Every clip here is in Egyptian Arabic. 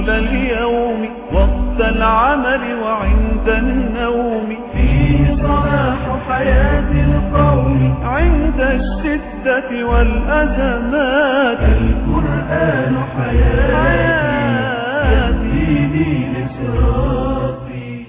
طول اليوم وقت العمل وعند النوم فيه صلاح حياة القوم عند الشدة والأزمات القرآن حياتي يهديني لصراطي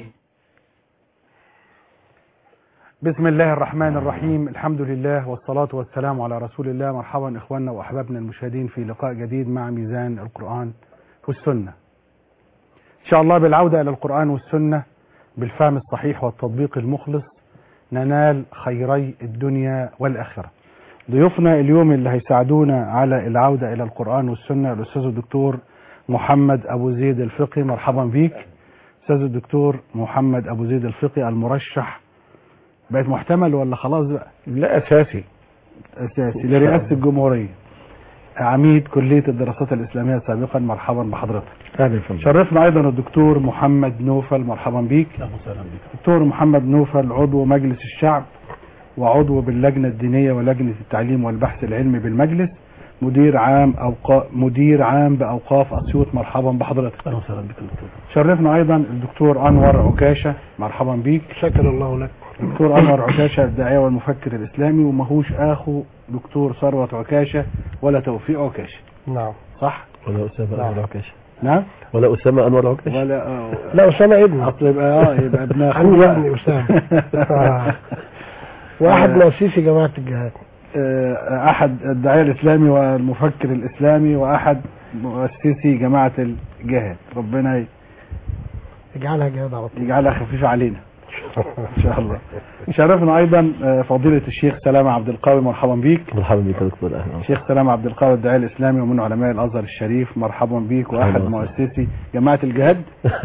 بسم الله الرحمن الرحيم الحمد لله والصلاة والسلام على رسول الله مرحبا إخواننا وأحبابنا المشاهدين في لقاء جديد مع ميزان القرآن والسنة إن شاء الله بالعودة إلى القرآن والسنة بالفهم الصحيح والتطبيق المخلص ننال خيري الدنيا والآخرة ضيوفنا اليوم اللي هيساعدونا على العودة إلى القرآن والسنة الأستاذ الدكتور محمد أبو زيد الفقي مرحبا بيك أستاذ الدكتور محمد أبو زيد الفقي المرشح بقت محتمل ولا خلاص بقى لا اساسي اساسي لرئاسه الجمهوريه عميد كليه الدراسات الاسلاميه سابقا مرحبا بحضرتك اهلا فندم شرفنا ايضا الدكتور محمد نوفل مرحبا بيك دكتور محمد نوفل عضو مجلس الشعب وعضو باللجنه الدينيه ولجنه التعليم والبحث العلمي بالمجلس مدير عام أوقاف مدير عام باوقاف اسيوط مرحبا بحضرتك اهلا وسهلا بك دكتور شرفنا ايضا الدكتور انور عكاشه مرحبا بيك شكر الله لك دكتور انور عكاشه الداعيه والمفكر الاسلامي وماهوش اخو دكتور ثروت عكاشه ولا توفيق عكاشه نعم صح ولا أسامة أنور عكاشة نعم ولا أسامة أنور عكاشة ولا آه، لا اسامه ابني اصل يبقى اه يبقى ابن اخوه عندي بقى. ابني اسامه آه. واحد آه. مؤسسي جماعه الجهاد آه، احد الداعيه الاسلامي والمفكر الاسلامي واحد مؤسسي جماعه الجهاد ربنا ي- اجعلها جهاد على طول يجعلها خفيفه علينا ان شاء الله شرفنا ايضا آه، فضيله الشيخ سلامه عبد القوي مرحبا بيك مرحبا بك يا دكتور أهلا شيخ سلام عبد القوي الداعية الإسلامي ومن علماء الأزهر الشريف مرحبا بيك وأحد أهلا وسهلا. مؤسسي جماعة الجهاد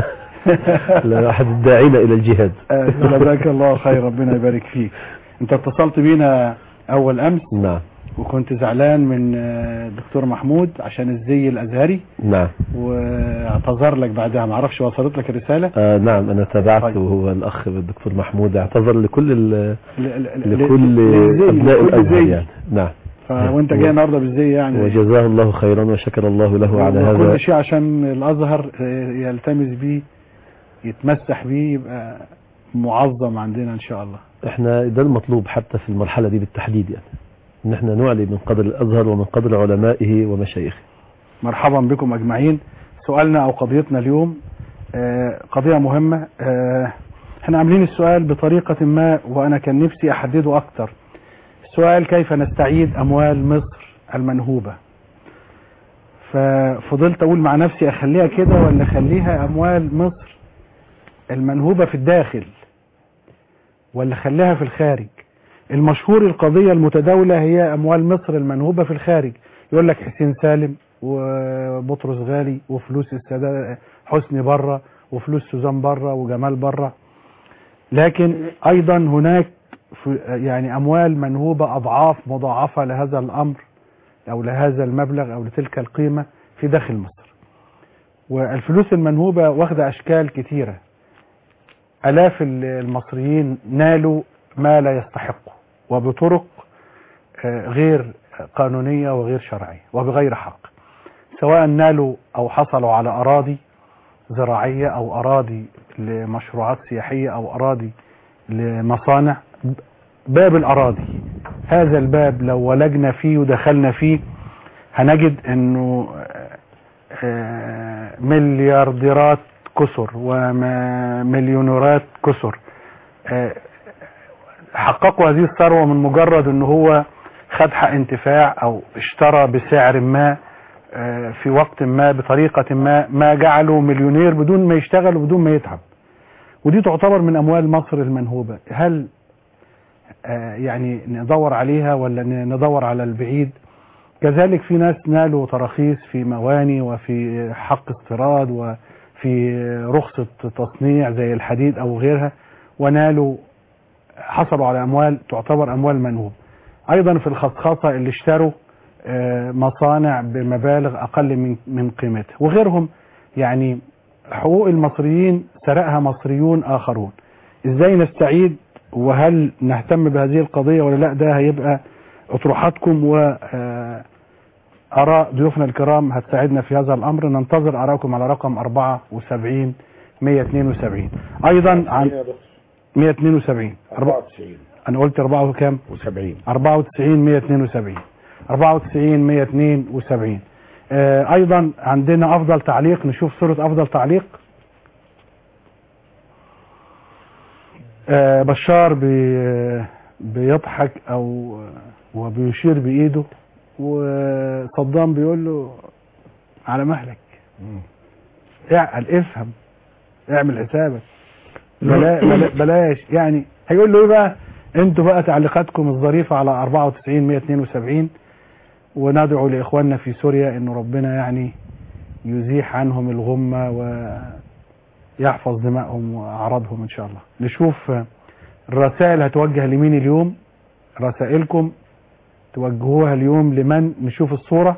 لا أحد الداعين إلى الجهاد آه، جزاك الله خير ربنا يبارك فيك أنت اتصلت بينا أول أمس نعم وكنت زعلان من آه، الدكتور محمود عشان الزي الأزهري نعم واعتذر لك بعدها ما اعرفش وصلت لك الرسالة آه نعم أنا تابعت طيب. وهو الأخ الدكتور محمود اعتذر لكل ال- ل- ل- ل- لكل للزي، أبناء لكل الأزهر زي. يعني نعم ف... وانت جاي النهارده بالزي يعني وجزاه الله خيرا وشكر الله له على هذا وكل شيء عشان الازهر آه، يلتمس بيه يتمسح بيه يبقى معظم عندنا ان شاء الله احنا ده المطلوب حتى في المرحلة دي بالتحديد يعني ان احنا نعلي من قدر الازهر ومن قدر علمائه ومشايخه مرحبا بكم اجمعين سؤالنا او قضيتنا اليوم آه، قضية مهمة آه، احنا عاملين السؤال بطريقة ما وانا كان نفسي احدده اكتر السؤال كيف نستعيد اموال مصر المنهوبة ففضلت اقول مع نفسي اخليها كده ولا اخليها اموال مصر المنهوبة في الداخل ولا خليها في الخارج المشهور القضية المتداولة هي اموال مصر المنهوبة في الخارج يقول لك حسين سالم وبطرس غالي وفلوس السادات حسني بره وفلوس سوزان بره وجمال بره لكن ايضا هناك في- يعني اموال منهوبه اضعاف مضاعفه لهذا الامر او لهذا المبلغ او لتلك القيمه في داخل مصر والفلوس المنهوبه واخده اشكال كتيره الاف ال- المصريين نالوا ما لا يستحقوا وبطرق آه، غير قانونيه وغير شرعيه وبغير حق سواء نالوا او حصلوا على اراضي زراعيه او اراضي لمشروعات سياحيه او اراضي لمصانع باب الاراضي هذا الباب لو ولجنا فيه ودخلنا فيه هنجد انه آه، مليارديرات كسر ومليونيرات كسر آه، حققوا هذه الثروة من مجرد ان هو خد حق انتفاع او اشترى بسعر ما آه، في وقت ما بطريقة ما ما جعله مليونير بدون ما يشتغل وبدون ما يتعب ودي تعتبر من اموال مصر المنهوبة هل آه، يعني ندور عليها ولا ن- ندور على البعيد كذلك في ناس نالوا تراخيص في مواني وفي حق استيراد وفي رخصة تصنيع زي الحديد او غيرها ونالوا حصلوا على اموال تعتبر اموال منهوب ايضا في الخصخصة اللي اشتروا آه، مصانع بمبالغ اقل من من قيمتها وغيرهم يعني حقوق المصريين سرقها مصريون اخرون ازاي نستعيد وهل نهتم بهذه القضية ولا لا ده هيبقى اطروحاتكم و آه، آراء ضيوفنا الكرام هتساعدنا في هذا الأمر ننتظر آراءكم على رقم 74 172 أيضا عن 172 أربعة- 94 أنا قلت 4 وكام؟ و70 94 172 94 172 آه ايضا عندنا افضل تعليق نشوف صورة افضل تعليق آه بشار بي بيضحك او وبيشير بايده وصدام بيقول له على مهلك اعقل افهم اعمل حسابك بلا بلا بلاش يعني هيقول له ايه بقى انتوا بقى تعليقاتكم الظريفة على 94 172 وندعو لاخواننا في سوريا ان ربنا يعني يزيح عنهم الغمة ويحفظ دمائهم واعراضهم ان شاء الله نشوف الرسائل هتوجه لمين اليوم رسائلكم توجهوها اليوم لمن نشوف الصورة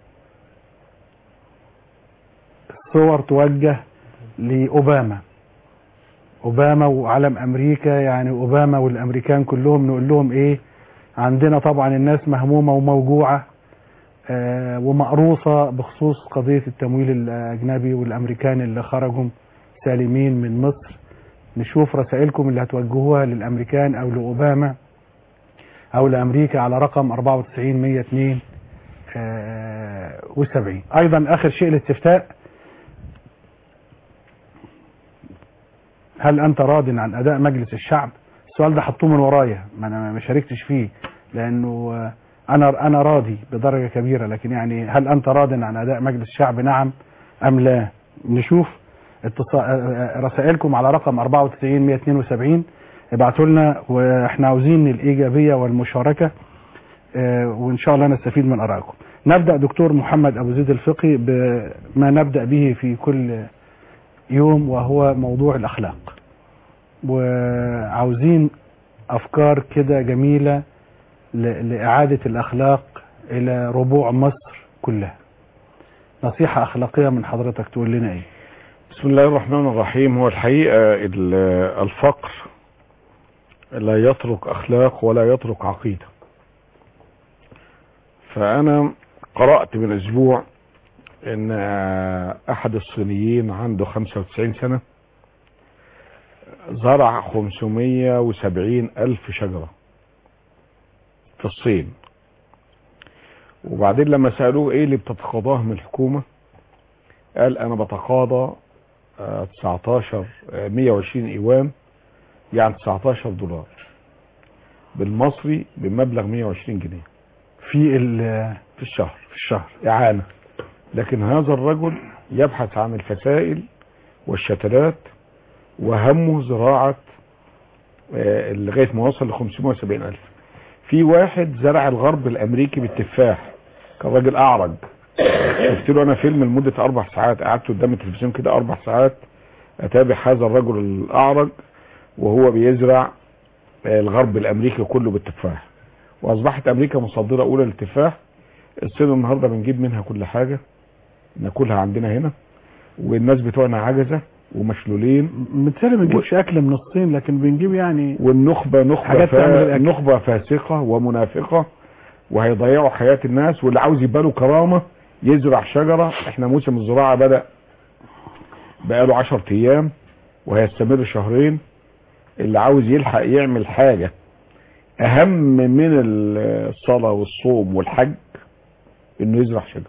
الصور توجه لأوباما أوباما وعلم أمريكا يعني أوباما والأمريكان كلهم نقول لهم إيه عندنا طبعا الناس مهمومة وموجوعة آه ومقروصة بخصوص قضية التمويل الأجنبي والأمريكان اللي خرجوا سالمين من مصر نشوف رسائلكم اللي هتوجهوها للأمريكان أو لأوباما أو لأمريكا على رقم 94 102 آه و70 أيضا آخر شيء الاستفتاء هل أنت راض عن أداء مجلس الشعب السؤال ده حطوه من ورايا ما أنا ما شاركتش فيه لأنه آه، أنا أنا راضي بدرجة كبيرة لكن يعني هل أنت راض عن أداء مجلس الشعب نعم أم لا نشوف اتصال آه، آه، رسائلكم على رقم 94 172 ابعتوا لنا واحنا عاوزين الإيجابية والمشاركة آه، وإن شاء الله نستفيد من آرائكم نبدأ دكتور محمد أبو زيد الفقي بما نبدأ به في كل يوم وهو موضوع الأخلاق وعاوزين أفكار كده جميلة ل- لإعادة الأخلاق إلى ربوع مصر كلها نصيحة أخلاقية من حضرتك تقول لنا إيه بسم الله الرحمن الرحيم هو الحقيقة ال- الفقر لا يترك أخلاق ولا يترك عقيدة فأنا قرأت من أسبوع إن أحد الصينيين عنده 95 سنة زرع 570 ألف شجرة في الصين وبعدين لما سألوه إيه اللي بتتقاضاه من الحكومة قال أنا بتقاضى آه، 19 آه، 120 ايوان يعني 19 دولار بالمصري بمبلغ 120 جنيه في ال- في الشهر في الشهر اعانه لكن هذا الرجل يبحث عن الفسائل والشتلات وهمه زراعه آه، لغايه ما وصل ل 570 الف في واحد زرع الغرب الامريكي بالتفاح كان راجل اعرج شفت له انا فيلم لمده اربع ساعات قعدت قدام التلفزيون كده اربع ساعات اتابع هذا الرجل الاعرج وهو بيزرع آه، الغرب الامريكي كله بالتفاح واصبحت امريكا مصدره اولى للتفاح الصين النهارده بنجيب منها كل حاجه ناكلها عندنا هنا والناس بتوعنا عجزه ومشلولين بالتالي ما بنجيبش أكل من الصين لكن بنجيب يعني والنخبه نخبه حاجات تعمل فا... الأكل. نخبه فاسقه ومنافقه وهيضيعوا حياه الناس واللي عاوز يبقى له كرامه يزرع شجره احنا موسم الزراعه بدا بقاله 10 ايام وهيستمر شهرين اللي عاوز يلحق يعمل حاجه اهم من الصلاه والصوم والحج انه يزرع شجر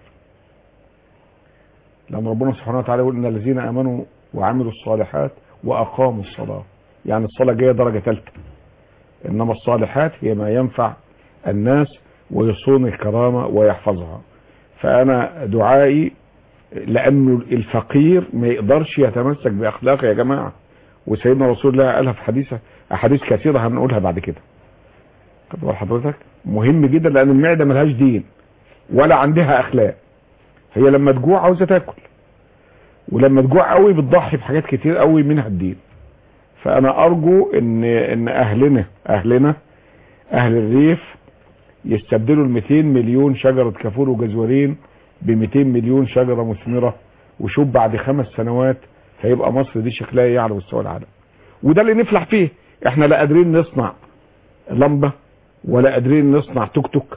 لان ربنا سبحانه وتعالى يقول ان الذين امنوا وعملوا الصالحات واقاموا الصلاه يعني الصلاه جايه درجه ثالثه انما الصالحات هي ما ينفع الناس ويصون الكرامه ويحفظها فانا دعائي لانه الفقير ما يقدرش يتمسك باخلاقه يا جماعه وسيدنا رسول الله قالها في حديثه احاديث كثيره هنقولها بعد كده خد بال حضرتك مهم جدا لان المعده ملهاش دين ولا عندها اخلاق هي لما تجوع عاوزه تاكل ولما تجوع قوي بتضحي بحاجات كتير قوي منها الدين فانا ارجو ان ان اهلنا اهلنا اهل الريف يستبدلوا ال 200 مليون شجره كافور وجزورين ب 200 مليون شجره مثمره وشوف بعد خمس سنوات هيبقى مصر دي شكلها ايه على مستوى العالم وده اللي نفلح فيه احنا لا قادرين نصنع لمبه ولا قادرين نصنع توك توك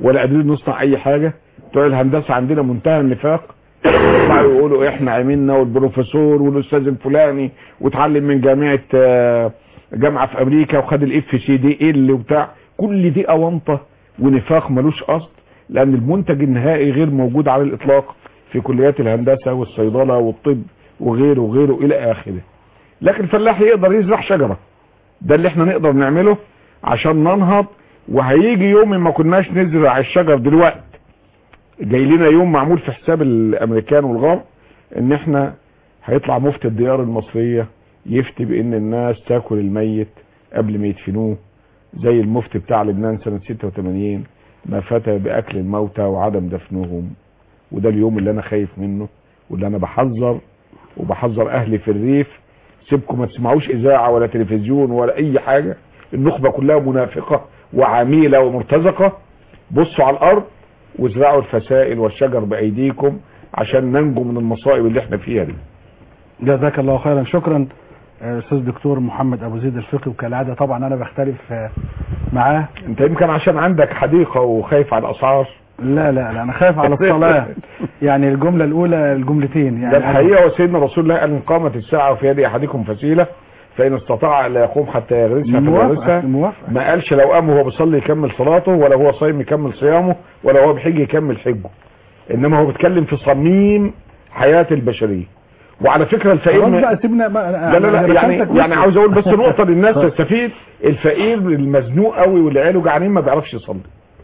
ولا قادرين نصنع اي حاجه بتوع الهندسه عندنا منتهى النفاق يطلعوا يقولوا احنا عملنا والبروفيسور والاستاذ الفلاني واتعلم من جامعه آه، جامعه في امريكا وخد الاف سي دي ال وبتاع كل دي اونطه ونفاق ملوش اصل لان المنتج النهائي غير موجود على الاطلاق في كليات الهندسه والصيدله والطب وغيره وغيره الى اخره لكن الفلاح يقدر يزرع شجره ده اللي احنا نقدر نعمله عشان ننهض وهيجي يوم ما كناش نزرع الشجر دلوقتي جاي لنا يوم معمول في حساب الامريكان والغرب ان احنا هيطلع مفتي الديار المصرية يفتي بان الناس تاكل الميت قبل ما يدفنوه زي المفتي بتاع لبنان سنة 86 ما فتى باكل الموتى وعدم دفنهم وده اليوم اللي انا خايف منه واللي انا بحذر وبحذر اهلي في الريف سيبكم ما تسمعوش اذاعه ولا تلفزيون ولا اي حاجه النخبه كلها منافقه وعميله ومرتزقه بصوا على الارض وازرعوا الفسائل والشجر بايديكم عشان ننجو من المصائب اللي احنا فيها دي جزاك الله خيرا شكرا آه، استاذ دكتور محمد ابو زيد الفقي وكالعاده طبعا انا بختلف آه، معاه انت يمكن عشان عندك حديقه وخايف على الاسعار لا لا لا انا خايف على الصلاه يعني الجمله الاولى الجملتين يعني ده الحقيقه وسيدنا رسول الله قال ان قامت الساعه وفي يد احدكم فسيله فان استطاع الا يقوم حتى يغرسها موافق فليغرسها موافق ما قالش لو قام وهو بيصلي يكمل صلاته ولا هو صايم يكمل صيامه ولا هو بحج يكمل حجه انما هو بيتكلم في صميم حياه البشريه وعلى فكره الفقير خلاص ما- بقى سيبنا بقى لا لا لا يعني يعني عاوز اقول بس نقطه للناس تستفيد الفقير المزنوق قوي واللي عياله جعانين ما بيعرفش يصلي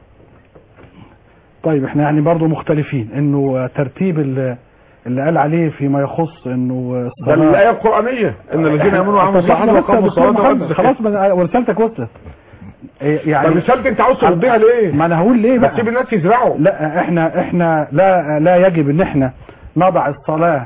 طيب احنا يعني برضو مختلفين انه ترتيب ال- اللي قال عليه فيما يخص انه ده الايه القرانيه ان الذين امنوا وعملوا الصالحات وقاموا الصلاه وآتوا خلاص ما- ورسالتك وصلت إيه طب يعني رسالتي انت عاوز ترديها ليه؟ ما انا هقول ليه ما بقى تسيب الناس يزرعوا لا احنا احنا لا لا يجب ان احنا نضع الصلاة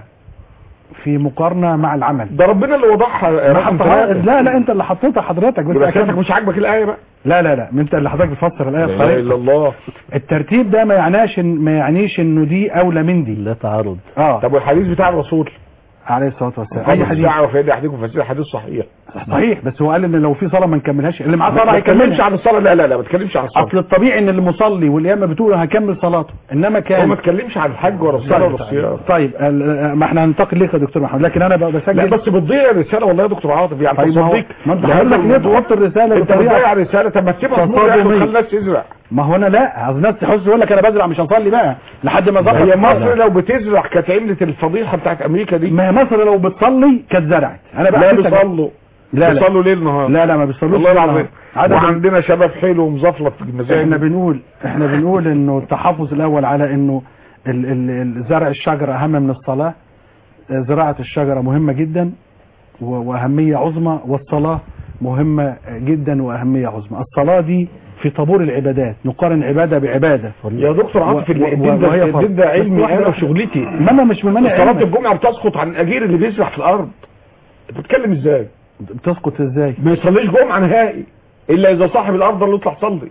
في مقارنة مع العمل ده ربنا اللي وضعها ما رقم حطها- ثلاثة. لا لا انت اللي حطيتها حضرتك بس يبقى أكيد- سيادتك مش عاجبك الايه بقى لا لا لا ما انت اللي حضرتك بتفسر الايه لا اله الا بطريقتك الله الترتيب ده ما يعناش إن ما يعنيش انه دي اولى من دي لا تعارض اه طب والحديث بتاع الرسول عليه الصلاه والسلام اي اي حديث ساعه وفي يد احدكم فسيله حديث صحيح صحيح بس هو قال ان لو في صلاه ما نكملهاش اللي معاه صلاه ما تتكلمش هيكملها عن الصلاه لا لا لا ما تتكلمش عن الصلاه اصل الطبيعي ان المصلي والامام بتقول هكمل صلاته انما هو كان ما تتكلمش عن الحج ولا الصلاه ولا الصيام طيب ال- ما احنا هننتقل ليك يا دكتور محمد لكن انا بقى لا بسجل بس بتضيع الرساله والله يا دكتور عاطف يعني طيب ما هو- تصديق ما انت لأن حضرتك ليه الموضوع- تحط الرساله انت بطريقه بتضيع رساله طب ما تسيبها تمر يا اخي تصادمي. وخلي الناس تزرع ما هو انا لا عايز الناس تحس يقول لك انا بزرع مش هصلي بقى لحد ما ظبط هي مصر الصلاة. لو بتزرع كانت عملت الفضيحه بتاعت امريكا دي ما هي مصر لو بتصلي كانت زرعت انا بقى لا لسه- بيصلوا لا لا بيصلوا ليل نهار لا لا ما بيصلوش والله العظيم عدد وعندنا شباب حلو ومزفلط في احنا المساجد بنقول احنا بنقول انه التحفظ الاول على انه ال- ال- ال- زرع الشجره اهم من الصلاه آه، زراعه الشجره مهمه جدا و- واهميه عظمى والصلاه مهمه جدا واهميه عظمى الصلاه دي في طابور العبادات نقارن عباده بعباده يا دكتور عاطف و- و- الدين ده وهي فرض. الدين ده بس علمي واحدة انا واحدة. وشغلتي ما انا مش بمانع صلاه علمك. الجمعه بتسقط عن الاجير اللي بيسرح في الارض انت بتتكلم ازاي بتسقط ازاي ما يصليش جمعه نهائي الا اذا صاحب الارض اللي يطلع صلي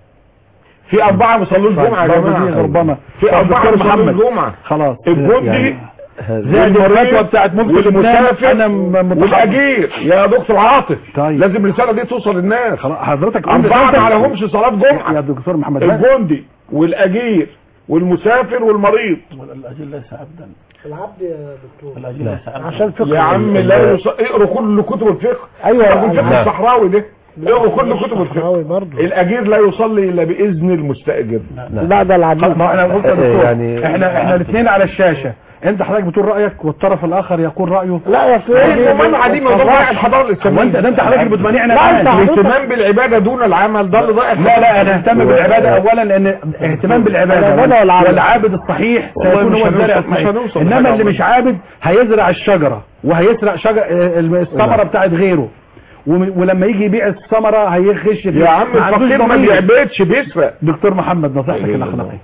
في اربعه ما يصلوش طيب، جمعه يا برضه جماعه دي ربما في طب اربعه دكتور ما يصلوش محمد. جمعه خلاص الجندي يعني هذا زائد الفتوى بتاعت مفتي لبنان والمسافر انا م- متحفظ. والاجير يا دكتور عاطف طيب. لازم الرساله دي توصل للناس خلاص حضرتك قلت اربعه ما رسالتك. عليهمش صلاه يا جمعه دكتور محمد بقى. الجندي والاجير والمسافر والمريض الأجل ليس عبدا العبد يا دكتور الأجل ليس عبدا عشان فقه يا عم لا يص... اقروا كل كتب الفقه ايوه اقروا الفقه لا. الصحراوي ده اقروا كل كتب الفقه الصحراوي برضه الاجير لا يصلي الا باذن المستاجر لا ده العبد ما احنا قلت يا دكتور يعني- احنا احنا الاثنين على الشاشه انت حضرتك بتقول رايك والطرف الاخر يقول رايه لا يا ايه المنع دي موضوع ضايع الحضاره هو الاسلاميه انت ده انت حضرتك اللي بتمانعنا لا، الآن. انت حضرتك- الاهتمام بالعباده دون العمل ده اللي ضايع لا لا انا اهتم بالعباده اولا لان اهتمام بالعباده العبادة والعمل. والعابد الصحيح والله سيكون مش هو الزارع هنوصل- مش الصحيح هنوصل انما لحاجة اللي والله. مش عابد هيزرع الشجره وهيسرق شجر اه، الثمره بتاعت غيره وم- ولما يجي يبيع الثمره هيخش في- يا عم ما عندوش الفقير ما ضمير. بيعبدش بيسرق دكتور محمد نصيحتك لا إله إلا الاخلاقيه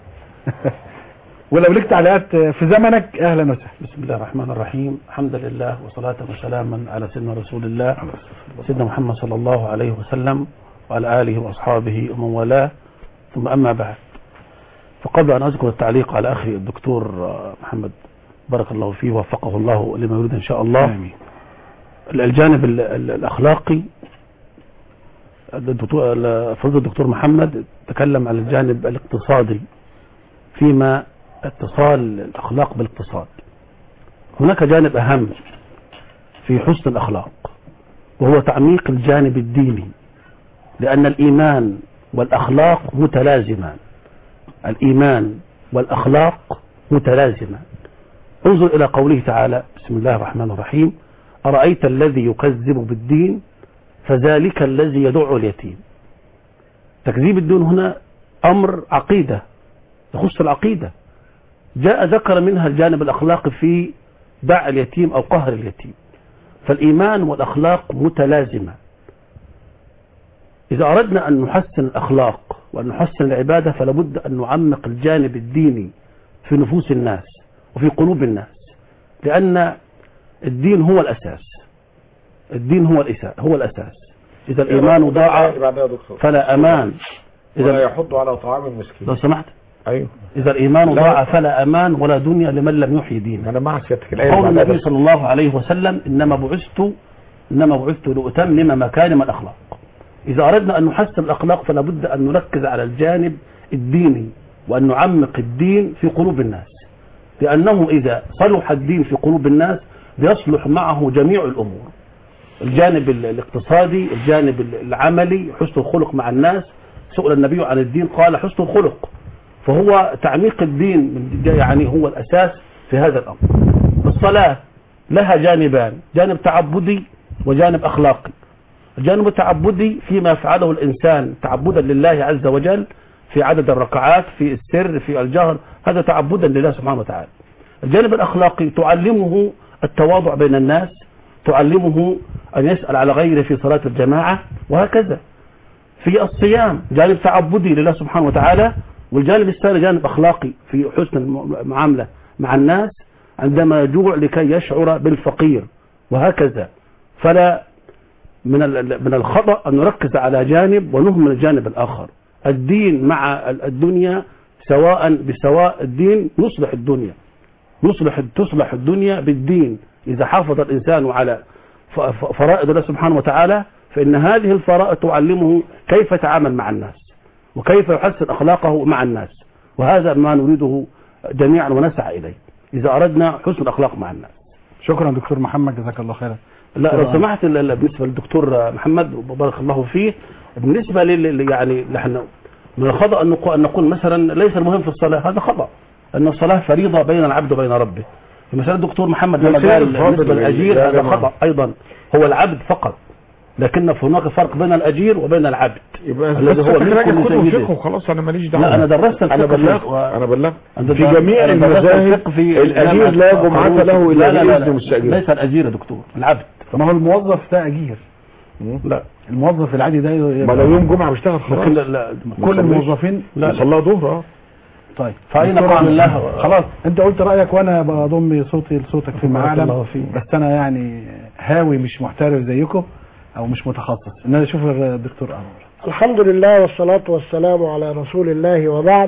ولو لك تعليقات في زمنك اهلا وسهلا بسم الله الرحمن الرحيم الحمد لله وصلاة وسلاما على سيدنا رسول الله سيدنا محمد صلى الله عليه وسلم وعلى آله وأصحابه ومن والاه ثم أما بعد فقبل أن أذكر التعليق على أخي الدكتور آه، محمد بارك الله فيه ووفقه الله لما يريد إن شاء الله آمين. الجانب ال- ال- الأخلاقي الدكتور فضل الدكتور محمد تكلم عن الجانب الاقتصادي فيما اتصال الأخلاق بالاقتصاد هناك جانب أهم في حسن الأخلاق وهو تعميق الجانب الديني لأن الإيمان والأخلاق متلازمان الإيمان والأخلاق متلازمان انظر إلى قوله تعالى بسم الله الرحمن الرحيم أرأيت الذي يكذب بالدين فذلك الذي يدع اليتيم تكذيب الدين هنا أمر عقيدة يخص العقيدة جاء ذكر منها الجانب الأخلاقي في دع اليتيم أو قهر اليتيم فالإيمان والأخلاق متلازمة إذا أردنا أن نحسن الأخلاق وأن نحسن العبادة فلابد أن نعمق الجانب الديني في نفوس الناس وفي قلوب الناس لأن الدين هو الأساس الدين هو الأساس هو الأساس إذا الإيمان ضاع بعدها يا دكتور فلا أمان ولا إذا يحض على طعام المسكين لو سمحت ايوه إذا الإيمان لا. ضاع فلا أمان ولا دنيا لمن لم يحيي دينه انا مع سيادتك الايه قول اللي بعدها النبي بس. صلى الله عليه وسلم إنما بعثت إنما بعثت لأتمم مكارم الأخلاق إذا أردنا أن نحسن الأخلاق فلا بد أن نركز على الجانب الديني وأن نعمق الدين في قلوب الناس لأنه إذا صلح الدين في قلوب الناس بيصلح معه جميع الأمور الجانب ال- الاقتصادي الجانب ال- العملي حسن الخلق مع الناس سئل النبي عن الدين قال حسن الخلق فهو تعميق الدين من يعني هو الأساس في هذا الأمر الصلاة لها جانبان جانب تعبدي وجانب أخلاقي الجانب التعبدي فيما يفعله الإنسان تعبدا لله عز وجل في عدد الركعات في السر في الجهر هذا تعبدا لله سبحانه وتعالى الجانب الأخلاقي تعلمه التواضع بين الناس تعلمه أن يسأل على غيره في صلاة الجماعة وهكذا في الصيام جانب تعبدي لله سبحانه وتعالى والجانب الثاني جانب أخلاقي في حسن المعاملة مع الناس عندما يجوع لكي يشعر بالفقير وهكذا فلا من ال- من الخطأ أن نركز على جانب ونهمل الجانب الآخر الدين مع ال- الدنيا سواء بسواء الدين يصلح الدنيا يصلح تصلح الدنيا بالدين إذا حافظ الإنسان على ف- ف- فرائض الله سبحانه وتعالى فإن هذه الفرائض تعلمه كيف يتعامل مع الناس وكيف يحسن أخلاقه مع الناس وهذا ما نريده جميعا ونسعى إليه إذا أردنا حسن الأخلاق مع الناس شكرا دكتور محمد جزاك الله خيرا لا لو طبعا. سمحت ال- ال- بالنسبه للدكتور محمد بارك الله فيه بالنسبه لل لل- يعني نحن من الخطا ان نقول, أن نقول مثلا ليس المهم في الصلاه هذا خطا ان الصلاه فريضه بين العبد وبين ربه في مساله الدكتور محمد لما يصير قال الفاضل بالنسبه للاجير يا هذا جماعة. خطا ايضا هو العبد فقط لكن هناك فرق بين الاجير وبين العبد يبقى الذي بس هو احنا ملك راجع كتب لسيده. فقه وخلاص انا ماليش دعوه لا انا درست انا الفقه بلغت و- انا بلغت أنا في درست- جميع أنا درست المذاهب الفقه في الاجير لا جامعة جمعة القانون. له لا الى لا لا, اذن لا مستاجر ليس الاجير يا دكتور العبد ما هو الموظف ده أجير لا الموظف العادي ده ما لو يوم جمعه بيشتغل لكن خلاص لا, لا كل الموظفين لا. يصلى ظهر اه طيب فأين دكتور قال أحمد، الله خلاص انت قلت رايك وانا بضم صوتي لصوتك فيما بارك اعلم الله فيك. بس انا يعني هاوي مش محترف زيكم او مش متخصص ان انا اشوف الدكتور انور الحمد لله والصلاة والسلام على رسول الله وبعد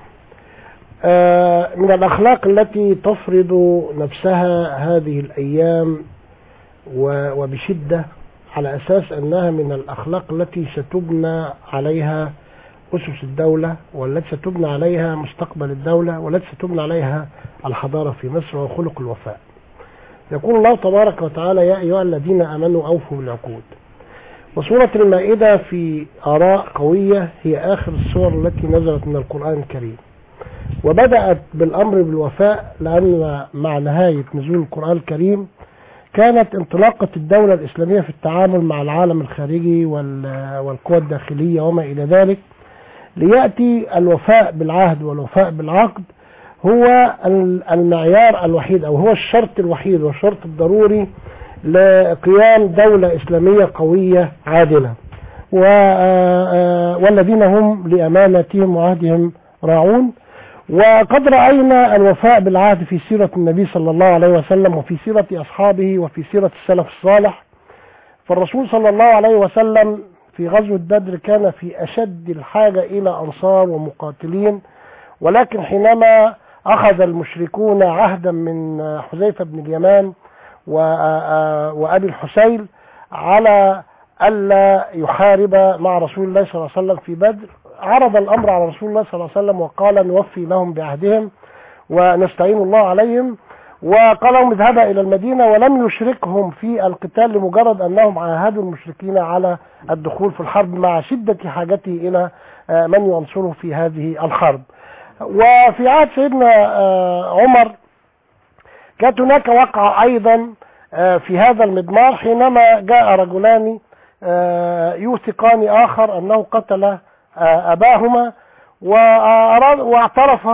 آه، من الأخلاق التي تفرض نفسها هذه الأيام و- وبشدة على أساس أنها من الأخلاق التي ستبنى عليها أسس الدولة والتي ستبنى عليها مستقبل الدولة والتي ستبنى عليها الحضارة في مصر وخلق الوفاء يقول الله تبارك وتعالى يا أيها الذين آمنوا أوفوا بالعقود وسورة المائدة في آراء قوية هي آخر السور التي نزلت من القرآن الكريم وبدأت بالأمر بالوفاء لأن مع نهاية نزول القرآن الكريم كانت انطلاقة الدولة الإسلامية في التعامل مع العالم الخارجي وال- والقوى الداخلية وما إلى ذلك ليأتي الوفاء بالعهد والوفاء بالعقد هو ال- المعيار الوحيد أو هو الشرط الوحيد والشرط الضروري لقيام دولة إسلامية قوية عادلة و- آه، آه، والذين هم لأمانتهم وعهدهم راعون وقد رأينا الوفاء بالعهد في سيرة النبي صلى الله عليه وسلم وفي سيرة أصحابه وفي سيرة السلف الصالح فالرسول صلى الله عليه وسلم في غزوة بدر كان في أشد الحاجة إلى أنصار ومقاتلين ولكن حينما أخذ المشركون عهدا من حذيفة بن اليمان و- آ- آ- وأبي الحسين على ألا يحارب مع رسول الله صلى الله عليه وسلم في بدر عرض الأمر على رسول الله صلى الله عليه وسلم وقال نوفي لهم بعهدهم ونستعين الله عليهم وقال لهم اذهبا إلى المدينة ولم يشركهم في القتال لمجرد أنهم عاهدوا المشركين على الدخول في الحرب مع شدة حاجته إلى آه، من ينصره في هذه الحرب وفي عهد سيدنا آه، عمر كانت هناك وقعة أيضا آه، في هذا المضمار حينما جاء رجلان آه، يوثقان آخر أنه قتل آه، أباهما وأراد واعترف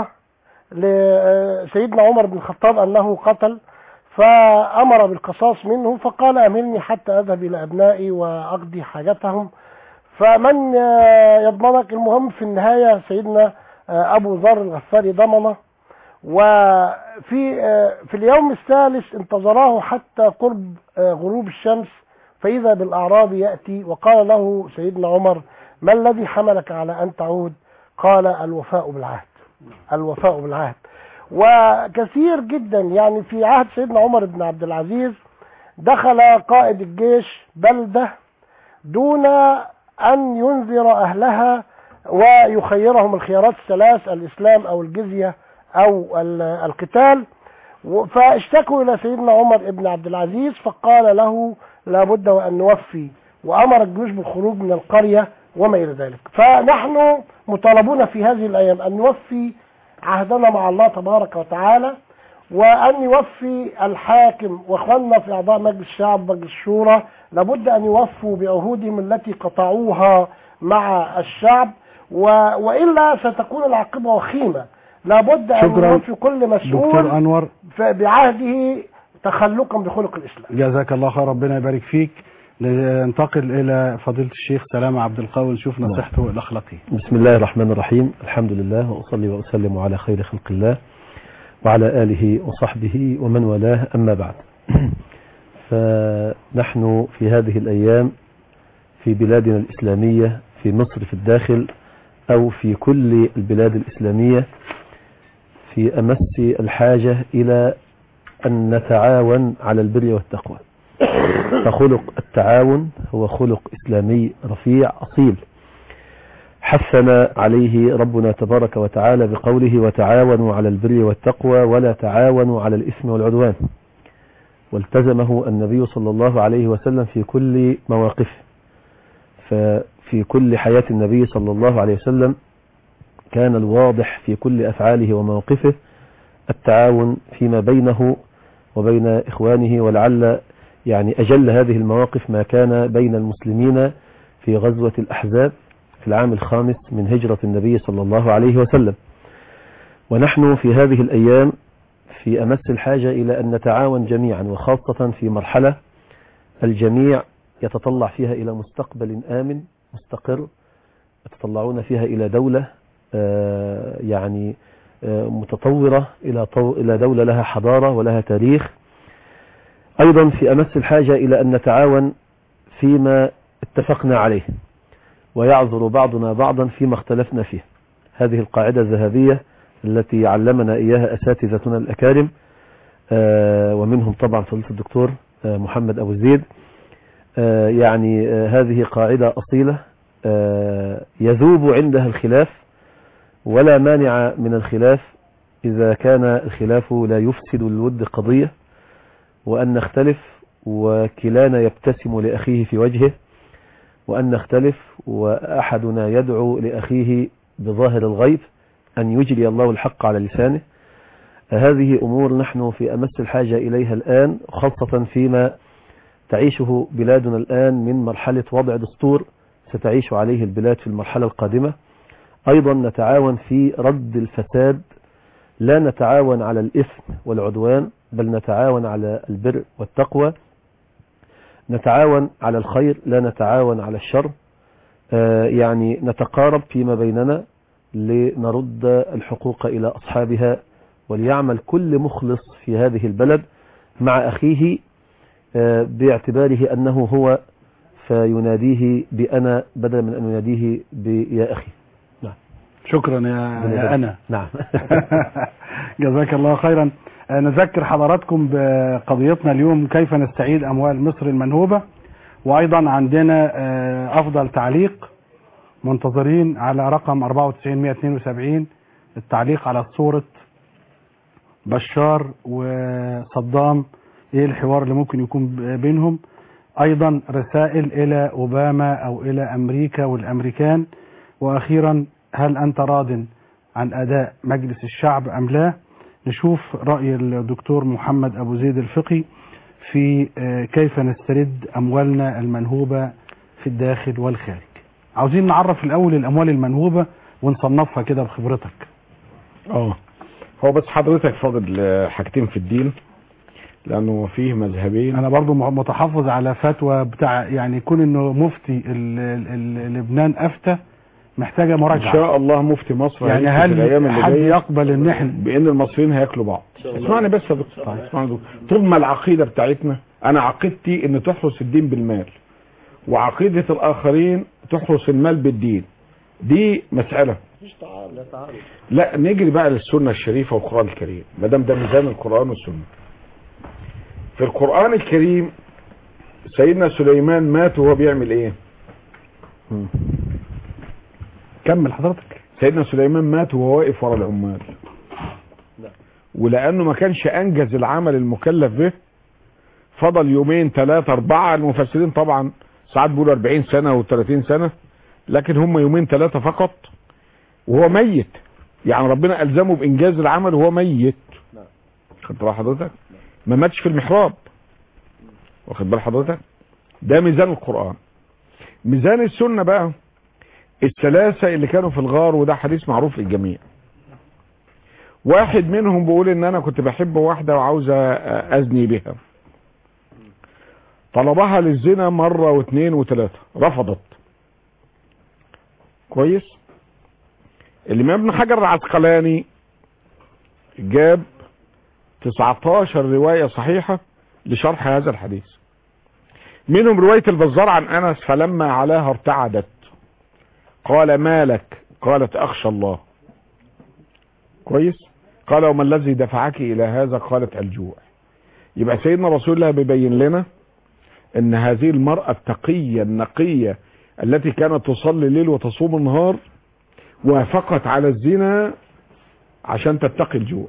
لسيدنا عمر بن الخطاب أنه قتل فأمر بالقصاص منه فقال أمرني حتى أذهب إلى أبنائي وأقضي حاجتهم فمن آه، يضمنك المهم في النهاية سيدنا آه، أبو ذر الغفاري ضمنه وفي آه، في اليوم الثالث انتظراه حتى قرب آه، غروب الشمس فإذا بالأعرابي يأتي وقال له سيدنا عمر ما الذي حملك على أن تعود قال الوفاء بالعهد الوفاء بالعهد وكثير جدا يعني في عهد سيدنا عمر بن عبد العزيز دخل قائد الجيش بلدة دون أن ينذر أهلها ويخيرهم الخيارات الثلاث الإسلام أو الجزية أو ال- القتال و- فاشتكوا إلى سيدنا عمر بن عبد العزيز فقال له لابد وأن نوفي وأمر الجيوش بالخروج من القرية وما إلى ذلك فنحن مطالبون في هذه الأيام أن نوفي عهدنا مع الله تبارك وتعالى وأن يوفي الحاكم وإخواننا في أعضاء مجلس الشعب ومجلس الشورى لابد أن يوفوا بعهودهم التي قطعوها مع الشعب و... وإلا ستكون العاقبة وخيمة لابد أن شكراً. يوفي كل مسؤول دكتور أنور ف- بعهده تخلقا بخلق الإسلام جزاك الله خير ربنا يبارك فيك ننتقل إلى فضيلة الشيخ سلامة عبد القوي نشوف نصيحته الأخلاقية بسم الله الرحمن الرحيم الحمد لله وأصلي وأسلم على خير خلق الله وعلى آله وصحبه ومن والاه أما بعد فنحن في هذه الأيام في بلادنا الإسلامية في مصر في الداخل أو في كل البلاد الإسلامية في أمس الحاجة إلى أن نتعاون على البر والتقوى فخلق التعاون هو خلق إسلامي رفيع أصيل حثنا عليه ربنا تبارك وتعالى بقوله وتعاونوا على البر والتقوى ولا تعاونوا على الإثم والعدوان والتزمه النبي صلى الله عليه وسلم في كل مواقفه ففي كل حياة النبي صلى الله عليه وسلم كان الواضح في كل أفعاله ومواقفه التعاون فيما بينه وبين إخوانه ولعل يعني أجل هذه المواقف ما كان بين المسلمين في غزوة الأحزاب في العام الخامس من هجرة النبي صلى الله عليه وسلم ونحن في هذه الأيام في أمس الحاجة إلى أن نتعاون جميعا وخاصة في مرحلة الجميع يتطلع فيها إلى مستقبل آمن مستقر يتطلعون فيها إلى دولة آه، يعني آه، متطورة إلى طو- إلى دولة لها حضارة ولها تاريخ أيضا في أمس الحاجة إلى أن نتعاون فيما اتفقنا عليه ويعذر بعضنا بعضا فيما اختلفنا فيه هذه القاعدة الذهبية التي علمنا إياها أساتذتنا الأكارم آه، ومنهم طبعا فضيلة الدكتور آه، محمد أبو زيد آه، يعني آه، هذه قاعدة أصيلة آه، يذوب عندها الخلاف ولا مانع من الخلاف إذا كان الخلاف لا يفسد الود قضية وأن نختلف وكلانا يبتسم لأخيه في وجهه وأن نختلف وأحدنا يدعو لأخيه بظاهر الغيب أن يجري الله الحق على لسانه هذه أمور نحن في أمس الحاجة إليها الآن خاصة فيما تعيشه بلادنا الآن من مرحلة وضع دستور ستعيش عليه البلاد في المرحلة القادمة أيضا نتعاون في رد الفساد لا نتعاون على الإثم والعدوان بل نتعاون على البر والتقوى نتعاون على الخير لا نتعاون على الشر آه، يعني نتقارب فيما بيننا لنرد الحقوق إلى أصحابها وليعمل كل مخلص في هذه البلد مع أخيه آه، باعتباره أنه هو فيناديه بأنا بدلا من أن يناديه بيا أخي شكرا يا, يا أنا نعم جزاك الله خيرا آه، نذكر حضراتكم بقضيتنا اليوم كيف نستعيد أموال مصر المنهوبة وايضا عندنا آه، افضل تعليق منتظرين على رقم 94172 التعليق على صورة بشار وصدام ايه الحوار اللي ممكن يكون ب- بينهم ايضا رسائل الى اوباما او الى امريكا والامريكان واخيرا هل انت راض عن اداء مجلس الشعب ام لا نشوف راي الدكتور محمد ابو زيد الفقي في آه، كيف نسترد اموالنا المنهوبه في الداخل والخارج عاوزين نعرف الاول الاموال المنهوبه ونصنفها كده بخبرتك اه هو بس حضرتك فاضل آه، حاجتين في الدين لانه فيه مذهبين انا برضو م- متحفظ على فتوى بتاع يعني يكون انه مفتي ال- ال- ال- لبنان افتى محتاجه ان مراجعه شاء الله مفتي مصر يعني هيفتي في الايام هل اللي حد جايه يقبل ان احنا بان المصريين هياكلوا بعض اسمعني بس يا دكتور اسمعني يا دكتور. طول ما العقيده بتاعتنا انا عقيدتي ان تحرس الدين بالمال وعقيده الاخرين تحرس المال بالدين دي مساله لا نجري بقى للسنه الشريفه والقران الكريم ما دام ده ميزان القران والسنه في القران الكريم سيدنا سليمان مات وهو بيعمل ايه كمل حضرتك سيدنا سليمان مات وهو واقف ورا العمال ولانه ما كانش انجز العمل المكلف به فضل يومين ثلاثة أربعة المفسرين طبعا ساعات بيقولوا 40 سنة و30 سنة لكن هم يومين ثلاثة فقط وهو ميت يعني ربنا ألزمه بإنجاز العمل وهو ميت خدت بال حضرتك ما ماتش في المحراب واخد بال حضرتك ده ميزان القرآن ميزان السنة بقى الثلاثة اللي كانوا في الغار وده حديث معروف للجميع واحد منهم بيقول ان انا كنت بحب واحدة وعاوز ازني بها طلبها للزنا مرة واثنين وثلاثة رفضت كويس الامام ابن حجر العسقلاني جاب 19 رواية صحيحة لشرح هذا الحديث منهم رواية البزار عن انس فلما علاها ارتعدت قال ما لك قالت اخشى الله كويس قال وما الذي دفعك الى هذا قالت الجوع يبقى سيدنا رسول الله بيبين لنا ان هذه المرأة التقية النقية التي كانت تصلي الليل وتصوم النهار وافقت على الزنا عشان تتقي الجوع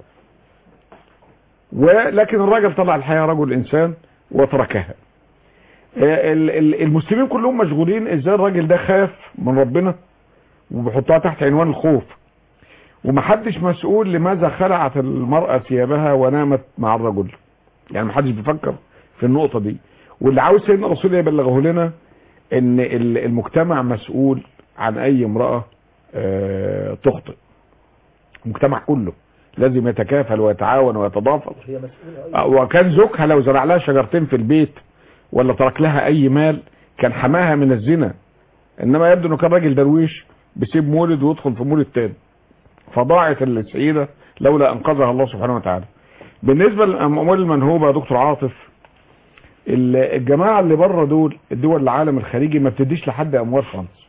ولكن الراجل طلع الحياة رجل انسان وتركها ال- ال- المسلمين كلهم مشغولين ازاي الراجل ده خاف من ربنا وبيحطها تحت عنوان الخوف ومحدش مسؤول لماذا خلعت المرأة ثيابها ونامت مع الرجل يعني محدش بيفكر في النقطة دي واللي عاوز سيدنا رسول الله يبلغه لنا ان ال- المجتمع مسؤول عن اي امرأة آه، تخطئ المجتمع كله لازم يتكافل ويتعاون ويتضافر آه، وكان زوجها لو زرع لها شجرتين في البيت ولا ترك لها اي مال كان حماها من الزنا انما يبدو انه كان راجل درويش بيسيب مولد ويدخل في مولد تاني فضاعت السعيدة لولا انقذها الله سبحانه وتعالى بالنسبة للاموال المنهوبة يا دكتور عاطف ال- الجماعة اللي بره دول الدول العالم الخليجي ما بتديش لحد اموال خالص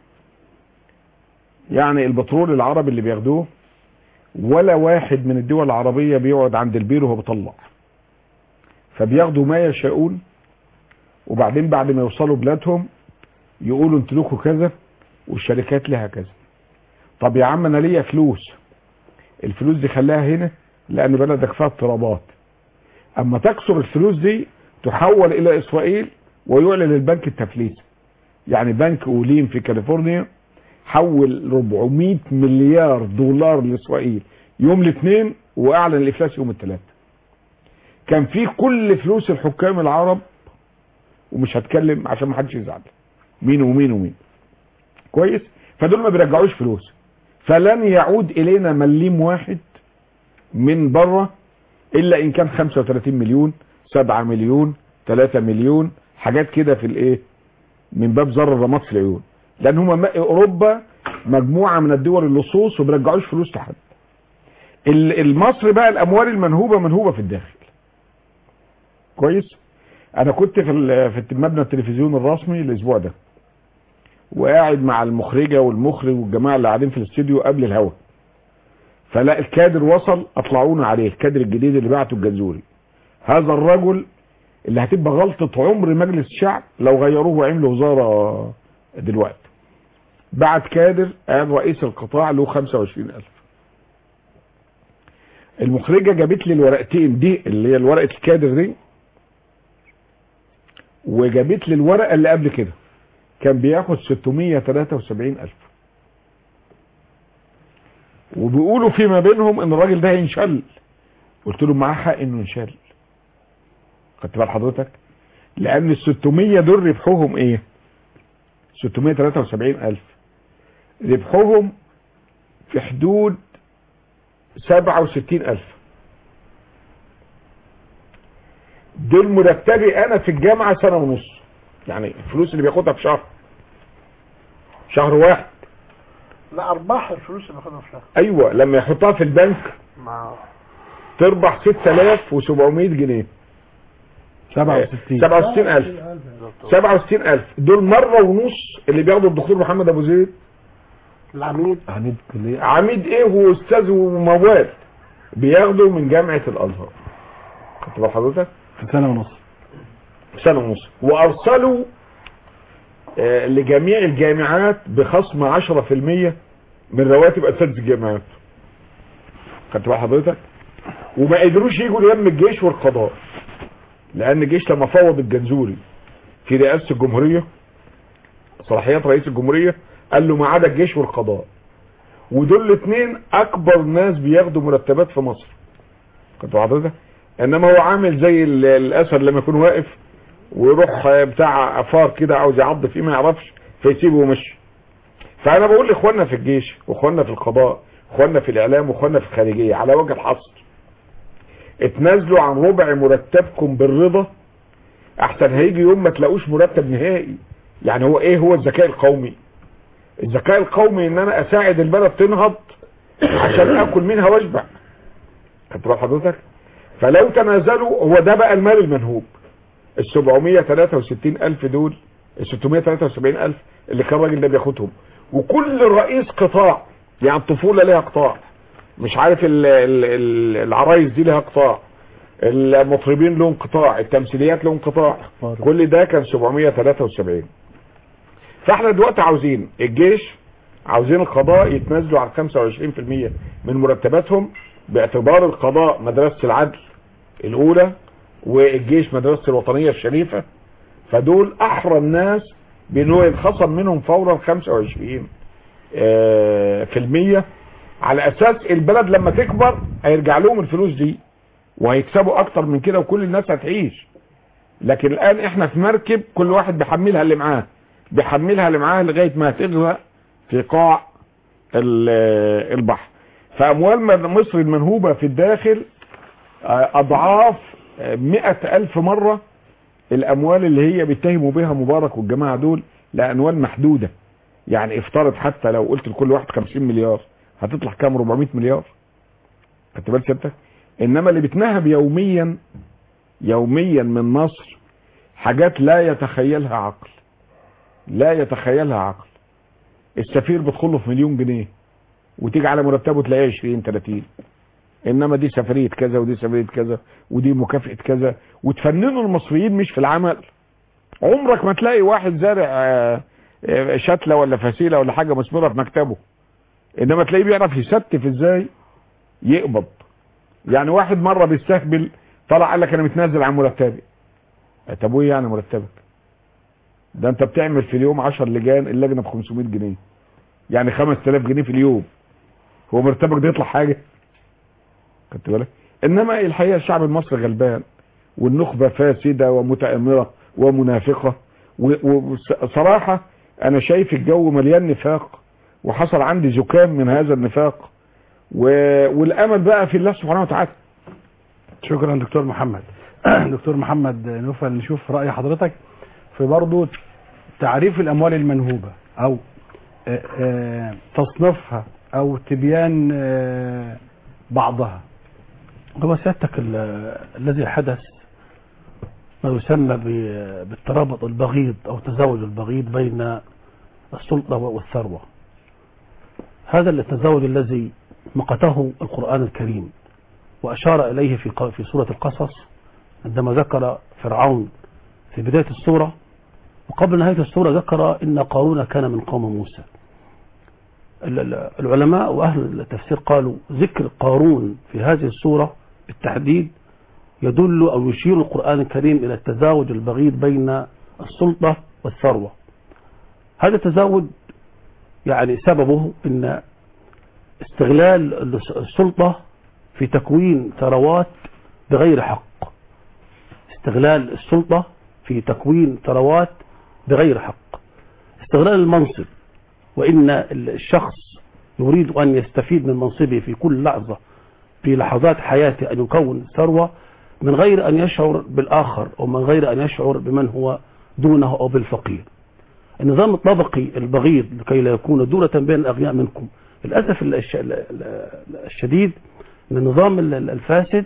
يعني البترول العربي اللي بياخدوه ولا واحد من الدول العربية بيقعد عند البير وهو بيطلع فبياخدوا ما يشاءون وبعدين بعد ما يوصلوا بلادهم يقولوا انتوا لكم كذا والشركات لها كذا طب يا عم انا ليا فلوس الفلوس دي خليها هنا لان بلدك فيها اضطرابات اما تكسر الفلوس دي تحول الى اسرائيل ويعلن البنك التفليس يعني بنك اوليم في كاليفورنيا حول 400 مليار دولار لاسرائيل يوم الاثنين واعلن الافلاس يوم الثلاث كان في كل فلوس الحكام العرب ومش هتكلم عشان ما حدش يزعل مين ومين ومين كويس فدول ما بيرجعوش فلوس فلن يعود الينا مليم واحد من بره الا ان كان 35 مليون 7 مليون 3 مليون حاجات كده في الايه من باب زر الرماد في العيون لان هم اوروبا مجموعه من الدول اللصوص وما بيرجعوش فلوس لحد ال- المصري بقى الاموال المنهوبه منهوبه في الداخل كويس انا كنت في ال- في مبنى التلفزيون الرسمي الاسبوع ده وقاعد مع المخرجه والمخرج والجماعه اللي قاعدين في الاستوديو قبل الهوا فلا الكادر وصل اطلعونا عليه الكادر الجديد اللي بعته الجزوري هذا الرجل اللي هتبقى غلطة عمر مجلس الشعب لو غيروه وعملوا وزارة دلوقتي بعد كادر قال رئيس القطاع له 25000 المخرجة جابت لي الورقتين دي اللي هي الورقة الكادر دي وجابت لي الورقة اللي قبل كده كان بياخد 673000 وبيقولوا فيما بينهم ان الراجل ده هينشل قلت له معاه حق انه ينشل خدت بال حضرتك لان ال 600 دول ربحهم ايه 673000 ربحهم في حدود 67000 دول مرتبي انا في الجامعه سنه ونص يعني الفلوس اللي بياخدها في شهر شهر واحد لا ارباح الفلوس اللي باخدها في الشهر ايوه لما يحطها في البنك مع تربح 6700 جنيه 67 67000 67000 دول مره ونص اللي بياخدوا الدكتور محمد ابو زيد العميد عميد كلية عميد ايه واستاذ وموال بياخدوا من جامعه الازهر خدت بال حضرتك في سنة ونص سنه ونص وارسلوا آه، لجميع الجامعات بخصم 10% من رواتب اساتذه الجامعات خدت بال حضرتك وما قدروش يجوا ليم الجيش والقضاء لان الجيش لما فوض الجنزوري في رئاسه الجمهوريه صلاحيات رئيس الجمهوريه قال له ما عدا الجيش والقضاء ودول الاثنين اكبر ناس بياخدوا مرتبات في مصر خدت بال حضرتك انما هو عامل زي ال- الاسد لما يكون واقف ويروح بتاع افار كده عاوز يعض فيه ما يعرفش فيسيبه ويمشي فانا بقول لاخواننا في الجيش واخواننا في القضاء اخواننا في الاعلام واخواننا في الخارجيه على وجه الحصر اتنازلوا عن ربع مرتبكم بالرضا احسن هيجي يوم ما تلاقوش مرتب نهائي يعني هو ايه هو الذكاء القومي الذكاء القومي ان انا اساعد البلد تنهض عشان اكل منها واشبع خدت بال حضرتك فلو تنازلوا هو ده بقى المال المنهوب ال 763 الف دول ال 673 الف اللي كان الراجل ده بياخدهم وكل رئيس قطاع يعني الطفوله ليها قطاع مش عارف ال ال ال العرايس دي لها قطاع المطربين لهم قطاع التمثيليات لهم قطاع كل ده كان 773 فاحنا دلوقتي عاوزين الجيش عاوزين القضاء يتنازلوا عن 25% من مرتباتهم باعتبار القضاء مدرسة العدل الاولى والجيش مدرسة الوطنية الشريفة فدول احرى الناس بان هو يتخصم منهم فورا 25 آه، في المية على اساس البلد لما تكبر هيرجع لهم الفلوس دي وهيكسبوا اكتر من كده وكل الناس هتعيش لكن الان احنا في مركب كل واحد بيحملها اللي معاه بيحملها اللي معاه لغايه ما تغرق في قاع ال- البحر فاموال من- مصر المنهوبه في الداخل آه، اضعاف آه، مئة الف مره الاموال اللي هي بيتهموا بها مبارك والجماعه دول لاموال محدوده يعني افترض حتى لو قلت لكل واحد 50 مليار هتطلع كام 400 مليار خدت بالك انت انما اللي بتنهب يوميا يوميا من مصر حاجات لا يتخيلها عقل لا يتخيلها عقل السفير بتدخله في مليون جنيه وتيجي على مرتبه تلاقيه 20 30 انما دي سفريه كذا ودي سفريه كذا ودي مكافاه كذا وتفننوا المصريين مش في العمل عمرك ما تلاقي واحد زارع آه، آه، شتله ولا فسيله ولا حاجه مثمره في مكتبه انما تلاقيه بيعرف يستف ازاي يقبض يعني واحد مره بيستهبل طلع قال لك انا متنازل عن مرتبي طب وايه يعني مرتبك ده انت بتعمل في اليوم 10 لجان اللجنه ب 500 جنيه يعني 5000 جنيه في اليوم هو مرتبك ده يطلع حاجه خدت بالك انما الحقيقه الشعب المصري غلبان والنخبه فاسده ومتامره ومنافقه وصراحه انا شايف الجو مليان نفاق وحصل عندي زكام من هذا النفاق و... والامل بقى في الله سبحانه وتعالى شكرا دكتور محمد دكتور محمد نوفل نشوف رأي حضرتك في برضو تعريف الأموال المنهوبة أو آه، آه، تصنيفها أو تبيان آه، بعضها هو سيادتك ال- الذي حدث ما يسمى ب- بالترابط البغيض او تزاوج البغيض بين السلطه والثروه هذا التزاوج الذي مقته القران الكريم واشار اليه في ق- في سوره القصص عندما ذكر فرعون في بداية السورة وقبل نهاية السورة ذكر إن قارون كان من قوم موسى ال- ال- العلماء وأهل التفسير قالوا ذكر قارون في هذه السورة بالتحديد يدل أو يشير القرآن الكريم إلى التزاوج البغيض بين السلطة والثروة هذا التزاوج يعني سببه أن استغلال السلطة في تكوين ثروات بغير حق استغلال السلطة في تكوين ثروات بغير حق استغلال المنصب وإن الشخص يريد أن يستفيد من منصبه في كل لحظة في لحظات حياته أن يكون ثروة من غير أن يشعر بالآخر أو من غير أن يشعر بمن هو دونه أو بالفقير النظام الطبقي البغيض لكي لا يكون دولة بين الأغنياء منكم للأسف الش- ال- ال- الشديد أن النظام ال- ال- الفاسد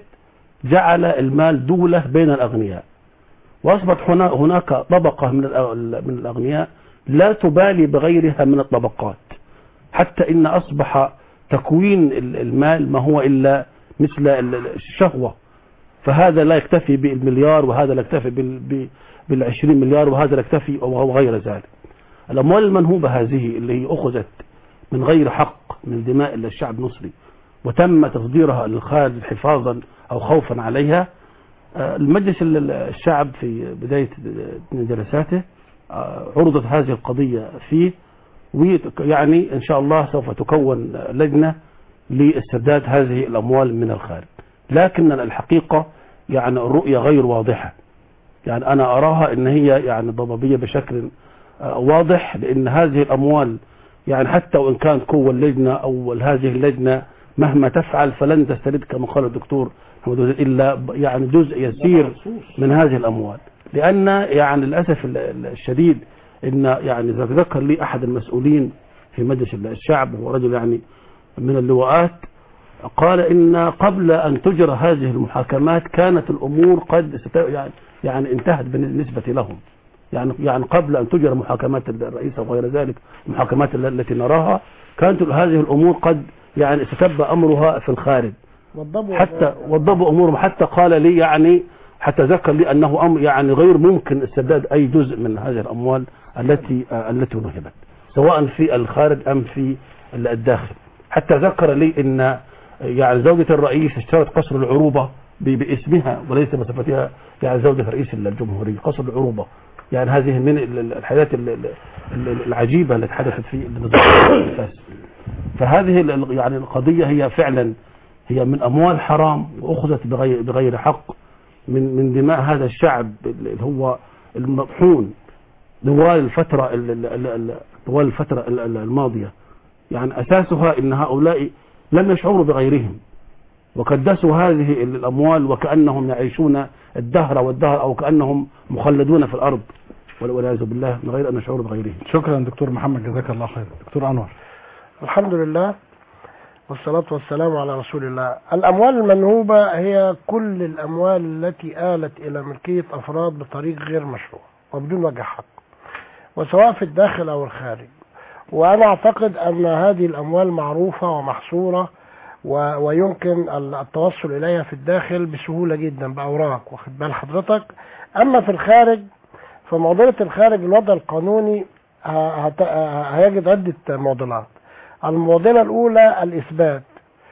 جعل المال دولة بين الأغنياء وأصبحت هنا- هناك طبقة من الأ- من الأغنياء لا تبالي بغيرها من الطبقات حتى إن أصبح تكوين ال- المال ما هو إلا مثل ال- ال- الشهوة فهذا لا يكتفي بالمليار وهذا لا يكتفي بال- ب- بالعشرين مليار وهذا لا يكتفي أو غير ذلك الأموال المنهوبة هذه اللي هي أخذت من غير حق من دماء الشعب المصري وتم تصديرها للخارج حفاظا أو خوفا عليها آه، المجلس ال- ال- الشعب في بداية من جلساته آه، عرضت هذه القضية فيه ويعني إن شاء الله سوف تكون لجنة لاسترداد هذه الأموال من الخارج لكن الحقيقة يعني الرؤية غير واضحة يعني أنا أراها إن هي يعني ضبابية بشكل آه، واضح لأن هذه الأموال يعني حتى وإن كانت قوة اللجنة أو هذه اللجنة مهما تفعل فلن تسترد كما قال الدكتور محمد وزير إلا ب- يعني جزء يسير من هذه الأموال لأن يعني للأسف ال- ال- الشديد إن يعني ذكر لي أحد المسؤولين في مجلس الشعب وهو رجل يعني من اللواءات قال إن قبل أن تجرى هذه المحاكمات كانت الأمور قد ست- يعني يعني انتهت بالنسبة لهم يعني يعني قبل أن تجرى محاكمات الرئيس وغير ذلك المحاكمات ال- التي نراها كانت هذه الأمور قد يعني ستبقى أمرها في الخارج وضبوا حتى وضبوا امورهم حتى قال لي يعني حتى ذكر لي انه امر يعني غير ممكن استرداد اي جزء من هذه الاموال التي آه، التي نهبت سواء في الخارج ام في ال- الداخل حتى ذكر لي ان آه، يعني زوجة الرئيس اشترت قصر العروبة ب- باسمها وليس بصفتها يعني زوجة رئيس الجمهورية قصر العروبة يعني هذه من ال- ال- الحياة ال- ال- ال- العجيبة التي حدثت في النظام الفاسد فهذه ال- يعني القضية هي فعلا هي من أموال حرام وأخذت بغير, بغير حق من من دماء هذا الشعب اللي هو المطحون طوال الفترة ال- ال- ال- ال- طوال الفترة ال- ال- الماضية يعني أساسها أن هؤلاء لم يشعروا بغيرهم وكدسوا هذه ال- الأموال وكأنهم يعيشون الدهر والدهر أو كأنهم مخلدون في الأرض والعياذ بالله من غير أن يشعروا بغيرهم شكرا دكتور محمد جزاك الله خير دكتور أنور الحمد لله والصلاة والسلام على رسول الله الأموال المنهوبة هي كل الأموال التي آلت إلى ملكية أفراد بطريق غير مشروع وبدون وجه حق وسواء في الداخل أو الخارج وأنا أعتقد أن هذه الأموال معروفة ومحصورة و... ويمكن التوصل إليها في الداخل بسهولة جدا بأوراق واخد بال حضرتك أما في الخارج فمعضلة الخارج الوضع القانوني ه- هت- هيجد عدة معضلات المعضلة الأولى الإثبات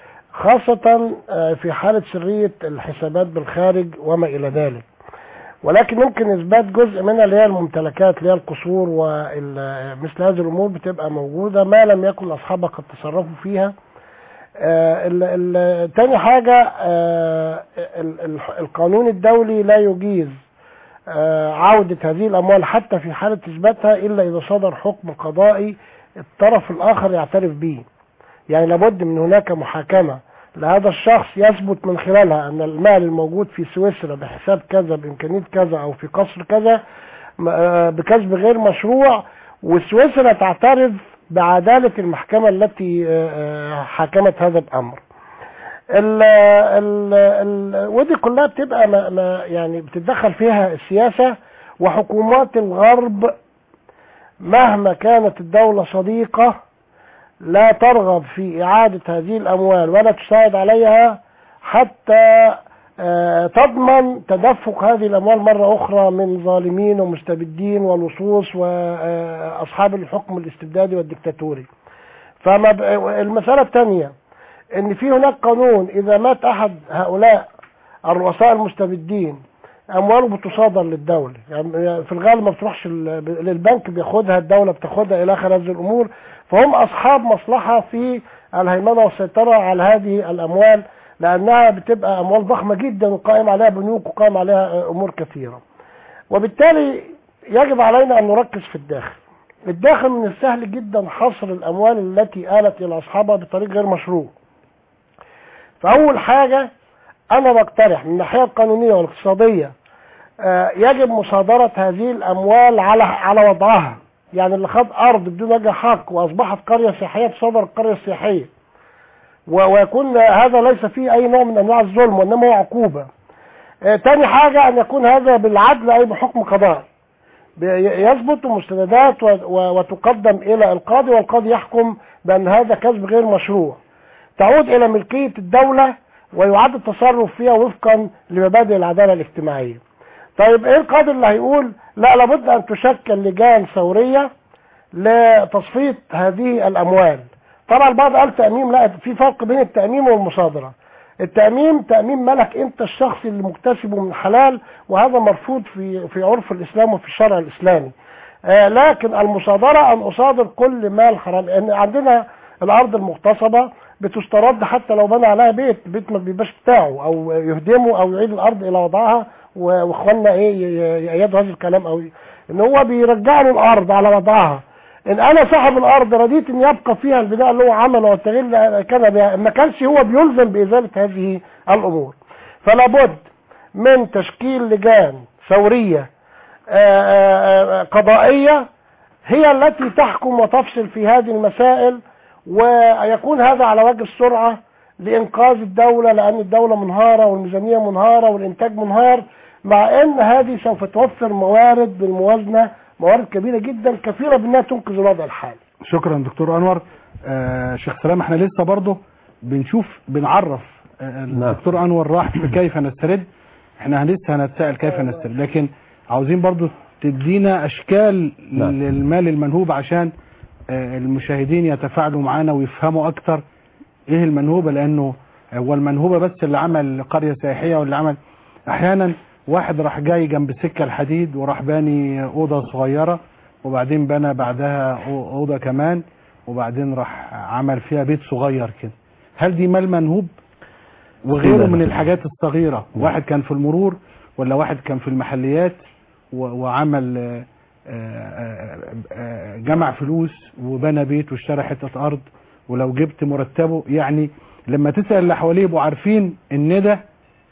خاصة آه، في حالة سرية الحسابات بالخارج وما إلى ذلك ولكن يمكن إثبات جزء منها اللي هي الممتلكات اللي هي القصور ومثل هذه الأمور بتبقى موجودة ما لم يكن أصحابها قد تصرفوا فيها آه، ال- ال- تاني حاجة آه، ال- ال- القانون الدولي لا يجيز آه، عودة هذه الأموال حتى في حالة إثباتها إلا إذا صدر حكم قضائي الطرف الآخر يعترف به يعني لابد من هناك محاكمة لهذا الشخص يثبت من خلالها أن المال الموجود في سويسرا بحساب كذا بإمكانية كذا أو في قصر كذا م- آه، بكسب غير مشروع وسويسرا تعترف بعدالة المحكمة التي آه، آه، حكمت هذا الأمر ال ال ال ودي كلها بتبقى ما ما يعني بتتدخل فيها السياسة وحكومات الغرب مهما كانت الدولة صديقة لا ترغب في إعادة هذه الأموال ولا تساعد عليها حتى آه، تضمن تدفق هذه الأموال مرة أخرى من ظالمين ومستبدين ولصوص وأصحاب الحكم الاستبدادي والدكتاتوري فما ب- المسألة الثانية ان في هناك قانون اذا مات احد هؤلاء الرؤساء المستبدين امواله بتصادر للدولة يعني في الغالب ما بتروحش ال- للبنك بياخدها الدولة بتاخدها الى اخر هذه الامور فهم اصحاب مصلحة في الهيمنة والسيطرة على هذه الاموال لانها بتبقى اموال ضخمة جدا وقائم عليها بنوك وقائم عليها امور كثيرة وبالتالي يجب علينا ان نركز في الداخل الداخل من السهل جدا حصر الاموال التي آلت الى اصحابها بطريق غير مشروع فاول حاجة انا بقترح من الناحية القانونية والاقتصادية آه، يجب مصادرة هذه الاموال على على وضعها يعني اللي خد ارض بدون وجه حق واصبحت قرية سياحية تصادر القرية السياحية و- ويكون هذا ليس فيه اي نوع من انواع الظلم وانما هو عقوبة آه، تاني حاجة ان يكون هذا بالعدل اي بحكم قضائي بي- يثبت مستندات و- و- وتقدم الى القاضي والقاضي يحكم بان هذا كسب غير مشروع تعود الى ملكية الدولة ويعاد التصرف فيها وفقا لمبادئ العدالة الاجتماعية طيب ايه القاضي اللي هيقول لا لابد ان تشكل لجان ثورية لتصفية هذه الاموال طبعا البعض قال تأميم لا في فرق بين التأميم والمصادرة التأميم تأميم ملك انت الشخص اللي مكتسبه من حلال وهذا مرفوض في في عرف الاسلام وفي الشرع الاسلامي آه لكن المصادرة ان اصادر كل مال حرام لان عندنا الارض المغتصبة بتسترد حتى لو بنى عليها بيت البيت ما بيبقاش بتاعه او يهدمه او يعيد الارض الى وضعها و- واخواننا ايه ي- ي- يأيدوا هذا الكلام او ي- ان هو بيرجع له الارض على وضعها ان انا صاحب الارض رديت ان يبقى فيها البناء اللي هو عمله والتغيير اللي كان بها ما كانش هو بيلزم بازاله هذه الامور فلا بد من تشكيل لجان ثوريه آه، آه، آه، قضائيه هي التي تحكم وتفصل في هذه المسائل ويكون هذا على وجه السرعه لانقاذ الدوله لان الدوله منهاره والميزانيه منهاره والانتاج منهار مع ان هذه سوف توفر موارد بالموازنه موارد كبيره جدا كفيله بانها تنقذ الوضع الحالي شكرا دكتور انور آه شيخ سلام احنا لسه برضه بنشوف بنعرف آه الدكتور انور راح في كيف نسترد احنا لسه هنتساءل كيف نسترد لكن عاوزين برضه تدينا اشكال نعم. للمال المنهوب عشان آه المشاهدين يتفاعلوا معانا ويفهموا اكتر ايه المنهوبه لانه هو المنهوبه بس اللي عمل قريه سياحيه واللي عمل احيانا واحد راح جاي جنب السكه الحديد وراح باني اوضه صغيره وبعدين بنى بعدها أو- اوضه كمان وبعدين راح عمل فيها بيت صغير كده هل دي مال منهوب وغيره الله. من الحاجات الصغيره واحد كان في المرور ولا واحد كان في المحليات و- وعمل آه، آه، آه، جمع فلوس وبنى بيت واشترى حته ارض ولو جبت مرتبه يعني لما تسال اللي حواليه يبقوا عارفين ان ده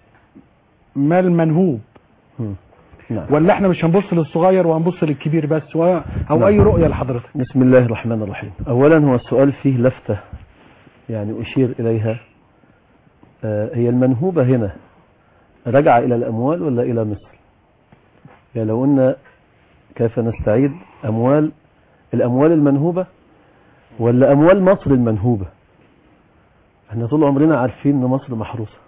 مال منهوب مم. نعم ولا احنا مش هنبص للصغير وهنبص للكبير بس و... او نعم. اي رؤيه لحضرتك بسم الله الرحمن الرحيم أولا هو السؤال فيه لفتة يعني أشير إليها آه، هي المنهوبة هنا رجع إلى الأموال ولا إلى مصر يعني لو قلنا كيف نستعيد أموال الأموال المنهوبة ولا أموال مصر المنهوبة احنا طول عمرنا عارفين ان مصر محروسة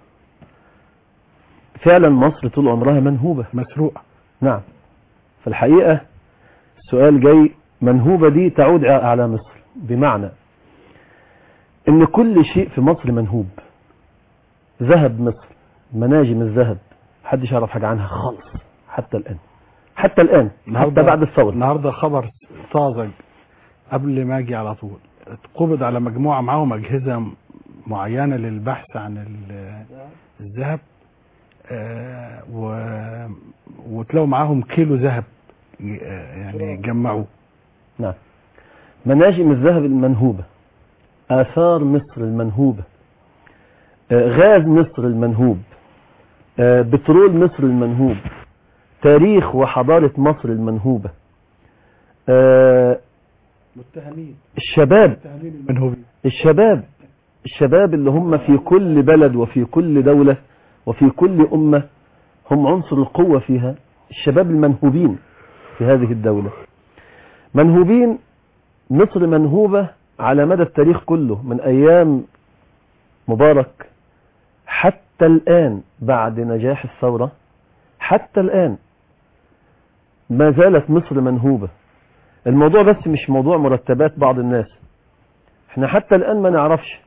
فعلا مصر طول عمرها منهوبة مسروقه نعم فالحقيقة السؤال جاي منهوبة دي تعود على مصر بمعنى ان كل شيء في مصر منهوب ذهب مصر مناجم الذهب محدش يعرف حاجة عنها خالص حتى الآن حتى الآن حتى بعد الثورة النهارده خبر طازج قبل ما اجي على طول اتقبض على مجموعه معاهم اجهزه معينه للبحث عن ال- الذهب آه، و... وتلاقوا معاهم كيلو ذهب آه، يعني جمعوه نعم مناجم الذهب المنهوبة آثار مصر المنهوبة آه، غاز مصر المنهوب آه، بترول مصر المنهوب تاريخ وحضارة مصر المنهوبة آه، متهمين الشباب متهمين المنهوبين الشباب الشباب اللي هم في كل بلد وفي كل دولة وفي كل أمة هم عنصر القوة فيها الشباب المنهوبين في هذه الدولة منهوبين مصر منهوبة على مدى التاريخ كله من أيام مبارك حتى الآن بعد نجاح الثورة حتى الآن ما زالت مصر منهوبة الموضوع بس مش موضوع مرتبات بعض الناس احنا حتى الآن ما نعرفش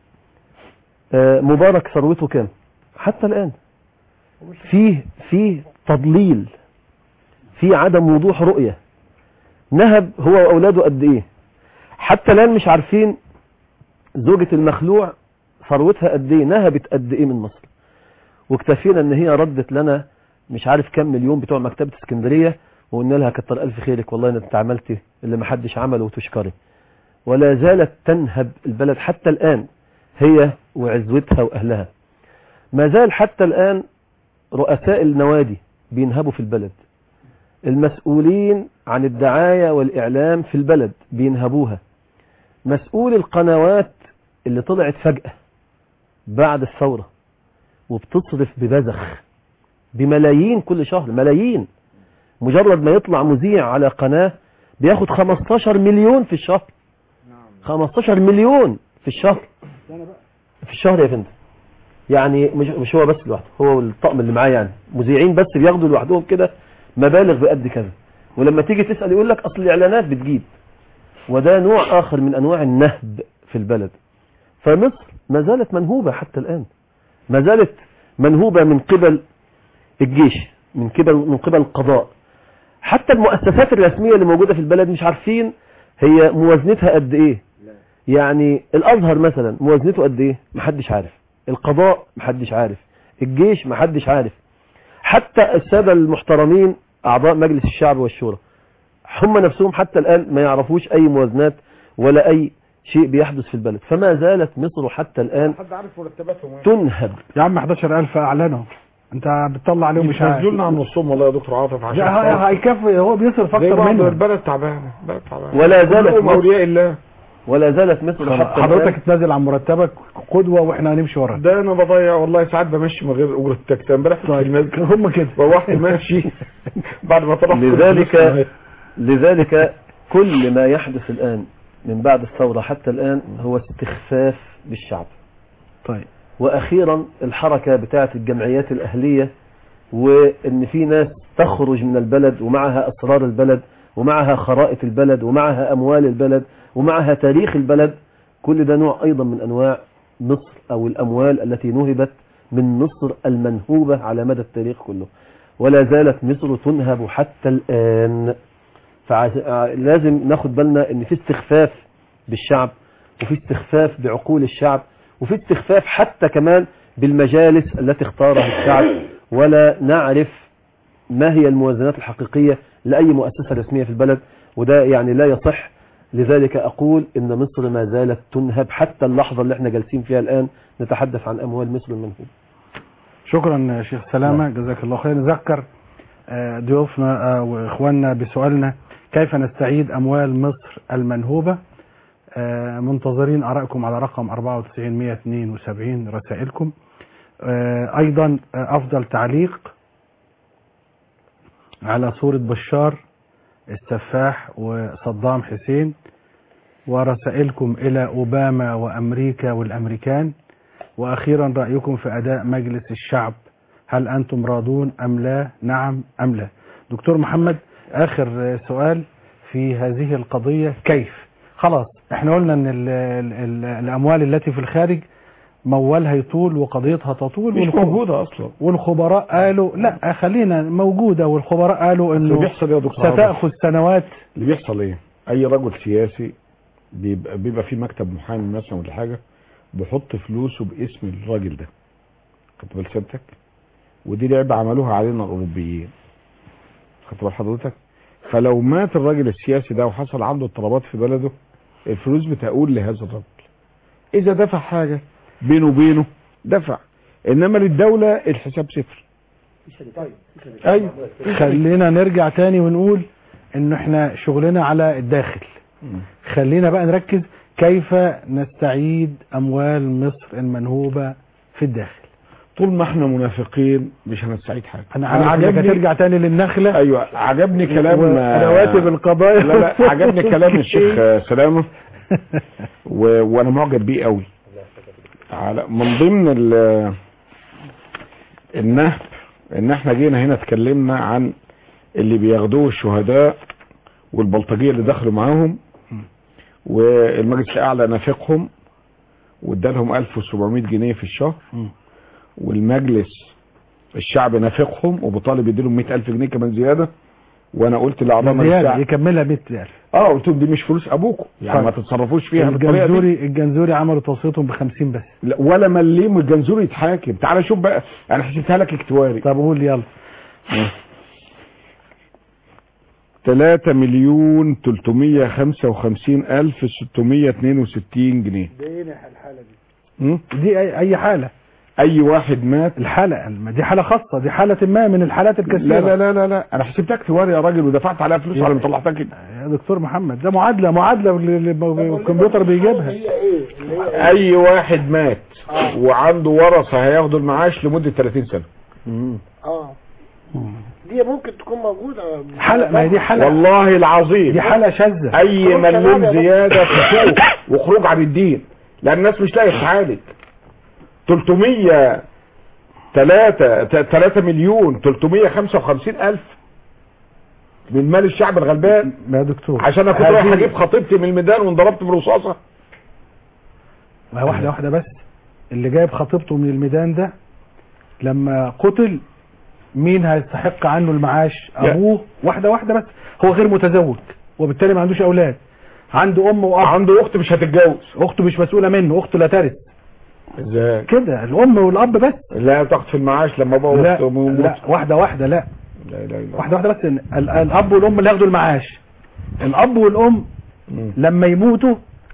آه، مبارك ثروته كام حتى الآن فيه فيه تضليل في عدم وضوح رؤية نهب هو وأولاده قد إيه حتى الآن مش عارفين زوجة المخلوع ثروتها قد إيه نهبت قد إيه من مصر واكتفينا إن هي ردت لنا مش عارف كم مليون بتوع مكتبة اسكندرية وقلنا لها كتر ألف خيرك والله إن أنت عملتي اللي محدش عمله وتشكري ولا زالت تنهب البلد حتى الآن هي وعزوتها وأهلها ما زال حتى الآن رؤساء النوادي بينهبوا في البلد المسؤولين عن الدعاية والإعلام في البلد بينهبوها مسؤول القنوات اللي طلعت فجأة بعد الثورة وبتصرف ببذخ بملايين كل شهر ملايين مجرد ما يطلع مذيع على قناة بياخد 15 مليون في الشهر 15 مليون في الشهر في الشهر يا فندم يعني مش مش هو بس لوحده هو والطقم اللي معاه يعني مذيعين بس بياخدوا لوحدهم كده مبالغ بقد كذا ولما تيجي تسأل يقول لك اصل الاعلانات بتجيب وده نوع اخر من انواع النهب في البلد فمصر ما زالت منهوبة حتى الان ما زالت منهوبة من قبل الجيش من قبل من قبل القضاء حتى المؤسسات الرسمية اللي موجودة في البلد مش عارفين هي موازنتها قد ايه يعني الازهر مثلا موازنته قد ايه محدش عارف القضاء محدش عارف الجيش محدش عارف حتى السادة المحترمين اعضاء مجلس الشعب والشورى هم نفسهم حتى الان ما يعرفوش اي موازنات ولا اي شيء بيحدث في البلد فما زالت مصر حتى الان حد عارف مرتباتهم ايه تنهب يا عم 11000 اعلنوا انت بتطلع عليهم مش عارف لنا عن نصهم والله يا دكتور عاطف عشان لا، خاطر. هي- هيكفي هو بيصرف زي اكتر بعض منهم البلد تعبانه البلد تعبانه ولا زالت كلهم مصر اولياء الله ولا زالت مصر حتى حضرتك الان تنزل عن مرتبك قدوة واحنا هنمشي وراك ده انا بضيع والله ساعات بمشي من غير اجره التاكسي امبارح في طيب المسجد هم كده روحت ماشي بعد ما طلعت لذلك لذلك كل ما يحدث الآن من بعد الثورة حتى الآن هو استخفاف بالشعب طيب وأخيرا الحركة بتاعة الجمعيات الأهلية وإن في ناس تخرج من البلد ومعها أسرار البلد ومعها خرائط البلد ومعها أموال البلد ومعها تاريخ البلد كل ده نوع أيضا من أنواع مصر أو الأموال التي نهبت من مصر المنهوبة على مدى التاريخ كله ولا زالت مصر تنهب حتى الآن فلازم ناخد بالنا ان في استخفاف بالشعب وفي استخفاف بعقول الشعب وفي استخفاف حتى كمان بالمجالس التي اختارها الشعب ولا نعرف ما هي الموازنات الحقيقية لأي مؤسسة رسمية في البلد وده يعني لا يصح لذلك أقول إن مصر ما زالت تنهب حتى اللحظة اللي احنا جالسين فيها الآن نتحدث عن أموال مصر المنهوبة شكرا شيخ سلامة جزاك الله خير نذكر آه، ضيوفنا آه، واخواننا بسؤالنا كيف نستعيد اموال مصر المنهوبة آه، منتظرين ارائكم على رقم 94 172 رسائلكم آه، ايضا آه، افضل تعليق على صورة بشار السفاح وصدام حسين ورسائلكم الى اوباما وامريكا والامريكان واخيرا رايكم في اداء مجلس الشعب هل انتم راضون ام لا نعم ام لا دكتور محمد اخر سؤال في هذه القضيه كيف خلاص احنا قلنا ان ال ال ال الاموال التي في الخارج موالها يطول وقضيتها تطول مش والخب- موجوده اصلا والخبراء قالوا لا خلينا موجوده والخبراء قالوا اللي انه بيحصل يا دكتور عاطف ستاخذ سنوات اللي بيحصل ايه اي رجل سياسي بيبقى بيبقى في مكتب محامي مثلا ولا حاجه بيحط فلوسه باسم الراجل ده خدت بال سيادتك ودي لعبه عملوها علينا الاوروبيين خدت بال حضرتك فلو مات الراجل السياسي ده وحصل عنده اضطرابات في بلده الفلوس بتقول لهذا الرجل اذا دفع حاجه بينه وبينه دفع انما للدوله الحساب صفر ايوه خلينا نرجع تاني ونقول انه احنا شغلنا على الداخل خلينا بقى نركز كيف نستعيد اموال مصر المنهوبة في الداخل طول ما احنا منافقين مش هنستعيد حاجه انا عجبني ترجع تاني للنخلة ايوه عجبني كلام رواتب القضايا لا لا عجبني كلام الشيخ سلامه و... وانا معجب بيه قوي على من ضمن ال... النهب ان احنا جينا هنا اتكلمنا عن اللي بياخدوه الشهداء والبلطجيه اللي دخلوا معاهم والمجلس الاعلى نافقهم وادالهم 1700 جنيه في الشهر مم. والمجلس الشعب نافقهم وبطالب يديلهم 100000 جنيه كمان زياده وانا قلت لاعضاء مجلس زيادة الشعب يكملها 100000 اه قلت لهم دي مش فلوس ابوكم يعني طيب. ما تتصرفوش فيها بالطريقه دي الجنزوري الجنزوري عملوا توصيتهم ب 50 بس لا، ولا مليم الجنزوري يتحاكم تعال شوف بقى انا حسبتها لك اكتواري طب قول يلا 3 مليون 355 الف 662 جنيه الحالة م? دي دي اي أي حالة اي واحد مات الحالة ما دي حالة خاصة دي حالة ما من الحالات الكثيرة لا لا لا لا لا انا حسبتها اكتواري يا راجل ودفعت عليها فلوس على ما طلعتها كده يا دكتور محمد ده معادلة معادلة اللي اللي الكمبيوتر بيجيبها هي ايه اللي هي اي واحد مات وعنده ورثه هياخدوا المعاش لمده 30 سنه اه دي ممكن تكون موجوده حالة ما هي دي حالة والله العظيم دي حالة شاذة اي خروج مليم شباب يا زياده في سوق وخروج عن الدين لان الناس مش لاقيه تتعالج 300 3 3 مليون 355 الف من مال الشعب الغلبان يا دكتور عشان اكون رايح هذه- اجيب خطيبتي من الميدان وانضربت برصاصه ما هي واحدة واحدة بس اللي جايب خطيبته من الميدان ده لما قتل مين هيستحق عنه المعاش يا. ابوه واحدة واحدة بس هو غير متزوج وبالتالي ما عندوش اولاد عنده ام واب عنده اخت مش هتتجوز اخته مش مسؤولة منه اخته لا ترث ازاي كده الام والاب بس لا تاخد في المعاش لما ابوه لا, واخته يموت. لا واحدة واحدة لا لا لا لا واحدة واحدة بس إن ال- الاب والام اللي ياخدوا المعاش الاب والام مم. لما يموتوا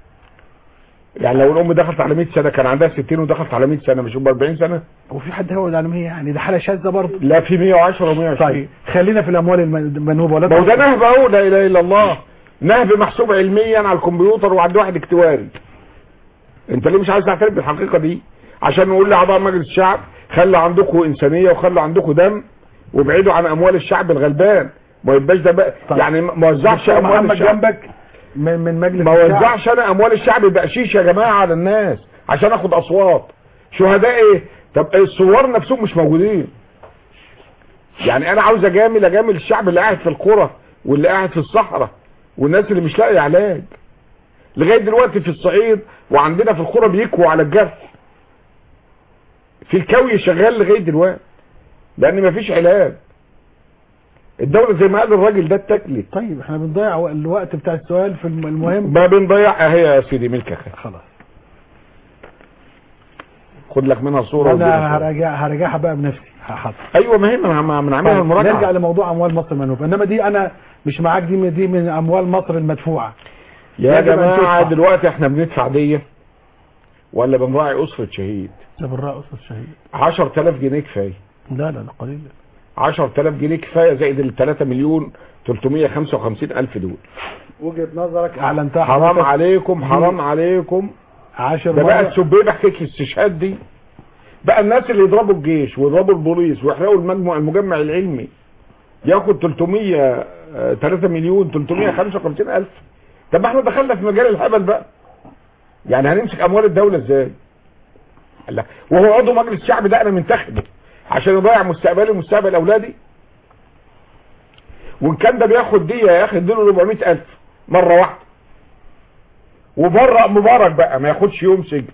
يعني لو الام دخلت على 100 سنه كان عندها 60 ودخلت على 100 سنه مش هم 40 سنه وفي حد هو العالمية يعني ده حالة شاذة برضه لا في 110 و120 طيب خلينا في الاموال الم- المنهوبة ولا ما هو ده نهب اهو لا اله الا الله نهب محسوب علميا على الكمبيوتر وعند واحد اكتواري انت ليه مش عايز تعترف بالحقيقه دي عشان نقول لاعضاء مجلس الشعب خلوا عندكم انسانيه وخلوا عندكم دم وابعدوا عن اموال الشعب الغلبان ما يبقاش ده بقى طيب. يعني ما وزعش دكتور اموال محمد الشعب جنبك من من مجلس ما الشعب. وزعش انا اموال الشعب بقشيش يا جماعه على الناس عشان اخد اصوات شهداء ايه طب الثوار نفسهم مش موجودين يعني انا عاوز اجامل اجامل الشعب اللي قاعد في القرى واللي قاعد في الصحراء والناس اللي مش لاقي علاج لغايه دلوقتي في الصعيد وعندنا في القرى بيكووا على الجرح في الكوي شغال لغايه دلوقتي لان مفيش علاج الدوله زي ما قال الراجل ده اتكلت طيب احنا بنضيع و- الوقت بتاع السؤال في الم- المهم ما بنضيع اهي يا سيدي ملكك خلاص خد لك منها صوره ودينا انا صورة. هراجع هرجعها بقى بنفسي حاضر ايوه ما هي من من طيب عاملها المراجعه نرجع لموضوع اموال مصر المنوفه انما دي انا مش معاك دي من دي من اموال مصر المدفوعه يا يجب أن جماعه تدفع. دلوقتي احنا بندفع ديه ولا بنراعي اسره شهيد ده بالرأس الشهيد 10000 جنيه كفايه لا لا لا قليل 10000 جنيه كفايه زائد ال 3 مليون 355 الف دول وجهه نظرك اعلنتها حرام حضرتك عليكم حرام عليكم عاشر ده بقى مرة. السبيبه حكايه الاستشهاد دي بقى الناس اللي يضربوا الجيش ويضربوا البوليس ويحرقوا المجمع المجمع العلمي ياخد 300 آه، 3 مليون 355 الف طب ما احنا دخلنا في مجال الهبل بقى يعني هنمسك اموال الدوله ازاي لا وهو عضو مجلس الشعب ده انا منتخبه عشان يضيع مستقبلي ومستقبل اولادي وان كان ده بياخد دي يا اخي اديله 400 الف مره واحده وبرأ مبارك بقى ما ياخدش يوم سجن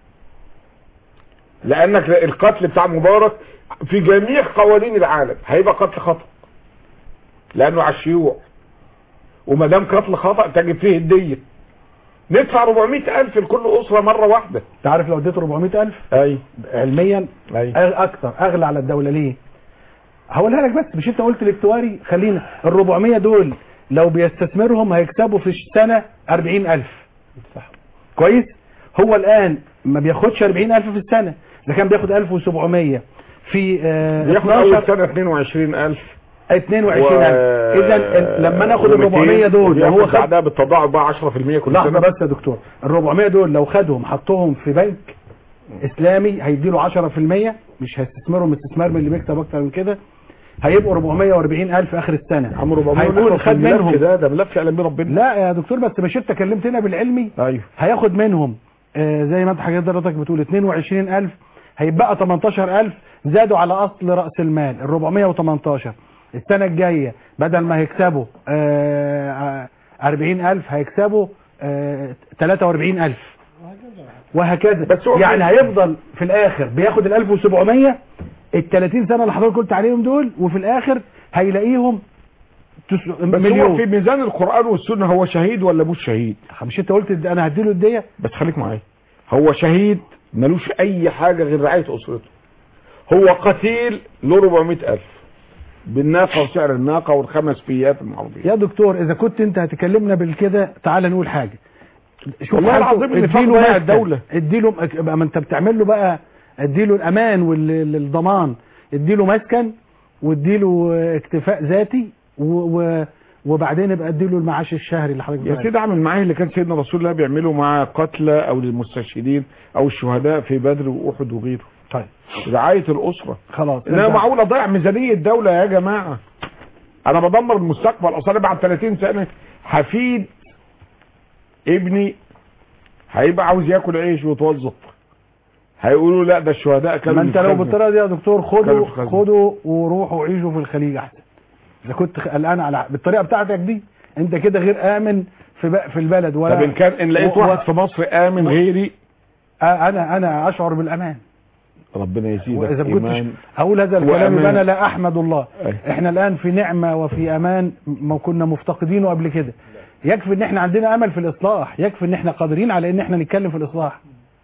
لانك القتل بتاع مبارك في جميع قوانين العالم هيبقى قتل خطأ لانه على الشيوع وما دام قتل خطأ تجب فيه الدية ندفع 400 الف لكل اسرة مرة واحدة انت عارف لو اديته 400000 اي علميا اي أغ- اكتر اغلى على الدوله ليه هقولها لك بس مش انت قلت الاكتواري خلينا ال 400 دول لو بيستثمرهم هيكسبوا في السنه 40000 كويس هو الان ما بياخدش 40000 في السنه ده كان بياخد 1700 في آه بياخد اول 12 سنة 22 الف 22000 اذا لما ناخد ال 400 دول لو هو خد بعدها بالتضاعف بقى 10% كل لحظه سنة بس يا دكتور ال 400 دول لو خدهم حطهم في بنك اسلامي هيديله 10% مش هيستثمرهم استثمار من اللي بيكسب اكتر من كده هيبقوا 440 الف اخر السنه عم 400 هيكون خد منهم ده ده ملف يعلم بيه ربنا لا يا دكتور بس مش انت كلمتنا بالعلمي ايوه هياخد منهم آه زي ما انت حضرتك بتقول 22000 هيبقى 18000 زادوا على اصل راس المال ال 418 السنه الجايه بدل ما هيكسبوا آه، آه، 40000 هيكسبوا آه، 43000 وهكذا بس هو يعني في- هيفضل في الاخر بياخد ال 1700 ال 30 سنه اللي حضرتك قلت عليهم دول وفي الاخر هيلاقيهم تس- بس هو مليون في ميزان القرآن والسنة هو شهيد ولا مش شهيد مش انت قلت الد- انا هديله الديه بس خليك معايا هو شهيد ملوش اي حاجة غير رعاية اسرته هو قتيل له 400 الف بالناقة وسعر الناقة والخمس فيات المعروفين يا دكتور اذا كنت انت هتكلمنا بالكده تعال نقول حاجه شوف والله حالته، العظيم اللي اديله فقد ضيع مسكن، الدولة. اديله بقى ما انت بتعمل له بقى اديله الامان والضمان اديله مسكن واديله اكتفاء ذاتي و و وبعدين يبقى اديله المعاش الشهري اللي حضرتك يا بتقول سيدي اعمل معاه اللي كان سيدنا رسول الله بيعمله مع قتلى او للمستشهدين او الشهداء في بدر واحد وغيره طيب رعاية الاسرة خلاص انما انت- معقول اضيع ميزانية دولة يا جماعة انا بدمر المستقبل اصلا بعد 30 سنة حفيد ابني هيبقى عاوز ياكل عيش ويتوظف هيقولوا لا ده الشهداء كانوا ما انت لو بالخزنة. بالطريقه دي يا دكتور كانوا خدوا في خزنة. خدوا وروحوا عيشوا في الخليج احسن اذا كنت قلقان على بالطريقه بتاعتك دي انت كده غير امن في بق- في البلد ولا طب ان كان ان لقيت و- و- واحد في مصر امن غيري آه، انا انا اشعر بالامان ربنا يزيدك واذا ما كنتش ايمان اقول هذا الكلام وأمان. يبقى انا لا احمد الله أي. احنا الان في نعمه وفي امان ما كنا مفتقدينه قبل كده يكفي ان احنا عندنا امل في الاصلاح يكفي ان احنا قادرين على ان احنا نتكلم في الاصلاح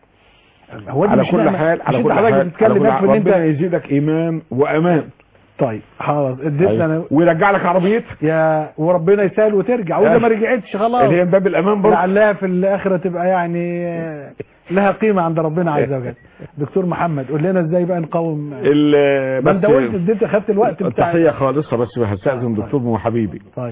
هو دي على مش كل نعمة. حال على مش كل انت حضرتك حال على بتتكلم كل يكفي حال ان ربنا انت يزيدك ايمان وامان طيب خلاص اديتنا انا ويرجع لك عربيتك يا وربنا يسهل وترجع واذا أي. ما رجعتش خلاص اللي هي من باب الامان برضه لعلها في الاخره تبقى يعني آه، لها قيمه عند ربنا عز وجل دكتور محمد قول لنا ازاي بقى نقاوم ال- ما انت بس- قلت اديت خدت الوقت بتاع تحية خالصة بس هستأذن دكتور مو حبيبي طيب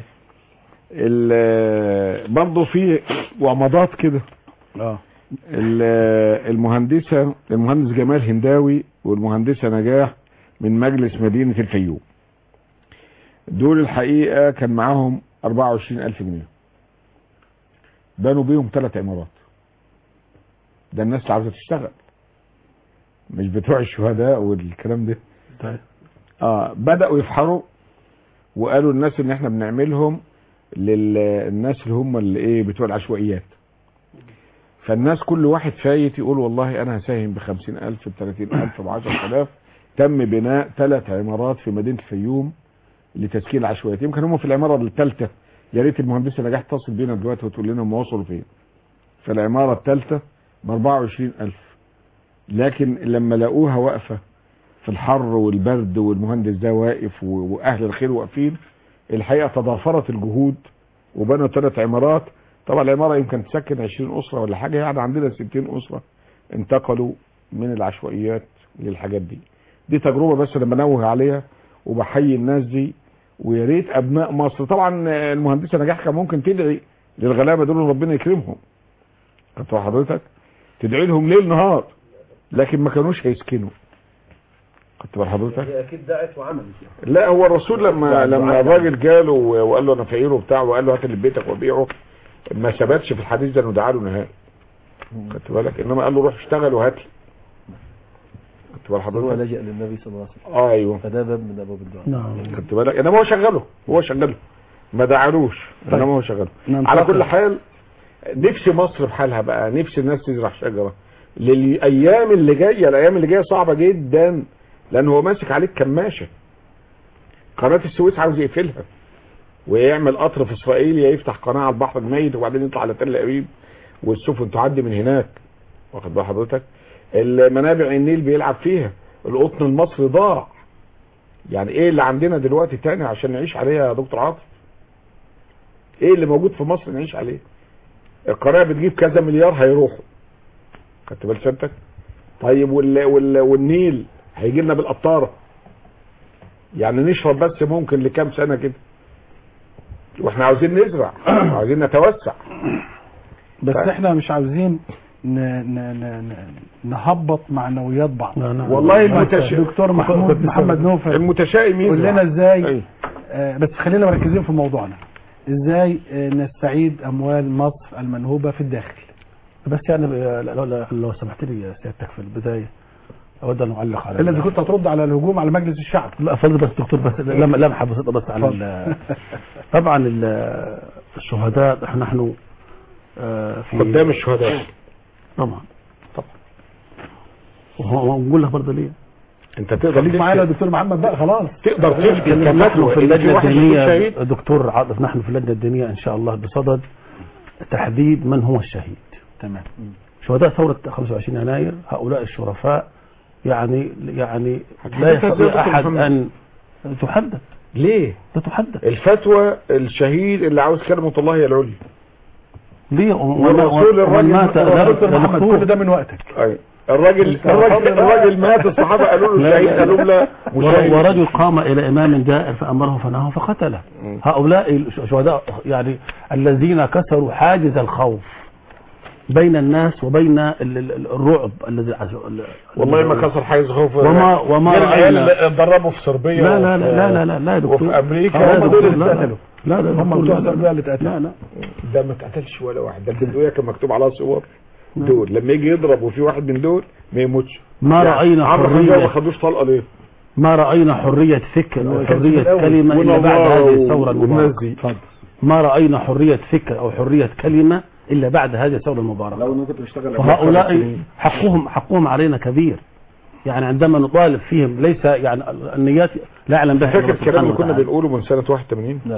ال- برضه في ومضات كده اه ال- المهندسة المهندس جمال هنداوي والمهندسة نجاح من مجلس مدينة الفيوم دول الحقيقة كان معاهم 24 ألف جنيه بنوا بيهم ثلاث عمارات ده الناس اللي عاوزة تشتغل مش بتوع الشهداء والكلام ده طيب اه بدأوا يفحروا وقالوا الناس ان احنا بنعملهم للناس اللي هم اللي ايه بتوع العشوائيات فالناس كل واحد فايت يقول والله انا هساهم بخمسين الف بثلاثين الف بعشر الاف تم بناء ثلاث عمارات في مدينة الفيوم لتسكين العشوائيات يمكن هم في العمارة الثالثة يا ريت المهندسة نجاح تتصل بينا دلوقتي وتقول لنا هم وصلوا فين في العمارة الثالثة ب 24 الف لكن لما لقوها واقفة في الحر والبرد والمهندس ده واقف و- واهل الخير واقفين الحقيقه تضافرت الجهود وبنوا ثلاث عمارات طبعا العماره يمكن تسكن 20 اسره ولا حاجه يعني عندنا 60 اسره انتقلوا من العشوائيات للحاجات دي دي تجربه بس انا بنوه عليها وبحيي الناس دي ويا ريت ابناء مصر طبعا المهندسه نجاح كان ممكن تدعي للغلابه دول ربنا يكرمهم كنت حضرتك تدعي لهم ليل نهار لكن ما كانوش هيسكنوا كنت بال حضرتك اكيد دعت وعملت لا هو الرسول لما لما الراجل جاله وقال له انا فقير وبتاع وقال له هات اللي في بيتك وبيعه ما ثبتش في الحديث ده انه دعا له نهائي خدت بالك انما قال له روح اشتغل وهات لي خدت بال هو حضرتك لجأ للنبي صلى الله عليه وسلم اه ايوه فده باب من ابواب الدعاء نعم خدت بالك انما هو شغله هو شغله ما دعالوش انما هو شغله ننتقل. على كل حال نفسي مصر بحالها بقى نفسي الناس تزرع شجره للايام اللي جايه الايام اللي جايه صعبه جدا لان هو ماسك عليك كماشه قناه السويس عاوز يقفلها ويعمل قطر في اسرائيل يا يفتح قناه على البحر الميت وبعدين يطلع على تل ابيب والسفن تعدي من هناك واخد بال حضرتك المنابع النيل بيلعب فيها القطن المصري ضاع يعني ايه اللي عندنا دلوقتي تاني عشان نعيش عليه يا دكتور عاطف ايه اللي موجود في مصر نعيش عليه القناه بتجيب كذا مليار هيروحوا خدت بال سيادتك طيب وال... وال... والنيل هيجي لنا بالقطاره يعني نشرب بس ممكن لكام سنه كده واحنا عاوزين نزرع عاوزين نتوسع بس طيب. احنا مش عاوزين ن... ن... ن... ن... نهبط معنويات بعض لا، نعم. والله المتش... دكتور محمود محمد نوفل المتشائم قول يزرع. لنا ازاي أي. آه، بس خلينا مركزين في موضوعنا ازاي آه، نستعيد اموال مصر المنهوبه في الداخل بس يعني ب- لو, لو, لو سمحت لي يا سيادتك في البداية اود ان اعلق على الا اذا كنت هترد على الهجوم على مجلس الشعب لا فضل بس دكتور بس لم لمحه بسيطه بس على ال- طبعا ال- الشهداء احنا نحن آه، في قدام الشهداء طبعا طبعا وهو ونقول لك برضه ليه انت تقدر خليك معانا يا تفتي دكتور محمد بقى خلاص تقدر تفتي نحن كفتوى في ان في اللجنه واحد يكون الدينيه شهيد دكتور عاطف نحن في اللجنه الدينيه ان شاء الله بصدد تحديد من هو الشهيد تمام شهداء ثورة 25 يناير هؤلاء الشرفاء يعني يعني لا هتحددها إزاي يا يستطيع دكتور أحد محمد؟ أن تحدد ليه لا تحدد الفتوى الشهيد اللي عاوز كلمة الله هي العليا ليه والرسول الراجل مات الرسول لا- دكتور لا محمد مكتوب. كل ده من وقتك أي. الراجل الراجل الراجل مات الصحابة قالوا له لا، شهيد لا. قالوا له لا ور- مشاهد. ورجل قام إلى إمام جائر فأمره فنهاه فقتله مم. هؤلاء الشهداء يعني الذين كسروا حاجز الخوف بين الناس وبين ال- ال- الرعب الذي ال- والله ما كسر حيز خوف وما- وما غير العيال رأينا- اللي اتدربوا في صربيا لا لا وفي- لا لا لا لا يا دكتور وفي امريكا لا يا هم دكتور، دول اللي لا، اتقتلوا. لا لا هم دكتور، بتوع لا، لا. الصربية اللي اتقتلوا. لا لا ده ما اتقتلش ولا واحد ده البندقية كان مكتوب عليها صور دول لما يجي يضرب وفي واحد من دول ما يموتش ما رأينا عمرو خنجر ما حرية خدوش طلقة ليه ما رأينا حرية فكر هو أو كان في حرية الأول. كلمة إلا بعد ونوار هذه الثورة والناس المباركة دي اتفضل ما رأينا حرية فكر أو حرية كلمة إلا بعد هذه الثورة المباركة انا كنت بشتغل وهؤلاء حقهم حقهم علينا كبير يعني عندما نطالب فيهم ليس يعني النيات لا يعلم بها إلا فاكر الله الكلام اللي سبحانه كنا وتعالى. بنقوله من سنة 81 لا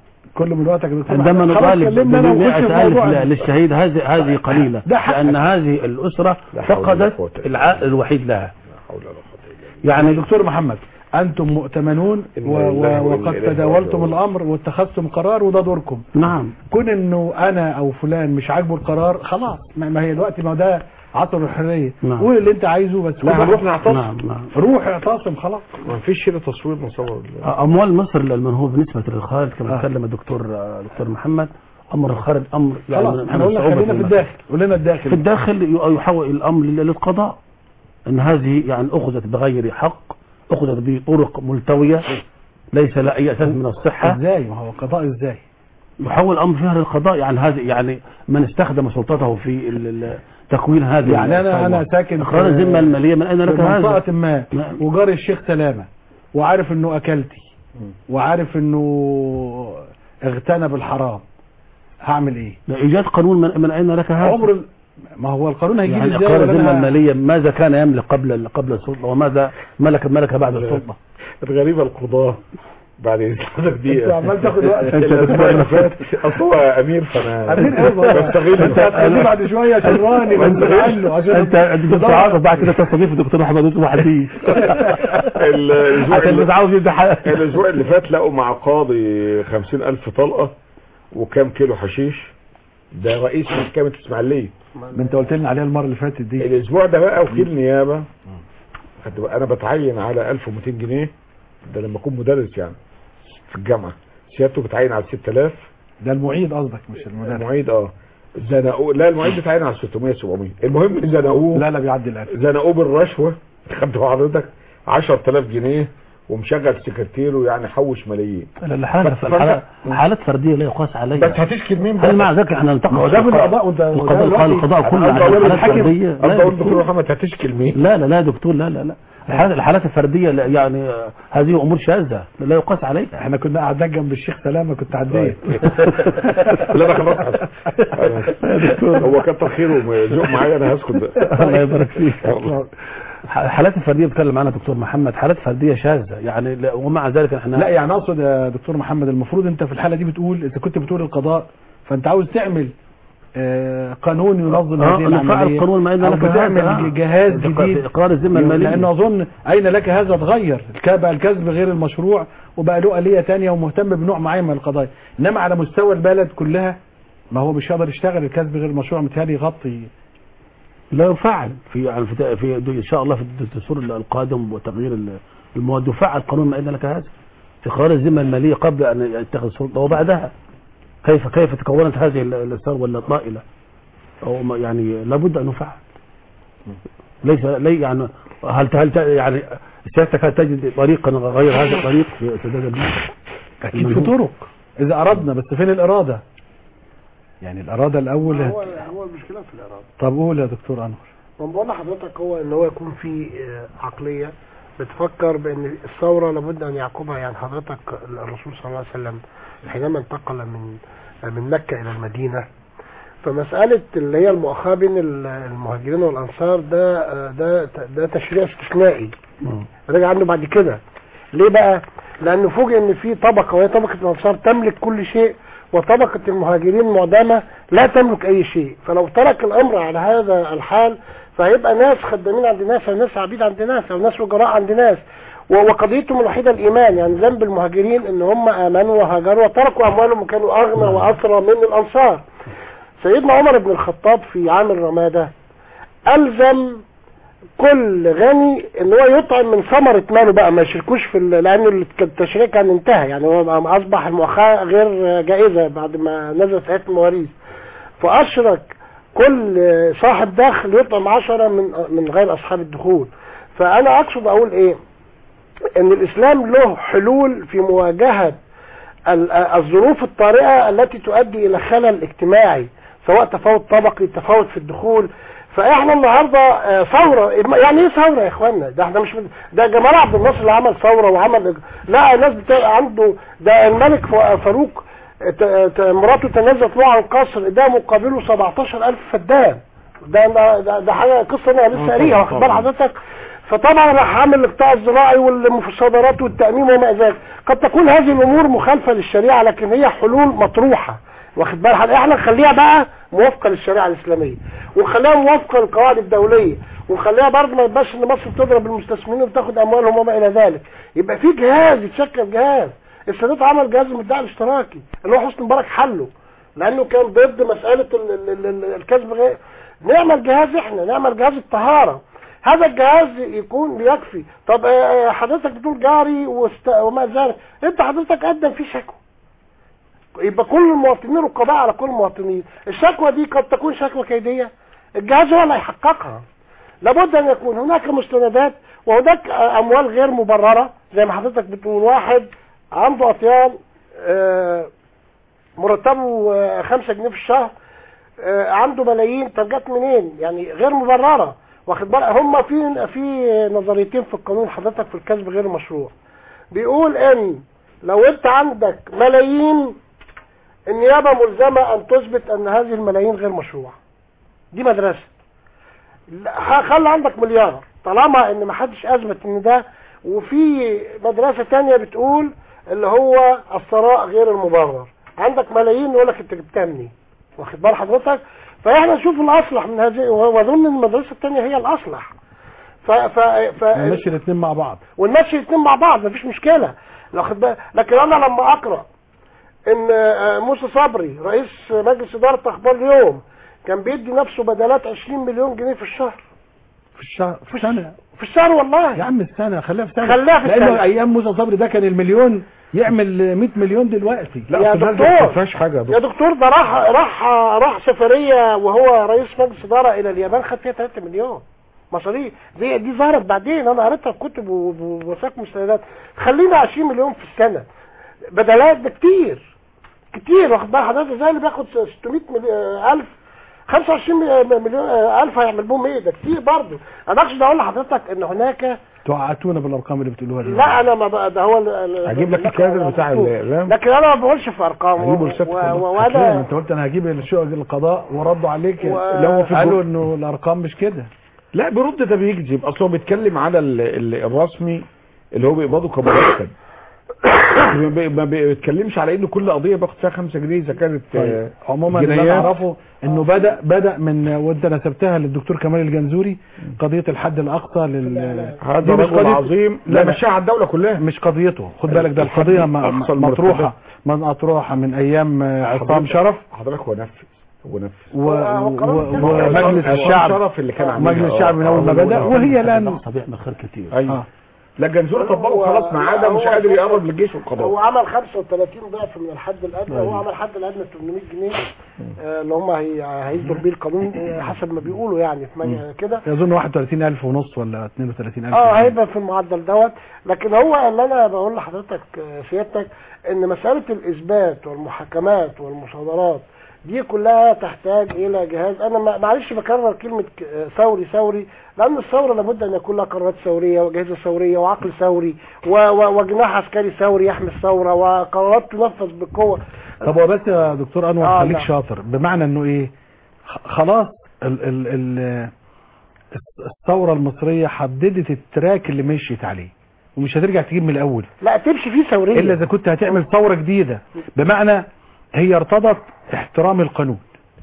كل من وقتك يا دكتور عندما محمد. خلاص نطالب كلمنا أنا ونخش في بمئة ألف موضوعنا. للشهيد هذه هذه قليلة ده حقك. لأن هذه الأسرة لا حول ولا فقدت قوة إلا العائل الوحيد لها لا حول ولا قوة الا يعني دكتور محمد انتم مؤتمنون إنا و... لله و... وإنا وقد إليه تداولتم راجعون. الامر واتخذتم قرار وده دوركم نعم كون انه انا او فلان مش عاجبه القرار خلاص ما ما هي دلوقتي ما هو ده عصر الحريه نعم. قول اللي انت عايزه بس كل لا واحد- هنروح نعتصم نعم نعم روح اعتصم خلاص ما فيش هنا تصوير مصور أموال مصر المنهوب بالنسبة للخارج كما آه. تكلم الدكتور دكتور محمد أمر الخارج أمر يعني خلاص من احنا قلنا الصعوبة خلينا في المسألة. الداخل قول لنا الداخل في الداخل ي- يحول الأمر لل- للقضاء أن هذه يعني أخذت بغير حق أخذت بطرق ملتوية ليس لها أي أساس من الصحة ازاي ما هو قضاء ازاي يحول الأمر فيها للقضاء يعني هذه يعني من استخدم سلطته في ال- ال- تكوين هذه يعني انا انا الثورة. ساكن إقرار في- الذمة المالية من أين في لك هذا؟ منطقة ما نعم. وجار الشيخ سلامة وعارف انه اكلتي وعارف انه اغتنى بالحرام هعمل ايه لا، إيجاد قانون من, من أين لك هذا؟ عمر ال- ما هو القانون هيجيب يعني ازاي إقرار ولا الذمة أنا- المالية ماذا كان يملك قبل قبل السلطة وماذا ملك ملك بعد السلطة؟ الغريبة القضاة بعد حضرتك دي انت عمال تاخد وقت. الاسبوع اللي فات اصل هو امير فانا امين ايه بقى؟ بستغل انت هتخليه بعد شويه عشان راني بنزل له عشان انت انت دكتور عاطف بعد كده تستضيف الدكتور محمد يوسف حديث الاسبوع عشان اللي- مش عاوز يدي حق الاسبوع اللي فات لقوا مع قاضي خمسين الف طلقة وكام كيلو حشيش ده رئيس محكمة اسماعيلية ما انت قلت لنا عليها المره اللي فاتت دي الاسبوع ده بقى وكيل نيابة خد بقى انا بتعين على 1200 جنيه ده لما اكون مدرس يعني في الجامعة سيادته بتعين على 6000 ده المعيد قصدك مش المدرس المعيد اه زنقوه لا المعيد بتعين على 600 700 المهم زنقوه لا لا بيعدي الالف زنقوه بالرشوة خدت حضرتك 10000 جنيه ومشغل سكرتيره يعني حوش ملايين الحالات فأنت- الحالات حالات فرديه لا يقاس عليها بس هتشكي لمين هل مع ذلك احنا ننتقد ما هو ده في القضاء وانت القضاء وده قال دلوقتي- القضاء كله أنا على بقول الحالات الحاكم- الفرديه أنا لا بقول دكتور. دكتور محمد هتشكي لمين لا لا لا يا دكتور لا لا لا الحالات الحالات الفرديه لا يعني آه، هذه امور شاذه لا يقاس عليها احنا كنا قاعدين جنب الشيخ سلامه كنت عديت لا انا خلاص أنا- هو كتر خيره ذوق معايا انا هسكت بقى الله يبارك فيك والله. الحالات الفرديه بيتكلم عنها دكتور محمد حالات فرديه شاذه يعني لا- ومع ذلك احنا لا يعني اقصد يا دكتور محمد المفروض انت في الحاله دي بتقول اذا كنت بتقول القضاء فانت عاوز تعمل آه، قانون ينظم اه هذه نفعل العمليه القانون ما إن أو لك هذا. بتعمل آه. جهاز في جديد اقرار الذمه الماليه لان اظن اين لك هذا اتغير الك- بقى الكسب غير المشروع وبقى له آلية تانية ومهتم بنوع معين من القضايا انما على مستوى البلد كلها ما هو مش هيقدر يشتغل الكسب غير المشروع متهيألي يغطي لا يفعل في يعني في, في ان شاء الله في الدستور القادم وتغيير ال- المواد يفعل قانون ما ان لك هذا في قرار الذمه الماليه قبل ان يتخذ السلطه وبعدها كيف كيف تكونت هذه ال- الثروه الطائله او ما- يعني لابد ان يفعل ليس لي يعني هل هل يعني سيادتك هل تجد طريقا غير هذا الطريق في سداد المال؟ اكيد في طرق اذا اردنا بس فين الاراده يعني الاراده الاول هو هو المشكله في الاراده طب قول يا دكتور انور ما بقول لحضرتك هو ان هو يكون في آه، عقليه بتفكر بان الثوره لابد ان يعقبها يعني حضرتك الرسول صلى الله عليه وسلم حينما انتقل من من مكه الى المدينه فمساله اللي هي المؤاخاه بين ال- المهاجرين والانصار ده آه، ده ده تشريع استثنائي رجع عنه بعد كده ليه بقى لانه فوجئ ان في طبقه وهي طبقه الانصار تملك كل شيء وطبقه المهاجرين معدمه لا تملك اي شيء فلو ترك الامر على هذا الحال فهيبقى ناس خدامين عند ناس او ناس عبيد عند ناس او ناس وجراء عند ناس و- وقضيتهم الوحيده الايمان يعني ذنب المهاجرين ان هم امنوا وهاجروا وتركوا اموالهم وكانوا اغنى واثرى من الانصار سيدنا عمر بن الخطاب في عام الرماده الزم كل غني ان هو يطعم من ثمرة ماله بقى ما يشركوش في ال- لان التشريع كان انتهى يعني هو بقى اصبح المؤاخاة غير جائزة بعد ما نزلت آية المواريث فاشرك كل صاحب دخل يطعم عشرة من من غير اصحاب الدخول فانا اقصد اقول ايه ان الاسلام له حلول في مواجهة ال- الظروف الطارئة التي تؤدي الى خلل اجتماعي سواء تفاوت طبقي تفاوت في الدخول فاحنا النهارده آه، ثوره يعني ايه ثوره يا اخوانا ده احنا مش ده جمال عبد الناصر اللي عمل ثوره وعمل لا الناس بتاع عنده ده الملك ف- فاروق ت- ت- مراته تنازلت له عن قصر ده مقابله 17000 فدان ده ده, ده, ده حاجه قصه انا لسه قاريها واخد بال حضرتك فطبعا راح عامل القطاع الزراعي والمصادرات والتامين وما الى ذلك قد تكون هذه الامور مخالفه للشريعه لكن هي حلول مطروحه واخد بال حضرتك احنا نخليها بقى موافقه للشريعه الاسلاميه ونخليها موافقه للقواعد الدوليه ونخليها برضه ما يبقاش ان مصر تضرب المستثمرين وبتاخد اموالهم وما الى ذلك يبقى في جهاز يتشكل جهاز السادات عمل جهاز المدعي الاشتراكي اللي هو حسني مبارك حله لانه كان ضد مساله ال- ال- ال- ال- الكسب غير نعمل جهاز احنا نعمل جهاز الطهاره هذا الجهاز يكون يكفي طب آه، حضرتك بتقول جاري واست... وما ذلك انت حضرتك قدم فيه شكوى يبقى كل المواطنين رقباء على كل المواطنين الشكوى دي قد تكون شكوى كيديه الجهاز هو اللي هيحققها لابد ان يكون هناك مستندات وهناك اموال غير مبرره زي ما حضرتك بتقول واحد عنده اطيان آه، مرتبه آه، خمسة جنيه في الشهر آه، عنده ملايين طب جت منين يعني غير مبرره واخد بالك هم في في نظريتين في القانون حضرتك في الكسب غير المشروع بيقول ان لو انت عندك ملايين النيابه ملزمه ان تثبت ان هذه الملايين غير مشروعه دي مدرسه لا، خلي عندك مليار طالما ان ما حدش اثبت ان ده وفي مدرسه تانية بتقول اللي هو الثراء غير المبرر عندك ملايين يقول لك انت جبتها منين واخد بال حضرتك فاحنا نشوف الاصلح من هذه واظن ان المدرسه الثانيه هي الاصلح ف ف ف نمشي الاثنين مع بعض ونمشي الاثنين مع بعض مفيش مشكله واخد بالك لكن انا لما اقرا ان آه، موسى صبري رئيس مجلس اداره اخبار اليوم كان بيدي نفسه بدلات 20 مليون جنيه في الشهر في الشهر في السنه في الشهر والله يا عم السنه خليها في سنه خليها في لانه السنة. ايام موسى صبري ده كان المليون يعمل 100 مليون دلوقتي يا لا أصل ده دكتور. ما فيهاش حاجه يا يا دكتور دكتور ده راح راح راح سفريه وهو رئيس مجلس اداره الى اليابان خد فيها 3 مليون مصاريف دي دي ظهرت بعدين انا قريتها في كتب و- و- ووثائق مستندات خلينا 20 مليون في السنه بدلات ده كتير كتير واخد بال حضرتك زي اللي بياخد 600 ملي- آه، الف 25 ملي- مليون آه، الف هيعمل بهم ايه ده كتير برضه انا اقصد اقول لحضرتك ان هناك توعتونا بالارقام اللي بتقولوها دي لا انا ما بقى ده هو ال- ال- هجيب لك الكادر بتاع الاعلام لكن انا ما بقولش في ارقام هجيبه لست و- كلها. و- هتلاقي، وانا انت قلت انا هجيب الشقق القضاء وردوا عليك و- لو في قالوا جو- انه الارقام مش كده لا برد ده بيكذب اصل هو بيتكلم على ال- ال- الرسمي اللي هو بيقبضه كمرتب ما بي- ما بيتكلمش على ان كل قضيه باخد فيها 5 جنيه اذا كانت آه، طيب. عموما اللي انا جنيهات. اعرفه انه بدا بدا من وانت نسبتها للدكتور كمال الجنزوري قضيه الحد الاقصى لل هذا دي مش رجل قضية- عظيم لا لا لا مشاها على الدوله كلها مش قضيته خد بالك ده الحد القضيه م- أقصى م- المرتبات. مطروحه من اطروحه من ايام آه، عصام حضرتك- شرف حضرتك هو نفذ هو نفذ و- هو قرار و- كده. ومجلس عصام الشعب شرف اللي كان عاملها. مجلس الشعب من اول ما آه، بدا هو- وهي الان الأقصى بيعمل خير كتير ايوه آه. لا جنزور طبقه هو- خلاص ما عاد مش هو- قادر يقرب للجيش هو والقضاء عمل 35 ضعف من الحد الادنى هو عمل حد الادنى 800 جنيه آه، اللي هم هي- هيصدر بيه القانون آه، حسب ما بيقولوا يعني في مجلس كده يظن 31000 ونص ولا 32000 اه هيبقى في المعدل دوت لكن هو اللي انا بقول لحضرتك آه، سيادتك ان مساله الاثبات والمحاكمات والمصادرات دي كلها تحتاج الى جهاز انا ما- معلش بكرر كلمه ك- آه، ثوري ثوري لان الثوره لابد ان يكون لها قرارات ثوريه واجهزه ثوريه وعقل ثوري و- و- وجناح عسكري ثوري يحمي الثوره وقرارات تنفذ بالقوه طب هو بس يا دكتور انور آه، خليك نعم. شاطر بمعنى انه ايه خ- خلاص ال ال ال الثوره المصريه حددت التراك اللي مشيت عليه ومش هترجع تجيب من الاول لا تمشي فيه ثوريه الا اذا كنت هتعمل ثوره جديده بمعنى هي ارتضت احترام القانون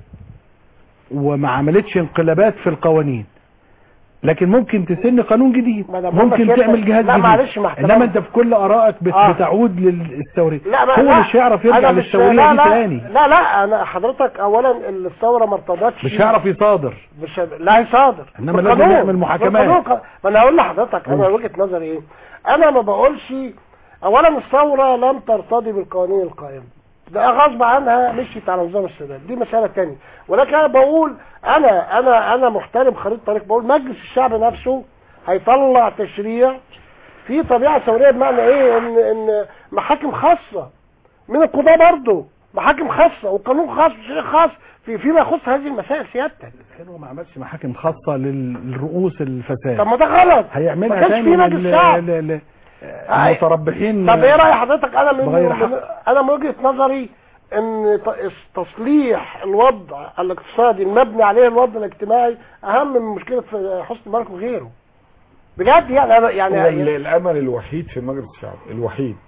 وما عملتش انقلابات في القوانين لكن ممكن تسن قانون جديد ما أنا بقول ممكن لك يا تعمل ابني- جهاز لا جديد معلش مع احترام. انما انت في كل ارائك بت- آه. بتعود للثوريه لا ما هو لا مش هيعرف يرجع أنا مش- للثوريه لا دي لا تاني لا لا انا حضرتك اولا الثوره ما ارتضتش مش هيعرف يصادر مش لا يصادر إنما لازم بالقانون. يعمل محاكمات. بالقانون. ما انا هقول لحضرتك انا وجهه نظري ايه انا ما بقولش اولا الثوره لم ترتضي بالقوانين القائمه ده غصب عنها مشيت على نظام السادات دي مساله تانية ولكن انا بقول انا انا انا محترم خريطه طريق بقول مجلس الشعب نفسه هيطلع تشريع في طبيعه ثوريه بمعنى ايه ان ان محاكم خاصه من القضاء برضه محاكم خاصه وقانون خاص وشريع خاص في فيما يخص هذه المسائل سيادتك هو ما عملش محاكم خاصه لل- للرؤوس الفساد طب ما ده غلط ما هيعملها كانش تاني في مجلس لل- شعب لل- لل- أي- المتربحين طب ايه راي حضرتك انا من, بغير من حق. انا من وجهه نظري ان ت- تصليح الوضع الاقتصادي المبني عليه الوضع الاجتماعي اهم من مشكله في حسن مبارك وغيره بجد يعني أنا- هو ال- يعني الامل الوحيد في مجلس الشعب الوحيد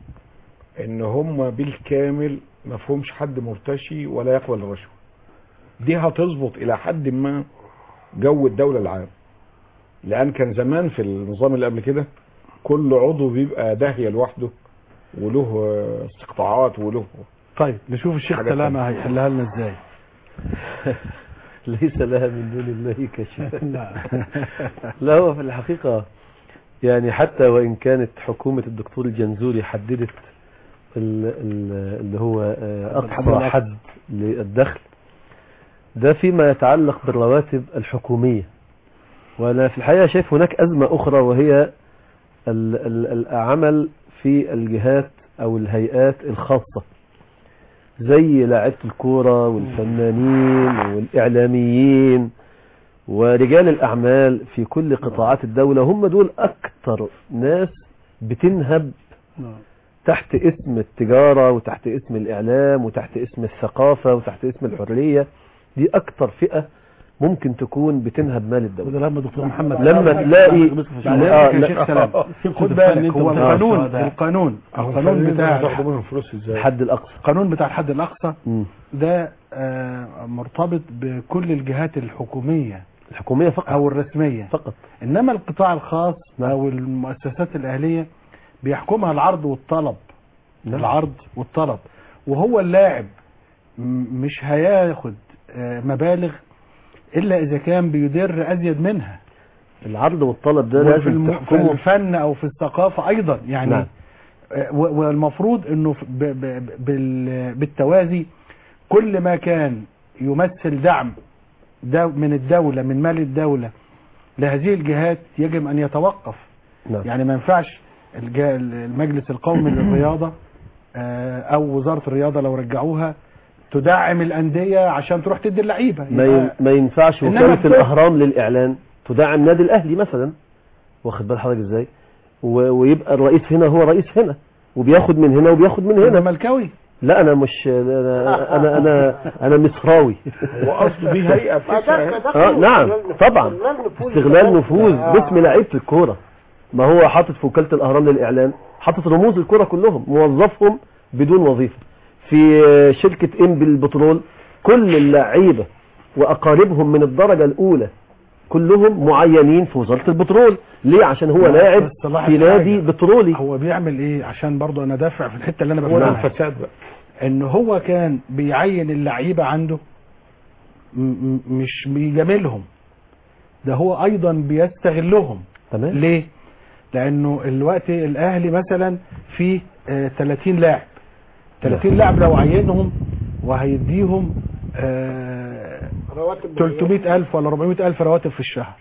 ان هم بالكامل ما فيهمش حد مرتشي ولا يقبل الرشوه دي هتظبط الى حد ما جو الدوله العام لان كان زمان في النظام اللي قبل كده كل عضو بيبقى داهيه لوحده وله آه، استقطاعات وله طيب نشوف الشيخ حاجات سلامه هيحلها لنا ازاي ليس لها من دون الله كشف لا لا هو في الحقيقة يعني حتى وإن كانت حكومة الدكتور الجنزوري حددت ال- ال- اللي هو آه، أقصى حد للدخل ده فيما يتعلق بالرواتب الحكومية وأنا في الحقيقة شايف هناك أزمة أخرى وهي ال- ال- العمل في الجهات أو الهيئات الخاصة زي لاعيبة الكورة والفنانين والإعلاميين ورجال الأعمال في كل قطاعات الدولة هم دول أكثر ناس بتنهب تحت اسم التجارة وتحت اسم الإعلام وتحت اسم الثقافة وتحت اسم الحرية دي أكثر فئة ممكن تكون بتنهب مال الدولة وده لما دكتور محمد لما تلاقي بعد آه، ذلك يا لا- شيخ سلام خد خد بالك هو انت القانون بتاع القانون القانون بتاع تاخدوا منهم فلوس ازاي الحد الأقصى القانون بتاع الحد الاقصى مم. ده آه، مرتبط بكل الجهات الحكوميه الحكومية فقط او الرسميه فقط انما القطاع الخاص نعم. او المؤسسات الاهليه بيحكمها العرض والطلب نعم. العرض والطلب وهو اللاعب م- مش هياخد آه، مبالغ الا اذا كان بيدر ازيد منها العرض والطلب ده وفي لازم الم- في تحكمه الفن او في الثقافه ايضا يعني نعم. آه، و- والمفروض انه ف- ب- ب- بال- بالتوازي كل ما كان يمثل دعم دو من الدولة من مال الدولة لهذه الجهات يجب ان يتوقف نعم. يعني ما ينفعش الج- المجلس القومي للرياضة آه، او وزارة الرياضة لو رجعوها تدعم الاندية عشان تروح تدي اللعيبة ما ين- يبقى ما ينفعش إنما وكالة الصوت- الأهرام للإعلان تدعم نادي الأهلي مثلا واخد بال حضرتك ازاي و- ويبقى الرئيس هنا هو رئيس هنا وبياخد من هنا وبياخد من هنا هنا ملكاوي لا انا مش انا انا انا, أنا مصراوي واصل دي هيئه ما ده- بتسعى ده آه، نعم، استغلال نفوذ- طبعا. استغلال نفوذ استغلال كمان. نفوذ آه. باسم لعيبه الكوره ما هو حاطط في وكاله الاهرام للاعلان حاطط رموز الكوره كلهم موظفهم بدون وظيفه في شركه ام بالبترول كل اللعيبه واقاربهم من الدرجه الاولى كلهم معينين في وزاره البترول ليه عشان هو بس لاعب صلاح في نادي الحاجة. بترولي هو بيعمل ايه عشان برضه انا دافع في الحته اللي انا هو ده بفهمها الفساد بقى ان هو كان بيعين اللعيبه عنده م- م- مش بيجاملهم ده هو ايضا بيستغلهم تمام ليه لانه الوقت الاهلي مثلا فيه آه 30 لاعب 30 لاعب لو عينهم وهيديهم آه رواتب 300 ألف ولا 400 ألف رواتب في الشهر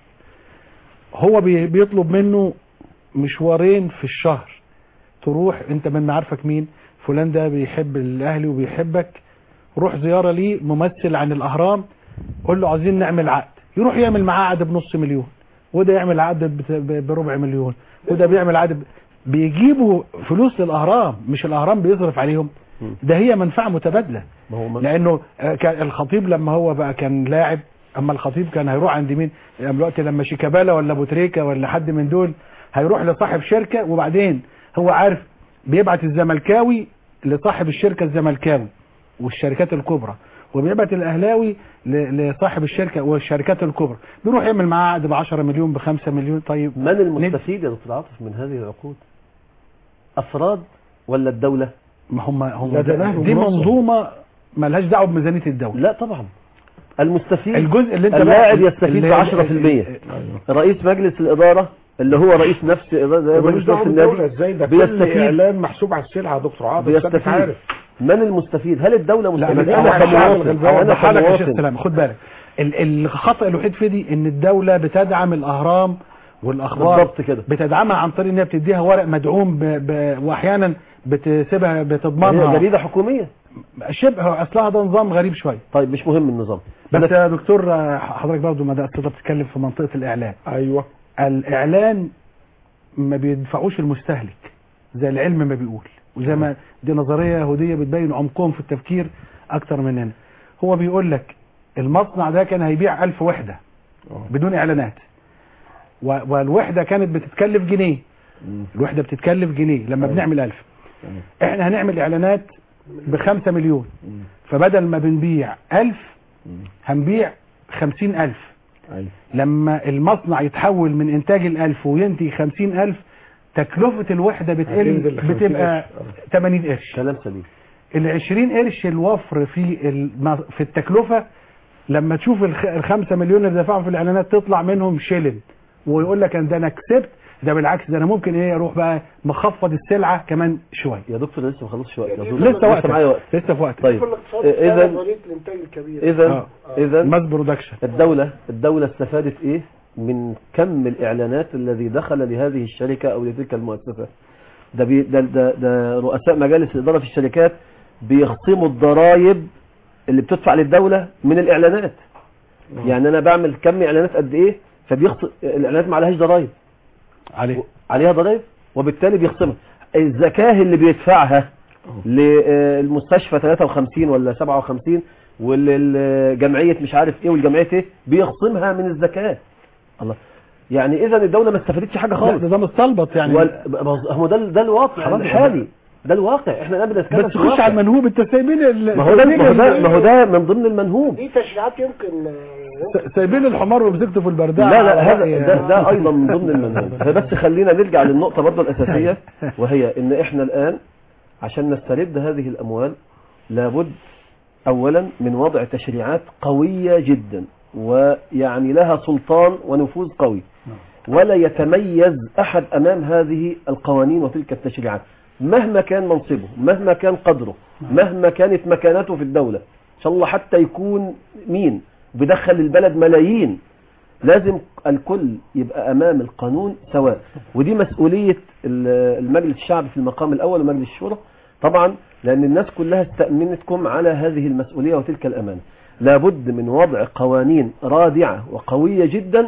هو بي- بيطلب منه مشوارين في الشهر تروح انت من معارفك مين فلان ده بيحب الاهلي وبيحبك روح زياره ليه ممثل عن الاهرام قول له عايزين نعمل عقد يروح يعمل معاه عقد بنص مليون وده يعمل عقد بت- ب- بربع مليون وده بيعمل عقد ب- بيجيبوا فلوس للاهرام مش الاهرام بيصرف عليهم مم. ده هي منفعه متبادله ما هو من- لانه آه، كان الخطيب لما هو بقى كان لاعب اما الخطيب كان هيروح عند مين أما دلوقتي لما شيكابالا ولا ابو تريكه ولا حد من دول هيروح لصاحب شركه وبعدين هو عارف بيبعت الزملكاوي لصاحب الشركه الزملكاوي والشركات الكبرى وبيبعت الاهلاوي ل- لصاحب الشركه والشركات الكبرى بيروح يعمل معاه عقد ب 10 مليون ب 5 مليون طيب من المستفيد يا دكتور عاطف من هذه العقود افراد ولا الدوله ما هم هم لا، ده نهج دي منظم. منظومه ملهاش دعوه بميزانيه الدوله لا طبعا المستفيد الجزء اللي انت اللاعب بقى- يستفيد اللي- ب 10% رئيس مجلس الاداره اللي هو رئيس نفس إدارة- ملوش رئيس دعوه نفس بالدوله النادي ازاي ده كل بيستفيد اعلان محسوب على السلعه يا دكتور عاطف بس انت بيستفيد عارف من المستفيد هل الدوله لا مستفيد بس أنا انا الشعب كمواطن الغلبان انا انا لك يا شيخ كمواطن سلام خد بالك ال- الخطا الوحيد في دي ان الدوله بتدعم الاهرام والاخبار بالضبط كده بتدعمها عن طريق ان هي بتديها ورق مدعوم ب... ب... واحيانا بتسيبها هي بتضمنها جريده حكوميه شبه اصلها ده نظام غريب شويه طيب مش مهم النظام بس يا دكتور آه، حضرتك برضه ما تقدر بتتكلم في منطقه الاعلان ايوه الاعلان ما بيدفعوش المستهلك زي العلم ما بيقول وزي ما دي نظريه يهوديه بتبين عمقهم في التفكير اكتر مننا هو بيقول لك المصنع ده كان هيبيع ألف وحده آه. بدون اعلانات و- والوحده كانت بتتكلف جنيه مم. الوحده بتتكلف جنيه لما أيوة. بنعمل ألف تمام. احنا هنعمل اعلانات بخمسة مليون مم. فبدل ما بنبيع ألف مم. هنبيع خمسين ألف ايوه لما المصنع يتحول من انتاج الالف وينتج خمسين الف تكلفة الوحدة بتقل هتنزل ل 50 بتبقى قرش. 80 قرش كلام سليم ال 20 قرش الوفر في الم- في التكلفة لما تشوف الخ- الخمسة مليون اللي دفعهم في الاعلانات تطلع منهم شيلن ويقول لك ان ده انا كسبت ده بالعكس ده انا ممكن ايه اروح بقى مخفض السلعة كمان شوية يا دكتور لسه ما خلصش وقت يعني أظن. لسه وقت معايا وقت لسه في وقت طيب في الاقتصاد إيه، ده إذن- نظريه الانتاج الكبير اذا آه. اذا ماس برودكشن الدولة الدولة استفادت ايه من كم الاعلانات الذي دخل لهذه الشركة او لتلك المؤسسة ده, بي ده, ده, ده رؤساء مجالس الادارة في الشركات بيخصموا الضرائب اللي بتدفع للدولة من الاعلانات يعني انا بعمل كم اعلانات قد ايه فبيخصم الاعلانات ما عليهاش ضرائب عليه عليها ضرائب وبالتالي بيخصمها الزكاة اللي بيدفعها للمستشفى 53 ولا 57 والجمعية مش عارف ايه والجمعية ايه بيخصمها من الزكاة الله يعني اذا الدولة ما استفادتش حاجة لا خالص ده ده مستلبط يعني وال- ب- هو ده ده الواقع خلاص. الحالي ده الواقع احنا الان بنتكلم بس في تخش الواقع. على المنهوب انت سايبين ال- ما هو ده ما هو ده سايبين ما هو ده من ضمن المنهوب دي تشريعات يمكن آه، سايبين الحمار ومسكته في البرداعة لا لا هذا رأي- ده, ده ايضا من ضمن المنهج فبس خلينا نرجع للنقطة برضه الأساسية وهي ان احنا الآن عشان نسترد هذه الأموال لابد أولا من وضع تشريعات قوية جدا ويعني لها سلطان ونفوذ قوي ولا يتميز أحد أمام هذه القوانين وتلك التشريعات مهما كان منصبه مهما كان قدره مهما كانت مكانته في الدولة إن شاء الله حتى يكون مين بيدخل البلد ملايين لازم الكل يبقى أمام القانون سواء ودي مسؤولية ال- المجلس الشعبي في المقام الأول ومجلس الشورى طبعا لأن الناس كلها استأمنتكم على هذه المسؤولية وتلك الأمانة لابد من وضع قوانين رادعة وقوية جدا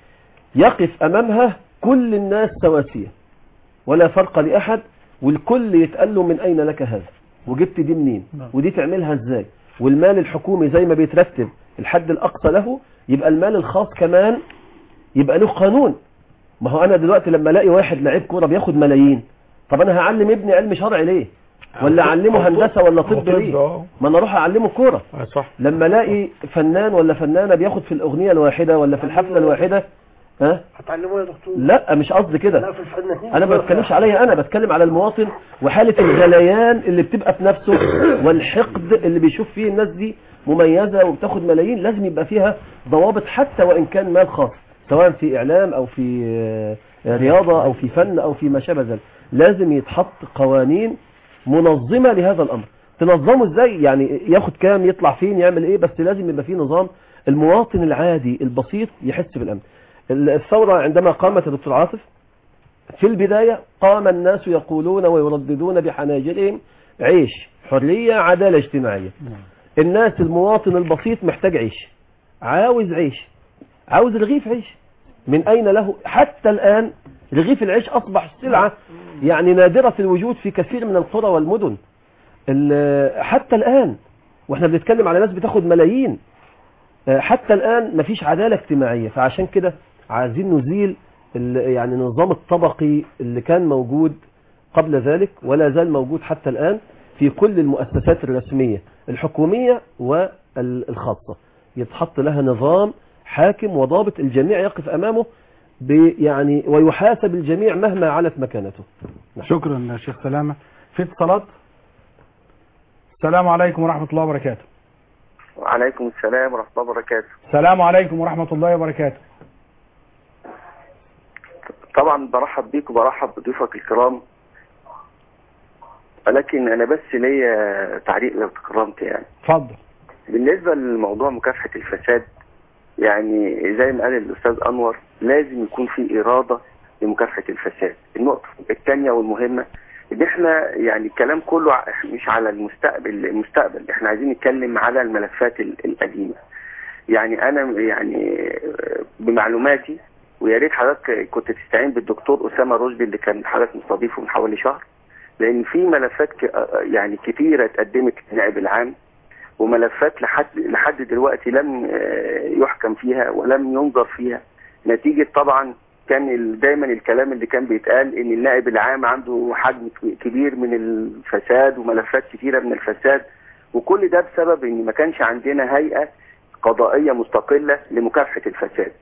يقف أمامها كل الناس سواسية ولا فرق لأحد والكل يتقال له من أين لك هذا وجبت دي منين نعم. ودي تعملها ازاي والمال الحكومي زي ما بيترتب الحد الأقصى له يبقى المال الخاص كمان يبقى له قانون ما هو أنا دلوقتي لما ألاقي واحد لعيب كورة بياخد ملايين طب أنا هعلم ابني علم شرعي ليه ولا أعلمه هندسة ولا طب ليه اه ما أنا أروح أعلمه كورة آه، صح لما الاقي فنان ولا فنانة بياخد في الأغنية الواحدة ولا في الحفلة الواحدة ها هتعلموه يا دكتور لا مش قصدي كده لا في الفنانين انا ما بتكلمش عليا انا بتكلم على المواطن وحالة الغليان اللي بتبقى في نفسه والحقد اللي بيشوف فيه الناس دي مميزة وبتاخد ملايين لازم يبقى فيها ضوابط حتى وان كان مال خاص سواء في اعلام او في آه، رياضة او في فن او في ما شابه ذلك لازم يتحط قوانين منظمة لهذا الامر تنظمه ازاي يعني ياخد كام يطلع فين يعمل ايه بس لازم يبقى فيه نظام المواطن العادي البسيط يحس بالامن الثورة عندما قامت يا دكتور عاطف في البداية قام الناس يقولون ويرددون بحناجرهم عيش حرية عدالة اجتماعية الناس المواطن البسيط محتاج عيش عاوز عيش عاوز رغيف عيش من أين له حتى الآن رغيف العيش أصبح سلعة يعني نادرة الوجود في كثير من القرى والمدن ال- حتى الآن واحنا بنتكلم على ناس بتاخد ملايين آه، حتى الآن مفيش عدالة اجتماعية فعشان كده عايزين نزيل ال- يعني النظام الطبقي اللي كان موجود قبل ذلك ولا زال موجود حتى الآن في كل المؤسسات الرسمية الحكومية والخاصة يتحط لها نظام حاكم وضابط الجميع يقف أمامه ب- يعني ويحاسب الجميع مهما علت مكانته شكرا يا شيخ سلامة في اتصالات السلام عليكم ورحمة الله وبركاته وعليكم السلام ورحمة الله وبركاته السلام عليكم ورحمة الله وبركاته طبعا برحب بيك وبرحب بضيوفك الكرام ولكن انا بس ليا تعليق لو تكرمت يعني اتفضل بالنسبة لموضوع مكافحة الفساد يعني زي ما قال الأستاذ أنور لازم يكون في إرادة لمكافحة الفساد النقطة الثانية والمهمة إن إحنا يعني الكلام كله ع- مش على المستقبل المستقبل إحنا عايزين نتكلم على الملفات ال- القديمة يعني أنا يعني بمعلوماتي ويا ريت حضرتك كنت تستعين بالدكتور أسامة رشدي اللي كان حضرتك مستضيفه من حوالي شهر لأن في ملفات ك- يعني كتيرة اتقدمت للنائب العام وملفات لحد لحد دلوقتي لم آه، يحكم فيها ولم ينظر فيها نتيجة طبعا كان ال- دايما الكلام اللي كان بيتقال ان النائب العام عنده حجم ك- كبير من الفساد وملفات كتيرة من الفساد وكل ده بسبب ان ما كانش عندنا هيئة قضائية مستقلة لمكافحة الفساد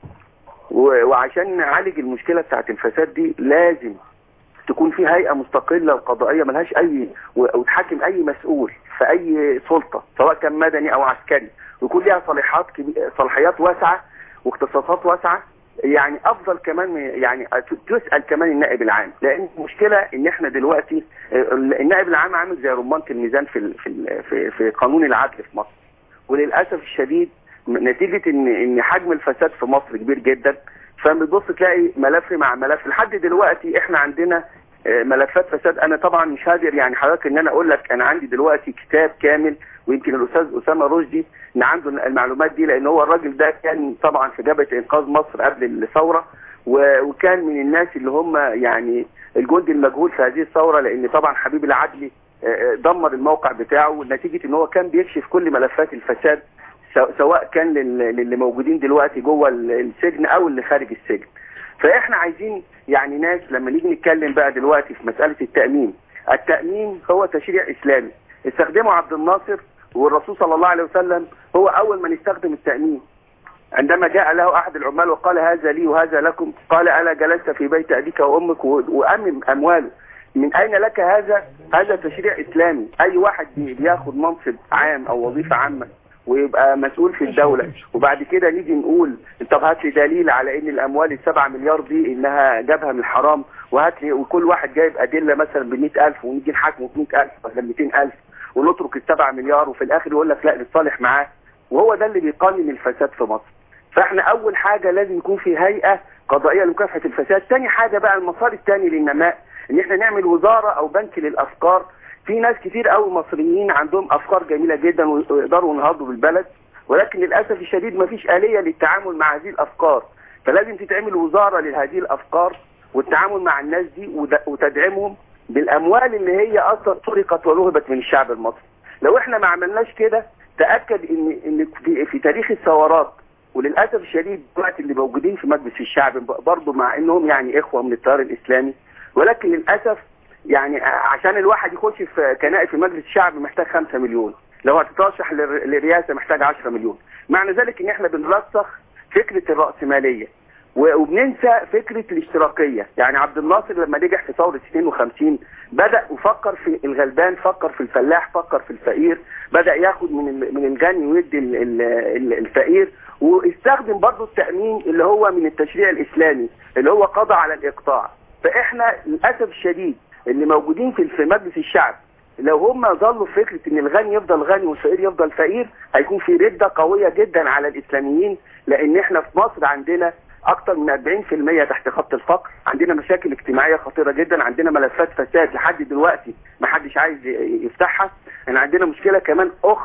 و- وعشان نعالج المشكلة بتاعت الفساد دي لازم تكون في هيئة مستقلة وقضائية ملهاش أي و- وتحاكم أي مسؤول في أي سلطة سواء كان مدني أو عسكري ويكون ليها صلاحيات كبي- صلاحيات واسعة واختصاصات واسعة يعني أفضل كمان من يعني ت- تسأل كمان النائب العام لأن المشكلة إن إحنا دلوقتي آه، النائب العام عامل زي رمانة الميزان في ال- في ال- في في قانون العدل في مصر وللأسف الشديد م- نتيجة إن إن حجم الفساد في مصر كبير جدا فبتبص تلاقي ملف مع ملف لحد دلوقتي احنا عندنا آه، ملفات فساد انا طبعا مش قادر يعني حضرتك ان انا اقول لك انا عندي دلوقتي كتاب كامل ويمكن الاستاذ اسامه رشدي ان عنده المعلومات دي لان هو الراجل ده كان طبعا في جبهه انقاذ مصر قبل الثوره و- وكان من الناس اللي هم يعني الجندي المجهول في هذه الثوره لان طبعا حبيب العدلي آه، آه، دمر الموقع بتاعه نتيجه ان هو كان بيكشف كل ملفات الفساد سو- سواء كان لل- للي موجودين دلوقتي جوه ال- السجن او اللي خارج السجن فاحنا عايزين يعني ناس لما نيجي نتكلم بقى دلوقتي في مسألة التأمين التأمين هو تشريع إسلامي استخدمه عبد الناصر والرسول صلى الله عليه وسلم هو أول من استخدم التأمين عندما جاء له أحد العمال وقال هذا لي وهذا لكم قال ألا جلست في بيت أبيك وأمك و- وأمن أمواله من أين لك هذا هذا تشريع إسلامي أي واحد بي- بياخد منصب عام أو وظيفة عامة ويبقى مسؤول في الدولة وبعد كده نيجي نقول طب هات لي دليل على ان الاموال السبعة مليار دي انها جابها من الحرام وهات لي وكل واحد جايب ادلة مثلا ب 100000 ونيجي نحاكمه ب 100000 ولا 200000 ونترك السبعة مليار وفي الاخر يقول لك لا نتصالح معاه وهو ده اللي بيقنن الفساد في مصر فاحنا اول حاجة لازم يكون في هيئة قضائية لمكافحة الفساد تاني حاجة بقى المسار الثاني للنماء ان احنا نعمل وزارة او بنك للافكار في ناس كتير قوي مصريين عندهم افكار جميلة جدا ويقدروا ينهضوا بالبلد ولكن للاسف الشديد ما فيش آلية للتعامل مع هذه الافكار فلازم تتعمل وزارة لهذه الافكار والتعامل مع الناس دي ود- وتدعيمهم بالاموال اللي هي اصلا سرقت ونهبت من الشعب المصري لو احنا ما عملناش كده تاكد ان ان في, في تاريخ الثورات وللاسف الشديد دلوقتي اللي موجودين في مجلس الشعب برضه مع انهم يعني اخوه من التيار الاسلامي ولكن للاسف يعني عشان الواحد يخش في كنائب في مجلس الشعب محتاج 5 مليون لو هتترشح للر- للرئاسه محتاج 10 مليون معنى ذلك ان احنا بنرسخ فكره الراسماليه و- وبننسى فكره الاشتراكيه يعني عبد الناصر لما نجح في ثوره 52 بدا وفكر في الغلبان فكر في الفلاح فكر في الفقير بدا ياخد من ال- من الغني ويدي ال- ال- ال- الفقير واستخدم برضه التامين اللي هو من التشريع الاسلامي اللي هو قضى على الاقطاع فاحنا للاسف الشديد اللي موجودين في في مجلس الشعب لو هم ظلوا في فكره ان الغني يفضل غني والفقير يفضل فقير هيكون في رده قويه جدا على الاسلاميين لان احنا في مصر عندنا اكتر من 40% تحت خط الفقر عندنا مشاكل اجتماعيه خطيره جدا عندنا ملفات فساد لحد دلوقتي ما حدش عايز ي- يفتحها احنا عندنا مشكله كمان اخرى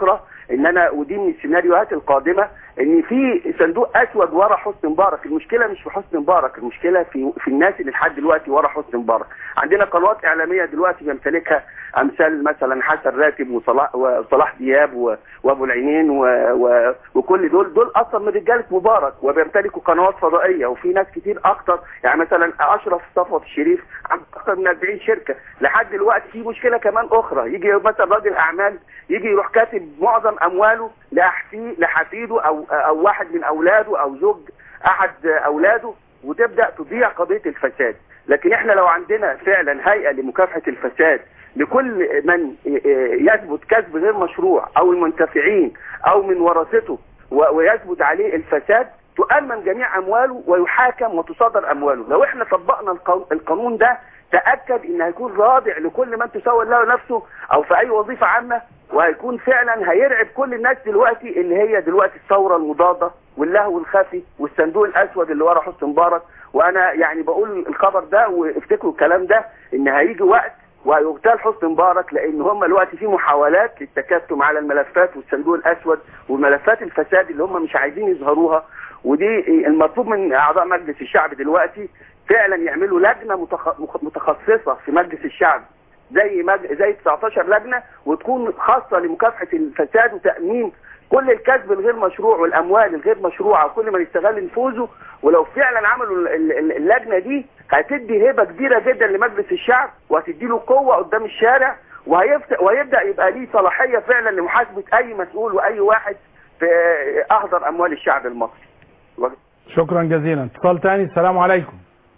ان انا ودي من السيناريوهات القادمه ان في صندوق اسود ورا حسني مبارك المشكله مش في حسني مبارك المشكله في في الناس اللي لحد دلوقتي ورا حسني مبارك عندنا قنوات اعلاميه دلوقتي بيمتلكها امثال مثلا حسن راتب وصلاح وصلاح دياب و- وابو العينين و... و... وكل دول دول اصلا من رجاله مبارك وبيمتلكوا قنوات فضائيه وفي ناس كتير اكتر يعني مثلا اشرف صفوت الشريف عنده اكتر من 40 شركه لحد دلوقتي في مشكله كمان اخرى يجي مثلا راجل اعمال يجي يروح كاتب معظم امواله لأحفي لحفيده او او واحد من اولاده او زوج احد اولاده وتبدا تضيع قضيه الفساد لكن احنا لو عندنا فعلا هيئه لمكافحه الفساد لكل من يثبت كسب غير مشروع او المنتفعين او من ورثته و- ويثبت عليه الفساد تؤمن جميع امواله ويحاكم وتصادر امواله لو احنا طبقنا القانون- القانون ده تاكد ان هيكون رادع لكل من تسول له نفسه او في اي وظيفه عامه وهيكون فعلا هيرعب كل الناس دلوقتي اللي هي دلوقتي الثوره المضاده واللهو الخفي والصندوق الاسود اللي ورا حسن مبارك وانا يعني بقول الخبر ده وافتكروا الكلام ده ان هيجي وقت ويغتال حسني مبارك لان هم دلوقتي في محاولات للتكتم على الملفات والصندوق الاسود وملفات الفساد اللي هم مش عايزين يظهروها ودي المطلوب من اعضاء مجلس الشعب دلوقتي فعلا يعملوا لجنه متخ- مخ- متخصصه في مجلس الشعب زي مج... زي 19 لجنه وتكون خاصه لمكافحه الفساد وتامين كل الكسب الغير مشروع والاموال الغير مشروعه وكل من يستغل نفوذه ولو فعلا عملوا ال- ال- ال- اللجنه دي هتدي هبه كبيره جدا لمجلس الشعب وهتدي له قوه قدام الشارع وهيفتح وهيبدا يبقى ليه صلاحيه فعلا لمحاسبه اي مسؤول واي واحد في اهدر اموال الشعب المصري شكرا جزيلا اتصال تاني السلام عليكم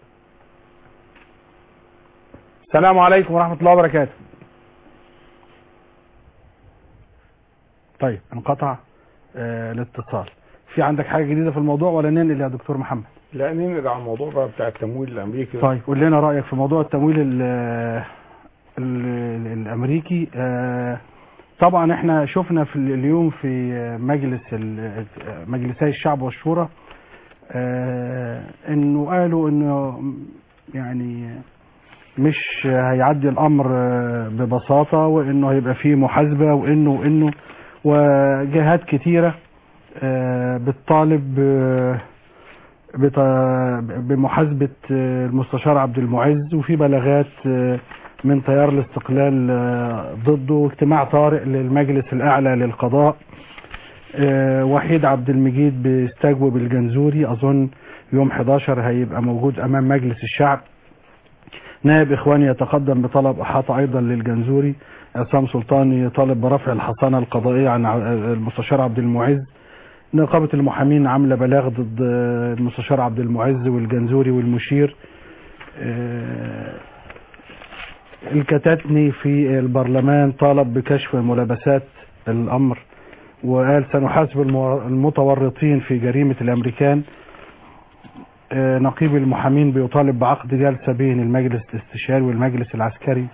السلام عليكم ورحمة الله وبركاته طيب انقطع آه الاتصال في عندك حاجة جديدة في الموضوع ولا ننقل يا دكتور محمد لا ننقل على الموضوع بقى بتاع التمويل الامريكي طيب قول لنا رأيك في موضوع التمويل ال ال الامريكي آه طبعا احنا شفنا في اليوم في مجلس ال- مجلسي الشعب والشورى آه انه قالوا انه يعني مش هيعدي الامر آه، ببساطه وانه هيبقى فيه محاسبه وانه وانه وجهات كتيره آه، بتطالب آه، بت- بمحاسبه آه، المستشار عبد المعز وفي بلاغات آه، من تيار الاستقلال آه، ضده واجتماع طارئ للمجلس الاعلى للقضاء آه، وحيد عبد المجيد بيستجوب الجنزوري اظن يوم 11 هيبقى موجود امام مجلس الشعب نائب اخواني يتقدم بطلب احاطه ايضا للجنزوري عصام سلطان يطالب برفع الحصانه القضائيه عن ع- المستشار عبد المعز نقابه المحامين عامله بلاغ ضد آه، المستشار عبد المعز والجنزوري والمشير آه، الكتاتني في البرلمان طالب بكشف ملابسات الامر وقال سنحاسب المو- المتورطين في جريمه الامريكان آه، نقيب المحامين بيطالب بعقد جلسه بين المجلس الاستشاري والمجلس العسكري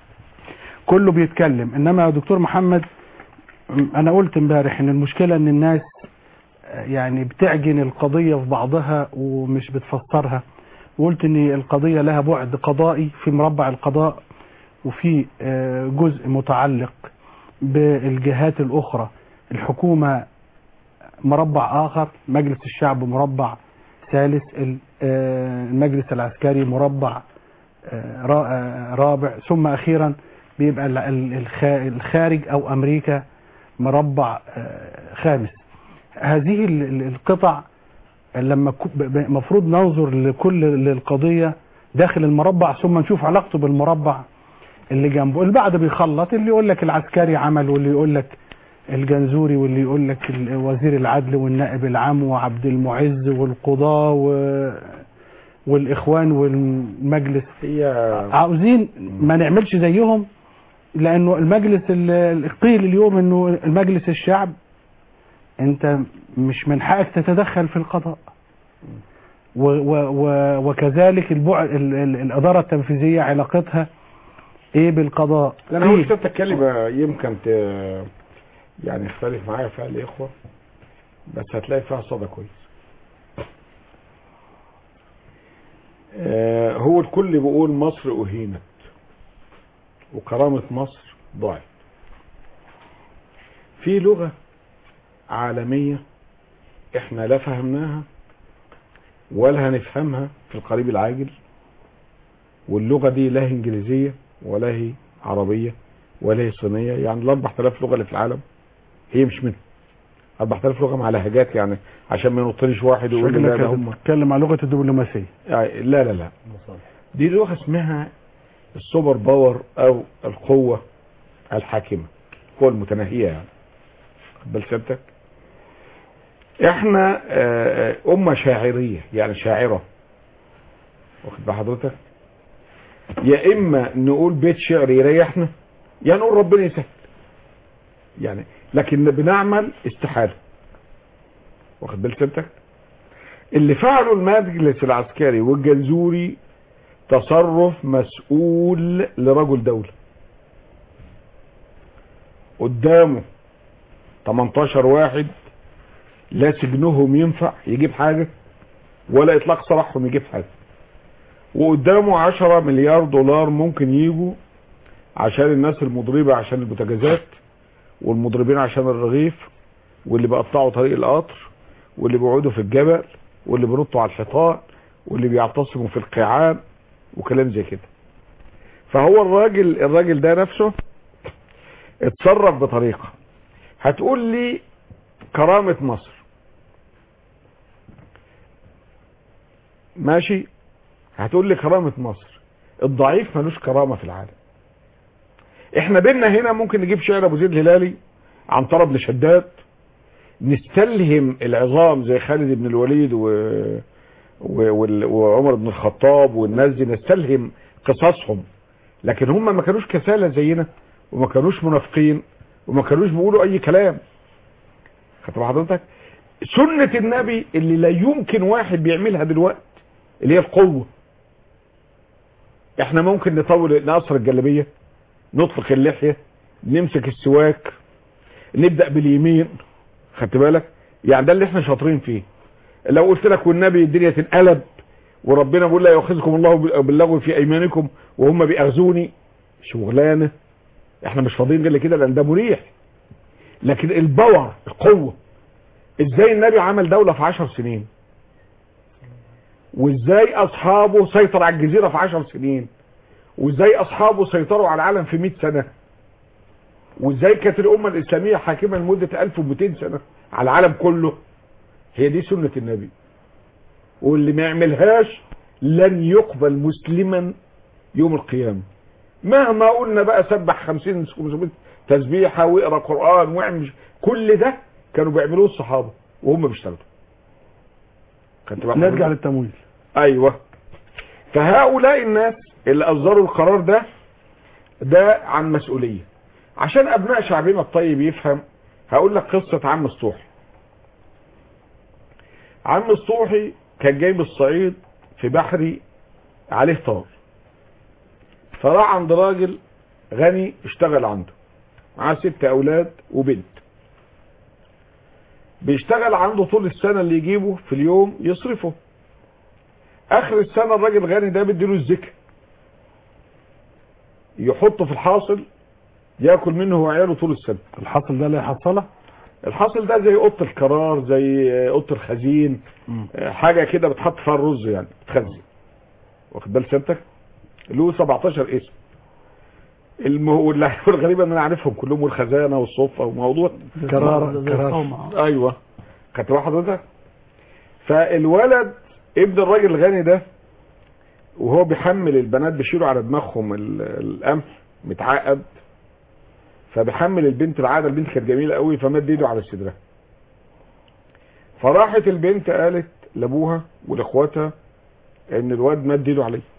كله بيتكلم انما يا دكتور محمد م- انا قلت امبارح ان المشكله ان الناس آه، يعني بتعجن القضيه في بعضها ومش بتفسرها وقلت ان القضيه لها بعد قضائي في مربع القضاء وفي آه، جزء متعلق بالجهات الاخرى الحكومه مربع اخر مجلس الشعب مربع ثالث ال- آه، المجلس العسكري مربع آه، را- آه، رابع ثم اخيرا بيبقى ال- ال- الخ- الخارج او امريكا مربع آه، خامس هذه ال- ال- القطع لما المفروض ننظر لكل للقضيه داخل المربع ثم نشوف علاقته بالمربع اللي جنبه البعض بيخلط اللي يقول لك العسكري عمل واللي يقول لك الجنزوري واللي يقول لك ال- وزير العدل والنائب العام وعبد المعز والقضاة و... والإخوان والمجلس هي عاوزين ما نعملش زيهم لأنه المجلس ال- ال- قيل اليوم أنه المجلس الشعب أنت مش من حقك تتدخل في القضاء و و و وكذلك البعد ال ال الإدارة التنفيذية علاقتها إيه بالقضاء انا هو قيل. مش كلمة يمكن ت... يعني يختلف معايا فيها الاخوة بس هتلاقي فيها صدى كويس آه هو الكل بيقول مصر اهينت وكرامة مصر ضاعت في لغة عالمية احنا لا فهمناها ولا هنفهمها في القريب العاجل واللغة دي لا هي انجليزية ولا هي عربية ولا هي صينية يعني ال 4000 لغة اللي في العالم هي مش منهم 4000 لغة مع لهجات يعني عشان ما ينطلش واحد ويقول لي لا شكلك ده هم بتتكلم عن لغة الدبلوماسية يعني لا لا لا دي لغة اسمها السوبر باور او القوة الحاكمة القوة المتناهية يعني خد بال سيادتك احنا آه، آه، امة شاعرية يعني شاعرة واخد بال حضرتك يا اما نقول بيت شعر يريحنا يا نقول ربنا يسهل يعني لكن بنعمل استحالة واخد بال سيادتك اللي فعله المجلس العسكري والجنزوري تصرف مسؤول لرجل دولة قدامه 18 واحد لا سجنهم ينفع يجيب حاجة ولا اطلاق سراحهم يجيب حاجة وقدامه 10 مليار دولار ممكن يجوا عشان الناس المضربة عشان البوتاجازات والمضربين عشان الرغيف واللي بيقطعوا طريق القطر واللي بيقعدوا في الجبل واللي بينطوا على الحيطان واللي بيعتصموا في القيعان وكلام زي كده فهو الراجل الراجل ده نفسه اتصرف بطريقة هتقول لي كرامة مصر ماشي هتقول لي كرامة مصر الضعيف ملوش كرامة في العالم احنا بينا هنا ممكن نجيب شعر ابو زيد الهلالي عن طرب لشداد نستلهم العظام زي خالد بن الوليد و... و... وال- وعمر بن الخطاب والناس دي نستلهم قصصهم لكن هم ما كانوش كسالى زينا وما كانوش منافقين وما كانوش بيقولوا اي كلام خدت بال حضرتك سنة النبي اللي لا يمكن واحد بيعملها دلوقتي اللي هي القوة احنا ممكن نطول نقصر الجلابية نطلق اللحية نمسك السواك نبدأ باليمين خدت بالك يعني ده اللي احنا شاطرين فيه لو قلت لك والنبي الدنيا تنقلب وربنا بيقول لا يؤاخذكم الله باللغو في ايمانكم وهم بيأخذوني شغلانه احنا مش فاضيين غير كده لان ده مريح لكن الباور القوه ازاي النبي عمل دوله في عشر سنين وازاي اصحابه سيطر على الجزيره في عشر سنين وازاي اصحابه سيطروا على العالم في 100 سنه وازاي كانت الامه الاسلاميه حاكمه لمده 1200 سنه على العالم كله هي دي سنه النبي واللي ما يعملهاش لن يقبل مسلما يوم القيامه مهما قلنا بقى سبح 50 500 تسبيحه واقرا قران واعمل كل ده كانوا بيعملوه الصحابه وهم بيشتغلوا خدت بالك نرجع حضرتك؟ للتمويل ايوه فهؤلاء الناس اللي اصدروا القرار ده ده عن مسؤوليه عشان ابناء شعبنا الطيب يفهم هقول لك قصه عم الصوحي عم الصوحي كان جاي من الصعيد في بحري عليه طار فراح عند راجل غني اشتغل عنده معاه ست اولاد وبنت بيشتغل عنده طول السنه اللي يجيبه في اليوم يصرفه اخر السنه الراجل الغني ده بيديله الزكاه يحطه في الحاصل ياكل منه هو وعياله طول السنه الحاصل ده اللي هيحصلها الحاصل ده زي اوضه القرار زي اوضه الخزين حاجه كده بتحط فيها الرز يعني بتخزن واخد بال سيادتك له 17 اسم الم... واللي الغريبه ان انا عارفهم كلهم والخزانه والصفه وموضوع كرارة زي كرارة القوم. ايوه خدت بال حضرتك فالولد ابن الراجل الغني ده وهو بيحمل البنات بيشيلوا على دماغهم ال- القمح متعقد فبيحمل البنت العاده البنت كانت جميله قوي فمد ايده على صدرها فراحت البنت قالت لابوها ولاخواتها ان الواد مد ايده عليه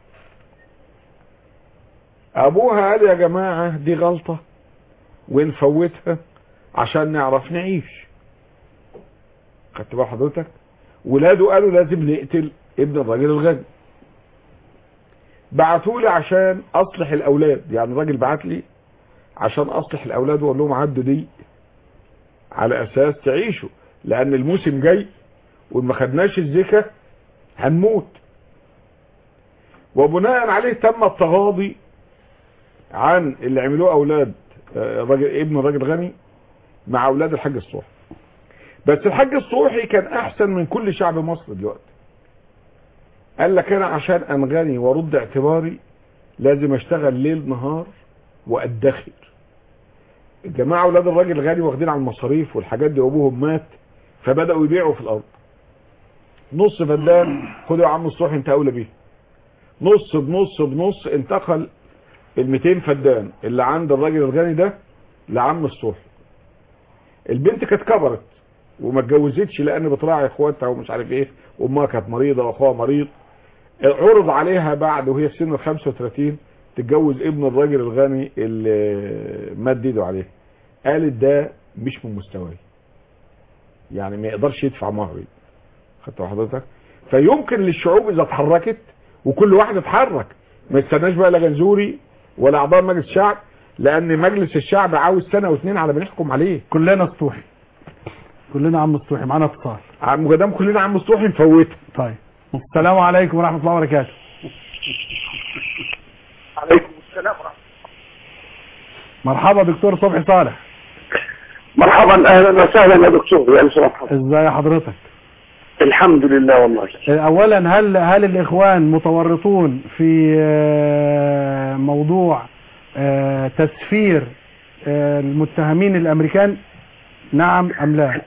ابوها قال يا جماعه دي غلطه ونفوتها عشان نعرف نعيش خدت بال حضرتك ولاده قالوا لازم نقتل ابن الراجل الغني بعتوا لي عشان اصلح الاولاد يعني الراجل بعت لي عشان اصلح الاولاد واقول لهم عدوا دي على اساس تعيشوا لان الموسم جاي وان ما خدناش الزكاه هنموت وبناء عليه تم التغاضي عن اللي عملوه اولاد آه، الراجل ابن الراجل غني مع اولاد الحاج الصوحي بس الحاج الصوحي كان احسن من كل شعب مصر دلوقتي قال لك انا عشان انغني وارد اعتباري لازم اشتغل ليل نهار وادخر الجماعه اولاد الراجل الغني واخدين على المصاريف والحاجات دي وابوهم مات فبداوا يبيعوا في الارض نص فدان خدوا يا عم الصوحي انت اولى بيه نص بنص بنص انتقل ال 200 فدان اللي عند الراجل الغني ده لعم الصوحي البنت كانت كبرت وما اتجوزتش لان بتراعي اخواتها ومش عارف ايه وامها كانت مريضه واخوها مريض عرض عليها بعد وهي في سن ال 35 تتجوز ابن الراجل الغني اللي مد ايده عليه قالت ده مش من مستواي يعني ما يقدرش يدفع مهري خدت حضرتك فيمكن للشعوب اذا اتحركت وكل واحد اتحرك ما يستناش بقى لا جنزوري ولا اعضاء مجلس الشعب لان مجلس الشعب عاوز سنه واثنين على ما نحكم عليه كلنا سطوحي كلنا عم سطوحي معانا اتصال عم قدام كلنا عم سطوحي نفوتها طيب السلام عليكم ورحمه الله وبركاته عليكم السلام ورحمة مرحبا دكتور صبحي صالح مرحبا اهلا وسهلا يا دكتور يا ألف مرحبا ازاي حضرتك الحمد لله والله اولا هل هل الاخوان متورطون في آه، موضوع آه، تسفير آه، المتهمين الامريكان نعم ام لا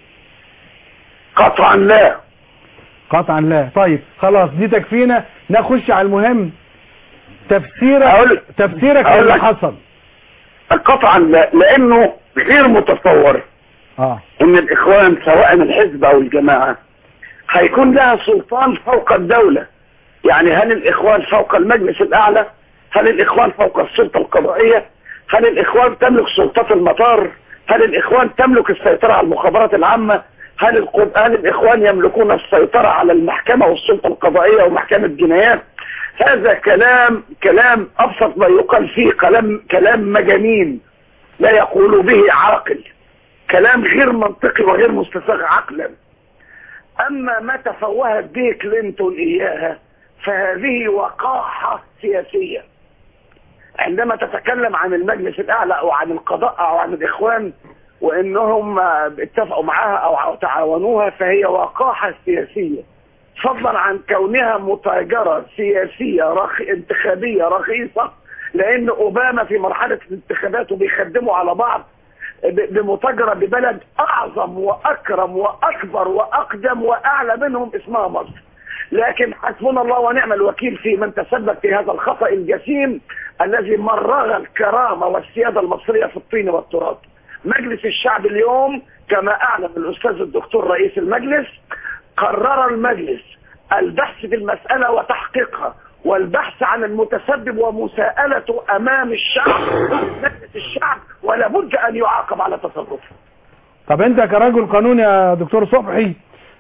قطعا لا قطعا لا طيب خلاص دي تكفينا نخش على المهم تفسيرك أقول تفسيرك أقول اللي لك. حصل قطعا لا لانه غير متصور اه ان الاخوان سواء الحزب او الجماعة هيكون لها سلطان فوق الدولة يعني هل الاخوان فوق المجلس الاعلى هل الاخوان فوق السلطة القضائية هل الاخوان تملك سلطات المطار هل الاخوان تملك السيطرة على المخابرات العامة هل, القد... هل الاخوان يملكون السيطرة على المحكمة والسلطة القضائية ومحكمة جنايات هذا كلام كلام ابسط ما يقال فيه كلام كلام مجانين لا يقول به عاقل كلام غير منطقي وغير مستساغ عقلا اما ما تفوهت به كلينتون اياها فهذه وقاحة سياسية عندما تتكلم عن المجلس الاعلى او عن القضاء او عن الاخوان وانهم اتفقوا معها او تعاونوها فهي وقاحة سياسية فضلا عن كونها متاجرة سياسية رخ... انتخابية رخيصة لان اوباما في مرحلة الانتخابات وبيخدموا على بعض ب- بمتاجرة ببلد اعظم واكرم واكبر واقدم واعلى منهم اسمها مصر لكن حسبنا الله ونعم الوكيل في من تسبب في هذا الخطأ الجسيم الذي مرغ الكرامة والسيادة المصرية في الطين والتراب مجلس الشعب اليوم كما اعلم الاستاذ الدكتور رئيس المجلس قرر المجلس البحث في المسألة وتحقيقها والبحث عن المتسبب ومساءلته امام الشعب مجلس الشعب ولا بد ان يعاقب على تصرفه طب انت كرجل قانون يا دكتور صبحي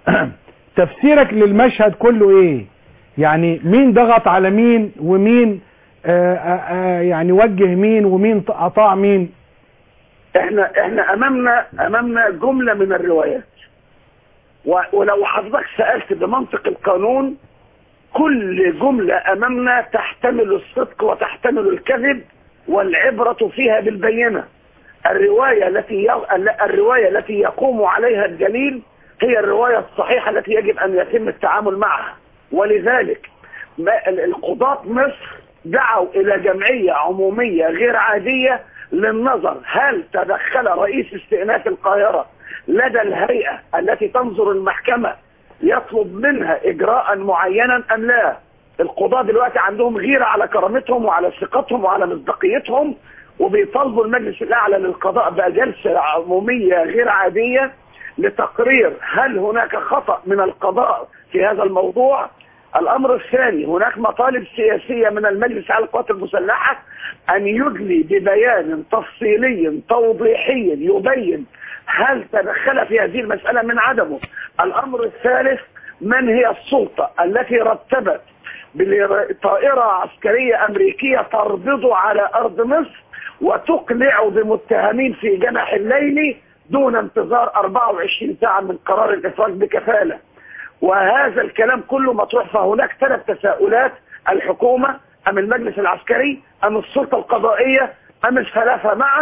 تفسيرك للمشهد كله ايه يعني مين ضغط على مين ومين آآ آآ يعني وجه مين ومين اطاع مين احنا احنا امامنا امامنا جملة من الروايات و- ولو حضرتك سألت بمنطق القانون كل جملة امامنا تحتمل الصدق وتحتمل الكذب والعبرة فيها بالبينة الرواية التي ي- الرواية التي يقوم عليها الدليل هي الرواية الصحيحة التي يجب ان يتم التعامل معها ولذلك ما- ال- القضاة مصر دعوا الى جمعية عمومية غير عادية للنظر هل تدخل رئيس استئناف القاهرة لدى الهيئة التي تنظر المحكمة يطلب منها اجراء معينا ام لا القضاة دلوقتي عندهم غيرة على كرامتهم وعلى ثقتهم وعلى مصداقيتهم وبيطالبوا المجلس الاعلى للقضاء بجلسة عمومية غير عادية لتقرير هل هناك خطأ من القضاء في هذا الموضوع الامر الثاني هناك مطالب سياسية من المجلس على القوات المسلحة ان يدلي ببيان تفصيلي توضيحي يبين هل تدخل في هذه المسألة من عدمه الامر الثالث من هي السلطة التي رتبت بطائرة عسكرية امريكية تربض على ارض مصر وتقلع بمتهمين في جنح الليل دون انتظار 24 ساعة من قرار الافراج بكفالة وهذا الكلام كله مطروح فهناك ثلاث تساؤلات الحكومة ام المجلس العسكري ام السلطة القضائية ام الثلاثة معا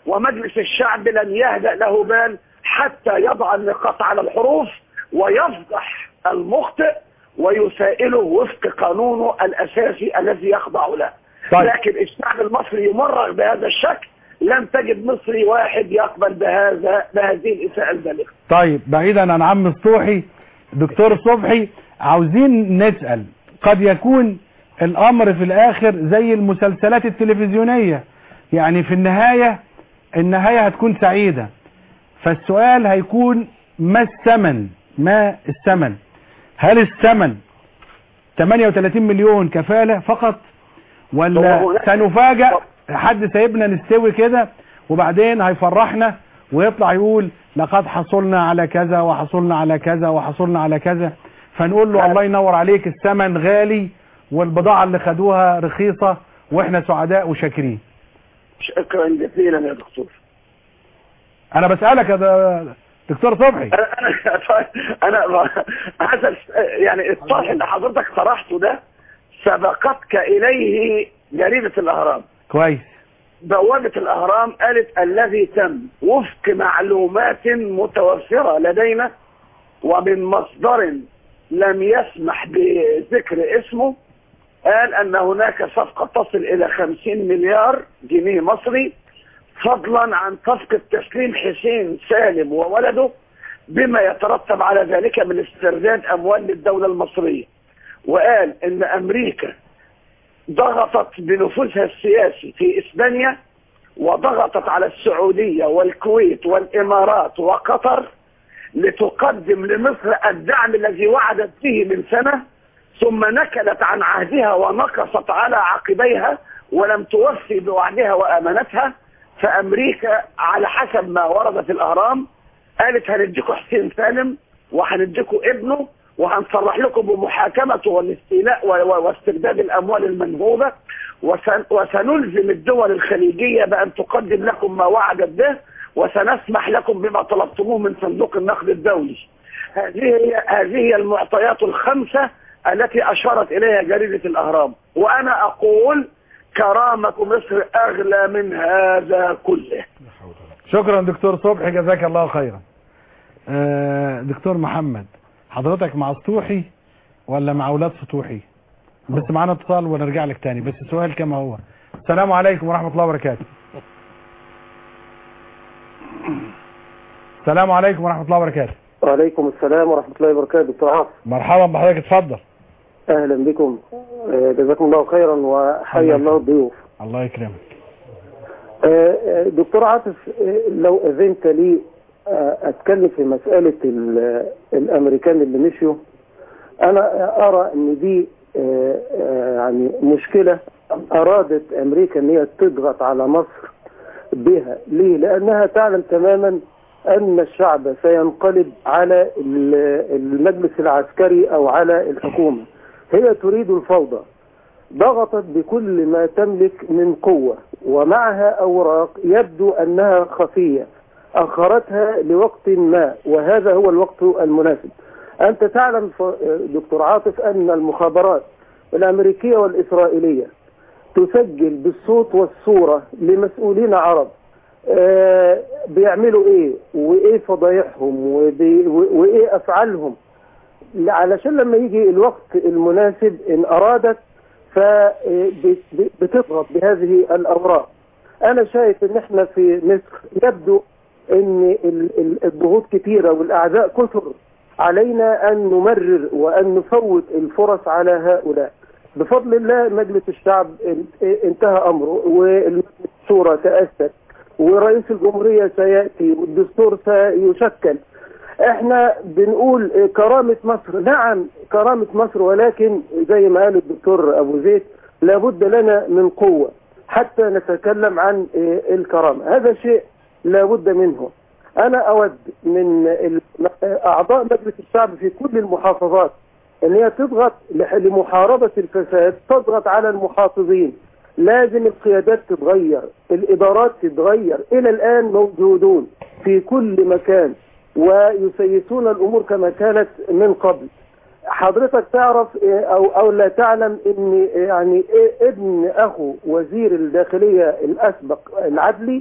ومجلس الشعب لن يهدأ له بال حتى يضع النقاط على الحروف ويفضح المخطئ ويسائله وفق قانونه الأساسي الذي يخضع له طيب. لكن الشعب المصري يمرغ بهذا الشكل لم تجد مصري واحد يقبل بهذا بهذه الإساءة البالغة طيب بعيدا عن عم الصوحي دكتور صبحي عاوزين نسأل قد يكون الامر في الاخر زي المسلسلات التلفزيونية يعني في النهاية النهاية هتكون سعيدة فالسؤال هيكون ما الثمن ما الثمن هل الثمن 38 مليون كفالة فقط ولا هو هناك- سنفاجأ حد سايبنا نستوي كده وبعدين هيفرحنا ويطلع يقول لقد حصلنا على كذا وحصلنا على كذا وحصلنا على كذا فنقول له هذا- الله ينور عليك الثمن غالي والبضاعة اللي خدوها رخيصة واحنا سعداء وشاكرين شكرا جزيلا يا دكتور انا بسألك يا د- دكتور صبحي انا انا انا هذا الس- يعني الطرح اللي حضرتك طرحته ده سبقتك اليه جريدة الاهرام كويس بوابة الاهرام قالت الذي تم وفق معلومات متوفرة لدينا ومن مصدر لم يسمح بذكر اسمه قال ان هناك صفقة تصل الى 50 مليار جنيه مصري فضلا عن صفقة تسليم حسين سالم وولده بما يترتب على ذلك من استرداد اموال للدولة المصرية وقال ان امريكا ضغطت بنفوذها السياسي في اسبانيا وضغطت على السعودية والكويت والامارات وقطر لتقدم لمصر الدعم الذي وعدت به من سنة ثم نكلت عن عهدها ونقصت على عقبيها ولم توفي بوعدها وامانتها فامريكا على حسب ما ورد في الاهرام قالت هنديكوا حسين سالم وهنديكوا ابنه وهنصرح لكم بمحاكمته والاستيلاء و- و- واسترداد الاموال المنهوبه وسن وسنلزم الدول الخليجيه بان تقدم لكم ما وعدت به وسنسمح لكم بما طلبتموه من صندوق النقد الدولي. هذه هي هذه هي المعطيات الخمسه التي اشارت اليها جريده الاهرام وانا اقول كرامه مصر اغلى من هذا كله. شكرا دكتور صبحي جزاك الله خيرا آه، دكتور محمد حضرتك مع سطوحي ولا مع اولاد سطوحي بس معانا اتصال ونرجع لك تاني بس السؤال كما هو السلام عليكم ورحمة الله وبركاته السلام عليكم ورحمة الله وبركاته وعليكم السلام ورحمة الله وبركاته دكتور عاصم مرحبا بحضرتك اتفضل أهلا بكم آه، جزاكم الله خيرا وحيا الله الله الضيوف الله يكرمك آه، آه، دكتور عاطف آه، لو أذنت لي آه، أتكلم في مسألة ال- الأمريكان اللي مشيوا أنا أرى أن دي آه، آه، يعني مشكلة أرادت أمريكا أن هي تضغط على مصر بها ليه؟ لأنها تعلم تماما أن الشعب سينقلب على ال- المجلس العسكري أو على الحكومة هي تريد الفوضى ضغطت بكل ما تملك من قوة ومعها أوراق يبدو أنها خفية أخرتها لوقت ما وهذا هو الوقت المناسب أنت تعلم ف- دكتور عاطف أن المخابرات الأمريكية والإسرائيلية تسجل بالصوت والصورة لمسؤولين عرب آه، بيعملوا ايه وايه فضايحهم وبي- و- وايه افعالهم ل- علشان لما يجي الوقت المناسب ان ارادت فبتضغط بهذه الاوراق انا شايف ان احنا في مصر يبدو ان ال- ال- الضغوط كثيره والاعداء كثر علينا ان نمرر وان نفوت الفرص على هؤلاء بفضل الله مجلس الشعب ان- انتهى امره والشورى تاسس ورئيس الجمهوريه سياتي والدستور سيشكل احنا بنقول كرامة مصر نعم كرامة مصر ولكن زي ما قال الدكتور ابو زيد لابد لنا من قوة حتى نتكلم عن الكرامة هذا شيء لابد منه انا اود من ال- اعضاء مجلس الشعب في كل المحافظات ان هي تضغط لح- لمحاربة الفساد تضغط على المحافظين لازم القيادات تتغير الادارات تتغير الى الان موجودون في كل مكان ويسيسون الامور كما كانت من قبل حضرتك تعرف إيه، او او لا تعلم ان يعني إيه ابن اخو وزير الداخليه الاسبق العدلي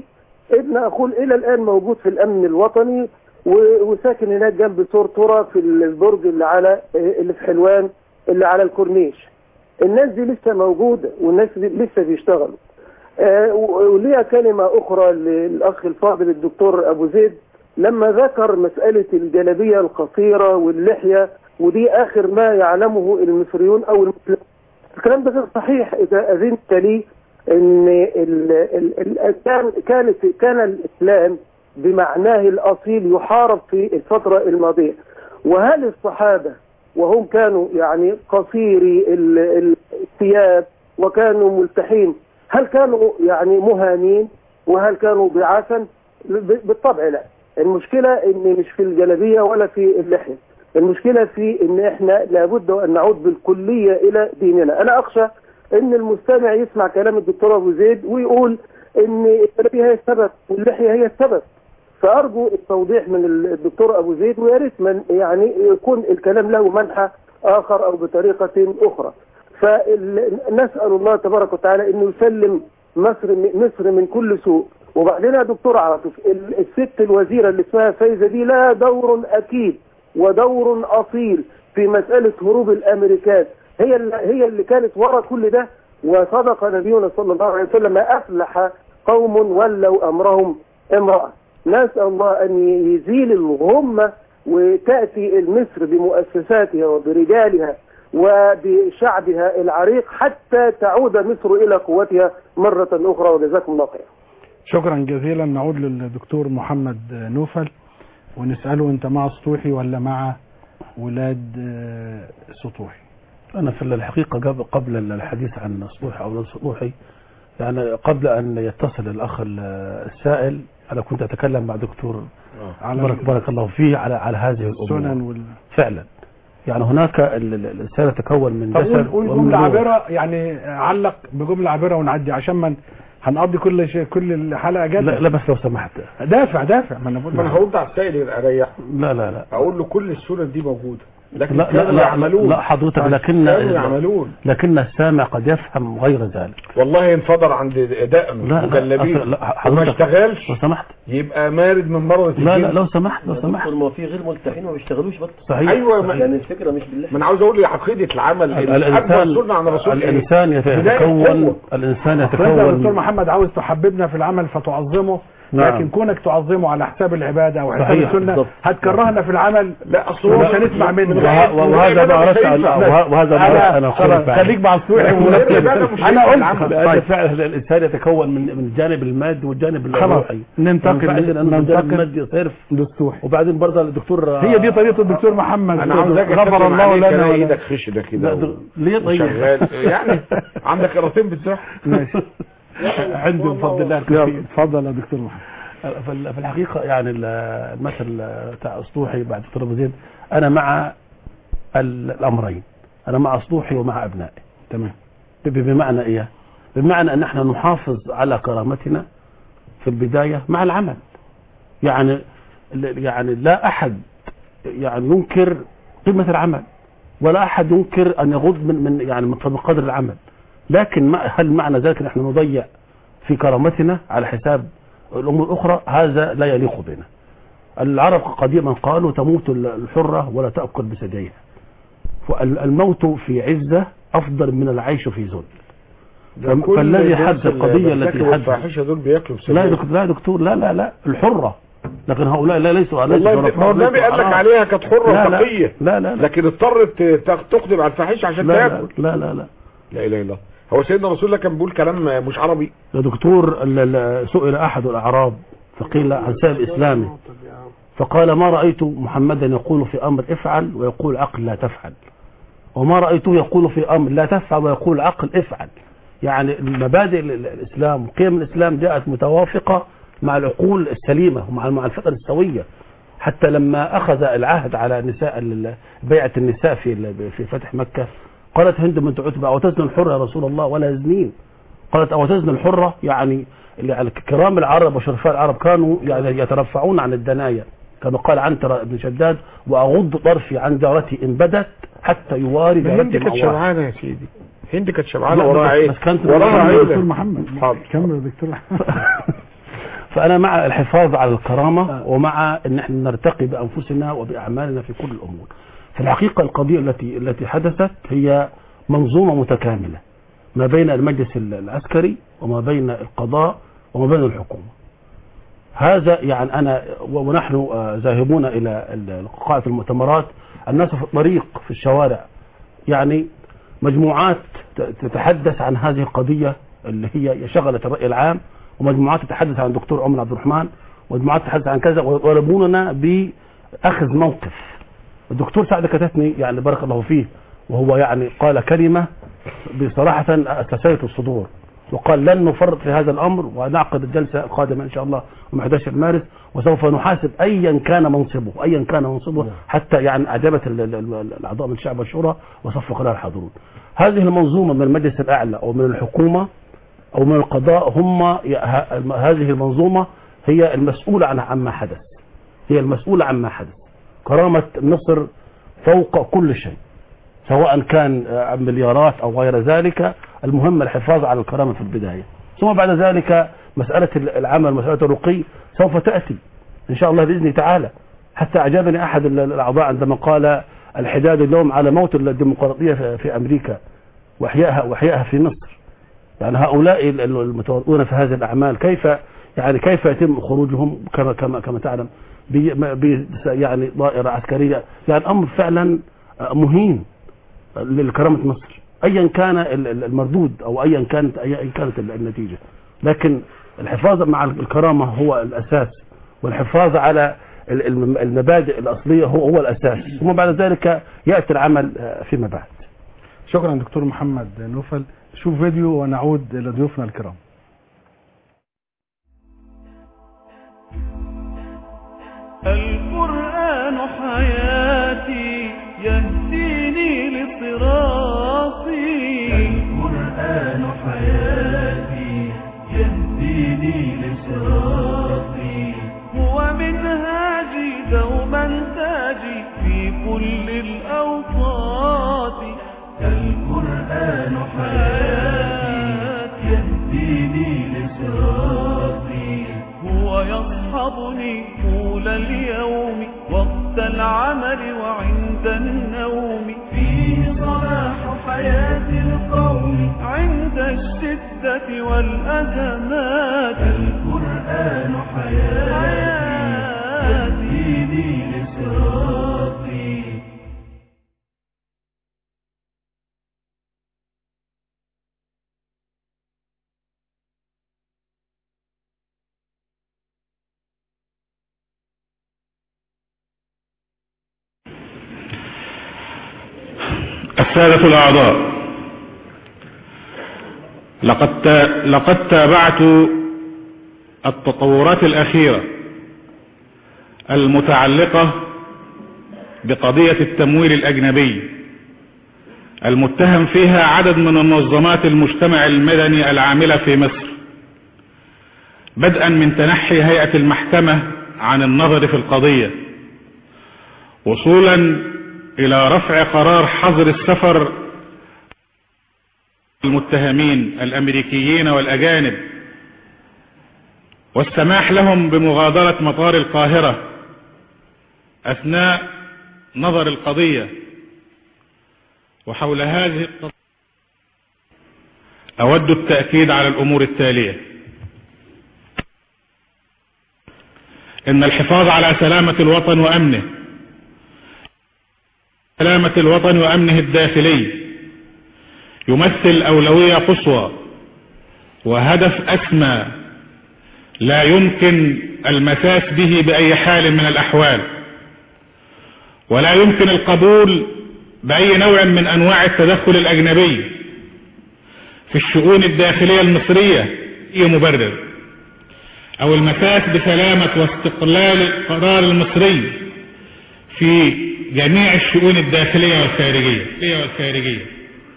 ابن اخوه الى الان موجود في الامن الوطني و- وساكن هناك جنب سور ترى في البرج اللي على اللي في حلوان اللي على الكورنيش الناس دي لسه موجوده والناس دي لسه بيشتغلوا آه، و- وليها كلمه اخرى للاخ الفاضل الدكتور ابو زيد لما ذكر مساله الجلابيه القصيره واللحيه ودي اخر ما يعلمه المصريون او المسلمون الكلام ده غير صحيح اذا اذنت لي ان ال ال ال كان كانت كان الاسلام بمعناه الاصيل يحارب في الفتره الماضيه وهل الصحابه وهم كانوا يعني قصيري ال- ال- الثياب وكانوا ملتحين هل كانوا يعني مهانين وهل كانوا ضعافا ب- بالطبع لا المشكله ان مش في الجلابيه ولا في اللحيه المشكله في ان احنا لابد ان نعود بالكليه الى ديننا انا اخشى ان المستمع يسمع كلام الدكتور ابو زيد ويقول ان الجلابيه هي السبب واللحيه هي السبب فارجو التوضيح من الدكتور ابو زيد ويا ريت من يعني يكون الكلام له منحى اخر او بطريقه اخرى فنسال الله تبارك وتعالى انه يسلم مصر مصر من كل سوء وبعدين يا دكتور عاطف ال- الست الوزيره اللي اسمها فايزه دي لها دور اكيد ودور اصيل في مساله هروب الامريكان هي اللي هي اللي كانت ورا كل ده وصدق نبينا صلى الله عليه وسلم ما افلح قوم ولوا امرهم امراه نسال الله ان يزيل الغمه وتاتي مصر بمؤسساتها وبرجالها وبشعبها العريق حتى تعود مصر الى قوتها مره اخرى وجزاكم الله خيرا. شكرا جزيلا نعود للدكتور محمد نوفل ونسأله انت مع سطوحي ولا مع ولاد آه، سطوحي أنا في الحقيقة قبل قبل الحديث عن سطوحي أو غير سطوحي يعني قبل أن يتصل الأخ ال- السائل أنا كنت أتكلم مع دكتور على بارك, بارك الله فيه على على هذه السنن الأمور وال... فعلا يعني هناك ال- ال- الإنسان يتكون من طب قول جسد قول ومن جملة روح. عابرة يعني علق بجملة عابرة ونعدي عشان ما هنقضي كل شيء كل الحلقة لا, جد لا بس لو سمحت دافع دافع ما انا بقول ما انا هرد على السائل اريح لا لا لا اقول له كل السنن دي موجوده لكن لا لا كانوا لا, يعملون لا حضرتك لكن كانوا يعملون لكن السامع قد يفهم غير ذلك والله انفضل عند دقن لا مجلبين لا, لا وما حضرتك اشتغلش لو سمحت يبقى مارد من مرض لا لا الجن. لو سمحت لو سمحت ما في غير ملتحين وما بيشتغلوش برضه صحيح ايوه ما- يعني الفكره مش بالله ما انا عاوز اقول عقيده العمل ال- اكبر الانسان سنه عن الرسول إيه؟ الانسان بداية يتكون قوة. الانسان فانت يا دكتور يتكون محمد عاوز تحببنا في العمل فتعظمه نعم. لكن كونك تعظمه على حساب العبادة او حساب صحيح، السنة بالضبط. هتكرهنا في العمل لا اصل مش هو هنسمع منه. من وه- غير- وهذا من ما غير اردت عبادة أن- مش هينفع. وه- وهذا ما اردت ان اقول خلاص، خليك مع الصوحي من غير عبادة مش انا هينفع قلت العمل. خلاص. لأن طيب. فعلا الانسان يتكون من من الجانب المادي والجانب خلاص الروحي ننتقل فعلا لأنه الجانب ننتقل المادي صرف للصوحي وبعدين برضه الدكتور هي دي طريقة الدكتور محمد انا عاوز اجي غفر أسلم الله عليك، لنا أنا ولا- ايدك خشنه كده لا، و- ليه طيب وشغال يعني عندك قراطين بتزح ماشي عندي بفضل الله يلا، الكثير اتفضل يا دكتور محمد في ال- في الحقيقة يعني ال- المثل بتاع أسطوحي بعد دكتور أبو زيد أنا مع ال- الأمرين أنا مع أسطوحي ومع أبنائي تمام ب- بمعنى إيه؟ بمعنى أن احنا نحافظ على كرامتنا في البداية مع العمل يعني ل- يعني لا أحد يعني ينكر قيمة العمل ولا أحد ينكر أن يغض من من يعني من من قدر العمل لكن ما- هل معنى ذلك أن احنا نضيع في كرامتنا على حساب الأمور الأخرى هذا لا يليق بنا العرب قديما قالوا تموت الحرة ولا تأكل بثديها فالموت في عزة أفضل من العيش في ذل ده فم- كل فالذي الناس حدث القضية اللي التي بيرتكبوا حدث الفاحشه دول بياكلوا لا يا بسبب دكتور لا يا دكتور لا لا لا الحرة لكن هؤلاء لا ليسوا ليسوا والله شرفاء، ما هو النبي ليسوا قال لك حرام. عليها كانت حره لا لا وتقيه لا لا لا لكن اضطرت ت- تقدم على الفاحشه عشان لا لا تاكل لا لا لا لا اله الا الله هو سيدنا رسول الله كان بيقول كلام مش عربي يا دكتور ال- ال- سئل أحد الأعراب فقيل عن سائل إسلامي فقال ما رأيت محمدا يقول في أمر افعل ويقول عقل لا تفعل وما رأيته يقول في أمر لا تفعل ويقول عقل افعل يعني مبادئ ال- ال- الإسلام وقيم الإسلام جاءت متوافقة مع العقول السليمة ومع مع الفطر السوية حتى لما أخذ العهد على نساء ال- بيعة النساء في ال- في فتح مكة قالت هند بنت عتبة أو تزن الحرة يا رسول الله ولا يزنين قالت أو تزن الحرة يعني يعني كرام العرب وشرفاء العرب كانوا يعني يترفعون عن الدنايا كما قال عنتر بن شداد وأغض طرفي عن جارتي إن بدت حتى يواري هند جارتي كانت معواها شبعانه يا سيدي هند كانت شبعانه لا، وراها بس- ايه بس كانت وراها كمل يا دكتور عيله محمد حاضر. كمل يا دكتور فأنا مع الحفاظ على الكرامة ومع أن احنا نرتقي بأنفسنا وبأعمالنا في كل الأمور في الحقيقة القضية التي التي حدثت هي منظومة متكاملة ما بين المجلس العسكري وما بين القضاء وما بين الحكومة هذا يعني أنا ونحن آه، ذاهبون إلى ال- قاعة المؤتمرات الناس في الطريق في الشوارع يعني مجموعات ت- تتحدث عن هذه القضية اللي هي شغلت الرأي العام ومجموعات تتحدث عن الدكتور عمر عبد الرحمن ومجموعات تتحدث عن كذا ويطالبوننا بأخذ موقف الدكتور سعد كتتني يعني بارك الله فيه وهو يعني قال كلمة بصراحة أساسية الصدور وقال لن نفرط في هذا الأمر ونعقد الجلسة القادمة إن شاء الله يوم 11 مارس وسوف نحاسب أيا كان منصبه أيا كان منصبه حتى يعني أعجبت ال- ال- ال- الأعضاء من الشعب والشورى وصفق لها الحاضرون هذه المنظومة من المجلس الأعلى أو من الحكومة أو من القضاء هم ي- ه- الم- هذه المنظومة هي المسؤولة عن عما حدث هي المسؤولة عما حدث كرامة مصر فوق كل شيء سواء كان آه، مليارات أو غير ذلك المهم الحفاظ على الكرامة في البداية ثم بعد ذلك مسألة العمل مسألة الرقي سوف تأتي إن شاء الله بإذن تعالى حتى أعجبني أحد ال- الأعضاء عندما قال الحداد اليوم على موت الديمقراطية في- في أمريكا وإحيائها وإحيائها في مصر يعني هؤلاء ال- ال- المتورطون في هذه الأعمال كيف يعني كيف يتم خروجهم كما كما كما تعلم ب ب- يعني ضائرة عسكرية يعني أمر فعلا آه، مهين لكرامة مصر ايا كان ال- ال- المردود او ايا كانت ايا كانت ال- النتيجة لكن الحفاظ مع الكرامة هو الاساس والحفاظ على ال- الم- المبادئ الاصلية هو هو الاساس ثم بعد ذلك ياتي العمل آه، فيما بعد شكرا دكتور محمد نوفل شوف فيديو ونعود لضيوفنا الكرام القرآن حياتي يهديني لصراطي القرآن حياتي يهديني لصراطي هو منهاجي دوما تاجي في كل الأوقات القرآن حياتي يهديني لصراطي هو يصحبني طول اليوم وقت العمل وعند النوم فيه صلاح حياة القوم عند الشدة والأزمات القرآن حياتي يهديني لصراطي السادة الأعضاء لقد تا- لقد تابعت التطورات الأخيرة المتعلقة بقضية التمويل الأجنبي المتهم فيها عدد من منظمات المجتمع المدني العاملة في مصر بدءا من تنحي هيئة المحكمة عن النظر في القضية وصولا الى رفع قرار حظر السفر المتهمين الامريكيين والاجانب والسماح لهم بمغادرة مطار القاهرة اثناء نظر القضية وحول هذه القضية اود التأكيد على الامور التالية ان الحفاظ على سلامة الوطن وامنه سلامة الوطن وأمنه الداخلي يمثل أولوية قصوى وهدف أسمى لا يمكن المساس به بأي حال من الأحوال ولا يمكن القبول بأي نوع من أنواع التدخل الأجنبي في الشؤون الداخلية المصرية أي مبرر أو المساس بسلامة واستقلال القرار المصري في جميع الشؤون الداخلية والخارجية والخارجية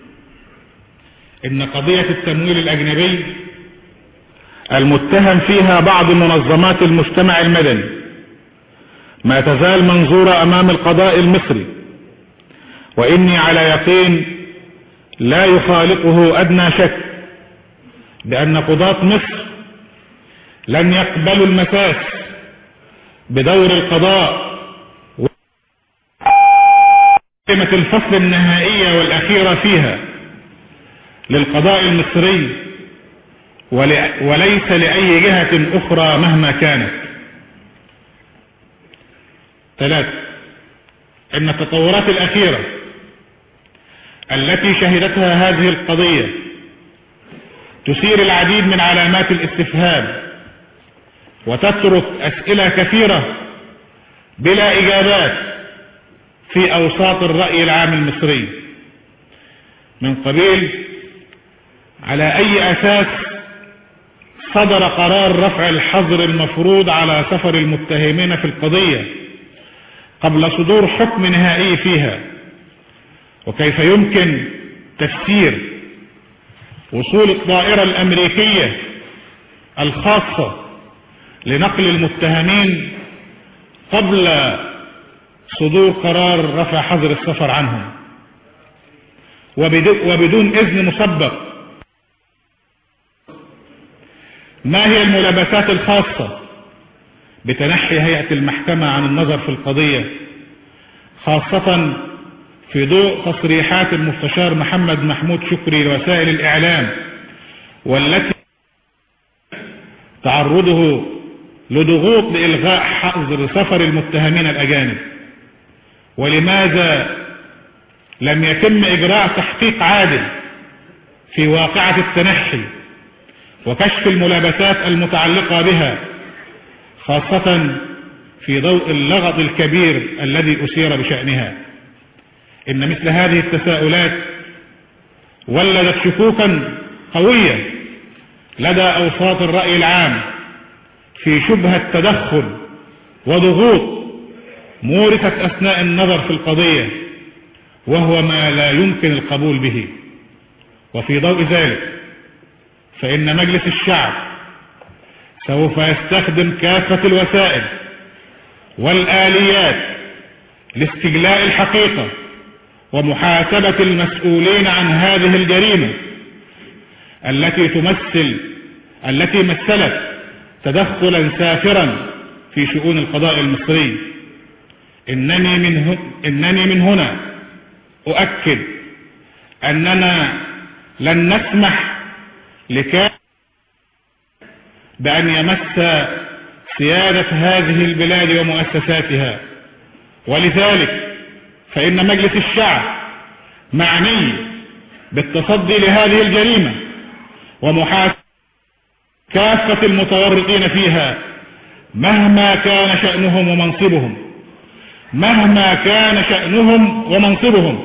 إن قضية التمويل الأجنبي المتهم فيها بعض منظمات المجتمع المدني ما تزال منظورة أمام القضاء المصري وإني على يقين لا يخالطه أدنى شك بأن قضاة مصر لن يقبلوا المساس بدور القضاء كلمة الفصل النهائية والأخيرة فيها للقضاء المصري وليس لأي جهة أخرى مهما كانت ثلاثة إن التطورات الأخيرة التي شهدتها هذه القضية تثير العديد من علامات الاستفهام وتترك أسئلة كثيرة بلا إجابات في أوساط الرأي العام المصري من قبيل على أي أساس صدر قرار رفع الحظر المفروض على سفر المتهمين في القضية قبل صدور حكم نهائي فيها وكيف يمكن تفسير وصول الطائرة الأمريكية الخاصة لنقل المتهمين قبل صدور قرار رفع حظر السفر عنهم وبدون إذن مسبق ما هي الملابسات الخاصة بتنحي هيئة المحكمة عن النظر في القضية خاصة في ضوء تصريحات المستشار محمد محمود شكري لوسائل الإعلام والتي تعرضه لضغوط لإلغاء حظر سفر المتهمين الأجانب ولماذا لم يتم إجراء تحقيق عادل في واقعة التنحي وكشف الملابسات المتعلقة بها خاصة في ضوء اللغط الكبير الذي أثير بشأنها إن مثل هذه التساؤلات ولدت شكوكا قوية لدى أوساط الرأي العام في شبهة تدخل وضغوط مورثت أثناء النظر في القضية وهو ما لا يمكن القبول به وفي ضوء ذلك فإن مجلس الشعب سوف يستخدم كافة الوسائل والآليات لاستجلاء الحقيقة ومحاسبة المسؤولين عن هذه الجريمة التي تمثل التي مثلت تدخلا سافرا في شؤون القضاء المصري إنني من, هنا إنني من هنا أؤكد أننا لن نسمح لكافة بأن يمس سيادة هذه البلاد ومؤسساتها ولذلك فإن مجلس الشعب معني بالتصدي لهذه الجريمة ومحاسبة كافة المتورطين فيها مهما كان شأنهم ومنصبهم مهما كان شأنهم ومنصبهم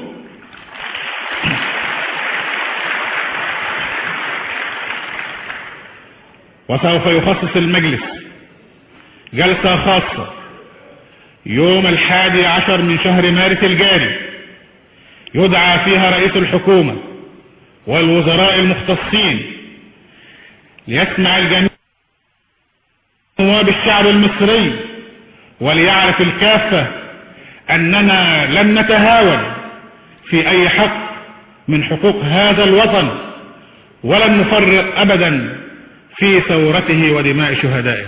وسوف يخصص المجلس جلسة خاصة يوم الحادي عشر من شهر مارس الجاري يدعى فيها رئيس الحكومة والوزراء المختصين ليسمع الجميع نواب الشعب المصري وليعرف الكافة أننا لن نتهاون في أي حق من حقوق هذا الوطن ولن نفرط أبدا في ثورته ودماء شهدائه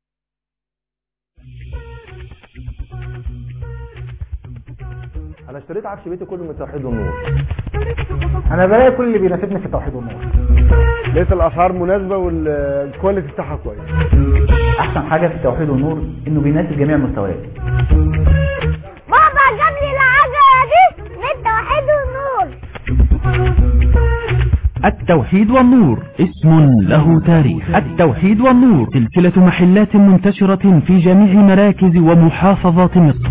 انا اشتريت عفش بيتي كله من توحيد والنور انا بلاقي كل اللي بيناسبني في التوحيد والنور لقيت الاسعار مناسبه والكواليتي بتاعها كويس احسن حاجه في التوحيد والنور انه بيناسب جميع المستويات بابا جاب لي العجله دي من التوحيد والنور التوحيد والنور اسم له تاريخ التوحيد والنور سلسلة محلات منتشرة في جميع مراكز ومحافظات مصر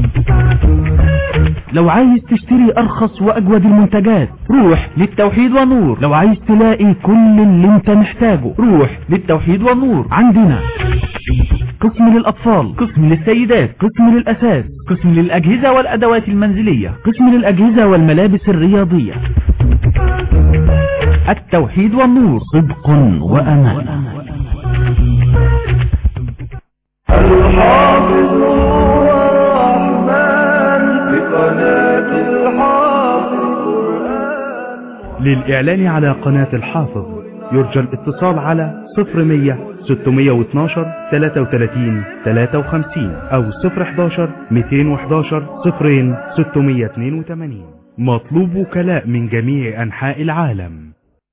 لو عايز تشتري ارخص واجود المنتجات روح للتوحيد والنور لو عايز تلاقي كل اللي انت محتاجه روح للتوحيد والنور عندنا قسم للأطفال قسم للسيدات قسم للأساس قسم للأجهزة والأدوات المنزلية قسم للأجهزة والملابس الرياضية التوحيد والنور صدق وأمان الحافظ هو الرحمن بقناة الحافظ للإعلان على قناة الحافظ يرجى الاتصال على 0100 612 33 53 أو 011 211 صفرين 682 مطلوب وكلاء من جميع أنحاء العالم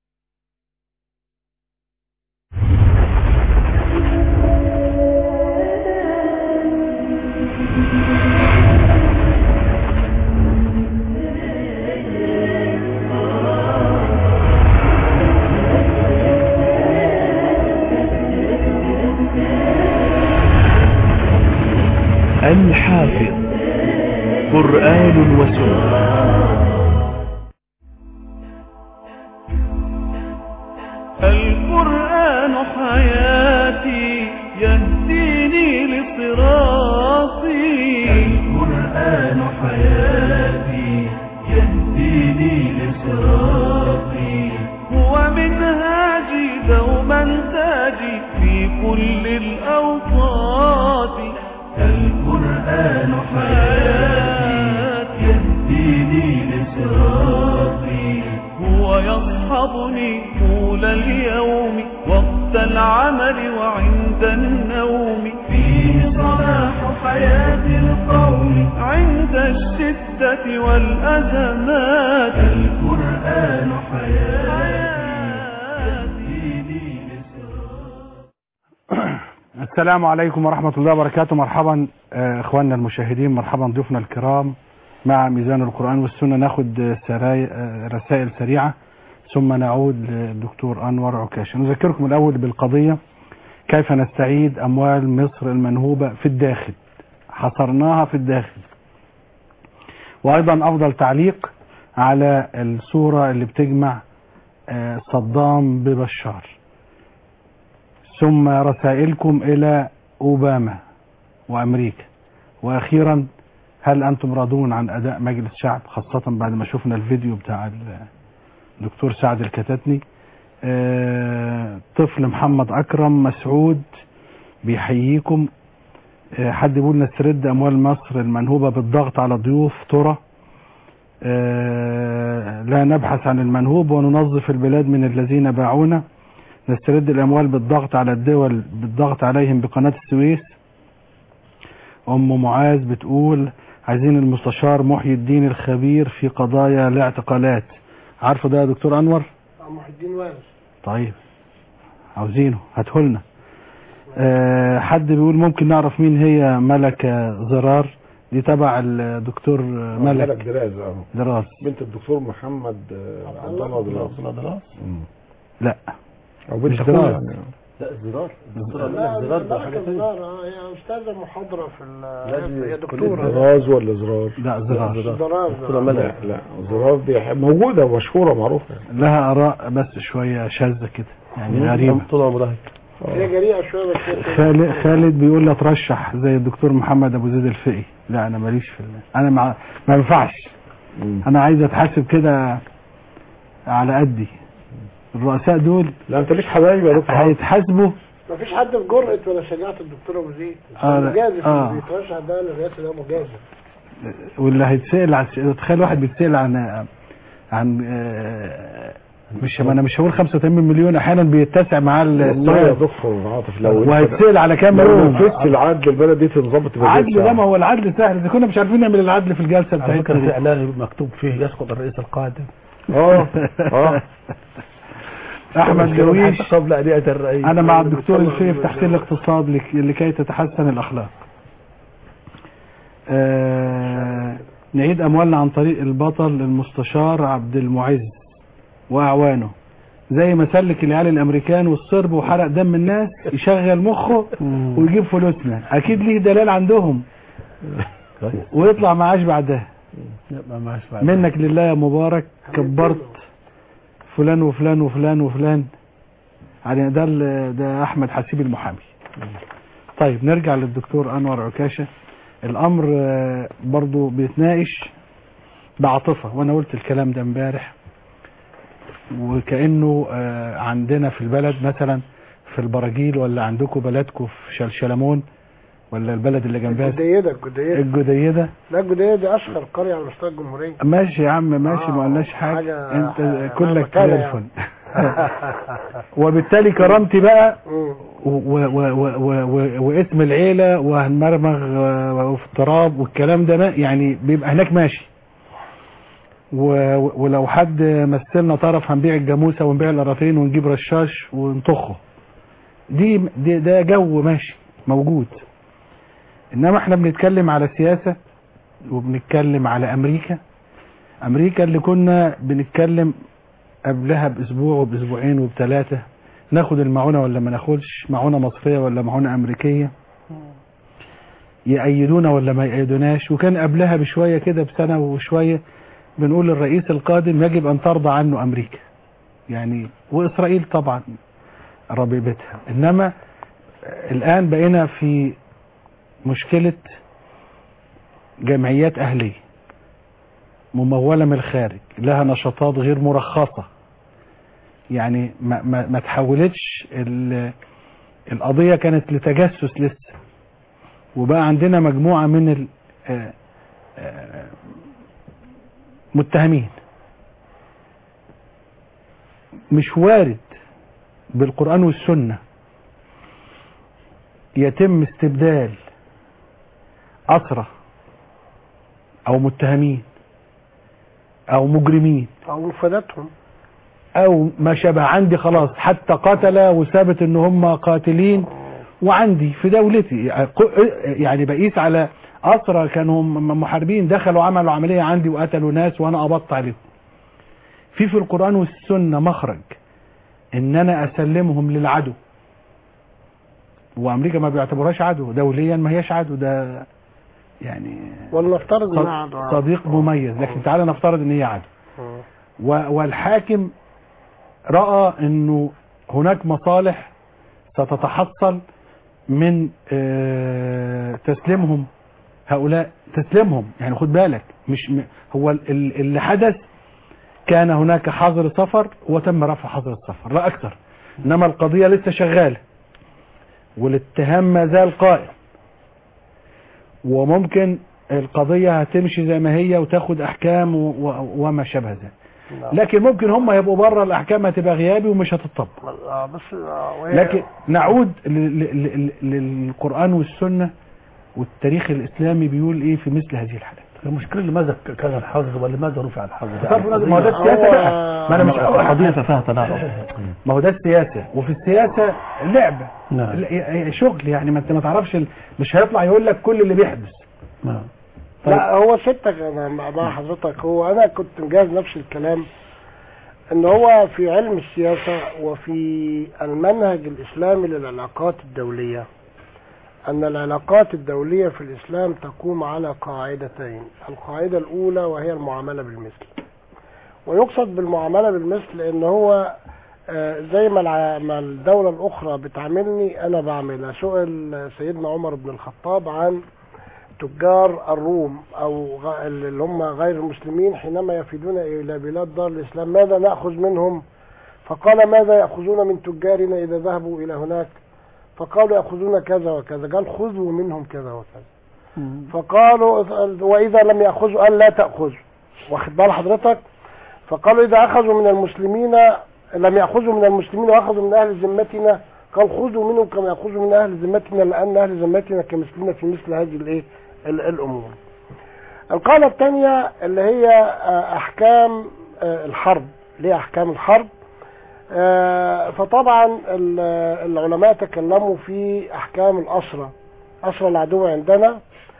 الحافظ قرآن وسنة القرآن حياتي يهديني لصراطي القرآن حياتي يهديني لصراطي هو منهاجي دوما تاجي في كل الأوقات القرآن حياتي يهديني لصراطي هو يصحبني طول اليوم وقت العمل وعند النوم فيه صلاح حياة القوم عند الشدة والأزمات القرآن حياتي السلام عليكم ورحمة الله وبركاته مرحبا آه، اخواننا المشاهدين مرحبا ضيوفنا الكرام مع ميزان القرآن والسنة ناخد آه، سراي آه، رسائل سريعة ثم نعود للدكتور أنور عكاشة نذكركم الأول بالقضية كيف نستعيد أموال مصر المنهوبة في الداخل حصرناها في الداخل وأيضا أفضل تعليق على الصورة اللي بتجمع آه، صدام ببشار ثم رسائلكم إلى أوباما وأمريكا وأخيرا هل أنتم راضون عن أداء مجلس الشعب خاصة بعد ما شفنا الفيديو بتاع الدكتور سعد الكتاتني آه، طفل محمد أكرم مسعود بيحييكم آه، حد بيقول نسترد أموال مصر المنهوبة بالضغط على ضيوف ترى آه، لا نبحث عن المنهوب وننظف البلاد من الذين باعونا نسترد الأموال بالضغط على الدول بالضغط عليهم بقناة السويس أم معاذ بتقول عايزين المستشار محي الدين الخبير في قضايا الاعتقالات عارفه ده يا دكتور أنور محي الدين وارث طيب عاوزينه هاتهولنا أه حد بيقول ممكن نعرف مين هي ملكة زرار دي تبع الدكتور ملك ملك دراز اه دراز بنت الدكتور محمد آه، عبد الله دراز مم. لا او بنت مش اخوه دراز. يعني لا الزرار الدكتورة لا ملك زرار ده حاجة ملك ثانية زرار اه هي استاذه محاضره في لا، ال- دي هي كلية دكتوره دراز ولا زرار لا زرار زرار دكتورة ملك لا لا زرار دي موجودة ومشهورة معروفة لها آراء بس شوية شاذة كده يعني غريبة طول عمرها هيك. هي جريئه شويه بس هي خالد, خالد بيقول لي اترشح زي الدكتور محمد ابو زيد الفقي لا انا ماليش في ال- انا مع ما ينفعش مم. انا عايز اتحاسب كده على قدي الرؤساء دول لا انت ليك حبايب يا دكتور هيتحاسبوا ما فيش حد في جرأة ولا شجاعة الدكتور ابو زيد آه، لا. مجازف آه. اللي بيترشح ده للرئاسه ده مجازف واللي هيتسال عن تخيل واحد بيتسال عن عن آه، مش انا مش هقول 85 مليون احيانا بيتسع معاه والله يا السؤال دكتور عاطف لو انت- وهيتسال على كام لو يوم نفذت العدل البلد دي تنظبط تبقى عدل زي ده ما هو العدل سهل اذا كنا مش عارفين نعمل العدل في الجلسه على فكرة في بتاعتنا إعلان مكتوب فيه يسقط الرئيس القادم اه اه احمد جويش حتى قبل أن يأتي الرئيس انا مع الدكتور الفقي في تحسين الاقتصاد لك- لكي تتحسن الاخلاق آه نعيد اموالنا عن طريق البطل المستشار عبد المعز واعوانه زي ما سلك العيال الامريكان والصرب وحرق دم الناس يشغل مخه ويجيب فلوسنا اكيد ليه دلال عندهم ويطلع معاش بعدها يبقى معاش بعد منك لله يا مبارك كبرت فلان وفلان وفلان وفلان يعني ده ال- ده احمد حسيب المحامي طيب نرجع للدكتور انور عكاشه الامر آه، برضو بيتناقش بعاطفه وانا قلت الكلام ده امبارح وكانه آه، عندنا في البلد مثلا في البراجيل ولا عندكم بلدكم في شلشلمون ولا البلد اللي جنبها الجديدة الجديدة الجديده لا الجديدة دي أشهر قرية على مستوى الجمهورية ماشي يا عم ماشي ما آه، قلناش حاجه حاجة- انت آه، كلك مكانة زي يعني. الفل وبالتالي كرامتي بقى مم. و و و و و واسم العيلة وهنمرمغ وفي التراب والكلام ده ما- يعني بيبقى هناك ماشي و- و- ولو حد مثلنا طرف هنبيع الجاموسة ونبيع القراطين ونجيب رشاش ونطخه دي, دي ده جو ماشي موجود انما احنا بنتكلم على سياسة وبنتكلم على امريكا امريكا اللي كنا بنتكلم قبلها باسبوع وباسبوعين وبثلاثة ناخد المعونة ولا ما ناخدش معونة مصرية ولا معونة امريكية يأيدونا ولا ما يأيدوناش وكان قبلها بشوية كده بسنة وشوية بنقول الرئيس القادم يجب ان ترضى عنه امريكا يعني واسرائيل طبعا ربيبتها انما الان بقينا في مشكلة جمعيات اهلية ممولة من الخارج لها نشاطات غير مرخصة يعني ما, ما, ما تحولتش ال- القضية كانت لتجسس لسه وبقى عندنا مجموعة من ال آه، آه، متهمين مش وارد بالقرآن والسنة يتم استبدال أسرة أو متهمين أو مجرمين او مفاداتهم أو ما شابه عندي خلاص حتى قتل وثابت إن هم قاتلين وعندي في دولتي يعني بقيس على أسرى كانوا م- محاربين دخلوا عملوا عملية عندي وقتلوا ناس وأنا قبضت عليهم في في القرآن والسنة مخرج إن أنا أسلمهم للعدو وأمريكا ما بيعتبرهاش عدو دوليا ما هياش عدو ده يعني ولنفترض صد- انها عدوى. صديق مميز لكن تعالى نفترض ان هي عدو و- والحاكم رأى انه هناك مصالح ستتحصل من آه، تسليمهم هؤلاء تسليمهم يعني خد بالك مش م- هو ال- ال- اللي حدث كان هناك حظر سفر وتم رفع حظر السفر لا اكثر انما القضية لسه شغالة والاتهام ما زال قائم وممكن القضية هتمشي زي ما هي وتاخد احكام و- و- وما شابه ذلك لكن ممكن هم يبقوا بره الاحكام هتبقى غيابي ومش هتطبق آه، بس آه، وهي- لكن نعود ل- ل- ل- للقرآن والسنة والتاريخ الإسلامي بيقول إيه في مثل هذه الحالات المشكلة لماذا كان الحظر ولماذا رفع الحظر طب ما هو ده السياسة بقى ما أنا مش قضية فيها تناقض ما هو ده السياسة وفي السياسة لعبة نعم. لا- شغل يعني ما انت ما تعرفش ال- مش هيطلع يقول لك كل اللي بيحدث نعم لا هو ستك انا مع مع حضرتك هو انا كنت مجهز نفس الكلام ان هو في علم السياسة وفي المنهج الاسلامي للعلاقات الدولية ان العلاقات الدولية في الاسلام تقوم على قاعدتين القاعدة الاولى وهي المعاملة بالمثل ويقصد بالمعاملة بالمثل ان هو آه، زي ما الع- ما الدولة الاخرى بتعاملني انا بعملها سئل سيدنا عمر بن الخطاب عن تجار الروم او غ- اللي هم غير المسلمين حينما يفيدون الى بلاد دار الاسلام ماذا ناخذ منهم فقال ماذا ياخذون من تجارنا اذا ذهبوا الى هناك فقالوا ياخذون كذا وكذا قال خذوا منهم كذا وكذا فقالوا واذا لم ياخذوا قال لا تاخذوا واخد بال حضرتك فقالوا اذا اخذوا من المسلمين لم ياخذوا من المسلمين واخذوا من اهل ذمتنا قال خذوا منهم كما ياخذوا من اهل ذمتنا لان اهل ذمتنا كمثلنا في مثل هذه الايه ال- الامور القاعده الثانيه اللي هي آه، احكام آه، الحرب ليه احكام الحرب آه، فطبعا ال- العلماء تكلموا في احكام الاسرى اسرى العدو عندنا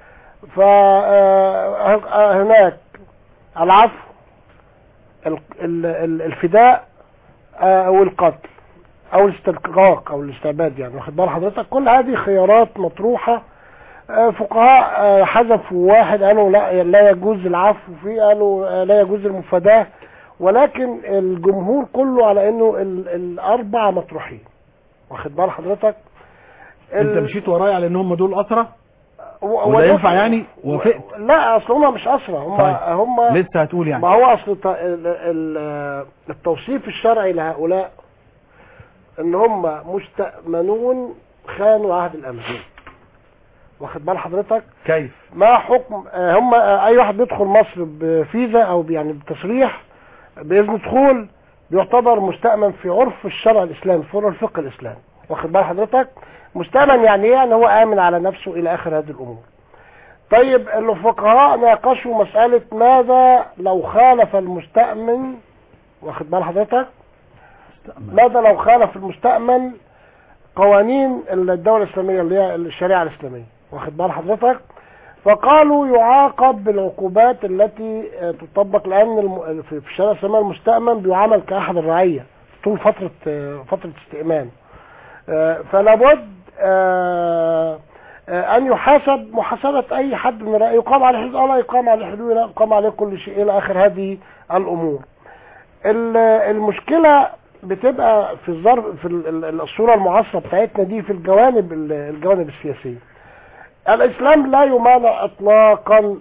فهناك العفو ال- ال- ال- الفداء آه، او القتل او الاسترقاق او الاستعباد يعني واخد بال حضرتك كل هذه خيارات مطروحه آه، فقهاء آه، حذفوا واحد قالوا لا لا يجوز العفو فيه قالوا آه، لا يجوز المفاداه ولكن الجمهور كله على انه ال- الاربعه مطروحين واخد بال حضرتك انت مشيت ورايا على ان هم دول اسرى و- ولا وده- ينفع يعني وافقت لا اصل هم مش اسرى هم طيب. هم لسه هتقول يعني ما هو اصل ت- ال- ال- التوصيف الشرعي لهؤلاء ان هم مستأمنون خانوا عهد الامان واخد بال حضرتك كيف ما حكم آه، هم آه، اي واحد بيدخل مصر بفيزا او ب- يعني بتصريح باذن دخول بيعتبر مستأمن في عرف الشرع الإسلامي في عرف الفقه الإسلامي واخد بال حضرتك مستأمن يعني ايه يعني هو آمن على نفسه إلى آخر هذه الأمور طيب الفقهاء ناقشوا مسألة ماذا لو خالف المستأمن واخد بال حضرتك ماذا لو خالف المستأمن قوانين الدولة الإسلامية اللي هي الشريعة الإسلامية واخد بال حضرتك فقالوا يعاقب بالعقوبات التي آه، تطبق لأن الم- في في الشريعة الإسلامية المستأمن بيعامل كأحد الرعية طول فترة آه، فترة استئمان آه، فلا بد آه، آه، أن يحاسب محاسبة أي حد من الرعية يقام عليه حدود الله يقام عليه حدود لا يقام عليه كل شيء إلى آخر هذه الأمور ال- المشكلة بتبقى في الظرف في ال- ال- الصورة المعاصرة بتاعتنا دي في الجوانب ال- الجوانب السياسية الإسلام لا يمانع إطلاقا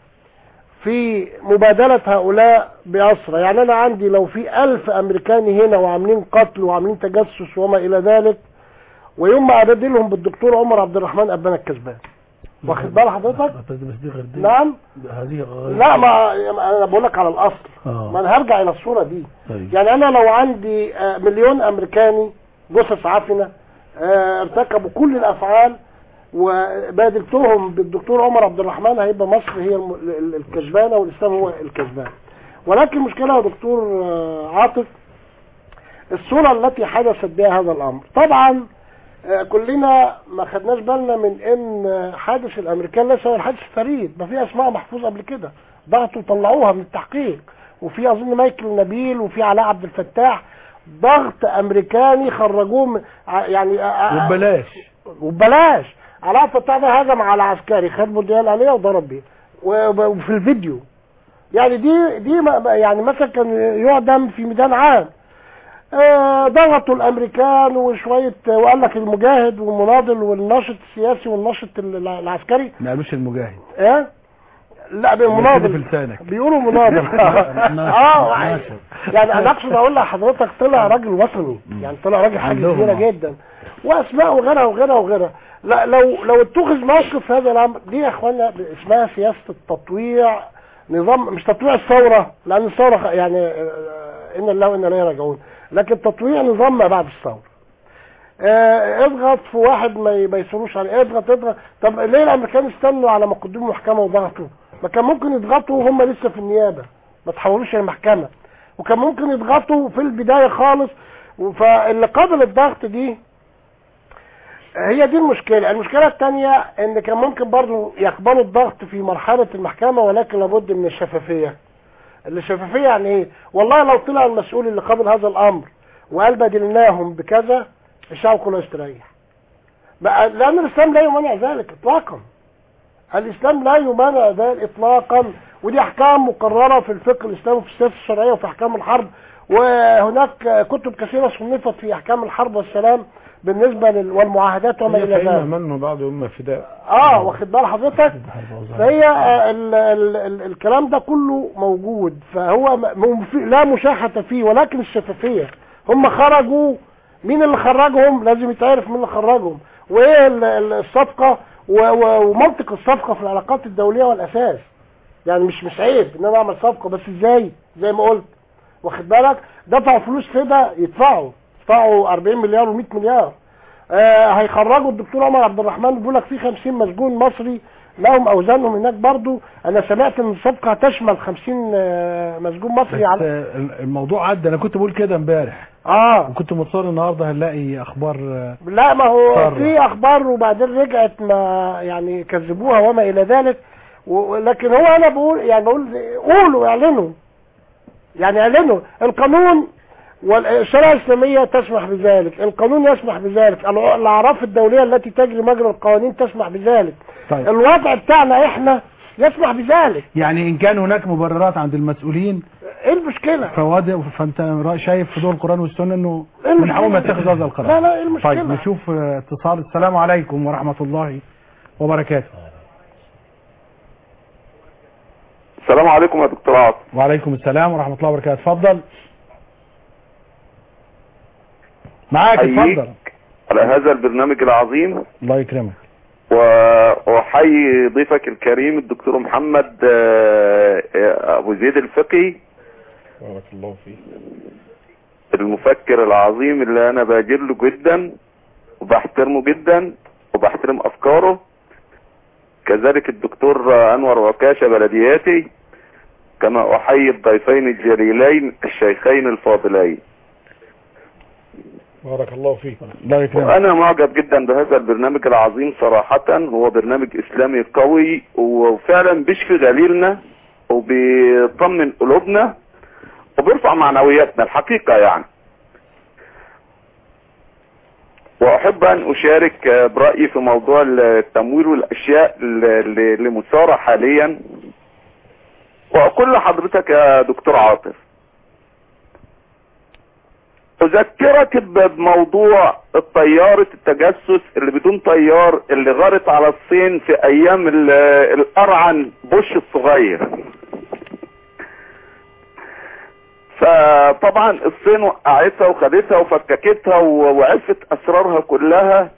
في مبادلة هؤلاء بأسرى يعني أنا عندي لو في ألف أمريكاني هنا وعاملين قتل وعاملين تجسس وما إلى ذلك ويوم ما أبدلهم بالدكتور عمر عبد الرحمن أبانا الكسبان واخد بال حضرتك؟ بس بس دي غير دي نعم هذه غير لا ما انا بقول لك على الاصل آه. ما انا هرجع الى الصوره دي طيب. يعني انا لو عندي آه، مليون امريكاني جثث عفنه آه، ارتكبوا كل الافعال وبادلتهم بالدكتور عمر عبد الرحمن هيبقى مصر هي الم- ال- الكسبانه والاسلام هو الكسبان ولكن المشكله يا دكتور آه، عاطف الصوره التي حدثت بها هذا الامر طبعا آه، كلنا ما خدناش بالنا من ان آه، حادث الامريكان ليس هو الحادث الفريد ما في اسماء محفوظه قبل كده ضغطوا طلعوها من التحقيق وفي اظن مايكل نبيل وفي علاء عبد الفتاح ضغط امريكاني خرجوه من- ع- يعني آه، آه، وببلاش وببلاش علاء عبد الفتاح ده هجم على عسكري خد مونديال عليه وضرب بيه وب- وفي الفيديو يعني دي دي ما- ما- يعني مثلا كان يعدم في ميدان عام آه، ضغطوا الامريكان وشويه وقال لك المجاهد والمناضل والناشط السياسي والناشط ال- العسكري ما قالوش المجاهد ايه لا كده في بالمناضل لسانك بيقولوا مناضل اه يعني انا اقصد اقول لحضرتك طلع راجل وطني يعني طلع راجل حاجه عندهم كبيره آه. جدا واسماء وغيرها وغيرها وغيرها لا لو لو اتخذ موقف في هذا الامر دي يا اخوانا اسمها سياسه التطويع نظام مش تطويع الثوره لان الثوره خ- يعني آه، ان الله وانا اليه راجعون لكن تطويع نظام ما بعد الثوره آه، اضغط في واحد ما ي- ما يسروش عليه اضغط اضغط طب ليه الامريكان استنوا على ما قدموا محكمه وضغطوا ما كان ممكن يضغطوا وهم لسه في النيابه ما تحولوش المحكمه وكان ممكن يضغطوا في البدايه خالص فاللي قابل الضغط دي هي دي المشكلة المشكلة الثانية ان كان ممكن برضو يقبلوا الضغط في مرحلة المحكمة ولكن لابد من الشفافية الشفافية يعني ايه والله لو طلع المسؤول اللي قبل هذا الامر وقال بدلناهم بكذا الشعب كله يستريح بقى لان الاسلام لا يمانع ذلك اطلاقا الاسلام لا يمانع ذلك اطلاقا ودي احكام مقررة في الفقه الاسلامي وفي السياسة الشرعية وفي احكام الحرب وهناك كتب كثيرة صنفت في احكام الحرب والسلام بالنسبة لل... والمعاهدات وما الى فإما ذلك من بعض أمة فداء اه واخد بال حضرتك فهي آه، ال ال ال الكلام ده كله موجود فهو م- م- في- لا مشاحة فيه ولكن الشفافية هم خرجوا مين اللي خرجهم لازم يتعرف مين اللي خرجهم وايه ال- ال- الصفقة و- و- ومنطق الصفقة في العلاقات الدولية والاساس يعني مش مش عيب ان انا اعمل صفقة بس ازاي زي ما قلت واخد بالك دفعوا فلوس كده يدفعوا يدفعوا 40 مليار و100 مليار آه هيخرجوا الدكتور عمر عبد الرحمن بيقول لك في 50 مسجون مصري لهم اوزانهم هناك برضو انا سمعت ان الصفقه هتشمل 50 آه، مسجون مصري بس على آه، الموضوع عدى انا كنت بقول كده امبارح اه وكنت متصور النهارده هنلاقي اخبار آه، لا ما هو صار. في اخبار وبعدين رجعت ما يعني كذبوها وما الى ذلك و- لكن هو انا بقول يعني بقول قولوا اعلنوا يعني اعلنوا القانون والشريعه الاسلاميه تسمح بذلك القانون يسمح بذلك الع- الاعراف الدوليه التي تجري مجرى القوانين تسمح بذلك طيب الوضع بتاعنا احنا يسمح بذلك يعني ان كان هناك مبررات عند المسؤولين ايه المشكله فواد فانت رأي- شايف في دور القران والسنه انه إيه من المشكلة؟ حقهم يتخذ هذا القرار لا لا ايه المشكله طيب نشوف آه، اتصال السلام عليكم ورحمه الله وبركاته السلام عليكم يا دكتور عاطف وعليكم السلام ورحمه الله وبركاته اتفضل معاك أحييك اتفضل على هذا البرنامج العظيم الله يكرمك واحيي ضيفك الكريم الدكتور محمد آه، آه، ابو زيد الفقي بارك الله فيك المفكر العظيم اللي انا باجر له جدا وبحترمه جدا وبحترم افكاره كذلك الدكتور انور عكاشة بلدياتي كما احيي الضيفين الجليلين الشيخين الفاضلين بارك الله فيك الله يكرمك وانا معجب جدا بهذا البرنامج العظيم صراحة هو برنامج اسلامي قوي وفعلا بيشفي غليلنا وبيطمن قلوبنا وبيرفع معنوياتنا الحقيقة يعني واحب ان اشارك برأيي في موضوع التمويل والاشياء اللي اللي مثارة حاليا واقول لحضرتك يا دكتور عاطف اذكرك بموضوع الطيارة التجسس اللي بدون طيار اللي غارت على الصين في ايام ال- الارعن بوش الصغير فطبعا الصين وقعتها وخدتها وفككتها و- وعرفت اسرارها كلها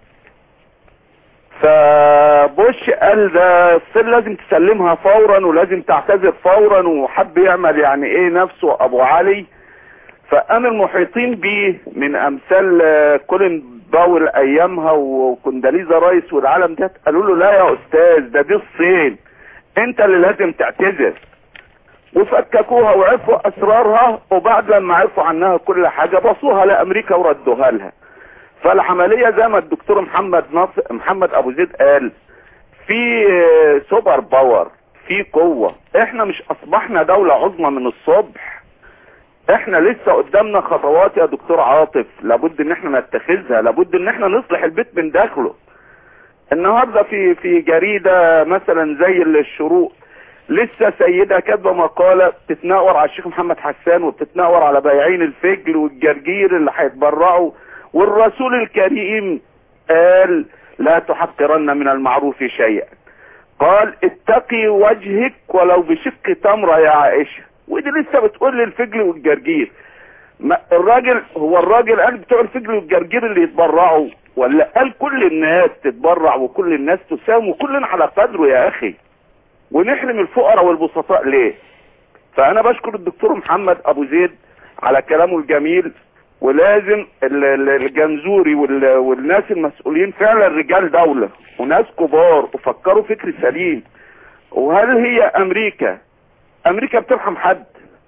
فبوش قال ده الصين لازم تسلمها فورا ولازم تعتذر فورا وحب يعمل يعني ايه نفسه ابو علي فقام المحيطين بيه من امثال آه، كولين باول ايامها وكونداليزا رايس والعالم ده قالوا له لا يا استاذ ده دي الصين انت اللي لازم تعتذر وفككوها وعرفوا اسرارها وبعد لما عرفوا عنها كل حاجة بصوها لامريكا وردوها لها فالعملية زي ما الدكتور محمد ناصر محمد ابو زيد قال في آه، سوبر باور في قوة احنا مش اصبحنا دولة عظمى من الصبح احنا لسه قدامنا خطوات يا دكتور عاطف لابد ان احنا نتخذها لابد ان احنا نصلح البيت من داخله النهاردة في في جريدة مثلا زي الشروق لسه سيدة كاتبة مقالة بتتناور على الشيخ محمد حسان وبتتناور على بياعين الفجل والجرجير اللي هيتبرعوا والرسول الكريم قال لا تحقرن من المعروف شيئا قال اتقي وجهك ولو بشق تمرة يا عائشة ودي لسه بتقول لي الفجل والجرجير ما الراجل هو الراجل قال بتوع الفجل والجرجير اللي يتبرعوا ولا قال كل الناس تتبرع وكل الناس تساهم وكلنا على قدره يا اخي ونحرم الفقراء والبسطاء ليه فانا بشكر الدكتور محمد ابو زيد على كلامه الجميل ولازم ال- ال- الجنزوري وال- والناس المسؤولين فعلا رجال دولة وناس كبار وفكروا فكر سليم وهل هي امريكا امريكا بترحم حد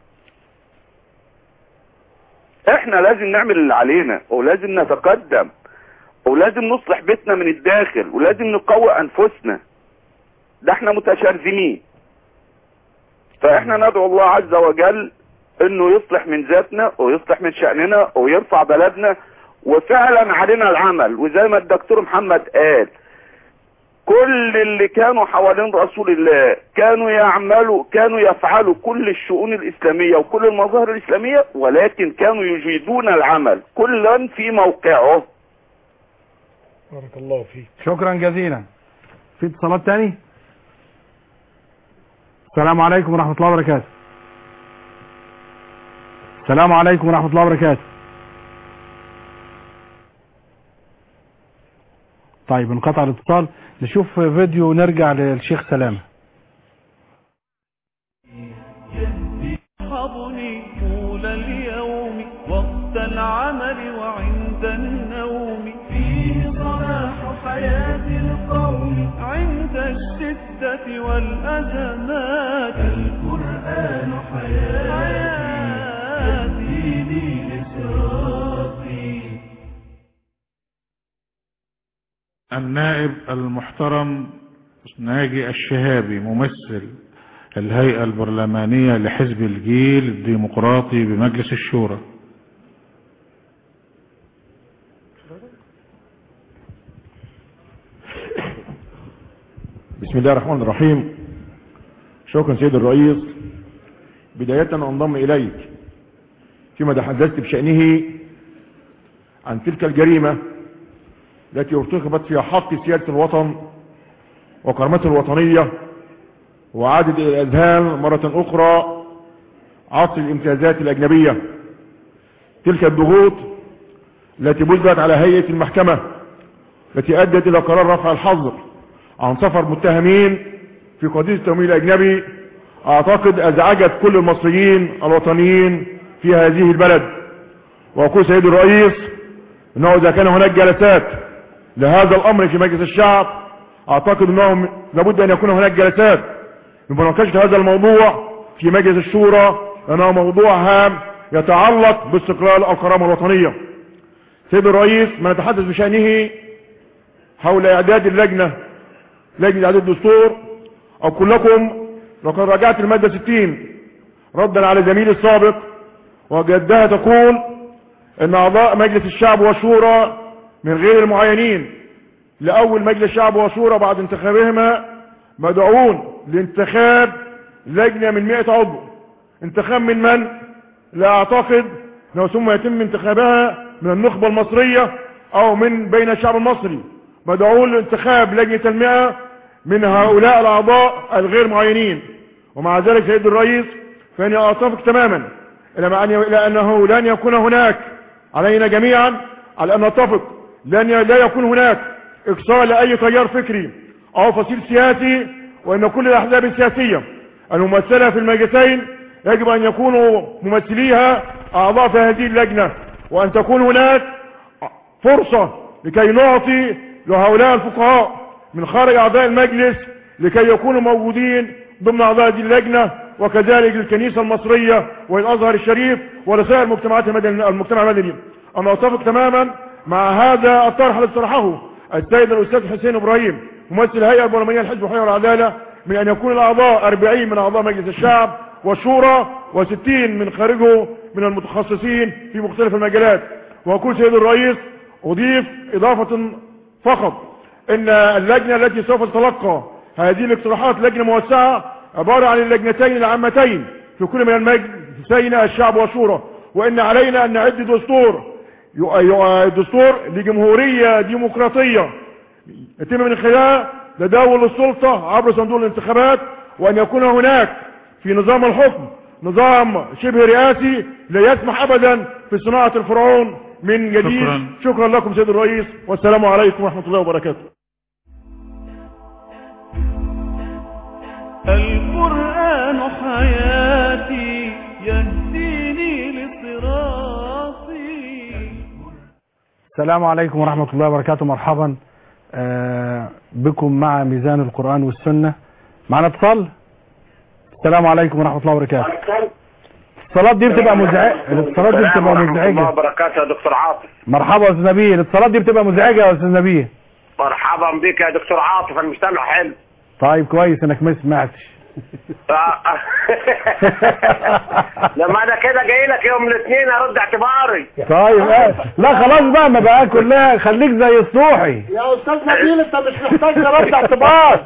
احنا لازم نعمل اللي علينا ولازم نتقدم ولازم نصلح بيتنا من الداخل ولازم نقوي انفسنا ده احنا متشرذمين فاحنا ندعو الله عز وجل انه يصلح من ذاتنا ويصلح من شأننا ويرفع بلدنا وفعلا علينا العمل وزي ما الدكتور محمد قال كل اللي كانوا حوالين رسول الله كانوا يعملوا كانوا يفعلوا كل الشؤون الإسلامية وكل المظاهر الإسلامية ولكن كانوا يجيدون العمل كلا في موقعه بارك الله فيك شكرا جزيلا في اتصالات تاني السلام عليكم ورحمة الله وبركاته السلام عليكم ورحمة الله وبركاته طيب انقطع الاتصال نشوف فيديو ونرجع للشيخ سلامة يصحبني طول اليوم وقت العمل وعند النوم فيه صلاح حياة القوم عند الشدة والأزمات القرآن حياتي يهديني لصراطي النائب المحترم ناجي الشهابي ممثل الهيئة البرلمانية لحزب الجيل الديمقراطي بمجلس الشورى بسم الله الرحمن الرحيم شكرا سيد الرئيس بداية انضم اليك فيما تحدثت بشأنه عن تلك الجريمة التي ارتكبت في حق سيادة الوطن وكرامته الوطنية وعادت الى الاذهان مرة اخرى عصر الامتيازات الاجنبية تلك الضغوط التي بذلت على هيئة المحكمة التي ادت الى قرار رفع الحظر عن سفر متهمين في قضية التمويل الاجنبي اعتقد ازعجت كل المصريين الوطنيين في هذه البلد واقول سيد الرئيس انه اذا كان هناك جلسات لهذا الامر في مجلس الشعب اعتقد انه لابد ان يكون هناك جلسات لمناقشه هذا الموضوع في مجلس الشورى لانه موضوع هام يتعلق باستقلال الكرامه الوطنيه سيد الرئيس ما نتحدث بشانه حول اعداد اللجنه لجنه اعداد الدستور اقول لكم لقد راجعت الماده 60 ردا على زميلي السابق وجدها تقول ان اعضاء مجلس الشعب والشورى من غير المعينين لاول مجلس شعب وشورى بعد انتخابهما مدعون لانتخاب لجنة من 100 عضو انتخاب من من لا اعتقد انه ثم يتم انتخابها من النخبة المصرية او من بين الشعب المصري مدعون لانتخاب لجنة المئة من هؤلاء الاعضاء الغير معينين ومع ذلك سيد الرئيس فاني اتفق تماما الى انه لن يكون هناك علينا جميعا على ان نتفق لن لا يكون هناك اقصاء لاي تيار فكري او فصيل سياسي وان كل الاحزاب السياسيه الممثله في المجلسين يجب ان يكونوا ممثليها اعضاء في هذه اللجنه وان تكون هناك فرصه لكي نعطي لهؤلاء الفقهاء من خارج اعضاء المجلس لكي يكونوا موجودين ضمن اعضاء هذه اللجنه وكذلك الكنيسه المصريه والازهر الشريف ولسائر المجتمعات المدنيه المجتمع المدني انا اتفق تماما مع هذا الطرح الذي طرحه السيد الاستاذ حسين ابراهيم ممثل الهيئه البرلمانيه للحزب الحريه والعداله من ان يكون الاعضاء 40 من اعضاء مجلس الشعب والشورى و60 من خارجه من المتخصصين في مختلف المجالات واقول سيد الرئيس اضيف اضافه فقط ان اللجنه التي سوف تتلقى هذه الاقتراحات لجنه موسعه عباره عن اللجنتين العامتين في كل من المجلسين الشعب والشورى وان علينا ان نعد دستور دستور لجمهورية ديمقراطية يتم من خلالها تداول السلطة عبر صندوق الانتخابات وان يكون هناك في نظام الحكم نظام شبه رئاسي لا يسمح ابدا في صناعة الفرعون من جديد شكرا. شكرا لكم سيد الرئيس والسلام عليكم ورحمة الله وبركاته القرآن حياتي يهديني لصراطي السلام عليكم ورحمة الله وبركاته مرحبا آه، بكم مع ميزان القرآن والسنة معنا اتصال السلام عليكم ورحمة الله وبركاته الاتصالات دي بتبقى مزعجة الاتصالات دي بتبقى الله مزعجة وبركاته يا دكتور عاطف مرحبا يا استاذ نبيل الاتصالات دي بتبقى مزعجة يا استاذ نبيل مرحبا بك يا دكتور عاطف المجتمع حلو طيب كويس انك ما سمعتش لما انا كده جاي لك يوم الاثنين ارد اعتباري طيب آه. لا خلاص بقى ما بقى كلها خليك زي الصوحي يا استاذ نبيل انت مش محتاج لرد اعتبار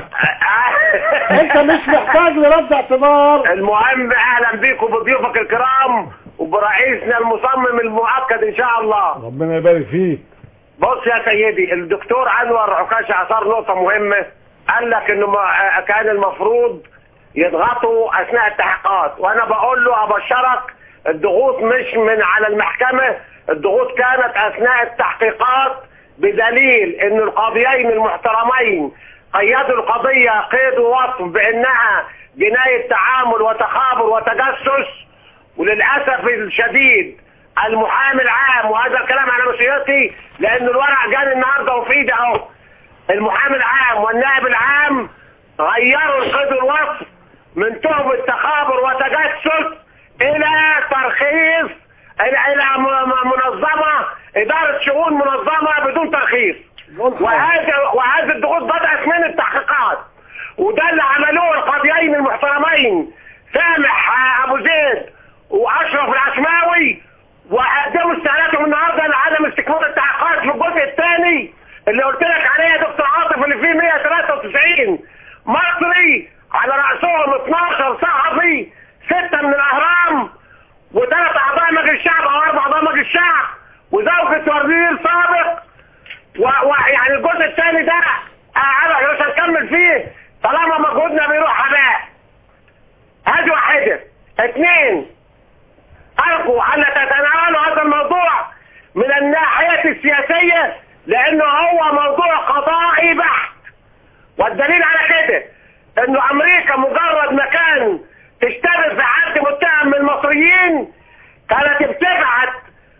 انت مش محتاج لرد اعتبار المهم اهلا بيك وبضيوفك الكرام وبرئيسنا المصمم المؤكد ان شاء الله ربنا يبارك فيك بص يا سيدي الدكتور انور عكاشة اثار نقطة مهمة قال لك انه ما- كان المفروض يضغطوا اثناء التحقيقات وانا بقول له ابشرك الضغوط مش من على المحكمة الضغوط كانت اثناء التحقيقات بدليل ان القاضيين المحترمين قيدوا القضية قيد ووصف بانها جناية تعامل وتخابر وتجسس وللاسف الشديد المحامي العام وهذا الكلام على مسؤوليتي لان الورق جاني النهارده وفي ايدي اهو المحامي العام والنائب العام غيروا القيد الوصف من تهمة تخابر وتجسس الى ترخيص الى الى م- م- منظمة ادارة شؤون منظمة بدون ترخيص وهذا وهذه الضغوط بدأت من التحقيقات وده اللي عملوه القاضيين المحترمين سامح آه، ابو زيد واشرف العشماوي وقدموا استعلاتهم النهارده لعدم استكمال التحقيقات في الجزء الثاني اللي قلت لك عليه يا دكتور عاطف اللي فيه 193 مصري على راسهم 12 صحفي سته من الاهرام وثلاث اعضاء مجلس الشعب او اربع اعضاء مجلس الشعب وزوجة وزير سابق ويعني الجزء الثاني ده آه، انا مش هنكمل فيه طالما مجهودنا بيروح هباء هذه واحدة اثنين ارجو ان تتناولوا هذا الموضوع من الناحية السياسية لانه هو موضوع قضائي بحت والدليل على كده انه امريكا مجرد ما كان تشتغل في حد متهم من المصريين كانت بتبعت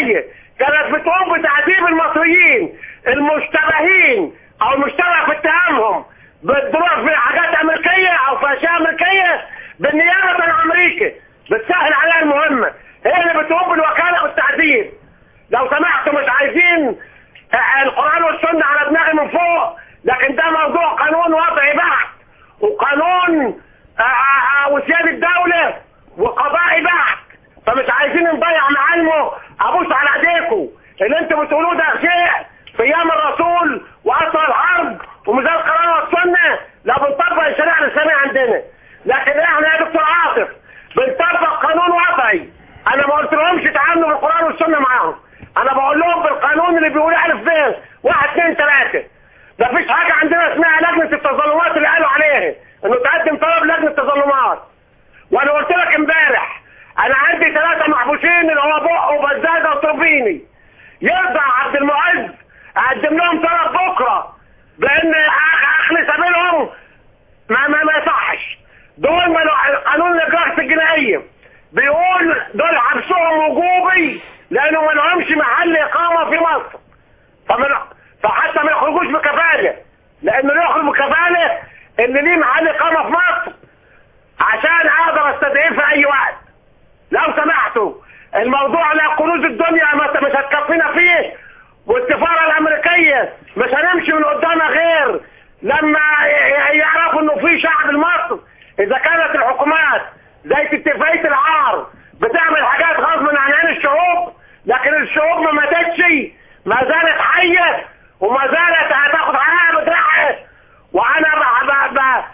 الامريكيه كانت بتقوم بتعذيب المصريين المشتبهين او المشتبه في اتهامهم بالدروس في حاجات امريكيه او في اشياء امريكيه بالنيابه عن امريكا بتسهل عليها المهمه هي اللي بتقوم بالوكاله والتعذيب لو سمحتوا مش عايزين القران والسنه على دماغي من فوق لكن ده موضوع قانون وضعي بحت وقانون آه، آه، آه، وسياده دوله وقضائي بحت فمش عايزين نضيع معالمه ابوس على ايديكم اللي انتوا بتقولوه ده شيء في ايام الرسول واصل الحرب وميزان القران والسنه لو بنطبق الشريعه الاسلاميه عندنا لكن احنا يا دكتور عاطف بنطبق قانون وضعي انا ما قلت لهمش تعاملوا بالقران والسنه معاهم انا بقول لهم بالقانون اللي بيقول الف ب واحد اثنين ثلاثه مفيش حاجه عندنا اسمها لجنه التظلمات اللي قالوا عليها انه تقدم طلب لجنه تظلمات وانا قلت لك امبارح انا عندي ثلاثه محبوسين اللي هو بق وبزازه وطربيني يرضى عبد المعز اقدم لهم طلب بكره بان أخ- اخلي سبيلهم ما ما ما يصحش دول ما قانون الاجراءات الجنائيه بيقول دول حبسهم وجوبي لانه ما لهمش محل اقامه في مصر فمن فحتى ما يخرجوش بكفاله لانه اللي يخرج بكفاله اللي ليه محل اقامه في مصر عشان اقدر استدعيه في اي وقت لو سمحتوا الموضوع لا كنوز الدنيا ما مش هتكفينا فيه والسفاره الامريكيه مش هنمشي من قدامها غير لما ي- يعرفوا انه في شعب مصر اذا كانت الحكومات زي اتفاقيه العار بتعمل حاجات غصب عن عين الشعوب لكن الشعوب ما ماتتش ما زالت حيه وما زالت هتاخد حقها بدراعها وانا ب- ب- ب-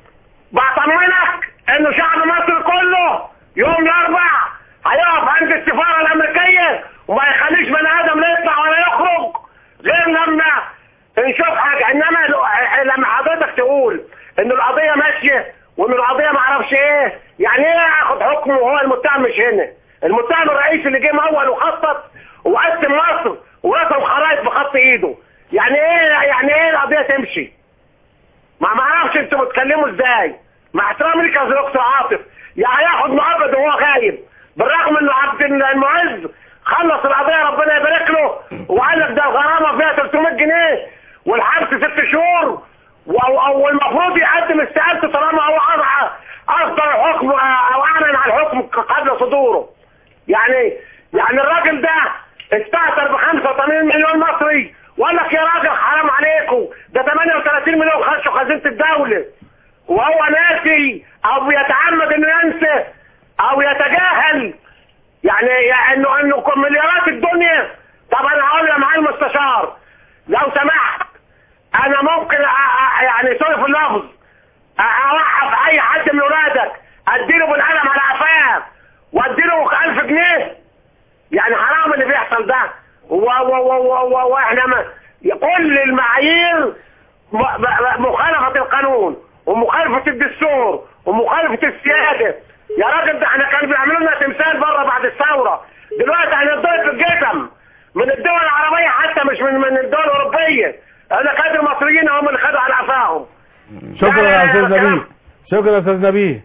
بطمنك انه شعب مصر كله يوم الاربع هيقف عند السفاره الامريكيه وما يخليش بني ادم لا يطلع ولا يخرج غير لما نشوف حاجه انما لو- لما حضرتك تقول ان القضيه ماشيه وان القضيه ما اعرفش ايه يعني ايه اخد حكمه وهو المتهم مش هنا المتهم الرئيسي اللي جه مول وخطط وقسم مصر ورسم خرائط بخط ايده يعني ايه يعني ايه القضيه تمشي ما ما اعرفش انتوا بتتكلموا ازاي مع احترامي لك يا دكتور عاطف يعني هياخد مؤبد وهو غايب بالرغم انه عبد المعز خلص القضيه ربنا يبارك له وقال لك ده الغرامه فيها 300 جنيه والحبس ست شهور و- والمفروض يقدم استقالته طالما هو أضع- اصدر الحكم او اعلن عن الحكم قبل صدوره يعني يعني الراجل ده استهتر ب 85 مليون مصري وقال لك يا راجل حرام عليكم ده 38 مليون خشوا خزينه الدوله وهو ناسي او بيتعمد انه ينسى او يتجاهل يعني يعني انه انه مليارات الدنيا طب انا هقول يا معالي المستشار لو سمحت انا ممكن أ- أ- يعني سوري في اللفظ أ- اوقف اي حد من ولادك اديله بالقلم على قفاه واديله 1000 جنيه يعني حرام اللي بيحصل ده و- و- و- و- و- واحنا ما كل المعايير م- م- مخالفة القانون ومخالفة الدستور ومخالفة السيادة يا راجل ده احنا كانوا بيعملوا لنا تمثال بره بعد الثورة دلوقتي هنضرب في الجسم من الدول العربية حتى مش من من الدول الأوروبية انا كاد المصريين هم اللي خدوا على قفاهم شكرا يا استاذ كلام. نبيه شكرا يا استاذ نبيه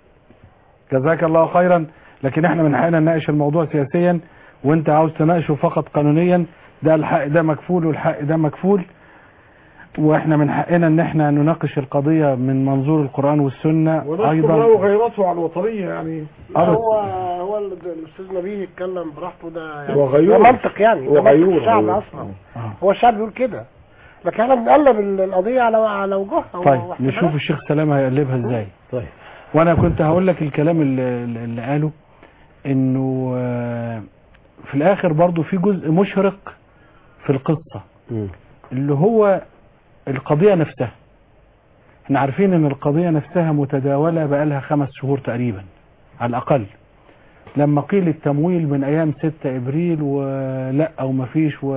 جزاك الله خيرا لكن احنا من حقنا نناقش الموضوع سياسيا وانت عاوز تناقشه فقط قانونيا ده الحق ده مكفول والحق ده مكفول واحنا من حقنا ان احنا نناقش القضية من منظور القرآن والسنة ونذكر ايضا له غيرته على الوطنية يعني آه، بس- هو هو ال- الاستاذ نبيه يتكلم براحته ده يعني هو غيور. ده منطق يعني هو ده منطق غيور، الشعب غيور. اصلا هو الشعب بيقول كده لكن احنا بنقلب ال- القضيه على على وجوهها طيب واحتمالاتها. نشوف الشيخ سلام هيقلبها ازاي طيب وانا كنت هقول لك الكلام اللي, اللي قاله انه آه، في الاخر برضو في جزء مشرق في القصة اللي هو القضية نفسها احنا عارفين ان القضية نفسها متداولة بقالها خمس شهور تقريبا على الاقل لما قيل التمويل من ايام 6 ابريل ولا او مفيش و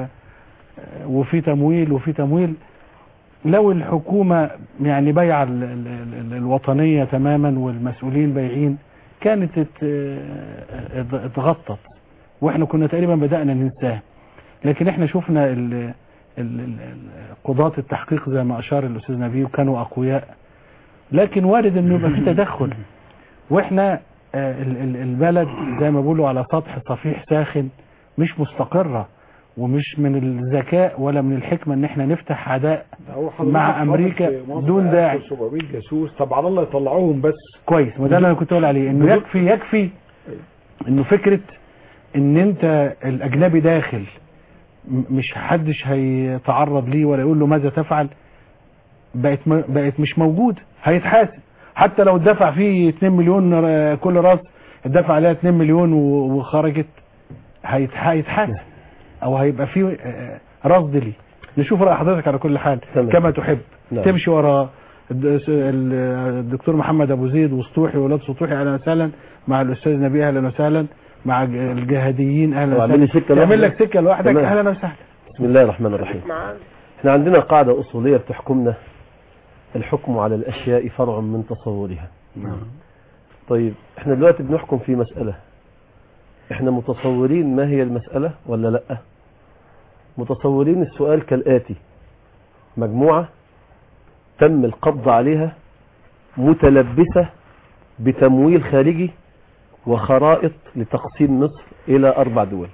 وفي تمويل وفي تمويل لو الحكومة يعني بيع ال- ال- ال- الوطنية تماما والمسؤولين بايعين كانت ات- ات- اتغطت واحنا كنا تقريبا بدأنا ننساه لكن احنا شفنا ال- ال- ال- ال- قضاة التحقيق زي ما اشار الاستاذ نبيه وكانوا اقوياء لكن وارد انه يبقى في تدخل واحنا آه، ال- ال- البلد زي ما بيقولوا على سطح صفيح ساخن مش مستقرة ومش من الذكاء ولا من الحكمة ان احنا نفتح عداء هو حضرتك مع حاطط امريكا في مصر دون داعي 1700 جاسوس طب على الله يطلعوهم بس كويس ما ده اللي انا كنت اقول عليه انه بدون- يكفي يكفي انه فكرة ان انت الاجنبي داخل م- مش حدش هيتعرض ليه ولا يقول له ماذا تفعل بقت م- بقت مش موجود هيتحاسب حتى لو اتدفع فيه 2 مليون ر- كل راس اتدفع عليها 2 مليون و- وخرجت هيتح- هيتحاسب او هيبقى فيه آه، رصد ليه نشوف رأي حضرتك على كل حال تمام. كما تحب نعم. تمشي ورا الد- ال- الدكتور محمد ابو زيد وسطوحي وولاد سطوحي اهلا وسهلا مع الاستاذ نبيه اهلا وسهلا مع ج- الجهاديين اهلا وعامل لي وسهلا سكة تعمل لوحدك. لك سكه لوحدك تمام. اهلا وسهلا بسم الله الرحمن الرحيم احنا عندنا قاعدة أصولية بتحكمنا الحكم على الأشياء فرع من تصورها طيب احنا دلوقتي بنحكم في مسألة احنا متصورين ما هي المسألة ولا لا متصورين السؤال كالآتي مجموعة تم القبض عليها متلبسة بتمويل خارجي وخرائط لتقسيم مصر إلى أربع دول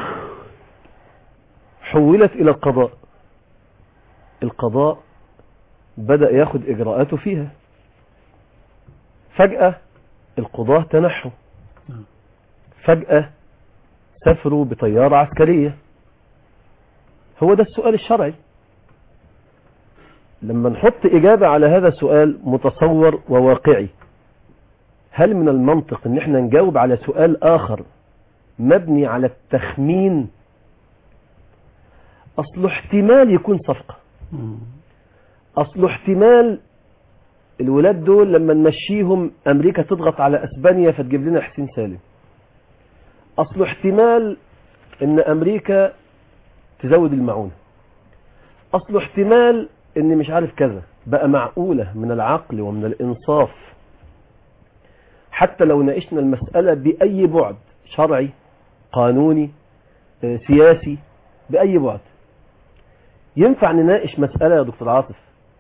حولت إلى القضاء القضاء بدأ ياخد إجراءاته فيها فجأة القضاة تنحوا فجأة سافروا بطيارة عسكرية هو ده السؤال الشرعي لما نحط إجابة على هذا السؤال متصور وواقعي هل من المنطق ان احنا نجاوب على سؤال آخر مبني على التخمين أصله احتمال يكون صفقة أصله احتمال الولاد دول لما نمشيهم أمريكا تضغط على أسبانيا فتجيب لنا حسين سالم أصله احتمال إن أمريكا تزود المعونة أصله احتمال إن مش عارف كذا بقى معقولة من العقل ومن الإنصاف حتى لو ناقشنا المسألة بأي بعد شرعي قانوني آه، سياسي بأي بعد ينفع نناقش مسألة يا دكتور عاطف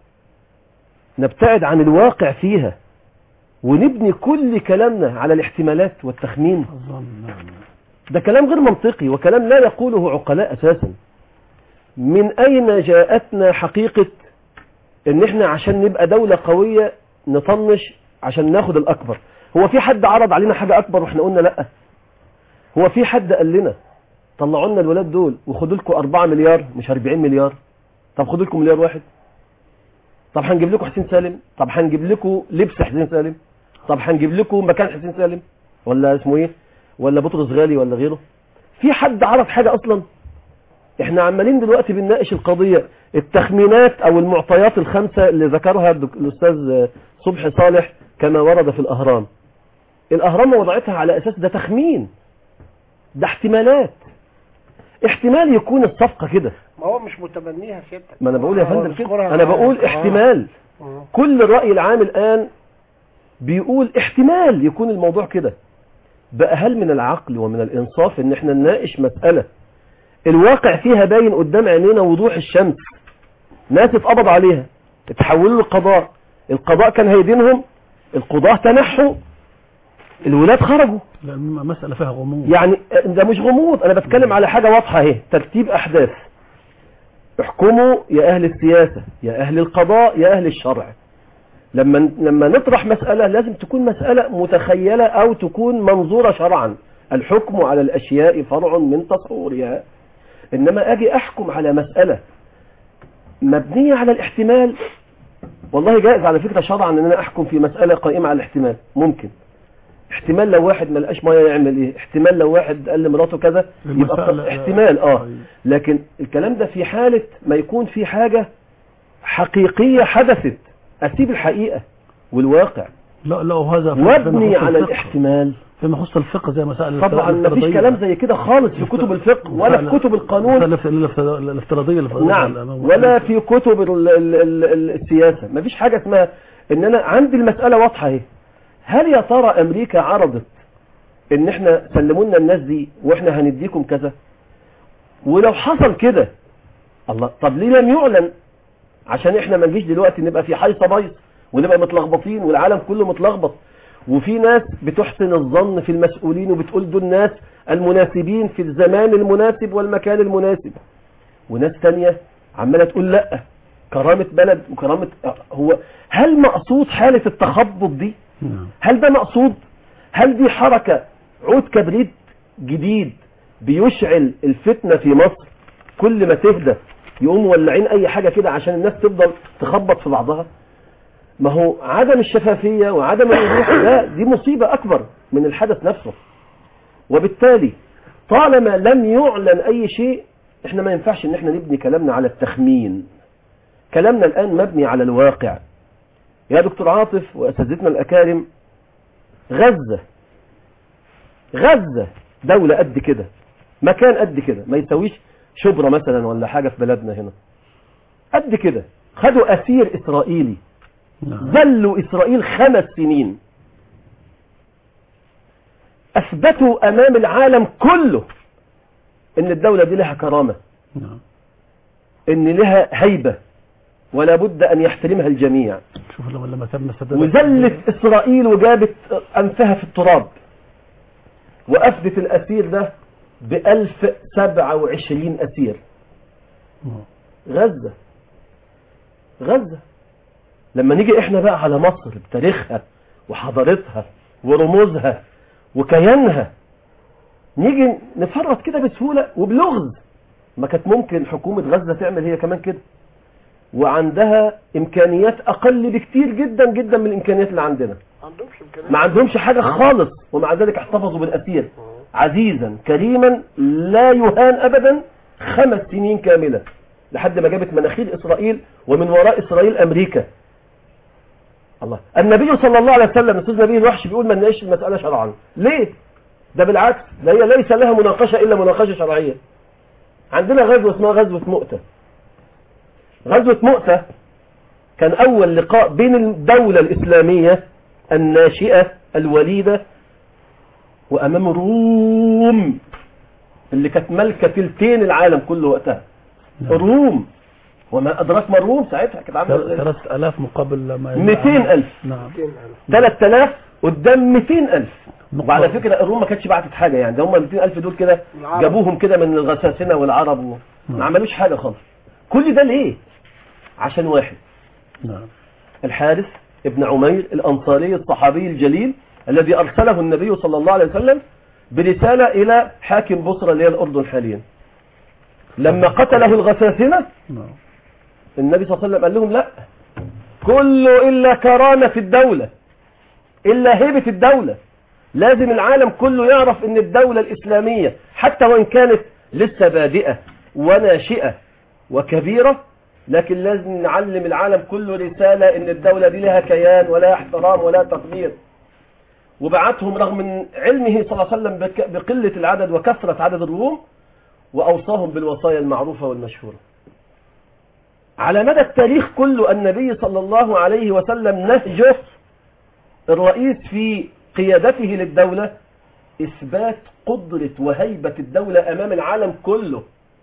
نبتعد عن الواقع فيها ونبني كل كلامنا على الاحتمالات والتخمين ده كلام غير منطقي وكلام لا يقوله عقلاء أساسا من أين جاءتنا حقيقة ان احنا عشان نبقى دولة قوية نطنش عشان ناخد الأكبر هو في حد عرض علينا حاجة أكبر واحنا قلنا لأ هو في حد قال لنا طلعوا لنا الولاد دول وخدوا لكم 4 مليار مش 40 مليار طب خدوا لكم مليار واحد طب هنجيب لكم حسين سالم طب هنجيب لكم لبس حسين سالم طب هنجيب لكم مكان حسين سالم ولا اسمه ايه ولا بطرس غالي ولا غيره في حد عرف حاجة اصلا احنا عمالين دلوقتي بنناقش القضية التخمينات او المعطيات الخمسة اللي ذكرها الدك- الاستاذ صبحي صالح كما ورد في الاهرام الاهرام وضعتها على اساس ده تخمين ده احتمالات احتمال يكون الصفقة كده ما هو مش متبنيها سيادتك ما انا بقول يا هو فندم بيذكرها كده انا معاك. بقول آه. احتمال آه. كل الرأي العام الآن بيقول احتمال يكون الموضوع كده بقى هل من العقل ومن الإنصاف ان احنا نناقش مسألة الواقع فيها باين قدام عينينا وضوح الشمس ناس اتقبض عليها اتحولوا للقضاء القضاء كان هيدينهم القضاة تنحوا الولاد خرجوا لأن مسألة فيها غموض يعني ده مش غموض انا بتكلم على حاجة واضحة اهي ترتيب احداث احكموا يا اهل السياسة يا اهل القضاء يا اهل الشرع لما لما نطرح مسألة لازم تكون مسألة متخيلة او تكون منظورة شرعا الحكم على الاشياء فرع من تصورها انما اجي احكم على مسألة مبنية على الاحتمال والله جائز على فكرة شرعا ان انا احكم في مسألة قائمة على الاحتمال ممكن احتمال لو واحد ما لقاش ميه يعمل ايه احتمال لو واحد قال لمراته كذا يبقى المسألة- احتمال اه لكن الكلام ده في حالة ما يكون في حاجة حقيقية حدثت اسيب الحقيقة والواقع لا لا وهذا في- وابني فيما يخص على الفقه. الاحتمال فيما يخص الفقه زي مسائل طبعا ما فيش كلام زي كده خالص في كتب الفقه ولا في كتب القانون الافتراضية اللي في- نعم ولا في كتب ال- ال- ال- ال- السياسة ما فيش حاجة اسمها ان انا عندي المسألة واضحة اهي هل يا ترى امريكا عرضت ان احنا سلموا لنا الناس دي واحنا هنديكم كذا ولو حصل كده الله طب ليه لم يعلن عشان احنا ما نجيش دلوقتي نبقى في حيصة بيص ونبقى متلخبطين والعالم كله متلخبط وفي ناس بتحسن الظن في المسؤولين وبتقول دول ناس المناسبين في الزمان المناسب والمكان المناسب وناس تانية عمالة تقول لا كرامة بلد وكرامة هو هل مقصود حالة التخبط دي هل ده مقصود هل دي حركة عود كبريت جديد بيشعل الفتنة في مصر كل ما تهدى يقوموا ولعين اي حاجة كده عشان الناس تفضل تخبط في بعضها ما هو عدم الشفافية وعدم الوضوح ده دي مصيبة اكبر من الحدث نفسه وبالتالي طالما لم يعلن اي شيء احنا ما ينفعش ان احنا نبني كلامنا على التخمين كلامنا الان مبني على الواقع يا دكتور عاطف واساتذتنا الاكارم غزة غزة دولة قد كده مكان قد كده ما يسويش شبرا مثلا ولا حاجة في بلدنا هنا قد كده خدوا أسير إسرائيلي ذلوا إسرائيل خمس سنين أثبتوا أمام العالم كله إن الدولة دي لها كرامة إن لها هيبة ولا بد أن يحترمها الجميع شوف لما لما تم سدد وذلت إسرائيل وجابت أنفها في التراب وأفدت الأسير ده بألف سبعة وعشرين أسير غزة غزة لما نيجي احنا بقى على مصر بتاريخها وحضارتها ورموزها وكيانها نيجي نفرط كده بسهولة وبلغز ما كانت ممكن حكومة غزة تعمل هي كمان كده وعندها امكانيات اقل بكتير جدا جدا من الامكانيات اللي عندنا ما عندهمش حاجة خالص ومع ذلك احتفظوا بالاسير عزيزا كريما لا يهان ابدا خمس سنين كاملة لحد ما جابت مناخير اسرائيل ومن وراء اسرائيل امريكا الله النبي صلى الله عليه وسلم استاذ نبي الوحش بيقول ما نناقش المسألة شرعا ليه ده بالعكس ده هي ليس لها مناقشة الا مناقشة شرعية عندنا غزوة اسمها غزوة مؤتة غزوة مؤتة كان أول لقاء بين الدولة الإسلامية الناشئة الوليدة وأمام الروم اللي كانت ملكة تلتين العالم كله وقتها الروم وما أدراك ما الروم ساعتها كانت عاملة ثلاث آلاف مقابل ما 200 ألف نعم 3000 قدام 200 ألف وعلى فكرة الروم ما كانتش بعتت حاجة يعني ده هم 200 ألف دول كده العرب. جابوهم كده من الغساسنة والعرب و... ما عملوش حاجة خالص كل ده ليه عشان واحد نعم الحارث ابن عمير الأنصاري الصحابي الجليل الذي أرسله النبي صلى الله عليه وسلم برسالة إلى حاكم بصرة اللي هي الأردن حاليا لما قتله الغساسنة نعم النبي صلى الله عليه وسلم قال لهم لا كله إلا كرامة في الدولة إلا هيبة الدولة لازم العالم كله يعرف ان الدولة الإسلامية حتى وإن كانت لسه بادئة وناشئة وكبيرة لكن لازم نعلم العالم كله رسالة ان الدولة دي لها كيان ولا احترام ولا تقدير وبعتهم رغم من علمه صلى الله عليه وسلم بك- بقلة العدد وكثرة عدد الروم وأوصاهم بالوصايا المعروفة والمشهورة على مدى التاريخ كله النبي صلى الله عليه وسلم نهجه الرئيس في قيادته للدولة إثبات قدرة وهيبة الدولة أمام العالم كله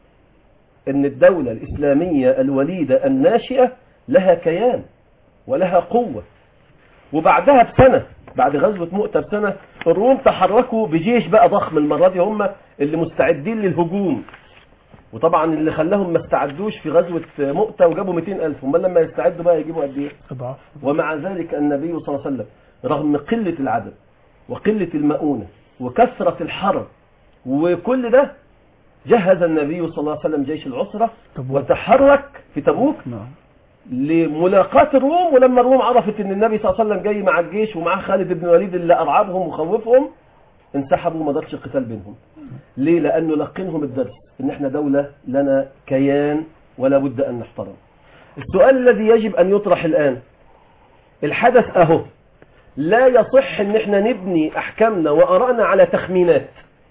ان الدولة الإسلامية الوليدة الناشئة لها كيان ولها قوة وبعدها بسنة بعد غزوة مؤتة بسنة الروم تحركوا بجيش بقى ضخم المرة دي هم اللي مستعدين للهجوم وطبعا اللي خلاهم ما استعدوش في غزوة مؤتة وجابوا 200 ألف هم لما يستعدوا بقى يجيبوا قد ايه اضعاف ومع ذلك النبي صلى الله عليه وسلم رغم قلة العدد وقلة المؤونة وكثرة الحرب وكل ده جهز النبي صلى الله عليه وسلم جيش العسرة وتحرك في تبوك نعم لملاقاة الروم ولما الروم عرفت ان النبي صلى الله عليه وسلم جاي مع الجيش ومعاه خالد بن الوليد اللي ارعبهم وخوفهم انسحبوا وما دارش القتال بينهم ليه لانه لقنهم الدرس ان احنا دولة لنا كيان ولا بد ان نحترم السؤال الذي يجب ان يطرح الان الحدث اهو لا يصح ان احنا نبني احكامنا وارائنا على تخمينات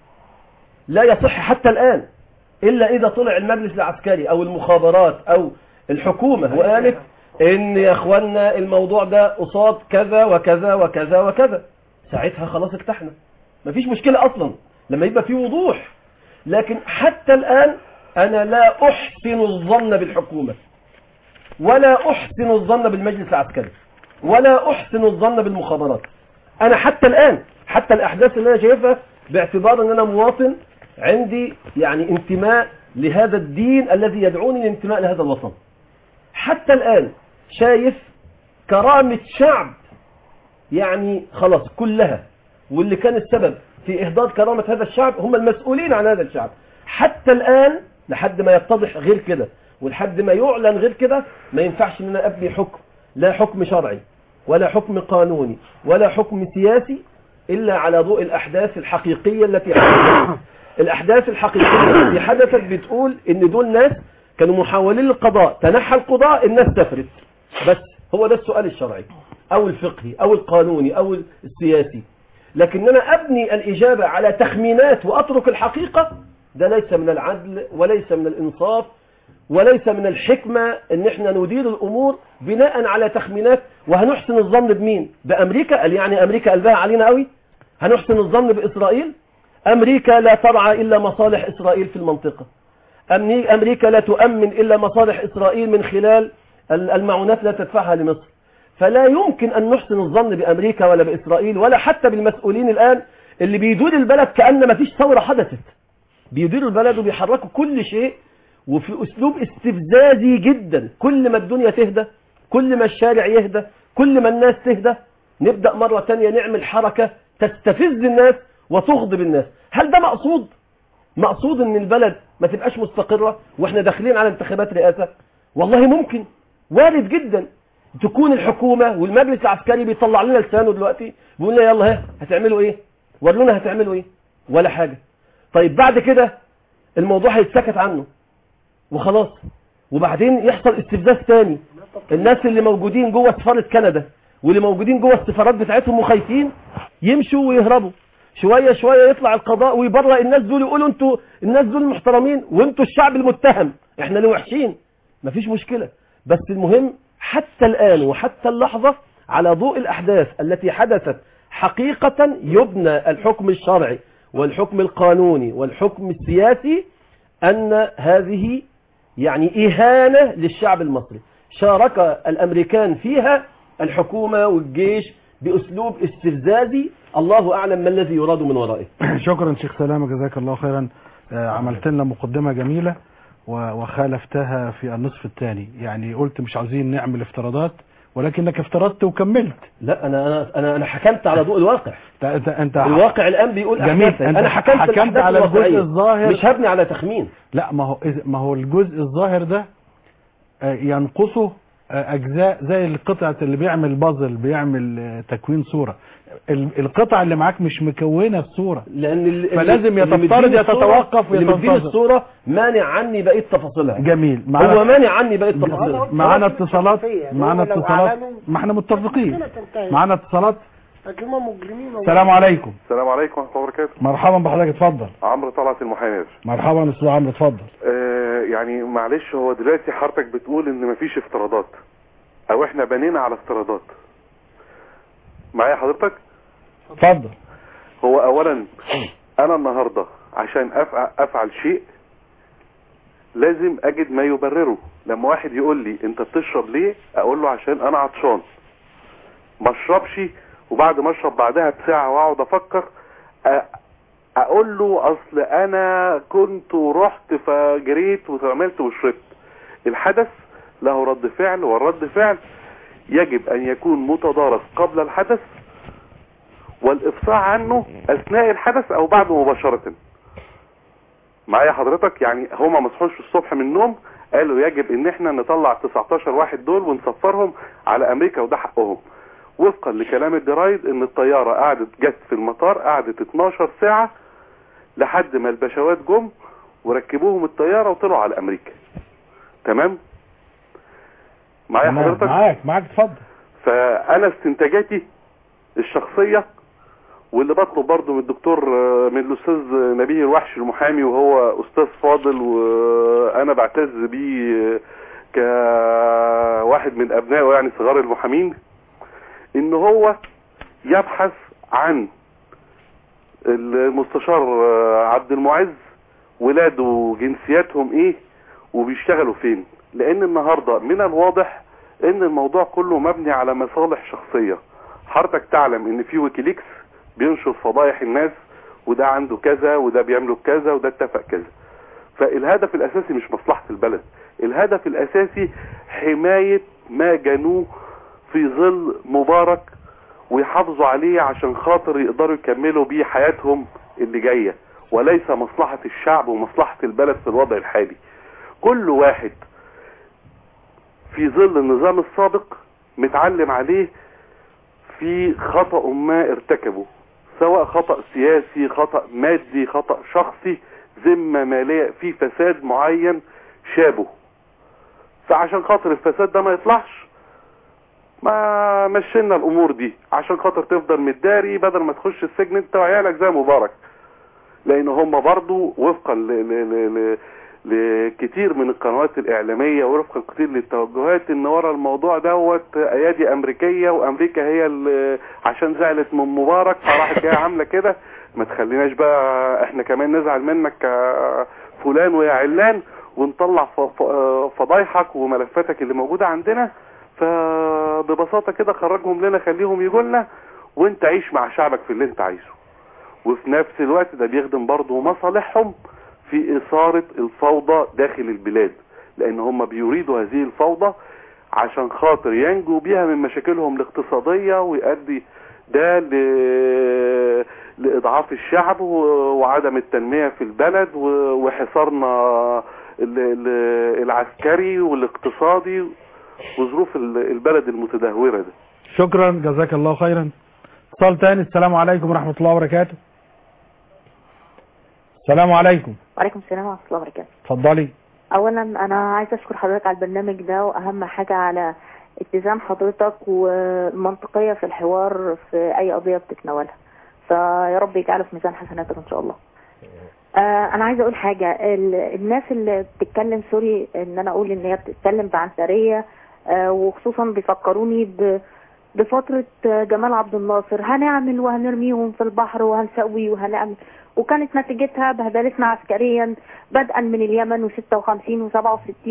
لا يصح حتى الان الا اذا طلع المجلس العسكري او المخابرات او الحكومة وقالت ان يا اخوانا الموضوع ده قصاد كذا وكذا وكذا وكذا ساعتها خلاص اكتحنا مفيش مشكلة اصلا لما يبقى في وضوح لكن حتى الان انا لا احسن الظن بالحكومة ولا احسن الظن بالمجلس العسكري ولا احسن الظن بالمخابرات انا حتى الان حتى الاحداث اللي انا شايفها باعتبار ان انا مواطن عندي يعني انتماء لهذا الدين الذي يدعوني للانتماء لهذا الوطن حتى الان شايف كرامة شعب يعني خلاص كلها واللي كان السبب في إهدار كرامة هذا الشعب هم المسؤولين عن هذا الشعب حتى الآن لحد ما يتضح غير كده ولحد ما يعلن غير كده ما ينفعش ان انا ابني حكم لا حكم شرعي ولا حكم قانوني ولا حكم سياسي الا على ضوء الاحداث الحقيقية التي حدثت الاحداث الحقيقية التي حدثت بتقول ان دول ناس كانوا محاولين للقضاء تنحى القضاء الناس سافرت بس هو ده السؤال الشرعي او الفقهي او القانوني او السياسي لكن انا ابني الاجابة على تخمينات واترك الحقيقة ده ليس من العدل وليس من الانصاف وليس من الحكمة ان احنا ندير الامور بناء على تخمينات وهنحسن الظن بمين بامريكا قال يعني امريكا قلبها علينا قوي هنحسن الظن باسرائيل امريكا لا ترعى الا مصالح اسرائيل في المنطقة أمني- امريكا لا تؤمن الا مصالح اسرائيل من خلال المعونات لا تدفعها لمصر فلا يمكن ان نحسن الظن بامريكا ولا باسرائيل ولا حتى بالمسؤولين الان اللي بيدور البلد كأن ما فيش ثورة حدثت بيديروا البلد وبيحركوا كل شيء وفي اسلوب استفزازي جدا كل ما الدنيا تهدى كل ما الشارع يهدى كل ما الناس تهدى نبدأ مرة تانية نعمل حركة تستفز الناس وتغضب الناس هل ده مقصود مقصود ان البلد ما تبقاش مستقرة واحنا داخلين على انتخابات رئاسة والله ممكن وارد جدا تكون الحكومة والمجلس العسكري بيطلع لنا لسانه دلوقتي بيقول لنا يلا ها هتعملوا ايه ورونا هتعملوا ايه ولا حاجة طيب بعد كده الموضوع هيتسكت عنه وخلاص وبعدين يحصل استفزاز تاني الناس اللي موجودين جوه سفارة كندا واللي موجودين جوه السفارات بتاعتهم وخايفين يمشوا ويهربوا شوية شوية يطلع القضاء ويبرأ الناس دول يقولوا انتوا الناس دول محترمين وانتوا الشعب المتهم احنا اللي وحشين مفيش مشكلة بس المهم حتى الآن وحتى اللحظة على ضوء الأحداث التي حدثت حقيقة يبنى الحكم الشرعي والحكم القانوني والحكم السياسي أن هذه يعني إهانة للشعب المصري شارك الأمريكان فيها الحكومة والجيش بأسلوب استفزازي الله أعلم ما الذي يراد من ورائه شكرا شيخ سلامة جزاك الله خيرا آه، عملت لنا مقدمة جميلة و- وخالفتها في النصف الثاني يعني قلت مش عاوزين نعمل افتراضات ولكنك افترضت وكملت لا أنا أنا أنا, أنا حكمت على ضوء الواقع انت انت الواقع الآن بيقول جميل أحداث انت أنا حكمت, حكمت الأحداث على الجزء الواقعية. الظاهر مش هبني على تخمين لا ما هو إذ- ما هو الجزء الظاهر ده آه، ينقصه آه، اجزاء زي القطعة اللي بيعمل بازل بيعمل آه، تكوين صورة ال- القطع اللي معاك مش مكونة الصورة لأن ال- فلازم اللي يتفترض مديني الصورة- يتوقف اللي مديني ويتنتظر الصورة مانع عني بقية تفاصيلها جميل هو مانع عني بقية تفاصيلها معانا اتصالات معانا لو اتصالات أعلنوا ما احنا متفقين المشكلة تنتهي. معانا اتصالات لكن هم مجرمين السلام عليكم السلام عليكم ورحمة الله وبركاته مرحبا بحضرتك اتفضل عمرو طلعت المحامي مرحبا استاذ عمرو اتفضل آه يعني معلش هو دلوقتي حضرتك بتقول ان مفيش افتراضات او احنا بنينا على افتراضات معايا حضرتك اتفضل هو اولا انا النهاردة عشان أفعل, افعل شيء لازم اجد ما يبرره لما واحد يقول لي انت بتشرب ليه اقول له عشان انا عطشان ما اشربش وبعد ما اشرب بعدها بساعة واقعد افكر أ- اقول له اصل انا كنت ورحت فجريت وعملت وشربت الحدث له رد فعل والرد فعل يجب ان يكون متدارس قبل الحدث والافصاح عنه اثناء الحدث او بعده مباشرة معايا حضرتك يعني هما ما صحوش الصبح من النوم قالوا يجب ان احنا نطلع 19 واحد دول ونسفرهم على امريكا وده حقهم وفقا لكلام الجرايد ان الطيارة قعدت جت في المطار قعدت 12 ساعة لحد ما البشوات جم وركبوهم الطيارة وطلعوا على امريكا تمام معايا تمام، حضرتك معاك معاك اتفضل فانا استنتاجاتي الشخصية واللي بطلب برضه من الدكتور آه، من الاستاذ نبيه الوحش المحامي وهو استاذ فاضل وانا بعتز بيه آه، كواحد من ابنائه يعني صغار المحامين ان هو يبحث عن المستشار آه، عبد المعز ولاده جنسياتهم ايه وبيشتغلوا فين لان النهاردة من الواضح ان الموضوع كله مبني على مصالح شخصية حضرتك تعلم ان في ويكيليكس بينشر فضايح الناس وده عنده كذا وده بيعمله كذا وده اتفق كذا فالهدف الاساسي مش مصلحة البلد الهدف الاساسي حماية ما جنوه في ظل مبارك ويحافظوا عليه عشان خاطر يقدروا يكملوا بيه حياتهم اللي جاية وليس مصلحة الشعب ومصلحة البلد في الوضع الحالي كل واحد في ظل النظام السابق متعلم عليه في خطأ ما ارتكبه سواء خطأ سياسي خطأ مادي خطأ شخصي ذمة مالية في فساد معين شابه فعشان خاطر الفساد ده ما يطلعش ما مشينا الامور دي عشان خاطر تفضل متداري بدل ما تخش السجن انت وعيالك زي مبارك لان هم برضو وفقا ل ل ل ل لكتير من القنوات الاعلاميه ووفقا كتير للتوجهات ان ورا الموضوع دوت ايادي امريكيه وامريكا هي اللي عشان زعلت من مبارك فراحت جايه عامله كده ما تخليناش بقى احنا كمان نزعل منك يا فلان ويا علان ونطلع ف- ف- فضايحك وملفاتك اللي موجوده عندنا فببساطه كده خرجهم لنا خليهم يجوا لنا وانت عيش مع شعبك في اللي انت عايزه وفي نفس الوقت ده بيخدم برضه مصالحهم في إثارة الفوضى داخل البلاد لأن هم بيريدوا هذه الفوضى عشان خاطر ينجوا بيها من مشاكلهم الاقتصادية ويؤدي ده ل... لإضعاف الشعب و- وعدم التنمية في البلد و- وحصارنا ال- ال- العسكري والاقتصادي وظروف ال- البلد المتدهورة ده شكرا جزاك الله خيرا اتصال تاني السلام عليكم ورحمة الله وبركاته السلام عليكم وعليكم السلام ورحمة الله وبركاته اتفضلي أولا أنا عايزة أشكر حضرتك على البرنامج ده وأهم حاجة على التزام حضرتك والمنطقية في الحوار في أي قضية بتتناولها فيا رب يجعله في ميزان حسناتك إن شاء الله آه أنا عايزة أقول حاجة ال- الناس اللي بتتكلم سوري إن أنا أقول إن هي بتتكلم بعنصرية آه وخصوصا بيفكروني ب بفترة جمال عبد الناصر هنعمل وهنرميهم في البحر وهنسوي وهنعمل وكانت نتيجتها بهدلتنا عسكريا بدءا من اليمن و56 و67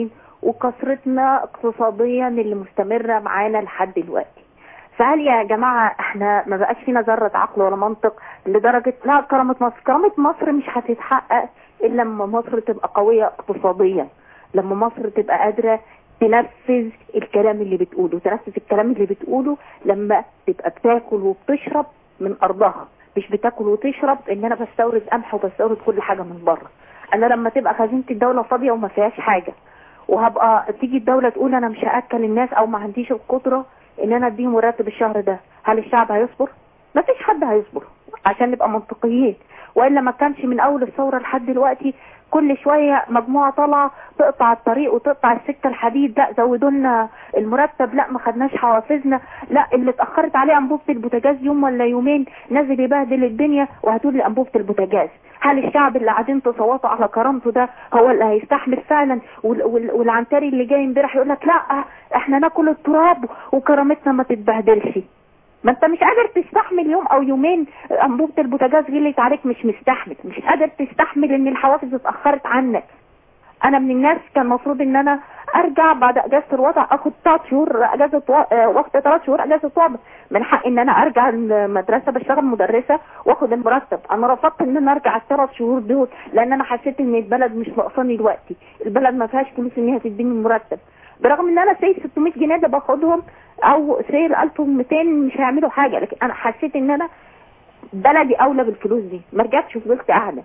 وكثرتنا اقتصاديا اللي مستمرة معانا لحد دلوقتي فهل يا جماعة احنا ما بقاش فينا ذرة عقل ولا منطق لدرجة لا كرامة مصر كرامة مصر مش هتتحقق الا لما مصر تبقى قوية اقتصاديا لما مصر تبقى قادرة تنفذ الكلام اللي بتقوله تنفذ الكلام اللي بتقوله لما تبقى بتاكل وبتشرب من ارضها مش بتاكل وتشرب ان انا بستورد قمح وبستورد كل حاجة من بره انا لما تبقى خزينة الدولة فاضية وما فيهاش حاجة وهبقى تيجي الدولة تقول انا مش هاكل الناس او ما عنديش القدرة ان انا اديهم مرتب الشهر ده هل الشعب هيصبر ما فيش حد هيصبر عشان نبقى منطقيين والا ما كانش من اول الثورة لحد دلوقتي كل شوية مجموعة طالعة تقطع الطريق وتقطع السكة الحديد لا زودوا لنا المرتب لا ما خدناش حوافزنا لا اللي اتأخرت عليه أنبوبة البوتاجاز يوم ولا يومين نازل يبهدل الدنيا وهاتوا لي أنبوبة البوتاجاز هل الشعب اللي قاعدين تصوتوا على كرامته ده هو اللي هيستحمل فعلا وال- وال- والعنتري اللي جاي امبارح يقول لك لا احنا ناكل التراب وكرامتنا ما تتبهدلش ما انت مش قادر تستحمل يوم او يومين انبوبة البوتاجاز غلت عليك مش مستحمل مش قادر تستحمل ان الحوافز اتأخرت عنك انا من الناس كان المفروض ان انا ارجع بعد اجازة الوضع اخد ثلاث شهور اجازة و... آه، وقت ثلاث شهور اجازة وضع من حق ان انا ارجع المدرسة بشتغل مدرسة واخد المرتب انا رفضت ان انا ارجع الثلاث شهور دول لان انا حسيت ان البلد مش ناقصاني دلوقتي البلد ما فيهاش فلوس ان هي تديني المرتب برغم ان انا سي 600 جنيه ده باخدهم او سي 1200 مش هيعملوا حاجة لكن انا حسيت ان انا بلدي اولى بالفلوس دي ما رجعتش فضلت قاعده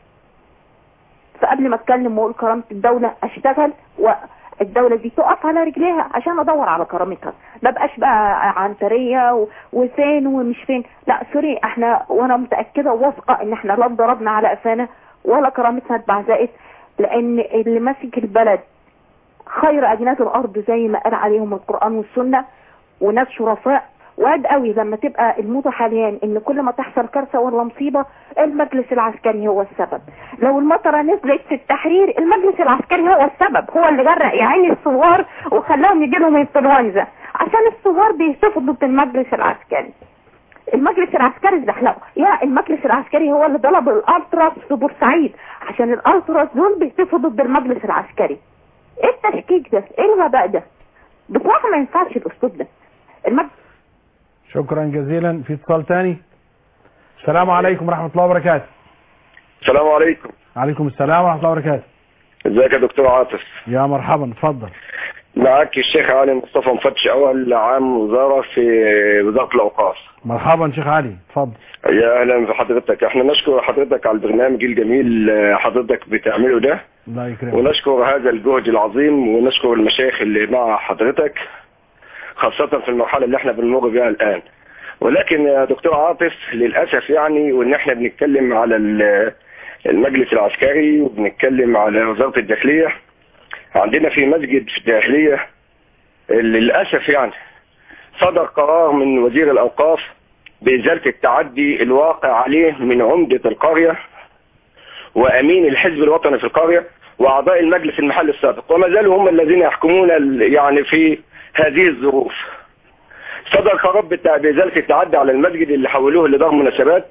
فقبل ما اتكلم واقول كرامه الدوله اشتغل والدوله دي تقف على رجليها عشان ادور على كرامتها ما بقاش بقى عنتريه و- وفين ومش فين لا سوري احنا وانا متاكده وواثقه ان احنا لا ضربنا على قفانا ولا كرامتنا اتبعزقت لان اللي ماسك البلد خير اجناس الارض زي ما قال عليهم القران والسنه وناس شرفاء واد قوي لما تبقى الموضة حاليا ان كل ما تحصل كارثة ولا مصيبة المجلس العسكري هو السبب لو المطرة نزلت في التحرير المجلس العسكري هو السبب هو اللي جرأ يا عيني الثوار وخلاهم يجي لهم انفلونزا عشان الثوار بيهتفوا ضد المجلس العسكري المجلس العسكري ازدحلقوا يا المجلس العسكري هو اللي ضرب الالتراس في بورسعيد عشان الالتراس دول بيهتفوا ضد المجلس العسكري ايه التشكيك ده ايه الغباء ده بصراحة ما ينفعش الاسلوب ده المجلس شكرا جزيلا في اتصال تاني السلام عليكم ورحمة الله وبركاته السلام عليكم عليكم السلام ورحمة الله وبركاته ازيك يا دكتور عاطف يا مرحبا اتفضل معاك الشيخ علي مصطفى مفتش اول عام وزاره في وزاره الاوقاف مرحبا شيخ علي اتفضل يا اهلا بحضرتك احنا نشكر حضرتك على البرنامج الجميل اللي حضرتك بتعمله ده الله يكرمك ونشكر هذا الجهد العظيم ونشكر المشايخ اللي مع حضرتك خاصة في المرحلة اللي احنا بنمر بها الآن ولكن يا دكتور عاطف للأسف يعني وإن احنا بنتكلم على ال- المجلس العسكري وبنتكلم على وزارة الداخلية عندنا في مسجد في الداخلية للأسف يعني صدر قرار من وزير الأوقاف بإزالة التعدي الواقع عليه من عمدة القرية وأمين الحزب الوطني في القرية وأعضاء المجلس المحلي السابق وما زالوا هم الذين يحكمون ال- يعني في هذه الظروف صدر قرار بالتع- بإزالة التعدي على المسجد اللي حولوه لدار مناسبات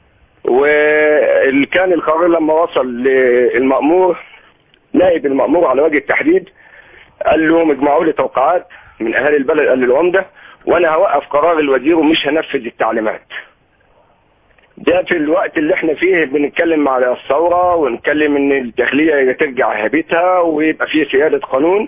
وكان القرار لما وصل للمأمور نائب المأمور على وجه التحديد قال لهم اجمعوا لي توقعات من أهالي البلد قال للعمدة وأنا هوقف قرار الوزير ومش هنفذ التعليمات ده في الوقت اللي احنا فيه بنتكلم على الثورة ونتكلم ان الداخلية ترجع هيبتها ويبقى فيه سيادة قانون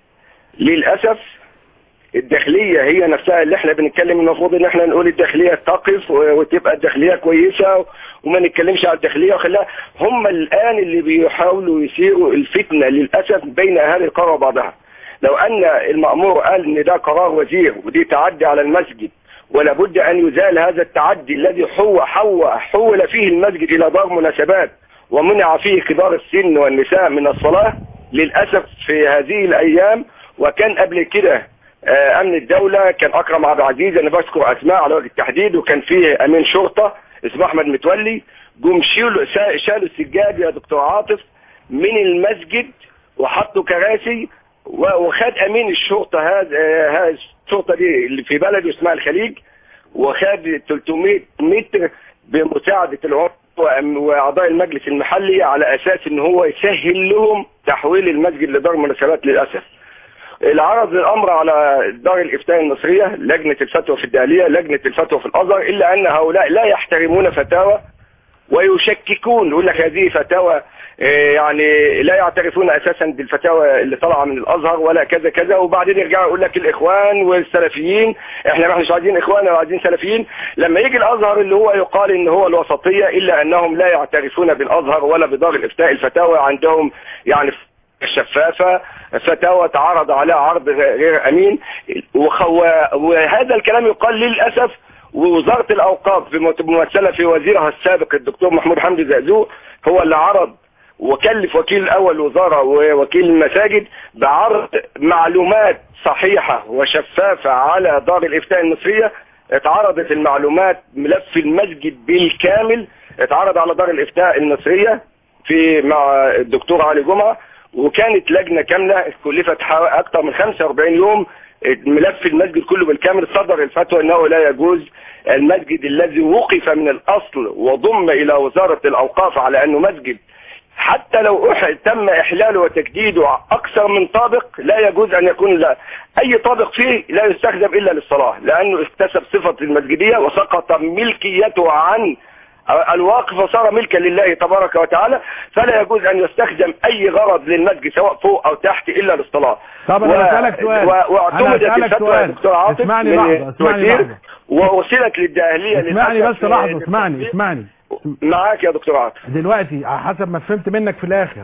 للأسف الداخلية هي نفسها اللي احنا بنتكلم المفروض ان احنا نقول الداخلية تقف و- وتبقى الداخلية كويسة وما نتكلمش على الداخلية وخلاها هم الآن اللي بيحاولوا يثيروا الفتنة للأسف بين أهالي القرى وبعضها لو أن المأمور قال ان ده قرار وزير ودي تعدي على المسجد ولا بد أن يزال هذا التعدي الذي حو حو حول فيه المسجد إلى دار مناسبات ومنع فيه كبار السن والنساء من الصلاة للأسف في هذه الأيام وكان قبل كده آه، أمن الدولة كان أكرم عبد العزيز أنا بذكر أسماء على وجه التحديد وكان فيه أمين شرطة اسمه أحمد متولي جم شيلوا شا- شالوا السجاد يا دكتور عاطف من المسجد وحطوا كراسي و- وخد أمين الشرطة هذا آه، هذا الشرطة دي اللي في بلده اسمها الخليج وخد 300 متر بمساعدة العمر وأعضاء المجلس المحلي على أساس إن هو يسهل لهم تحويل المسجد لدار مناسبات للأسف العرض الامر على دار الافتاء المصريه لجنه الفتوى في الداهليه لجنه الفتوى في الازهر الا ان هؤلاء لا يحترمون فتاوى ويشككون يقول لك هذه فتاوى آه، يعني لا يعترفون اساسا بالفتاوى اللي طالعه من الازهر ولا كذا كذا وبعدين يرجعوا يقول لك الاخوان والسلفيين احنا ما مش عايزين اخوان ولا عايزين سلفيين لما يجي الازهر اللي هو يقال ان هو الوسطيه الا انهم لا يعترفون بالازهر ولا بدار الافتاء الفتاوى عندهم يعني شفافة فتاوى تعرض عليها عرض غير أمين وخو- وهذا الكلام يقال للأسف ووزارة الأوقاف بممثلة في وزيرها السابق الدكتور محمود حمدي زقزوق هو اللي عرض وكلف وكيل الأول الوزارة ووكيل المساجد بعرض معلومات صحيحة وشفافة على دار الإفتاء المصرية اتعرضت المعلومات ملف المسجد بالكامل اتعرض على دار الإفتاء المصرية في مع الدكتور علي جمعة وكانت لجنة كاملة كلفت حوا- أكثر من 45 يوم ملف المسجد كله بالكامل صدر الفتوى أنه لا يجوز المسجد الذي وقف من الأصل وضم إلى وزارة الأوقاف على أنه مسجد حتى لو أح... تم إحلاله وتجديده أكثر من طابق لا يجوز أن يكون لا أي طابق فيه لا يستخدم إلا للصلاة لأنه اكتسب صفة المسجدية وسقط ملكيته عن الواقف وصار ملكا لله تبارك وتعالى فلا يجوز أن يستخدم أي غرض للمسجد سواء فوق أو تحت إلا للصلاة طب أنا هسألك سؤال. و... أنا واعتمدت هسألك الفتوى يا سؤال. دكتور عاطف اسمعني من لحظة، اسمعني الوزير لحظة. ووصلت للداهلية اسمعني للأسف بس لحظة اسمعني اسمعني معاك يا دكتور عاطف دلوقتي على حسب ما فهمت منك في الاخر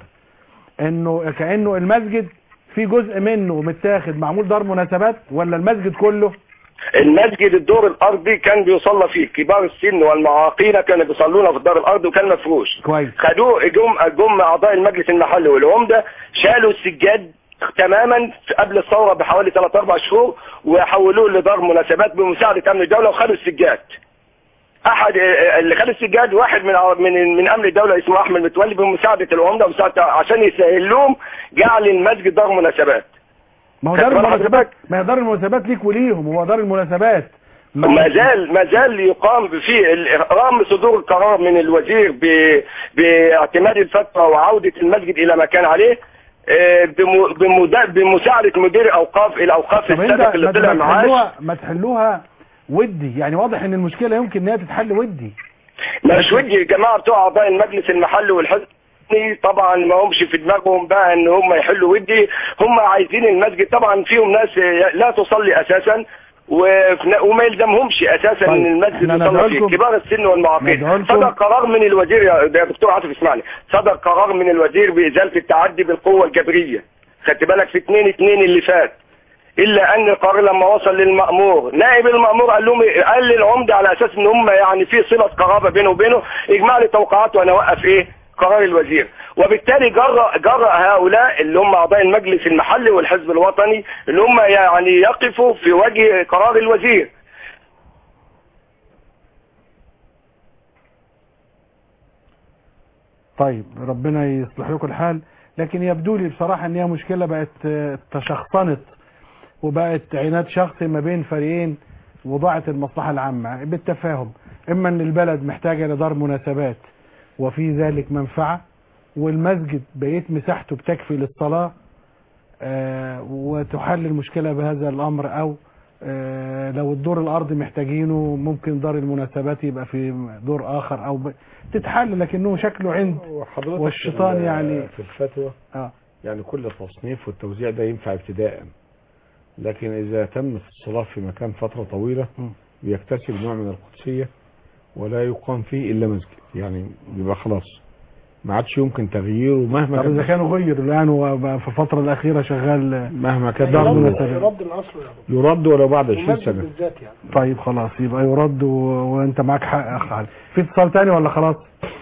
انه كانه المسجد في جزء منه متاخد معمول دار مناسبات ولا المسجد كله المسجد الدور الارضي كان بيصلى فيه كبار السن والمعاقين كانوا بيصلون في الدار الارضي وكان مفروش كويس خدوه جم جم اعضاء المجلس المحلي والعمده شالوا السجاد تماما قبل الثوره بحوالي 3 4 شهور وحولوه لدار مناسبات بمساعده امن الدوله وخدوا السجاد احد اللي خد السجاد واحد من من من امن الدوله اسمه احمد متولي بمساعده العمده ومساعده عشان يسهل لهم جعل المسجد دار مناسبات ما هو دار خدت بال المناسبات ما هي دار المناسبات ليك وليهم هو دار المناسبات ما زال ما زال يقام في ال- رغم صدور القرار من الوزير ب- باعتماد الفتوى وعودة المسجد إلى ما كان عليه آه، بم- بمدا- بمساعدة مدير أوقاف الأوقاف طب انت السابق اللي ما طلع ما معاش تحلوها ما تحلوها ودي يعني واضح ان المشكله يمكن انها تتحل ودي مش ودي يا جماعه بتوع اعضاء المجلس المحلي والحزب طبعا ما همش في دماغهم بقى ان هم يحلوا ودي هم عايزين المسجد طبعا فيهم ناس لا تصلي اساسا وفي- وما يلزمهمش اساسا ان المسجد احنا يصلى ندعو فيه لكم- كبار السن والمعاقين ندعو لكم- صدر قرار من الوزير يا يا دكتور عاطف اسمعني صدر قرار من الوزير بازاله التعدي بالقوه الجبريه خدت بالك في 2 2 اللي فات الا ان القرار لما وصل للمأمور نائب المأمور قال لهم قال للعمده على اساس ان هم يعني في صله قرابه بينه وبينه اجمع لي توقعات وانا اوقف ايه قرار الوزير وبالتالي جرأ جرأ هؤلاء اللي هم اعضاء المجلس المحلي والحزب الوطني اللي هم يعني يقفوا في وجه قرار الوزير طيب ربنا يصلح لكم الحال لكن يبدو لي بصراحة ان هي مشكلة بقت آه، تشخصنت وبقت عناد شخصي ما بين فريقين وضاعت المصلحة العامة بالتفاهم اما ان البلد محتاجة لدار مناسبات وفي ذلك منفعة والمسجد بقيت مساحته بتكفي للصلاة آه، وتحل المشكلة بهذا الامر او آه، لو الدور الارضي محتاجينه ممكن دار المناسبات يبقى في دور اخر او ب... تتحل لكنه شكله عند وحضرتك والشيطان في ال- يعني في الفتوى اه يعني كل التصنيف والتوزيع ده ينفع ابتداء لكن اذا تمت الصلاة في مكان فترة طويلة بيكتسب نوع من القدسية ولا يقام فيه الا مسجد يعني بيبقى خلاص ما عادش يمكن تغييره مهما طب اذا كان كانوا غيروا الان وبقى في الفترة الاخيرة شغال مهما كان دار يرد- مناسبات يرد الاصل يا رب يرد ولو بعد 20 المسجد سنة بالذات يعني طيب خلاص يبقى يرد و... وانت معاك حق يا اخ علي في اتصال تاني ولا خلاص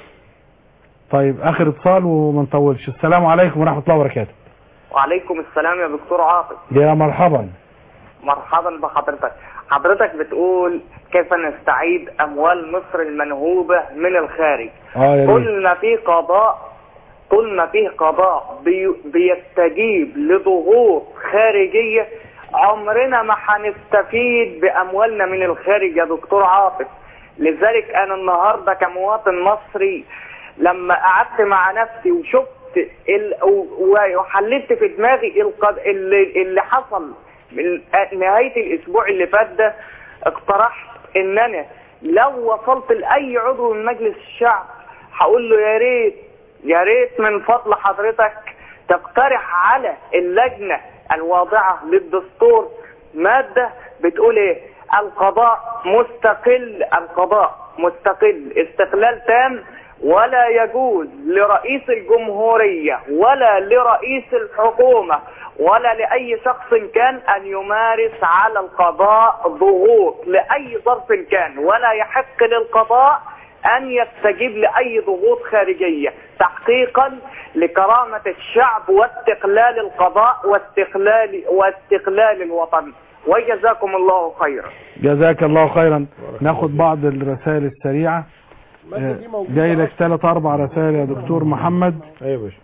طيب اخر اتصال وما نطولش السلام عليكم ورحمة الله وبركاته وعليكم السلام يا دكتور عاطف يا مرحبا مرحبا بحضرتك حضرتك بتقول كيف نستعيد اموال مصر المنهوبة من الخارج اه يا ريت قلنا في قضاء قلنا فيه قضاء بي بيستجيب لضغوط خارجية عمرنا ما هنستفيد بأموالنا من الخارج يا دكتور عاطف لذلك أنا النهاردة كمواطن مصري لما قعدت مع نفسي وشفت ال... و- وحللت في دماغي القد... اللي... اللي حصل من نهاية الأسبوع اللي فات ده اقترحت إن أنا لو وصلت لأي عضو من مجلس الشعب هقول له يا ريت يا ريت من فضل حضرتك تقترح على اللجنة الواضعة للدستور مادة بتقول ايه القضاء مستقل القضاء مستقل استقلال تام ولا يجوز لرئيس الجمهورية ولا لرئيس الحكومة ولا لأي شخص كان أن يمارس على القضاء ضغوط لأي ظرف كان ولا يحق للقضاء أن يستجيب لأي ضغوط خارجية تحقيقا لكرامة الشعب واستقلال القضاء واستقلال واستقلال الوطن وجزاكم الله خيرا جزاك الله خيرا ناخد بعض الرسائل السريعة آه، جاي لك ثلاث اربع رسائل يا دكتور محمد ايوه يا باشا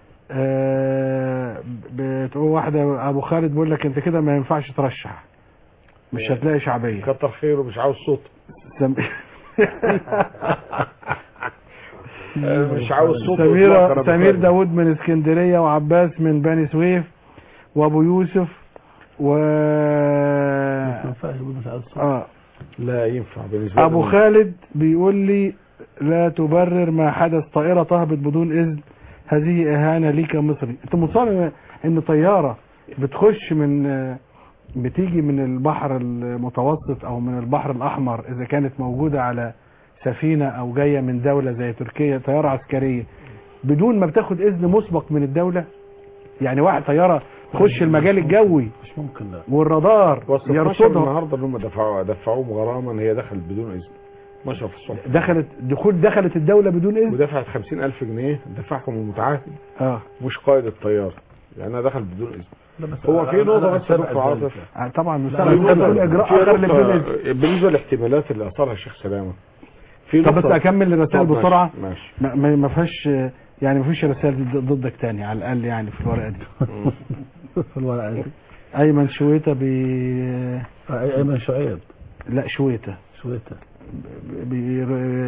آه، بتقول واحدة ابو خالد بيقول لك انت كده ما ينفعش ترشح مش هتلاقي شعبية كتر خيره مش عاوز صوت سم... مش عاوز صوت سمير وإطلاق أنا سمير بخالف. داود من اسكندرية وعباس من بني سويف وابو يوسف و اه لا ينفع بالنسبة ابو لي. خالد بيقول لي لا تبرر ما حدث طائرة تهبط بدون اذن هذه اهانة ليك يا مصري انت مصر ان طيارة بتخش من بتيجي من البحر المتوسط او من البحر الاحمر اذا كانت موجودة على سفينة او جاية من دولة زي تركيا طيارة عسكرية بدون ما بتاخد اذن مسبق من الدولة يعني واحد طيارة تخش المجال الجوي مش ممكن لا والرادار وصل 12 يرصدها النهارده ان هم دفعوا دفعوهم غراما هي دخلت بدون اذن 12 في الصبح دخلت دخول دخلت الدولة بدون اذن ودفعت 50000 جنيه دفعهم المتعهد اه مش قائد الطيار يعني انا دخل بدون اذن لا بس هو في أنا- نقطة أنا بس يا أتبع دكتور ذلك. عاطف آه، طبعا في مسألة نقطة- تقول اجراء في اخر اللي بدون نقطة اذن بالنسبة للاحتمالات اللي اثارها الشيخ سلامة في طب بس نقطة- اكمل الرسائل طب ماشي، بسرعة ماشي ما- ما ما فيهاش يعني ما فيش رسائل ضد- ضدك تاني على الاقل يعني في الورقة دي في الورقة دي ايمن شويتة بي آه، ايمن شعيب لا شويتة شويته بي...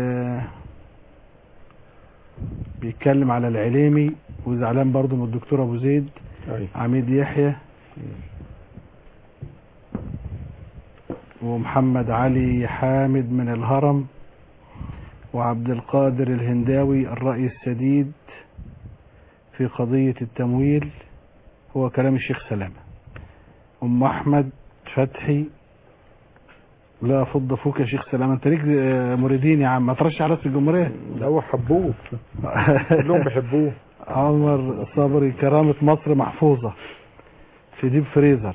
بيتكلم على العليمي وزعلان برضه من الدكتور ابو زيد أيوة. عميد يحيى ومحمد علي حامد من الهرم وعبد القادر الهنداوي الرأي السديد في قضية التمويل هو كلام الشيخ سلامة أم أحمد فتحي لا فض فوك يا شيخ سلامة انت ليك آه، مريدين يا عم ما ترشح رئيس الجمهورية ده هو حبوه كلهم بيحبوه عمر صبري كرامة مصر محفوظة في ديب فريزر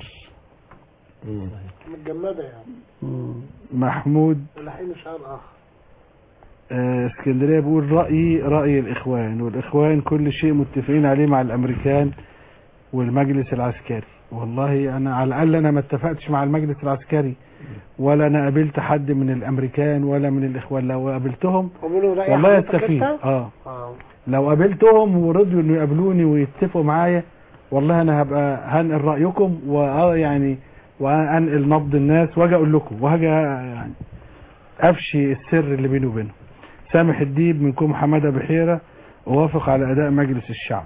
متجمدة يعني محمود ولحين شهر آخر آه، اسكندريه بيقول رايي راي الاخوان والاخوان كل شيء متفقين عليه مع الامريكان والمجلس العسكري والله انا على الاقل انا ما اتفقتش مع المجلس العسكري ولا انا قابلت حد من الامريكان ولا من الاخوان لو قابلتهم قولوا رأي والله حضرتك يستفيد أنت؟ اه آه. لو قابلتهم ورضوا انه يقابلوني ويتفقوا معايا والله انا هبقى هنقل رايكم واه يعني وانقل نبض الناس واجي اقول لكم وهاجي يعني افشي السر اللي بيني وبينهم سامح الديب منكم حماده بحيره اوافق على اداء مجلس الشعب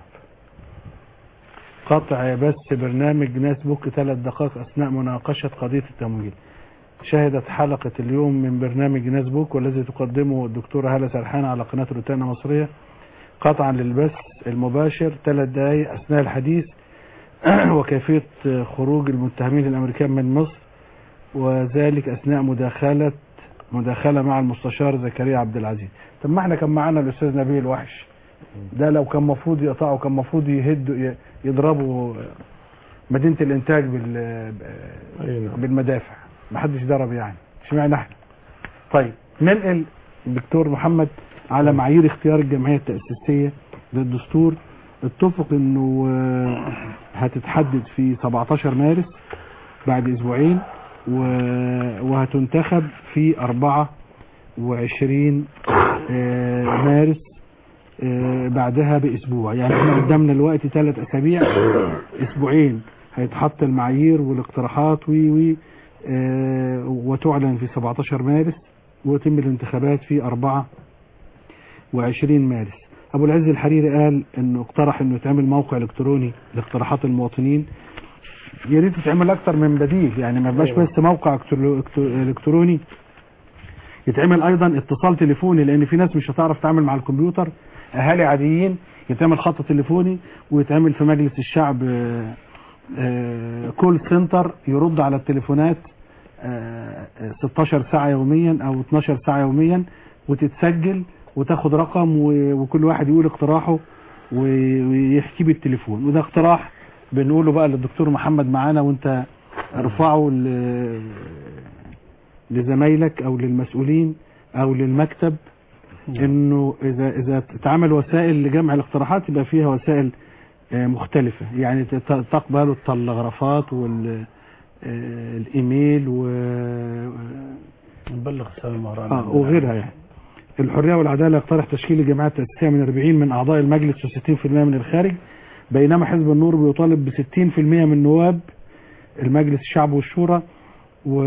قطع بث برنامج ناس بوك ثلاث دقائق اثناء مناقشه قضيه التمويل شهدت حلقة اليوم من برنامج ناس بوك والذي تقدمه الدكتورة هالة سرحان على قناة روتانا مصرية قطعا للبث المباشر ثلاث دقائق أثناء الحديث وكيفية خروج المتهمين الأمريكان من مصر وذلك أثناء مداخلة مداخلة مع المستشار زكريا عبد العزيز طب ما احنا كان معانا الأستاذ نبيل وحش ده لو كان مفروض يقطعوا كان مفروض يهدوا يضربوا مدينة الإنتاج بال بالمدافع ما حدش ضرب يعني اشمعنى احنا طيب ننقل الدكتور محمد على معايير اختيار الجمعية التأسيسية للدستور اتفق انه آه، هتتحدد في 17 مارس بعد اسبوعين و- وهتنتخب في 24 آه، مارس آه، بعدها باسبوع يعني احنا قدامنا دلوقتي ثلاث اسابيع اسبوعين هيتحط المعايير والاقتراحات وي وي آه، وتعلن في 17 مارس ويتم الانتخابات في 24 مارس ابو العز الحريري قال انه اقترح انه يتعمل موقع الكتروني لاقتراحات المواطنين يا ريت يتعمل اكتر من بديل يعني ما يبقاش بس موقع إلكترو- إلكترو- الكتروني يتعمل ايضا اتصال تليفوني لان في ناس مش هتعرف تعمل مع الكمبيوتر اهالي عاديين يتعمل خط تليفوني ويتعمل في مجلس الشعب آه، آه، كول سنتر يرد على التليفونات آه، آه، 16 ساعة يوميا او 12 ساعة يوميا وتتسجل وتاخد رقم و- وكل واحد يقول اقتراحه و- ويحكي بالتليفون وده اقتراح بنقوله بقى للدكتور محمد معانا وانت ارفعه ل- لزمايلك او للمسؤولين او للمكتب انه اذا اذا اتعمل وسائل لجمع الاقتراحات يبقى فيها وسائل آه، مختلفة يعني تت- تقبل التلغرافات والايميل و نبلغ السلام ورانا آه وغيرها يعني الحرية والعدالة يقترح تشكيل الجماعات التأسيسية من 40 من أعضاء المجلس و60% من الخارج بينما حزب النور بيطالب ب 60% من نواب المجلس الشعب والشورى و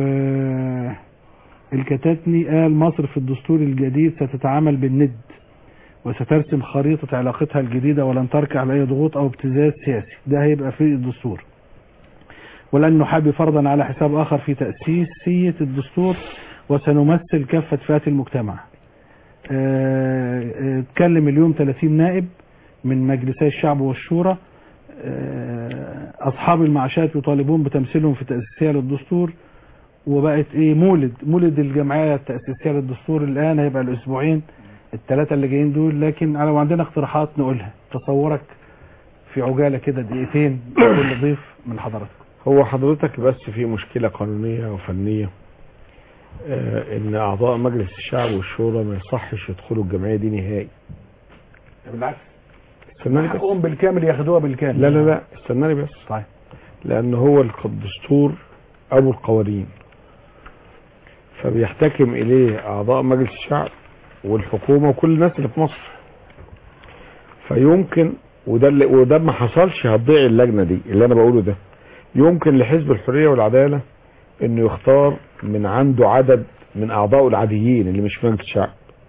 الكتاتني قال مصر في الدستور الجديد ستتعامل بالند وسترسم خريطة علاقتها الجديدة ولن تركع لأي ضغوط أو ابتزاز سياسي ده هيبقى في الدستور ولن نحابي فرضا على حساب آخر في تأسيسية الدستور وسنمثل كافة فئات المجتمع آه، آه، اتكلم اليوم 30 نائب من مجلسي الشعب والشورى آه، أصحاب المعاشات يطالبون بتمثيلهم في تأسيسية للدستور وبقت ايه مولد مولد الجمعية التأسيسية للدستور الآن هيبقى الأسبوعين الثلاثة اللي جايين دول لكن لو عندنا اقتراحات نقولها تصورك في عجالة كده دقيقتين كل ضيف من حضرتك هو حضرتك بس في مشكلة قانونية وفنية آه، ان اعضاء مجلس الشعب والشورى ما يصحش يدخلوا الجمعية دي نهائي بالعكس استناني بس حقهم بالكامل ياخدوها بالكامل لا لا لا استناني بس طيب لان هو الق- الدستور ابو القوانين فبيحتكم اليه اعضاء مجلس الشعب والحكومة وكل الناس اللي في مصر فيمكن وده اللي وده ما حصلش هتضيع اللجنة دي اللي انا بقوله ده يمكن لحزب الحرية والعدالة انه يختار من عنده عدد من اعضائه العاديين اللي مش في مجلس الشعب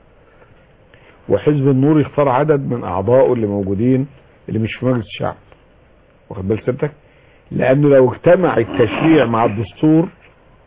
وحزب النور يختار عدد من اعضائه اللي موجودين اللي مش في مجلس الشعب واخد بال سيادتك لانه لو اجتمع التشريع مع الدستور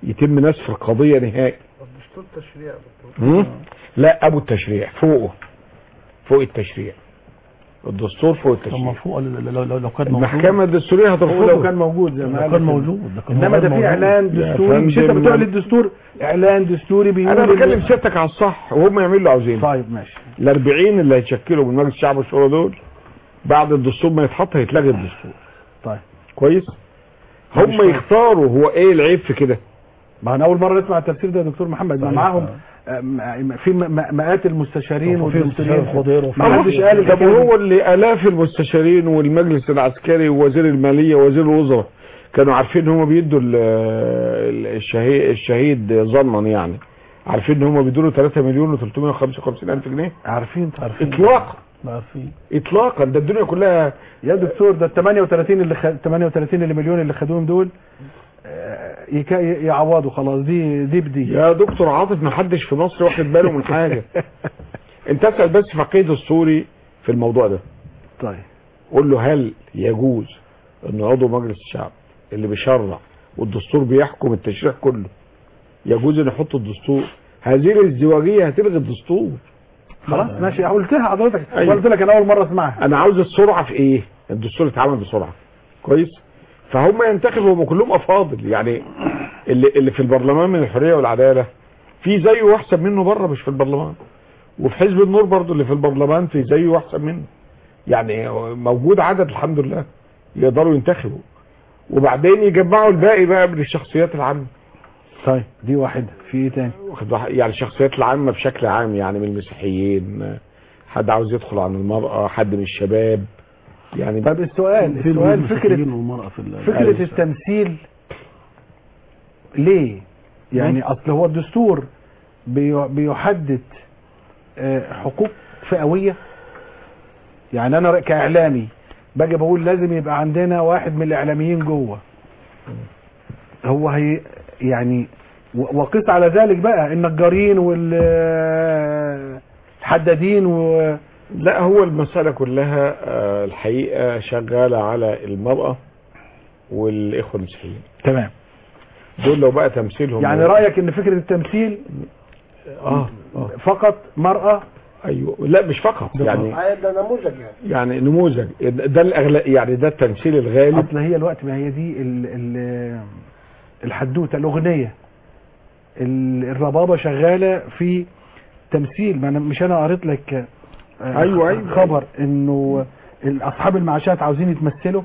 يتم نسف القضيه نهائي دستور تشريع يا دكتور مم؟ لا ابو التشريع فوقه فوق التشريع الدستور فوق طب التشريع ما فوق لو لو, لو كان موجود المحكمه الدستوريه هو هترفضه لو كان موجود زي ما لو قال كان كده. موجود لكن انما هو ده غير في موجود. اعلان يا دستوري مش انت فندم، بتقول الدستور اعلان دستوري بيقول انا إن- بكلم سيادتك على الصح وهم يعملوا اللي عاوزينه طيب ماشي ال 40 اللي هيتشكلوا من مجلس الشعب والشورى دول بعد الدستور ما يتحط هيتلغي الدستور طيب كويس مش هم فاهم. يختاروا هو ايه العيب في كده ما انا اول مره نسمع التفسير ده يا دكتور محمد ما صحيح. معاهم آه، م- في م- م- مئات المستشارين وفي مستشار والدستوريين خضير وفي ما حدش قال طب الحكاية دي. وهو اللي الاف المستشارين والمجلس العسكري ووزير الماليه ووزير الوزراء كانوا عارفين ان هم بيدوا ال- ال- الشهيد الشهيد ظنا يعني عارفين ان هم بيدوا له 3 مليون و355 الف جنيه عارفين عارفين اطلاقا عارفين اطلاقا ده الدنيا كلها يا دكتور ده ال 38 اللي خ... 38 اللي مليون اللي خدوهم دول آه، يكا... يعوضوا خلاص دي دي بدي يا دكتور عاطف ما حدش في مصر واخد باله من حاجه انت اسال بس فقيه دستوري في الموضوع ده طيب قول له هل يجوز ان عضو مجلس الشعب اللي بيشرع والدستور بيحكم التشريع كله يجوز ان يحط الدستور هذه الازدواجيه هتلغي الدستور خلاص ماشي قلتها حضرتك أيوة. قلت لك انا اول مره اسمعها انا عاوز السرعه في ايه الدستور اتعمل بسرعه كويس فهم ينتخبوا هم كلهم افاضل يعني اللي اللي في البرلمان من الحريه والعداله في زيه واحسن منه بره مش في البرلمان وفي حزب النور برضو اللي في البرلمان في زيه واحسن منه يعني موجود عدد الحمد لله يقدروا ينتخبوا وبعدين يجمعوا الباقي بقى من الشخصيات العامه طيب دي واحده في ايه تاني واخد واحد- يعني الشخصيات العامه بشكل عام يعني من المسيحيين حد عاوز يدخل عن المراه حد من الشباب يعني طب السؤال في السؤال المسيحيين فكره والمرأة في ال- فكره أيوة. التمثيل ليه يعني اصل هو الدستور بي- بيحدد آه، حقوق فئويه يعني انا كاعلامي باجي بقول لازم يبقى عندنا واحد من الاعلاميين جوه هو هي يعني و- وقيس على ذلك بقى النجارين والحدادين و لا هو المسألة كلها آه، الحقيقة شغالة على المرأة والإخوة المسيحيين تمام دول لو بقى تمثيلهم يعني رايك ان فكره التمثيل اه اه فقط مرأة ايوه لا مش فقط يعني ده نموذج يعني يعني نموذج ده الاغلب يعني ده التمثيل الغالب اصل هي الوقت ما هي دي ال ال الحدوته الاغنيه ال- الربابه شغاله في تمثيل ما أنا مش انا قريت لك آه، أيوة، أيوة. خبر انه ال- اصحاب المعاشات عاوزين يتمثلوا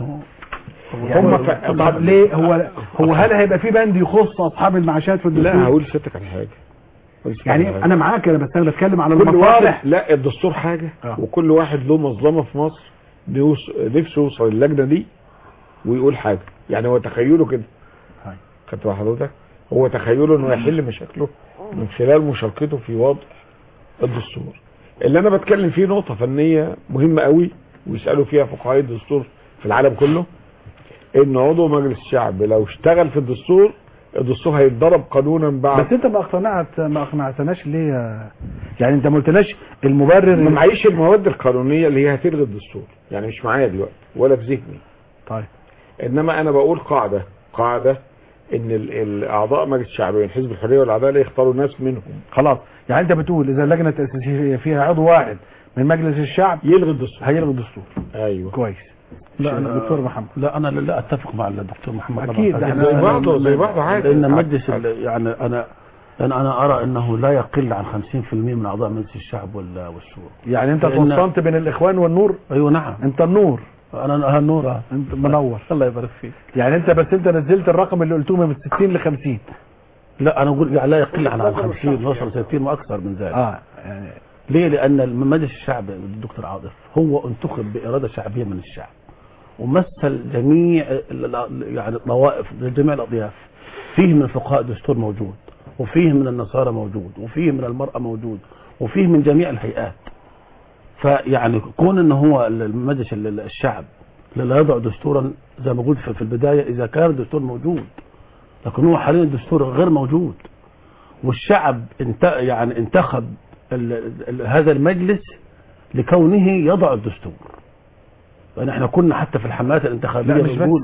يعني هم ف- طب ليه هو هو هل هيبقى في بند يخص اصحاب المعاشات في الدستور لا هقول لسيادتك على حاجه هقول لسيادتك على يعني حاجة. انا معاك انا بس انا بتكلم على كل المصالح واحد لا الدستور حاجه آه. وكل واحد له مظلمه في مصر بيوص- نفسه يوصل اللجنه دي ويقول حاجه يعني هو تخيله كده هاي. خدت بال حضرتك هو تخيله انه يحل مشاكله من خلال مشاركته في وضع الدستور اللي انا بتكلم فيه نقطه فنيه مهمه قوي ويسالوا فيها فقهاء الدستور في العالم كله ان عضو مجلس الشعب لو اشتغل في الدستور الدستور هيتضرب قانونا بعد بس انت ما اقتنعت ما اقنعتناش ليه يا- يعني انت ما قلتناش المبرر ما معيش المواد القانونيه اللي هي هتلغي الدستور يعني مش معايا دلوقتي ولا في ذهني طيب انما انا بقول قاعده قاعده ان ال- الاعضاء مجلس الشعب من حزب الحريه والعداله يختاروا ناس منهم خلاص يعني انت بتقول اذا اللجنه التاسيسيه فيها عضو واحد من مجلس الشعب يلغي الدستور هيلغي الدستور ايوه كويس لا انا دكتور محمد لا انا لا اتفق مع الدكتور محمد أكيد، طبعاً. احنا زي لأن- بعضه زي بعضه عادي لان مجلس ال- يعني انا لان انا ارى انه لا يقل عن 50% من اعضاء مجلس الشعب وال- والشورى يعني انت لأن- توصلت بين الاخوان والنور ايوه نعم انت النور انا النور آه. انت منور الله يبارك فيك يعني انت بس انت نزلت الرقم اللي قلته من 60 ل 50 لا انا اقول يعني لا يقل عن عن 50 وصل 60 واكثر من ذلك اه يعني ليه لان مجلس الشعب الدكتور عاطف هو انتخب باراده شعبيه من الشعب ومثل جميع ال- ال- يعني الطوائف جميع الاضياف فيه من فقهاء دستور موجود وفيه من النصارى موجود وفيه من المراه موجود وفيه من جميع الهيئات فيعني كون ان هو المجلس ال- الشعب لا يضع دستورا زي ما قلت في في البدايه اذا كان الدستور موجود لكن هو حاليا الدستور غير موجود والشعب انت يعني انتخب ال ال هذا المجلس لكونه يضع الدستور يعني احنا كنا حتى في الحملات الانتخابيه لا مش بس بنقول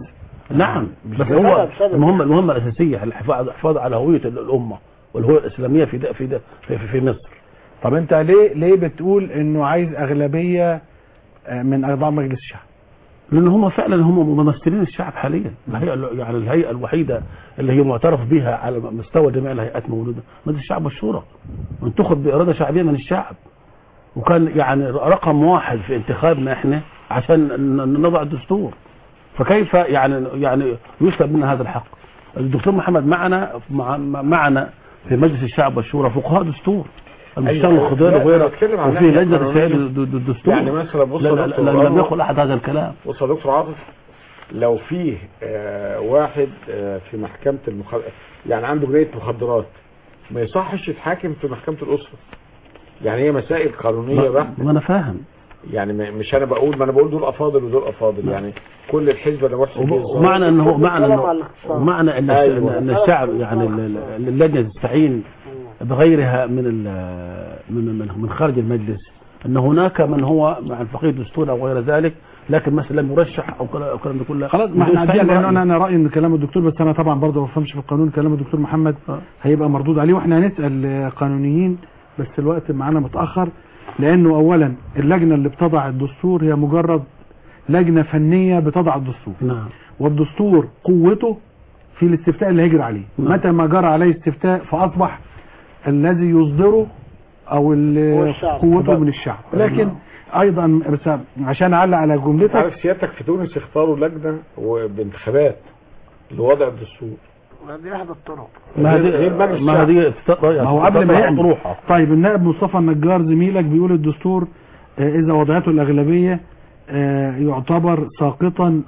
نعم مش بس سبب- هو سبب. المهمة المهمة الأساسية الحفاظ الحفاظ على هوية الأمة والهوية الإسلامية في ده في ده في, في, في مصر طب انت ليه ليه بتقول انه عايز اغلبيه آه، من اعضاء مجلس الشعب لأن هم فعلا هم ممثلين الشعب حاليا الهيئة يعني الهيئة الوحيدة اللي هي معترف بها على مستوى جميع الهيئات موجودة مجلس الشعب والشورى انتخب بإرادة شعبية من الشعب وكان يعني رقم واحد في انتخابنا احنا عشان ن- نضع الدستور فكيف يعني يعني يسلب منا هذا الحق الدكتور محمد معنا مع معنا في مجلس الشعب والشورى فقهاء دستور المستشار أيوة. الخضير لا، أنا وغيره بتكلم عن وفي ناحية لجنه قانونية. تساعد الد- الدستور يعني مثلا بص لا- يا لا- دكتور لا- لم رامي. يقل احد هذا الكلام بص يا دكتور عاطف لو فيه آه واحد آه في محكمة المخ... يعني عنده جناية مخدرات ما يصحش يتحاكم في محكمة الأسرة يعني هي مسائل قانونية بقى ما انا فاهم يعني ما- مش انا بقول ما انا بقول دول افاضل ودول افاضل يعني كل الحزب اللي محسن بيه الظاهر. ومعنى انه ومعنى انه ومعنى ان أيوة. ان الشعب يعني ال- ال- اللجنه تستعين بغيرها من ال- من من من خارج المجلس ان هناك من هو مع الفقيه الدستوري او غير ذلك لكن مثلا لم يرشح او كلا- او كلام ده كله خلاص ما احنا يستعين عدينا لان برأيه. انا انا رايي ان كلام الدكتور بس انا طبعا برضه ما بفهمش في القانون كلام الدكتور محمد هيبقى مردود عليه واحنا هنسال آه، قانونيين بس الوقت معانا متاخر لانه اولا اللجنه اللي بتضع الدستور هي مجرد لجنه فنيه بتضع الدستور نعم والدستور قوته في الاستفتاء اللي هيجري عليه نعم. متى ما جرى عليه استفتاء فاصبح الذي يصدره او ال- هو الشعب. قوته من الشعب لكن ايضا بس عشان اعلق على جملتك عارف سيادتك في تونس اختاروا لجنة وبانتخابات لوضع الدستور دي احد الطرق ما هذه غير مجلس ما الشعب. هذه ما هو قبل ما تطلع يعمل طروحة. طيب النائب مصطفى النجار زميلك بيقول الدستور آه، اذا وضعته الاغلبيه آه، يعتبر ساقطا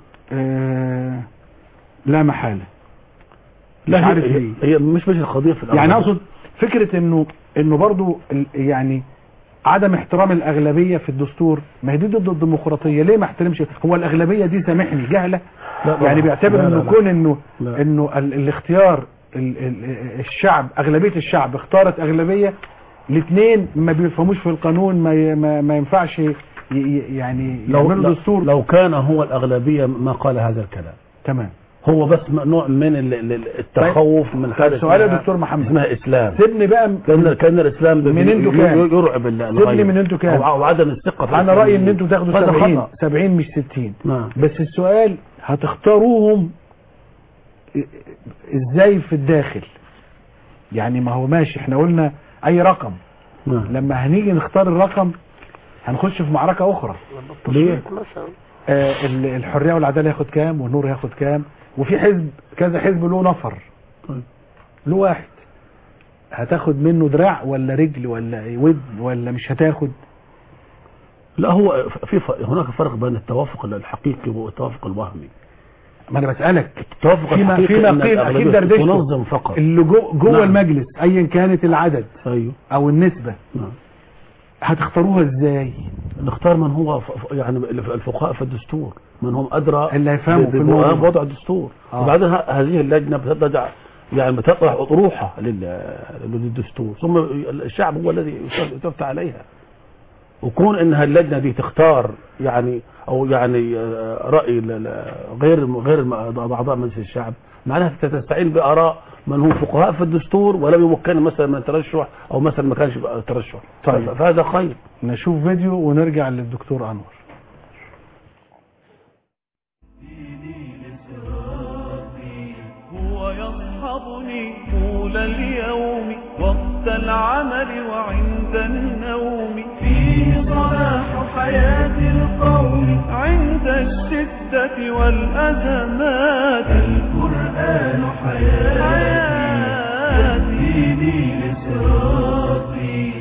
آه، لا محاله لا مش عارف هي, ليه. هي مش مش القضيه في الأول. يعني اقصد فكره انه انه برضو ال- يعني عدم احترام الاغلبيه في الدستور ما هي دي ضد الديمقراطيه ليه ما احترمش هو الاغلبيه دي سامحني جهله لا طبعا. يعني بيعتبر لا، لا، انه لا. كون انه لا. انه ال- الاختيار ال- ال- الشعب اغلبيه الشعب اختارت اغلبيه الاثنين ما بيفهموش في القانون ما ي- ما, ما ينفعش ي- ي- يعني لو يعملوا لو, دستور لو كان هو الاغلبيه ما قال هذا الكلام تمام هو بس نوع من ال- ال- التخوف من طيب حاجه سؤال يا اسمها- دكتور محمد اسمها اسلام سيبني بقى كان كان الاسلام بي- من انتوا ي- كام؟ ي- يرعب ال- سيبني الغير من انتوا كام؟ أو- او عدم الثقه في انا رايي ان الإسلام. انتوا تاخدوا هذا 70 خطأ. 70 مش 60 نعم بس السؤال هتختاروهم ازاي في الداخل يعني ما هو ماشي احنا قلنا اي رقم نعم لما هنيجي نختار الرقم هنخش في معركة اخرى ليه مثلا آه ال- الحرية والعدالة ياخد كام والنور ياخد كام وفي حزب كذا حزب له نفر طيب. له واحد هتاخد منه دراع ولا رجل ولا ودن ولا مش هتاخد لا هو في ف- هناك فرق بين التوافق الحقيقي والتوافق الوهمي ما انا بسألك التوافق فيما الحقيقي فيما إن قيل اكيد الأغلبية دردشته تنظم فقط اللي جو جوه نعم. المجلس ايا كانت العدد ايوه او النسبة نعم هتختاروها ازاي نختار من هو ف- ف- يعني الفقهاء في الدستور من هم ادرى اللي هيفهموا ب- في ب- الموضوع. بوضع الدستور آه. وبعدين ه- هذه اللجنه بتضع يعني بتطرح اطروحه لل- للدستور ثم الشعب هو الذي يفتح عليها وكون انها اللجنه دي تختار يعني او يعني آه، راي ل- ل- غير غير الم- اعضاء مجلس الشعب معناها تستعين باراء من هم فقهاء في الدستور ولم يمكن مثلا من الترشح او مثلا ما كانش بقى ترشح طيب. فهذا خير نشوف فيديو ونرجع للدكتور انور هو يصحبني طول اليوم وقت العمل وعند النوم فيه صلاح حياة القوم عند الشدة والأزمات القرآن حياتي يهديني لصراطي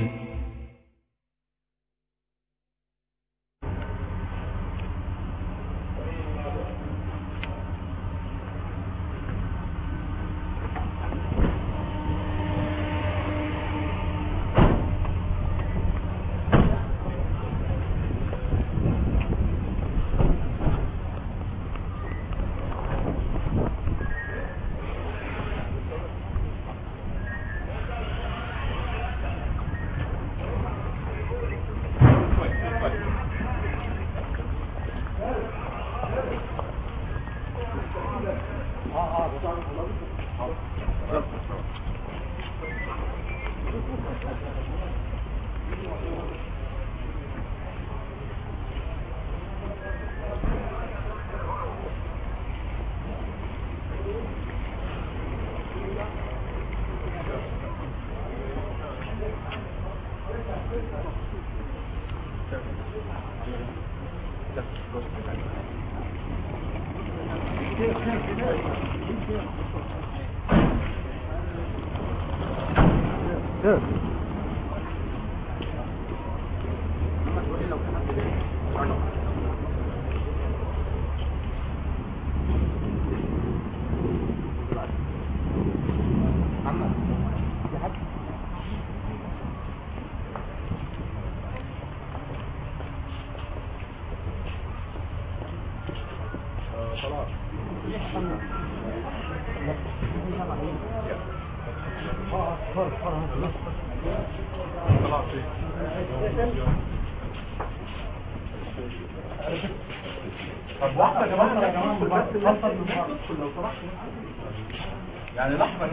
يعني لحظة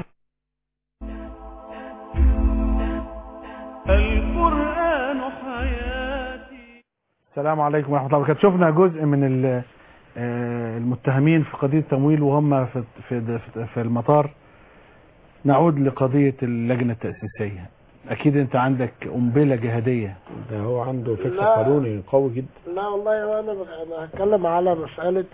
القرآن حياتي السلام عليكم ورحمة الله وبركاته شفنا جزء من ال- آه، المتهمين في قضية التمويل وهم في في في المطار نعود لقضية اللجنة التأسيسية أكيد أنت عندك قنبلة جهادية ده هو عنده فكر لا. قانوني قوي جدا لا والله انا انا هتكلم على مساله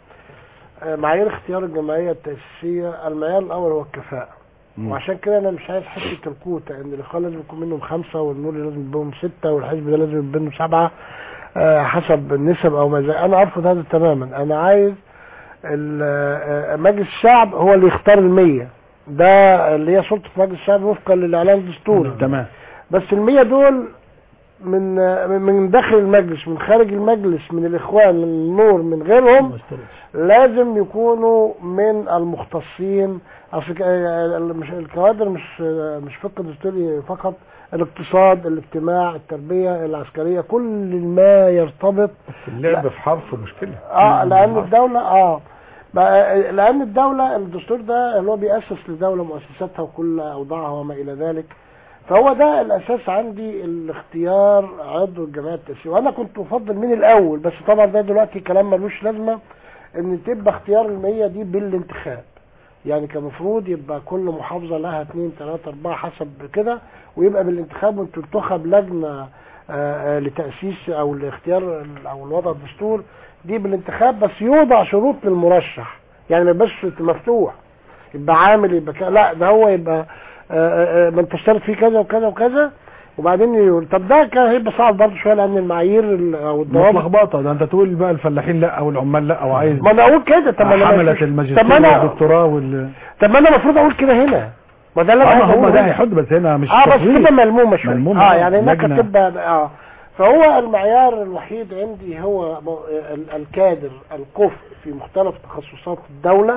آه، معايير اختيار الجمعيه التاسيسيه المعيار الاول هو الكفاءه مم. وعشان كده انا مش عايز حته الكوتا ان الاخوان لازم يكون منهم خمسه والنور لازم يكون منهم سته والحزب ده لازم يكون منهم سبعه آه، حسب النسب او ما زي انا ارفض هذا تماما انا عايز ال- آه، مجلس الشعب هو اللي يختار المية ده اللي هي سلطه مجلس الشعب وفقا للاعلان الدستوري تمام بس المية دول من من داخل المجلس من خارج المجلس من الاخوان من النور من غيرهم لازم يكونوا من المختصين اصل ك- مش الكوادر مش مش فقه دستوري فقط الاقتصاد الاجتماع التربيه العسكريه كل ما يرتبط اللعب في حرف مشكلة اه لان الدوله اه بقى- لان الدوله الدستور ده اللي هو بيأسس لدوله مؤسساتها وكل اوضاعها وما الى ذلك فهو ده الاساس عندي الاختيار عضو الجمعيه التاسيسيه وانا كنت افضل من الاول بس طبعا ده دلوقتي كلام ملوش لازمه ان تبقى اختيار المية دي بالانتخاب يعني كمفروض يبقى كل محافظة لها اتنين تلاتة اربعة حسب كده ويبقى بالانتخاب وتنتخب لجنة آه، آه، لتأسيس او لاختيار ال- او الوضع الدستور دي بالانتخاب بس يوضع شروط للمرشح يعني ما يبقاش مفتوح يبقى عامل يبقى كده لا ده هو يبقى آه، آه، ما انت تشترط فيه كذا وكذا وكذا وبعدين يقول طب ده كان هيبقى صعب برضه شويه لان المعايير ال- او مش الضوابط لخبطه ده انت تقول بقى الفلاحين لا او العمال لا او عايز ما انا اقول كده طب ما انا حملة مفيش- طب ما الماجستير انا والدكتوراه وال طب ما انا المفروض اقول كده هنا ما ده اللي انا اه عايز هم أقوله ده هنا. هيحط بس هنا مش اه بس تفويض. كده ملمومه شويه ملمومة، اه يعني هناك لجنة. هتبقى اه فهو المعيار الوحيد عندي هو م- ال- الكادر الكفء في مختلف تخصصات الدوله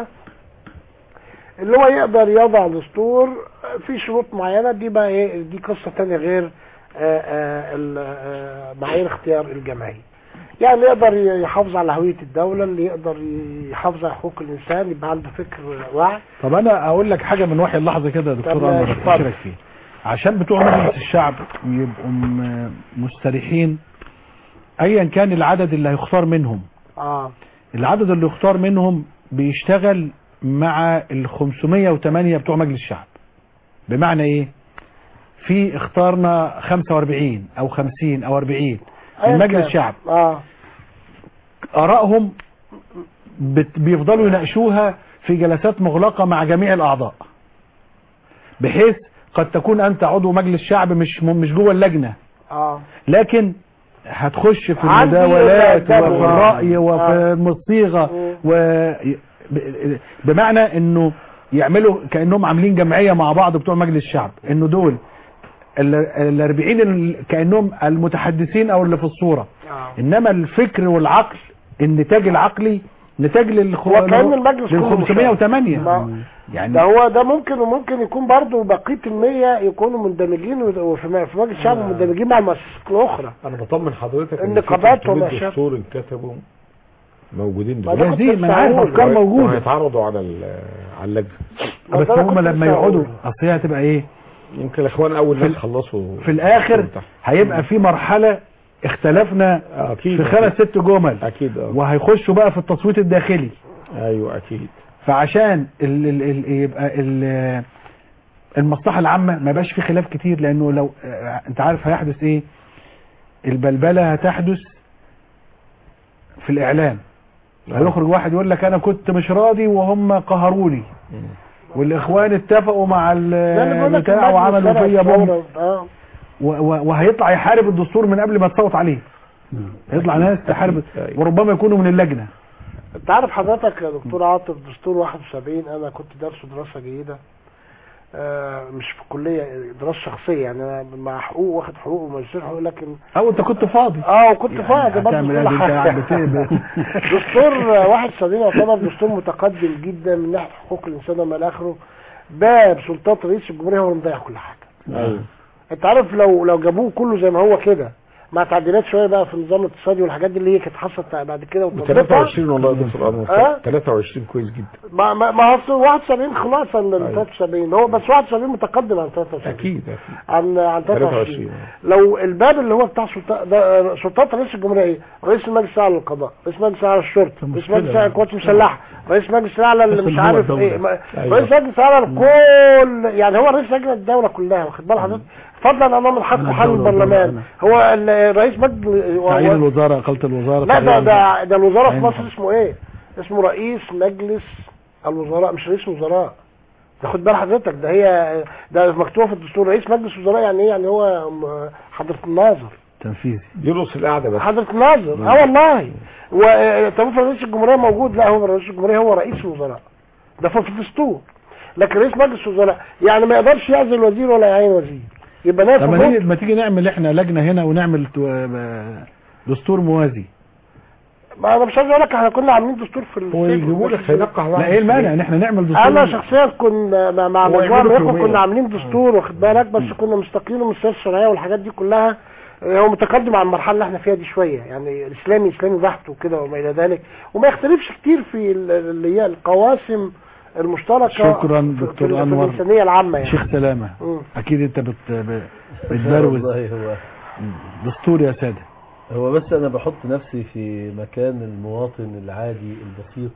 اللي هو يقدر يضع دستور في شروط معينه دي بقى ايه دي قصه تانية غير آه، آه، ال- آه، معايير اختيار الجماهير يعني اللي يقدر يحافظ على هويه الدوله اللي يقدر يحافظ على حقوق الانسان يبقى عنده فكر واعي طب انا اقول لك حاجه من وحي اللحظه كده يا طب دكتور انا اتفضل. بستشيرك فيه عشان بتوع مجلس الشعب يبقوا م- مستريحين ايا كان العدد اللي هيختار منهم اه العدد اللي يختار منهم بيشتغل مع ال 508 بتوع مجلس الشعب بمعنى ايه في اختارنا 45 او 50 او 40 أيا من مجلس كان. الشعب اه ارائهم بت- بيفضلوا يناقشوها في جلسات مغلقة مع جميع الاعضاء بحيث قد تكون انت عضو مجلس شعب مش مش جوه اللجنة اه لكن هتخش في عندي المداولات ده- ده- وفي الرأي آه. وفي الصيغة و ب- بمعنى انه يعملوا كأنهم عاملين جمعية مع بعض بتوع مجلس الشعب انه دول ال ال 40 ال- كأنهم المتحدثين او اللي في الصورة انما الفكر والعقل النتاج العقلي نتاج للخ... هو كان المجلس لل كله 508 ما- يعني ده هو ده ممكن وممكن يكون برضه بقيه المية يكونوا مندمجين وفي م- في مجلس الشعب مندمجين مع المؤسسات الاخرى انا بطمن حضرتك إن ان في قضاتهم 300 يا دستور انكتبوا موجودين ما ده كنت جاهزين، ما أنا عارف وهي- أفكار موجودة. وهيتعرضوا على ال- على على اللجنه بس هم لما يقعدوا اصل هي هتبقى ايه يمكن الاخوان اول ناس في- خلصوا في الاخر هيبقى في مرحله اختلفنا اكيد في خمس ست جمل اكيد اه وهيخشوا بقى في التصويت الداخلي ايوه اكيد فعشان ال ال ال يبقى ال المصلحه العامه ما يبقاش في خلاف كتير لانه لو آه، انت عارف هيحدث ايه البلبله هتحدث في الاعلام هيخرج واحد يقول لك انا كنت مش راضي وهم قهروني والاخوان اتفقوا مع بقول لك البتاع المجلس وعملوا سرق فيا بوم ثورة، اه و- و- وهيطلع يحارب الدستور من قبل ما تصوت عليه هيطلع ناس تحارب وربما يكونوا من اللجنه انت عارف حضرتك يا دكتور عاطف دستور 71 انا كنت درسه دراسه جيده آه مش في الكليه دراسه شخصيه يعني انا مع حقوق واخد حقوق وماجستير حقوق لكن او انت كنت فاضي اه وكنت فاضي برضه هتعمل كل ايه؟ انت حاجه قاعد بت- دستور آه، 71 يعتبر دستور متقدم جدا من ناحيه حقوق الانسان وما الى اخره باب سلطات رئيس الجمهوريه هو اللي مضيع كل حاجه ايوه انت عارف لو لو جابوه كله زي ما هو كده مع تعديلات شويه بقى في النظام الاقتصادي والحاجات دي اللي هي كانت حصلت بعد كده وتطبيقها 23 والله يا دكتور انور اه 23 كويس جدا ما ما ما هو أصل 71 خلاصه من 73 هو بس 71 متقدم عن 73 اكيد اكيد عن عن 23 23 لو الباب اللي هو بتاع سلطات ده سلطات رئيس الجمهوريه ايه؟ رئيس المجلس الاعلى للقضاء، رئيس المجلس الاعلى للشرطه، رئيس المجلس الاعلى للقوات المسلحه، رئيس المجلس الاعلى اللي بس مش هو عارف الدولة. ايه ما- أيوة. رئيس المجلس الاعلى لكل يعني هو رئيس لجنه الدوله كلها واخد بال حضرتك؟ فضلا امام الحق أنا وحل الدولة البرلمان والدولة هو ال- رئيس مجلس تعيين الوزاره اقاله الوزاره لا ده تعيين- ده ده الوزاره في تعيين- مصر اسمه ايه؟ اسمه رئيس مجلس الوزراء مش رئيس وزراء ده خد بال حضرتك ده هي ده مكتوبه في الدستور رئيس مجلس وزراء يعني ايه؟ يعني هو م- حضره الناظر تنفيذي يرقص القعده بس حضرة الناظر اه والله و- طب افرض رئيس الجمهورية موجود لا هو رئيس الجمهورية هو رئيس الوزراء ده في الدستور لكن رئيس مجلس الوزراء يعني ما يقدرش يعزل وزير ولا يعين وزير يبقى نافع طب ما فوق. تيجي ما تيجي نعمل احنا لجنه هنا ونعمل تو- آه، دستور موازي ما انا مش عايز اقول لك احنا كنا عاملين دستور في هو السجن. يجيبوا لك هينقح لا ايه المانع ان احنا نعمل دستور انا شخصيا كنا مع- مع هو مجموعه يعملوا من الاخوه يومين. كنا عاملين دستور واخد بالك بس كنا مستقيين من السياسه الشرعيه والحاجات دي كلها آه، هو متقدم عن المرحله اللي احنا فيها دي شويه يعني الاسلامي اسلامي بحت وكده وما الى ذلك وما يختلفش كتير في ال- اللي هي القواسم المشتركه شكرا في- في, دكتور في أنور. الانسانيه العامه يعني شيخ سلامه مم. اكيد انت بت ب- بتبروز والله هو دستور يا ساده هو بس انا بحط نفسي في مكان المواطن العادي البسيط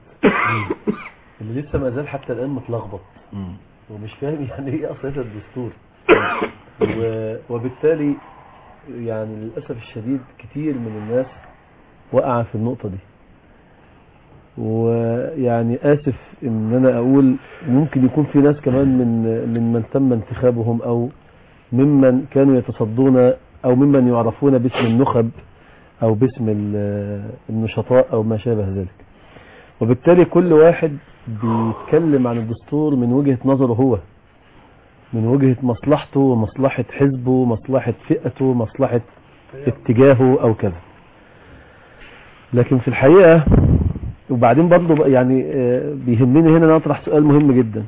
اللي لسه ما زال حتى الان متلخبط ومش فاهم يعني ايه اصلا الدستور و- وبالتالي يعني للاسف الشديد كتير من الناس وقع في النقطه دي ويعني اسف ان انا اقول ممكن يكون في ناس كمان من من من تم انتخابهم او ممن كانوا يتصدون او ممن يعرفون باسم النخب او باسم ال- النشطاء او ما شابه ذلك وبالتالي كل واحد بيتكلم عن الدستور من وجهة نظره هو من وجهة مصلحته ومصلحة حزبه مصلحة فئته مصلحة اتجاهه او كذا لكن في الحقيقة وبعدين برضه بقى يعني آه، بيهمني هنا نطرح سؤال مهم جدا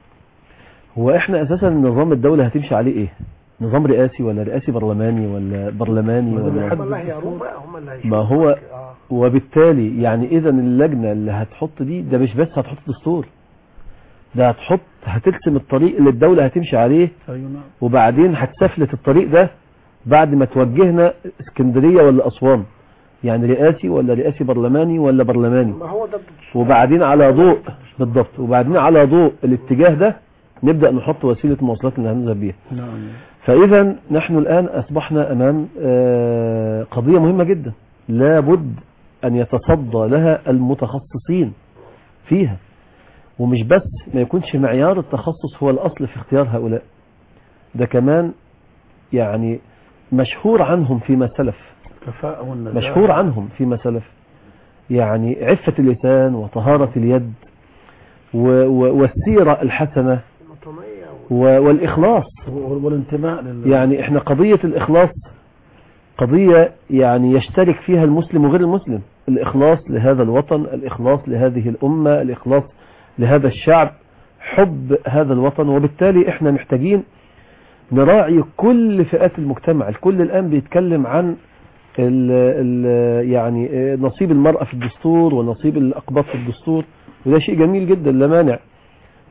هو احنا اساسا نظام الدولة هتمشي عليه ايه نظام رئاسي ولا رئاسي برلماني ولا برلماني ولا هم اللي هيقروه بقى هم اللي ما هو وبالتالي يعني اذا اللجنة اللي هتحط دي ده مش بس هتحط دستور ده هتحط هترسم الطريق اللي الدولة هتمشي عليه وبعدين هتسفلت الطريق ده بعد ما توجهنا اسكندرية ولا أسوان يعني رئاسي ولا رئاسي برلماني ولا برلماني ما هو ده وبعدين على ضوء بالضبط وبعدين على ضوء الاتجاه ده نبدأ نحط وسيلة المواصلات اللي هنذهب بيها فإذا نحن الآن أصبحنا أمام آه، قضية مهمة جدا لابد أن يتصدى لها المتخصصين فيها ومش بس ما يكونش معيار التخصص هو الأصل في اختيار هؤلاء ده كمان يعني مشهور عنهم فيما سلف كفاءة والنزاهة مشهور عنهم فيما سلف يعني عفة اللسان وطهارة اليد و- و- والسيرة الحسنة و- والإخلاص والانتماء لل يعني احنا قضية الإخلاص قضية يعني يشترك فيها المسلم وغير المسلم الإخلاص لهذا الوطن الإخلاص لهذه الأمة الإخلاص لهذا الشعب حب هذا الوطن وبالتالي احنا محتاجين نراعي كل فئات المجتمع الكل الآن بيتكلم عن ال ال يعني اه نصيب المرأة في الدستور ونصيب الأقباط في الدستور وده شيء جميل جدا لا مانع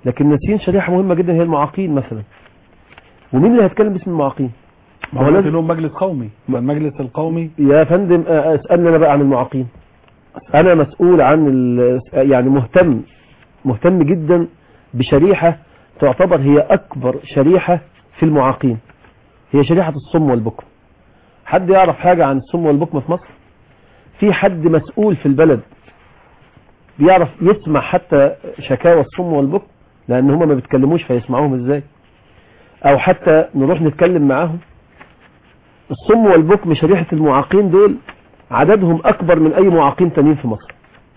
لكن ناسيين شريحة مهمة جدا هي المعاقين مثلا ومين اللي هيتكلم باسم المعاقين ما هو لازم لهم مجلس قومي ما المجلس القومي يا فندم آه، اسألني انا بقى عن المعاقين انا مسؤول عن ال- يعني مهتم مهتم جدا بشريحة تعتبر هي اكبر شريحة في المعاقين هي شريحة الصم والبكم حد يعرف حاجة عن الصم والبكم في مصر في حد مسؤول في البلد بيعرف يسمع حتى شكاوى الصم والبكم لان هم ما بيتكلموش فيسمعوهم ازاي او حتى نروح نتكلم معاهم الصم والبكم شريحة المعاقين دول عددهم اكبر من اي معاقين تانيين في مصر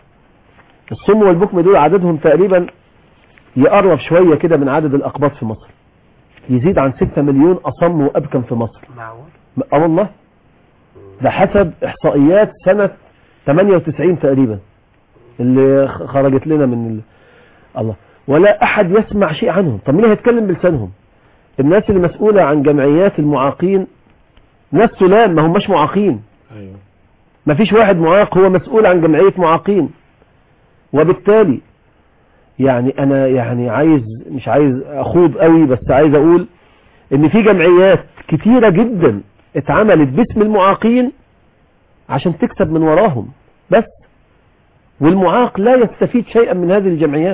الصم والبكم دول عددهم تقريبا يقرب شوية كده من عدد الاقباط في مصر يزيد عن 6 مليون اصم وابكم في مصر معقول اه والله ده حسب احصائيات سنة 98 تقريبا اللي خ- خرجت لنا من ال... الله ولا احد يسمع شيء عنهم طب مين هيتكلم بلسانهم الناس اللي مسؤولة عن جمعيات المعاقين ناس سلام ما هماش معاقين ايوه ما فيش واحد معاق هو مسؤول عن جمعية معاقين وبالتالي يعني انا يعني عايز مش عايز اخوض قوي بس عايز اقول ان في جمعيات كتيرة جدا اتعملت باسم المعاقين عشان تكسب من وراهم بس والمعاق لا يستفيد شيئا من هذه الجمعيات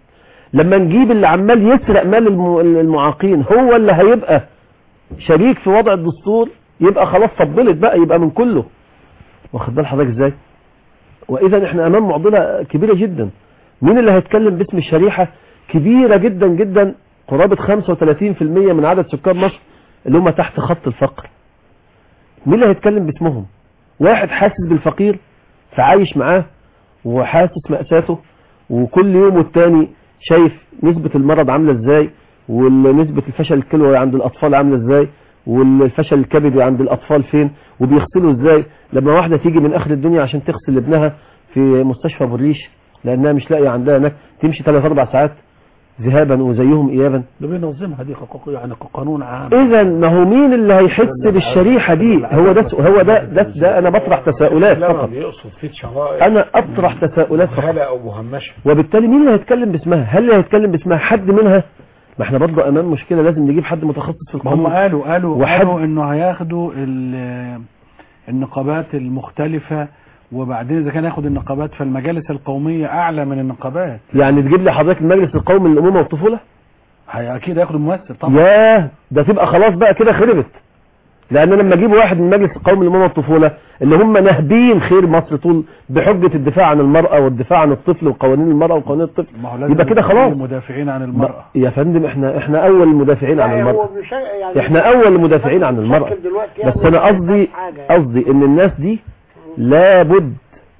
لما نجيب اللي عمال يسرق مال الم- المعاقين هو اللي هيبقى شريك في وضع الدستور يبقى خلاص طبلت بقى يبقى من كله واخد بال حضرتك ازاي واذا احنا امام معضله كبيره جدا مين اللي هيتكلم باسم الشريحه كبيره جدا جدا قرابه 35% من عدد سكان مصر اللي هم تحت خط الفقر مين اللي هيتكلم باسمهم واحد حاسس بالفقير فعايش معاه وحاسس مأساته وكل يوم والتاني شايف نسبة المرض عاملة ازاي ونسبة الفشل الكلوي عند الأطفال عاملة ازاي والفشل الكبدي عند الأطفال فين وبيغسلوا ازاي لما واحدة تيجي من آخر الدنيا عشان تغسل ابنها في مستشفى بالريش لأنها مش لاقية عندها هناك تمشي 3 4 ساعات ذهابا وزيهم إيابا ده بينظمها دي حقوق يعني قانون عام إذا ما هو مين اللي هيحس بالشريحة دي هو ده هو ده ده, ده أنا بطرح تساؤلات لا ما فقط بيقصد فيه شرائط أنا أطرح تساؤلات فقط مهلة او مهمشة وبالتالي مين اللي هيتكلم باسمها هل اللي هيتكلم باسمها حد منها ما احنا برضه امام مشكله لازم نجيب حد متخصص في ما هم القانون قالوا قالوا وحد- قالوا انه هياخدوا ال- النقابات المختلفة وبعدين اذا كان ياخد النقابات فالمجالس القومية اعلى من النقابات يعني تجيب لي حضرتك المجلس القومي للامومه والطفوله هي اكيد هياخد ممثل طبعا ياه ده تبقى خلاص بقى كده خربت لان لما اجيب واحد من المجلس القومي للامومه والطفوله اللي هم ناهبين خير مصر طول بحجه الدفاع عن المراه والدفاع عن الطفل وقوانين المراه وقوانين الطفل ما هو لازم يبقى كده يكون خلاص مدافعين عن المرأة يا فندم احنا احنا اول المدافعين عن لا، المراه هو مش يعني احنا اول المدافعين عن المرأة بيفكر دلوقتي بس يعني انا قصدي حاجة يعني. قصدي ان الناس دي لابد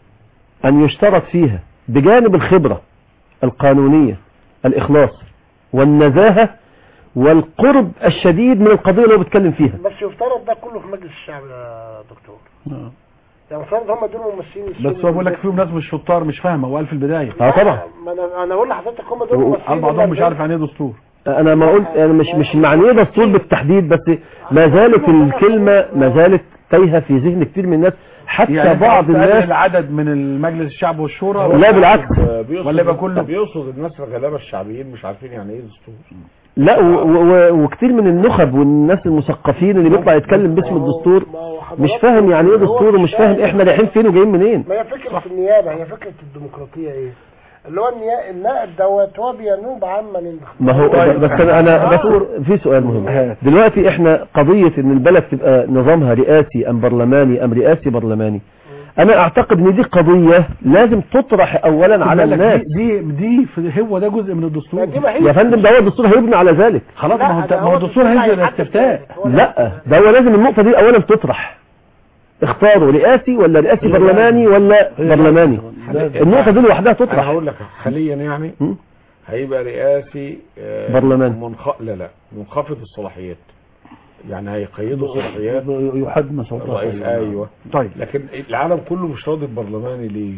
ان يشترط فيها بجانب الخبرة القانونية الاخلاص والنزاهة والقرب الشديد من القضية اللي هو بيتكلم فيها بس يفترض ده كله في مجلس الشعب يا دكتور يعني يفترض هم دول ممثلين بس هو بيقول لك فيهم ناس مش شطار مش فاهمه وقال في البداية اه طبعا ما انا انا اقول لحضرتك هم دول و- ممثلين بعضهم مش عارف يعني ايه دستور انا ما قلت انا مش مش معنيه دستور بالتحديد بس ما زالت الكلمة ما زالت تايهة في ذهن كتير من الناس حتى يعني بعض تقلل الناس العدد من المجلس الشعب والشورى لا بالعكس بيقصد ولا يبقى كله بيقصد الناس الغلابه الشعبيين مش عارفين يعني ايه دستور لا و و وكتير من النخب والناس المثقفين اللي بيطلع يتكلم باسم الدستور مش فاهم يعني ايه دستور ومش فاهم احنا رايحين فين وجايين منين ما هي فكرة النيابة هي فكرة الديمقراطية ايه اللي هو النيا- النائب دوت هو بينوب عما لل ما هو بس انا انا بس في سؤال مهم دلوقتي احنا قضية ان البلد تبقى نظامها رئاسي ام برلماني ام رئاسي برلماني انا اعتقد ان دي قضية لازم تطرح اولا على خد بالك الناس دي دي, دي في- هو ده جزء من الدستور يا فندم ده هو الدستور هيبني على ذلك خلاص ما هو انت- ما هو الدستور هينزل الاستفتاء لا ده هو لازم النقطة دي اولا تطرح اختاروا رئاسي ولا رئاسي برلماني ولا برلماني النقطة دي لوحدها انا تطرح هقول لك حاليا يعني هيبقى رئاسي آه، برلماني. منخ... لا لا منخفض الصلاحيات يعني هيقيدوا صلاحيات يحد من سلطات الرئيس ايوه طيب لكن العالم كله مش راضي البرلماني ليه؟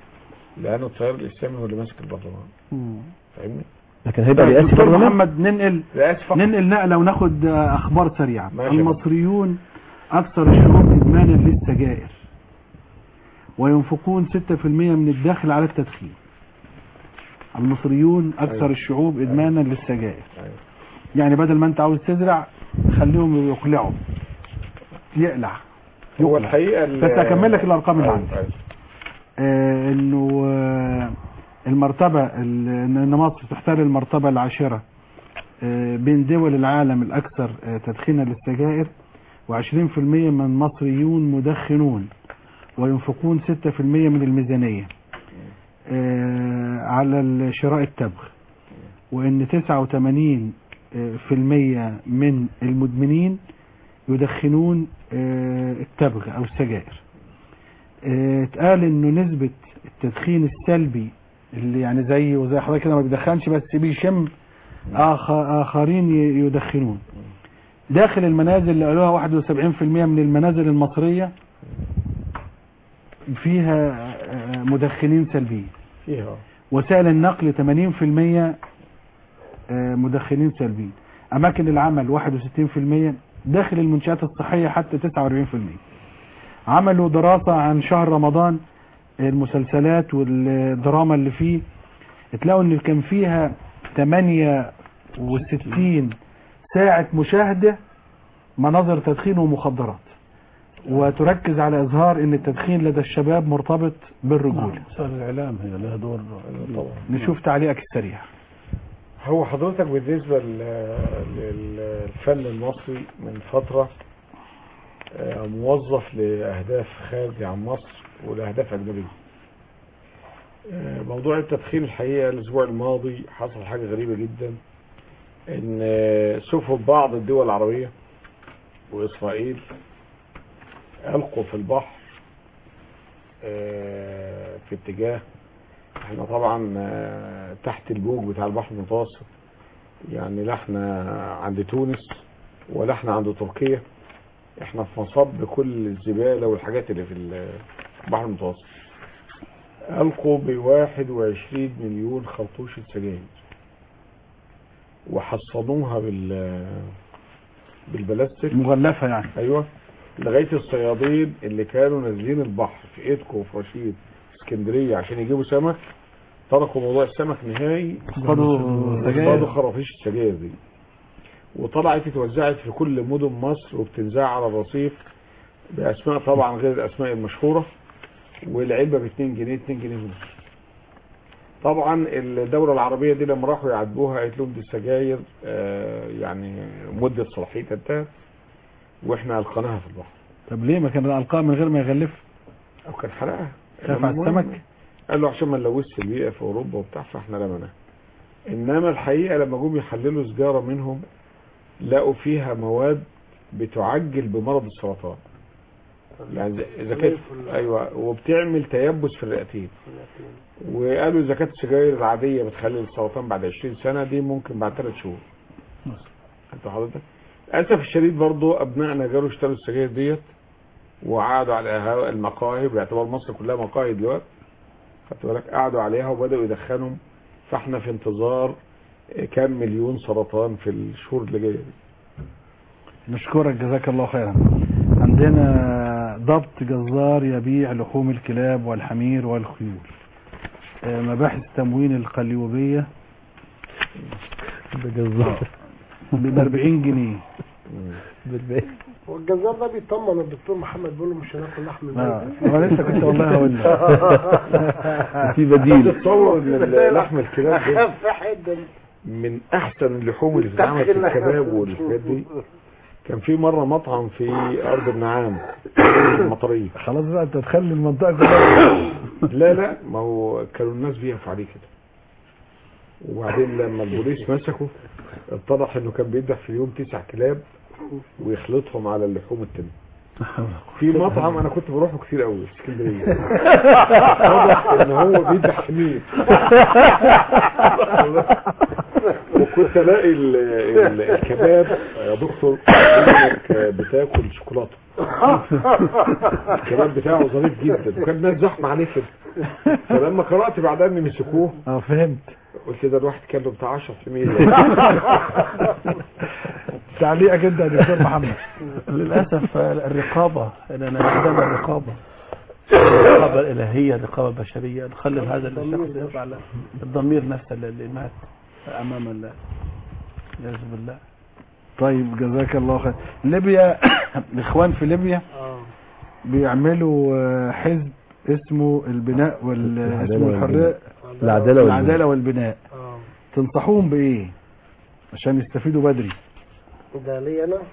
لان التيار الاسلامي هو اللي ماسك البرلمان فاهمني؟ لكن هيبقى طيب، رئاسي دكتور برلماني محمد ننقل رئاسي فقط ننقل نقله وناخد آه، اخبار سريعه ماشي. المصريون اكثر الشعوب ادمانا للسجائر وينفقون 6% من الداخل على التدخين المصريون اكثر أيوة. الشعوب ادمانا للسجائر أيوة. يعني بدل ما انت عاوز تزرع خليهم يقلعوا يقلع هو يقلع. الحقيقه ال- بس اكمل لك الارقام اللي أيوة، عندي أيوة. آه انه آه المرتبة ال- ان مصر تحتل المرتبة العاشرة آه بين دول العالم الاكثر آه تدخينا للسجائر و20% من المصريون مدخنون وينفقون 6% من الميزانية آه على شراء التبغ وان 89 آه، في المية من المدمنين يدخنون آه، التبغ او السجائر آه، اتقال انه نسبة التدخين السلبي اللي يعني زي وزي حضرتك كده ما بيدخنش بس بيشم آخر آخرين ي- يدخنون داخل المنازل اللي قالوها 71% من المنازل المصرية فيها آه، مدخنين سلبيين فيها وسائل النقل 80% آه، مدخنين سلبيين أماكن العمل 61% داخل المنشآت الصحية حتى 49% عملوا دراسة عن شهر رمضان المسلسلات والدراما اللي فيه تلاقوا ان كان فيها 68 ساعة مشاهدة مناظر تدخين ومخدرات وتركز على اظهار ان التدخين لدى الشباب مرتبط بالرجولة وسائل الاعلام هي لها دور نشوف تعليقك السريع هو حضرتك بالنسبة ل- للفن المصري من فترة آه، موظف لأهداف خارج عن مصر ولأهداف أجنبية آه، موضوع التدخين الحقيقة الأسبوع الماضي حصل حاجة غريبة جدا إن آه، سفن بعض الدول العربية وإسرائيل ألقوا في البحر آه، في اتجاه احنا طبعا آه، تحت الموج بتاع البحر المتوسط يعني لا احنا عند تونس ولا احنا عند تركيا احنا في مصب كل الزبالة والحاجات اللي في البحر المتوسط ألقوا بواحد وعشرين مليون خرطوشة سجاير وحصنوها بال بالبلاستيك مغلفة يعني ايوه لغايه الصيادين اللي كانوا نازلين البحر في ايدكو وفي رشيد اسكندريه عشان يجيبوا سمك تركوا موضوع السمك نهائي اصطادوا سجاير. اصطادوا خرافيش السجاير دي وطلعت اتوزعت في كل مدن مصر وبتنزع على الرصيف باسماء طبعا غير الاسماء المشهوره والعلبه ب 2 جنيه 2 جنيه ونص طبعا الدولة العربية دي لما راحوا يعاتبوها قالت لهم دي السجاير آه، يعني مدة صلاحيتها انتهت واحنا القناها في البحر طب ليه ما كان القاء من غير ما يغلف او كان حرقها خاف على المهم السمك قال له عشان ما نلوثش البيئة في اوروبا وبتاع فاحنا رمناها انما الحقيقة لما جم يحللوا سجارة منهم لقوا فيها مواد بتعجل بمرض السرطان يعني إذا- اذا كانت ايوه وبتعمل تيبس في الرئتين وقالوا اذا كانت السجاير العاديه بتخلي السرطان بعد 20 سنه دي ممكن بعد 3 شهور انت حضرتك للاسف الشديد برضو ابنائنا جالوا اشتروا السجاير ديت وقعدوا على هوا- المقاهي باعتبار مصر كلها مقاهي دلوقتي خدت بالك قعدوا عليها وبداوا يدخنوا فاحنا في انتظار كام مليون سرطان في الشهور اللي جايه دي نشكرك جزاك الله خيرا عندنا ضبط جزار يبيع لحوم الكلاب والحمير والخيول آه، مباحث تموين القليوبية بجزار ب 40 جنيه والجزار ده بيطمن الدكتور محمد بيقول له مش هناكل لحم آه، ميت هو لسه كنت والله هقول لك في بديل تتصور ان لحم الكلاب ده في حد من احسن اللحوم اللي بتتعمل في الكباب والحاجات دي كان في مره مطعم في ارض النعام المطريه خلاص بقى انت تخلي المنطقة كلها لا لا ما هو كانوا الناس بيقفوا عليه كده وبعدين لما البوليس مسكه اتضح انه كان بيذبح في اليوم تسع كلاب ويخلطهم على اللحوم التانية في مطعم انا كنت بروحه كتير قوي في اسكندريه واضح ان هو بيذبح حمير وكنت الاقي ال- ال- الكباب يا دكتور انك بتاكل شوكولاته الكباب بتاعه ظريف جدا وكان الناس زحمه عليه كده فلما قرات بعدها ان مسكوه اه فهمت قلت ده الواحد كان له بتاع 10 حمير تعليقك انت يا دكتور محمد للأسف الرقابة لأن عدم الرقابة الرقابة الإلهية الرقابة البشرية نخلي هذا الشخص يرفع له الضمير نفسه اللي مات أمام الله والعياذ بالله طيب جزاك الله خير ليبيا الاخوان في ليبيا بيعملوا آه، حزب اسمه البناء وال العدالة اسمه الحريه العدالة والبناء. العداله والبناء تنصحوهم بايه عشان يستفيدوا بدري ده لي انا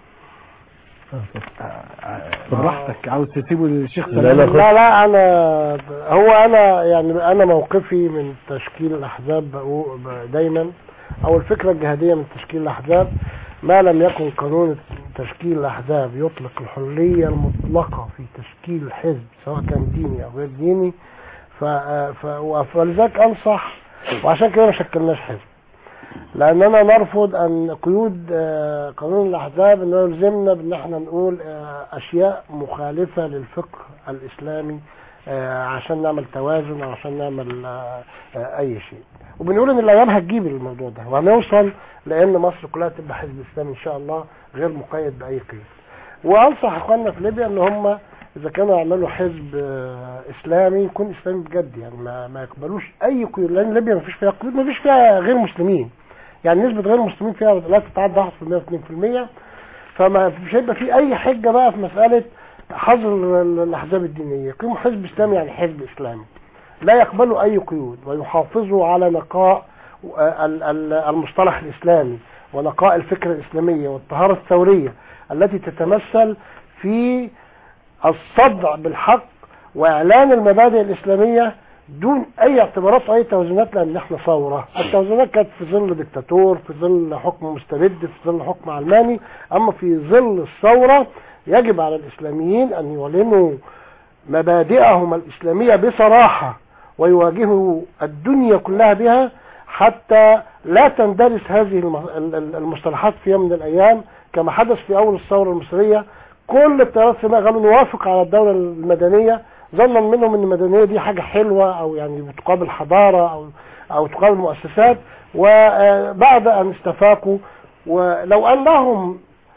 براحتك عاوز تسيبه للشيخ لا سلام لا, لا انا هو انا يعني انا موقفي من تشكيل الاحزاب بقو- ب- دايما او الفكره الجهاديه من تشكيل الاحزاب ما لم يكن قانون تشكيل الاحزاب يطلق الحريه المطلقه في تشكيل حزب سواء كان ديني او غير ديني ف... ف... فلذلك انصح وعشان كده ما شكلناش حزب لاننا نرفض ان قيود آه، قانون الاحزاب انه يلزمنا بان احنا نقول آه، اشياء مخالفه للفقه الاسلامي آه، عشان نعمل توازن او عشان نعمل آه، آه، اي شيء وبنقول ان الايام هتجيب الموضوع ده وهنوصل لان مصر كلها تبقى حزب اسلامي ان شاء الله غير مقيد باي قيد وانصح اخواننا في ليبيا ان هم اذا كانوا يعملوا حزب آه، اسلامي يكون اسلامي بجد يعني ما, ما يقبلوش اي قيود لان ليبيا ما فيش فيها قيود ما فيش فيها غير مسلمين يعني نسبة غير المسلمين فيها لا تتعدى 1% و2% فما مش هيبقى في اي حجة بقى في مسألة حظر ال- الاحزاب الدينية يقيموا حزب اسلامي يعني حزب اسلامي لا يقبلوا اي قيود ويحافظوا على نقاء آه، ال- ال- المصطلح الاسلامي ونقاء الفكرة الاسلامية والطهارة الثورية التي تتمثل في الصدع بالحق واعلان المبادئ الاسلامية دون اي اعتبارات واي توازنات لان احنا ثوره التوازنات كانت في ظل دكتاتور في ظل حكم مستبد في ظل حكم علماني اما في ظل الثوره يجب على الاسلاميين ان يعلنوا مبادئهم الاسلاميه بصراحه ويواجهوا الدنيا كلها بها حتى لا تندرس هذه الم- ال- ال- المصطلحات في يوم من الايام كما حدث في اول الثوره المصريه كل التيارات السماء قالوا نوافق على الدوله المدنيه ظنا منهم ان المدنيه دي حاجه حلوه او يعني بتقابل حضاره او او تقابل مؤسسات وبعد ان استفاقوا ولو انهم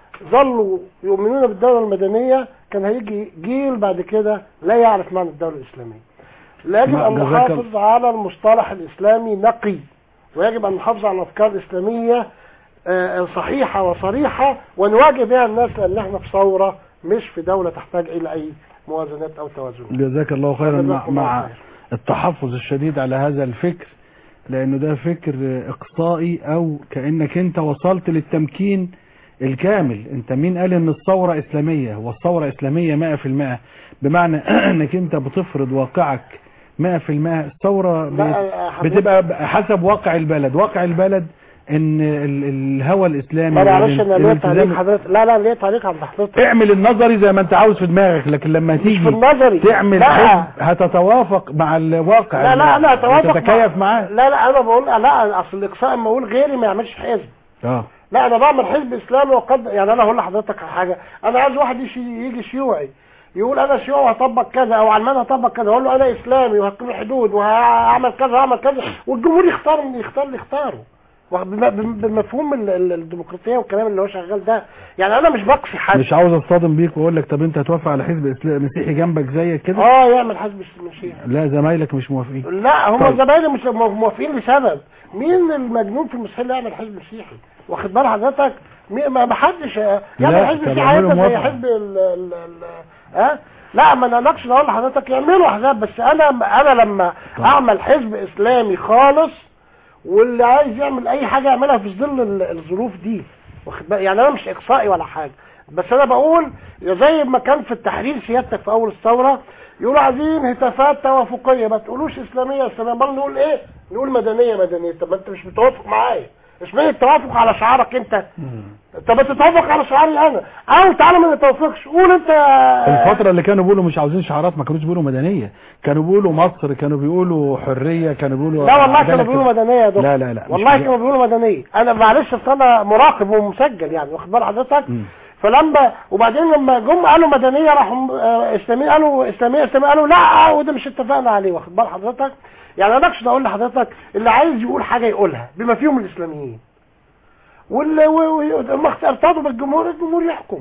ظلوا يؤمنون بالدوله المدنيه كان هيجي جيل بعد كده لا يعرف معنى الدوله الاسلاميه يجب ما- ان جزاك نحافظ على المصطلح الاسلامي نقي ويجب ان نحافظ على الافكار الاسلاميه آه، صحيحه وصريحه ونواجه بها الناس لان احنا في ثوره مش في دوله تحتاج الى اي موازنات او توازنات جزاك الله خيرا مع, جزاكم الله مع خير. التحفظ الشديد على هذا الفكر لانه ده فكر اقصائي او كانك انت وصلت للتمكين الكامل انت مين قال ان الثورة اسلامية والثورة اسلامية 100% بمعنى انك انت بتفرض واقعك 100% الثورة لا، بت- يا حبيبي. بتبقى حسب واقع البلد واقع البلد ان ال- الهوى الاسلامي ما معلش انا ليه والالتزام- تعليق حضرتك لا لا ليه تعليق عند حضرتك اعمل النظري زي ما انت عاوز في دماغك لكن لما تيجي في النظري تعمل لا. حزب هتتوافق مع الواقع لا لا انا اتوافق تتكيف مع- معاه لا لا انا بقول لا اصل الاقصاء اما اقول غيري ما يعملش حزب اه لا انا بعمل حزب اسلامي وقد يعني انا هقول لحضرتك على حاجه انا عايز واحد يجي يجي شيوعي يقول انا شيوعي هطبق كذا او علماني هطبق كذا اقول له انا اسلامي وهقيم الحدود وهعمل كذا وهعمل كذا والجمهور يختار من يختار اللي يختاره وبم- بم- بمفهوم ال- ال- الديمقراطيه والكلام اللي هو شغال ده يعني انا مش بقصي حد مش عاوز اصطدم بيك واقول لك طب انت هتوافق على حزب اسلامي مسيحي جنبك زيك كده اه يعمل حزب مسيحي لا زمايلك مش موافقين لا هم طيب. زمايلي مش موافقين لسبب مين المجنون في المسيحيين اللي يعمل حزب مسيحي واخد بال حضرتك مي- ما ما حدش يعمل حزب طب مسيحي اعملوا هيبقى زي موافقة. حزب ال ال ال ها لا ما انا اقصد اقول لحضرتك يعملوا احزاب بس انا انا لما اعمل حزب اسلامي خالص واللي عايز يعمل اي حاجه يعملها في ظل ال- الظروف دي واخد بالك يعني انا مش اقصائي ولا حاجه بس انا بقول زي ما كان في التحرير سيادتك في اول الثوره يقولوا عايزين هتافات توافقيه ما تقولوش اسلاميه اسلاميه امال نقول ايه نقول مدنيه مدنيه طب ما انت مش متوافق معايا اشمعنى التوافق على شعارك انت طب ما تتوافق على شعاري انا او تعالى ما نتوافقش قول انت الفترة اللي كانوا بيقولوا مش عاوزين شعارات ما كانوش بيقولوا مدنية كانوا بيقولوا مصر كانوا بيقولوا حرية كانوا بيقولوا لا والله عدالة كانوا بيقولوا كده. مدنيه يا دكتور لا لا لا مش والله كده. كانوا بيقولوا مدنيه انا معلش اصل انا مراقب ومسجل يعني واخد بال حضرتك مم. فلما وبعدين لما جم قالوا مدنيه راحوا آه، اسلاميين قالوا اسلاميه اسلاميه قالوا لا وده مش اتفقنا عليه واخد بال حضرتك يعني انا اقصد اقول لحضرتك اللي عايز يقول حاجه يقولها بما فيهم الاسلاميين واللي و- و- لما ارتضوا بالجمهور الجمهور يحكم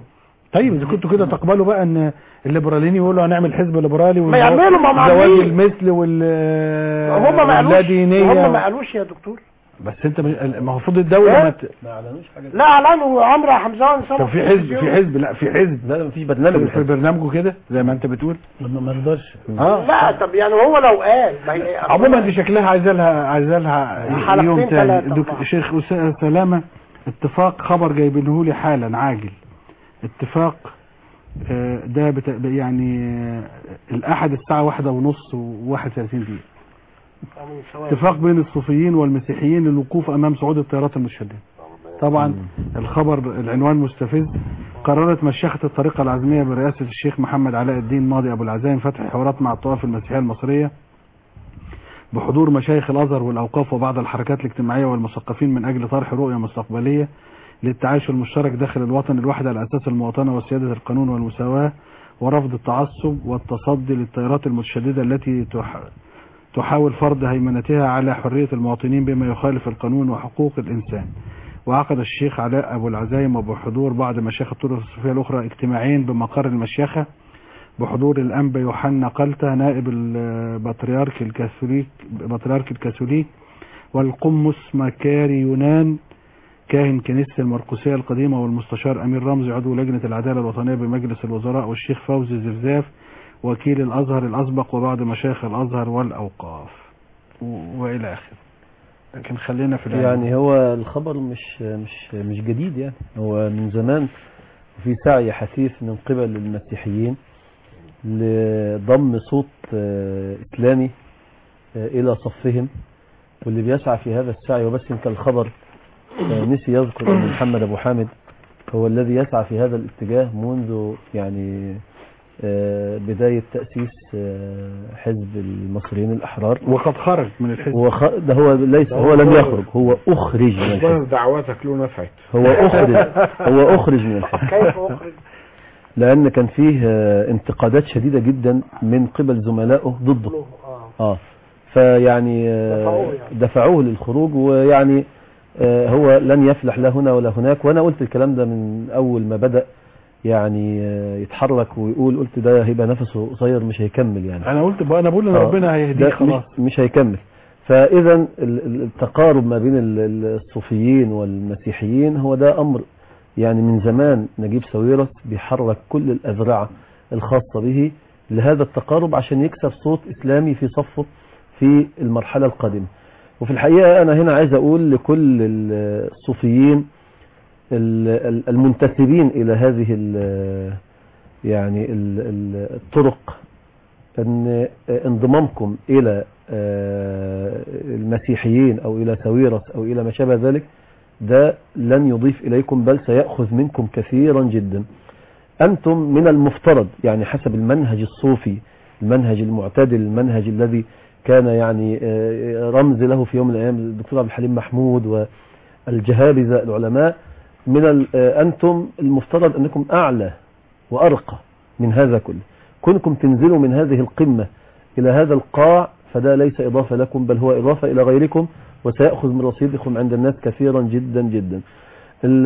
طيب اذا كنتوا كده تقبلوا بقى ان الليبراليين يقولوا هنعمل حزب ليبرالي ما يعملوا، ما هم زواج عاملين. المثل وال هم ما قالوش واللا دينيه هم ما قالوش يا دكتور بس انت مش- ما هو المفروض الدوله إيه؟ ما ت... ما اعلنوش حاجه لا اعلنوا عمرو حمزان طب في حزب في حزب لا في حزب لا مفيش برنامج في برنامجه كده زي ما انت بتقول ما رضاش اه لا طب يعني هو لو قال ما هي- عموما دي شكلها عايزه لها عايزه لها حلقتين يوم تاني ثلاثة دك- أربعة. شيخ أسامة سلامه اتفاق خبر جايبينه لي حالا عاجل اتفاق آه، ده بت... يعني آه، الاحد الساعه واحدة ونص وواحد وثلاثين دقيقه اتفاق بين الصوفيين والمسيحيين للوقوف امام صعود الطيارات المشدده طبعا الخبر العنوان مستفز قررت مشيخة الطريقة العزمية برئاسة الشيخ محمد علاء الدين ماضي أبو العزايم فتح حوارات مع الطوائف المسيحية المصرية بحضور مشايخ الأزهر والأوقاف وبعض الحركات الاجتماعية والمثقفين من أجل طرح رؤية مستقبلية للتعايش المشترك داخل الوطن الواحد على أساس المواطنة وسيادة القانون والمساواة ورفض التعصب والتصدي للتيارات المتشددة التي تح... تحاول فرض هيمنتها على حرية المواطنين بما يخالف القانون وحقوق الإنسان وعقد الشيخ علاء أبو العزايم وبحضور بعض مشايخ الطرق الصوفية الأخرى اجتماعين بمقر المشيخة بحضور الأنبا يوحنا قلتة نائب البطريرك الكاثوليك بطريرك الكاثوليك والقمص مكاري يونان كاهن كنيسة المرقسية القديمة والمستشار أمير رمزي عضو لجنة العدالة الوطنية بمجلس الوزراء والشيخ فوزي زفزاف وكيل الأزهر الأسبق وبعض مشايخ الأزهر والأوقاف و- وإلى آخره لكن خلينا في العلم. يعني هو الخبر مش مش مش جديد يعني هو من زمان وفي سعي حثيث من قبل المسيحيين لضم صوت آه، إسلامي آه، إلى صفهم واللي بيسعى في هذا السعي وبس يمكن الخبر آه، نسي يذكر أن محمد أبو حامد هو الذي يسعى في هذا الاتجاه منذ يعني آه، بداية تأسيس آه، حزب المصريين الأحرار وقد خرج من الحزب وخ... ده هو ليس هو لم يخرج هو أخرج من الحزب ظاهر دعواتك له نفعت هو أخرج هو أخرج من الحزب كيف اخرج لأن كان فيه آه، انتقادات شديدة جدا من قبل زملائه ضده اه فيعني آه، دفعوه يعني. دفعوه للخروج ويعني آه، هو لن يفلح لا هنا ولا هناك وانا قلت الكلام ده من اول ما بدأ يعني آه، يتحرك ويقول قلت ده هيبقى نفسه قصير مش هيكمل يعني أنا قلت بقى أنا بقول إن آه، ربنا هيهديه ده خلاص مش, مش هيكمل فاذا ال- ال- التقارب ما بين ال- ال- الصوفيين والمسيحيين هو ده امر يعني من زمان نجيب ساويرس بيحرك كل الاذرعه الخاصه به لهذا التقارب عشان يكسب صوت اسلامي في صفه في المرحله القادمه وفي الحقيقه انا هنا عايز اقول لكل الصوفيين ال- ال- المنتسبين الى هذه ال- يعني ال- ال- الطرق ان انضمامكم الى آه، المسيحيين او الى ساويرس او الى ما شابه ذلك ده لن يضيف اليكم بل سيأخذ منكم كثيرا جدا انتم من المفترض يعني حسب المنهج الصوفي المنهج المعتدل المنهج الذي كان يعني آه، رمز له في يوم من الايام الدكتور عبد الحليم محمود والجهابذة العلماء من ال- آه، انتم المفترض انكم اعلى وارقى من هذا كله كونكم تنزلوا من هذه القمة إلى هذا القاع فده ليس إضافة لكم بل هو إضافة إلى غيركم وسيأخذ من رصيدكم عند الناس كثيرا جدا جدا ال-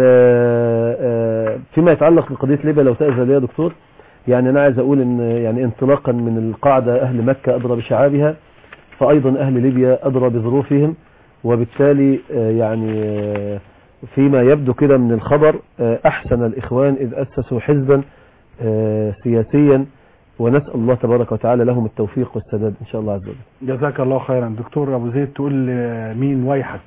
آه، فيما يتعلق بقضية ليبيا لو تأذى لي يا دكتور يعني أنا عايز أقول إن يعني انطلاقا من القاعدة أهل مكة أدرى بشعابها فأيضا أهل ليبيا أدرى بظروفهم وبالتالي آه، يعني آه، فيما يبدو كده من الخبر آه، أحسن الإخوان إذ أسسوا حزبا آه، سياسيا ونسأل الله تبارك وتعالى لهم التوفيق والسداد إن شاء الله عز وجل جزاك الله خيرا دكتور أبو زيد تقول آه، مين ويحك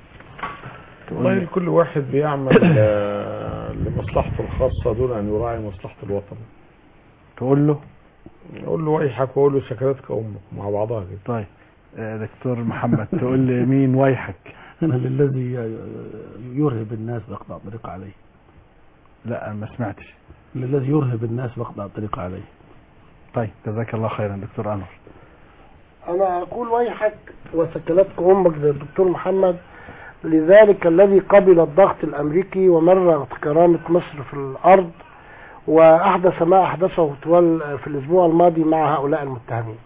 والله كل واحد بيعمل آه، لمصلحته الخاصة دون أن يراعي مصلحة الوطن تقول له أقول له ويحك وأقول له سكرتك أمك مع بعضها كده طيب آه، دكتور محمد تقول لي مين ويحك أنا للذي يرهب الناس بأقطع طريق عليه لا ما سمعتش للذي يرهب الناس بأقطع طريق عليه طيب جزاك الله خيرا دكتور أنور انا اقول ويحك وسكنتك امك زي الدكتور محمد لذلك الذي قبل الضغط الامريكي ومرغ كرامة مصر في الارض واحدث ما احدثه طوال في الاسبوع الماضي مع هؤلاء المتهمين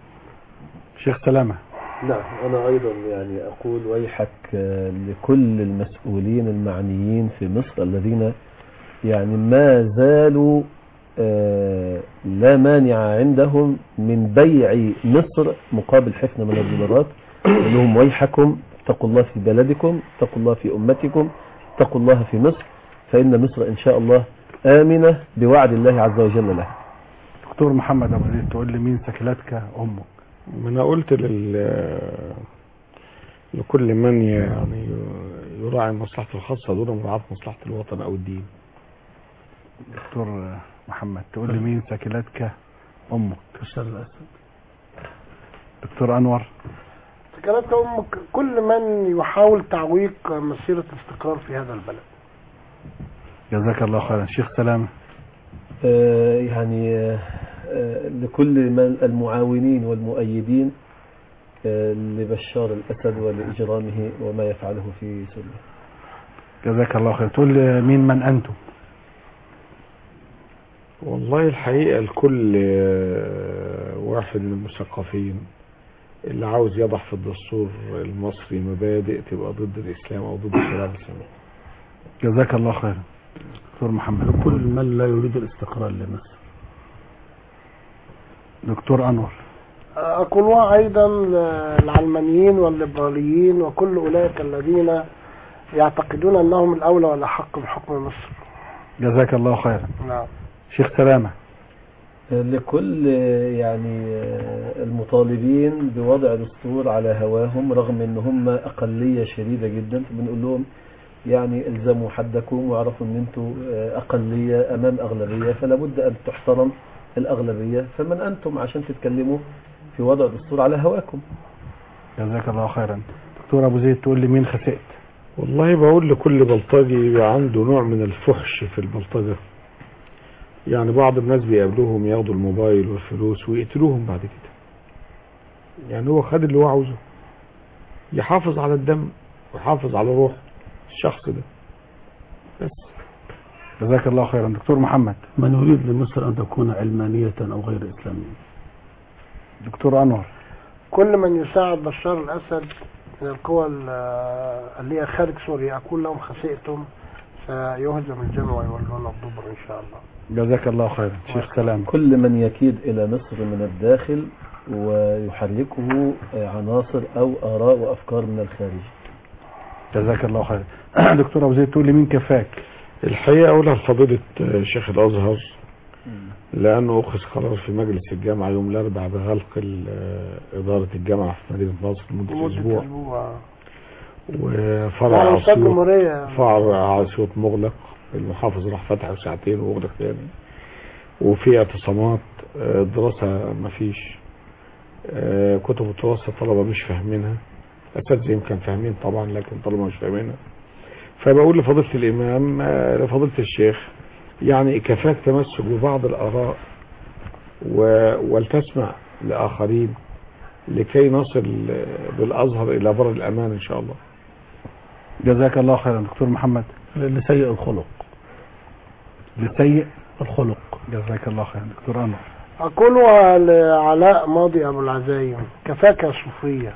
شيخ سلامة نعم أنا أيضا يعني أقول ويحك آه، لكل المسؤولين المعنيين في مصر الذين يعني ما زالوا آه، لا مانع عندهم من بيع مصر مقابل حفنة من الدولارات يقول لهم ويحكم اتقوا الله في بلدكم اتقوا الله في أمتكم اتقوا الله في مصر فإن مصر إن شاء الله آمنة بوعد الله عز وجل لها دكتور محمد ابو زيد تقول لي مين سكلتك امك ما انا قلت لل لكل من يعني يراعي مصلحته الخاصة دون مراعاة مصلحة الوطن او الدين دكتور محمد تقول لي مين سكلتك امك بشار الاسد دكتور انور كانت أمك كل من يحاول تعويق مسيرة الاستقرار في هذا البلد جزاك الله خيرا شيخ سلامه آه، يعني آه، آه، لكل من المعاونين والمؤيدين آه، لبشار الأسد ولإجرامه وما يفعله في سوريا جزاك الله خير تقول لي مين من انتم والله الحقيقة الكل آه، واحد من المثقفين اللي عاوز يضع في الدستور المصري مبادئ تبقى ضد الإسلام أو ضد الشريعة الإسلامية جزاك الله خيرا دكتور محمد كل من لا يريد الاستقرار لمصر دكتور انور أقول أيضا العلمانيين والليبراليين وكل أولئك الذين يعتقدون أنهم الأولى والأحق بحكم مصر جزاك الله خيرا نعم شيخ سلامه لكل يعني المطالبين بوضع دستور على هواهم رغم ان هم اقليه شديده جدا فبنقول لهم يعني الزموا حدكم واعرفوا ان انتم اقليه امام اغلبيه فلا بد ان تحترم الاغلبيه فمن انتم عشان تتكلموا في وضع دستور على هواكم جزاك الله خيرا دكتور ابو زيد تقول لي مين خسئت والله بقول لكل بلطجي يبقى عنده نوع من الفحش في البلطجة يعني بعض الناس بيقابلوهم ياخدوا الموبايل والفلوس ويقتلوهم بعد كده يعني هو خد اللي هو عاوزه يحافظ على الدم ويحافظ على روح الشخص ده بس جزاك الله خيرا دكتور محمد من يريد لمصر أن تكون علمانية أو غير إسلامية دكتور انور كل من يساعد بشار الأسد من القوى ال- اللي هي خارج سوريا أقول لهم خسئتم سيهزم الجمع ويولون الدبر إن شاء الله جزاك الله خيرا شيخ سلام كل من يكيد الى مصر من الداخل ويحركه عناصر او اراء وافكار من الخارج جزاك الله خيرا دكتور ابو زيد تقول لي مين كفاك الحقيقة أقولها لفضيلة شيخ الأزهر لأنه أخذ قرار في مجلس الجامعة يوم الأربعاء بغلق ال- إدارة الجامعة في مدينة نصر لمدة لمدة أسبوع أسبوع وفرع على مستوى عسيوط الجمهورية فرع عسيوط مغلق المحافظ راح فتحه ساعتين ومغلق تاني وفي اعتصامات آه، الدراسة مفيش آه، كتب الدراسة الطلبة مش فاهمينها الأساتذة يمكن فاهمين طبعا لكن الطلبة مش فاهمينها فبقول لفضيلة الإمام آه، لفضيلة الشيخ يعني كفاك تمسك ببعض الآراء و- ولتسمع لآخرين لكي نصل آه، بالأزهر إلى بر الأمان إن شاء الله جزاك الله خيرا دكتور محمد لسيء الخلق لسيء الخلق جزاك الله خيرا دكتور انور أقول لعلاء ماضي أبو العزايم كفاك يا صوفية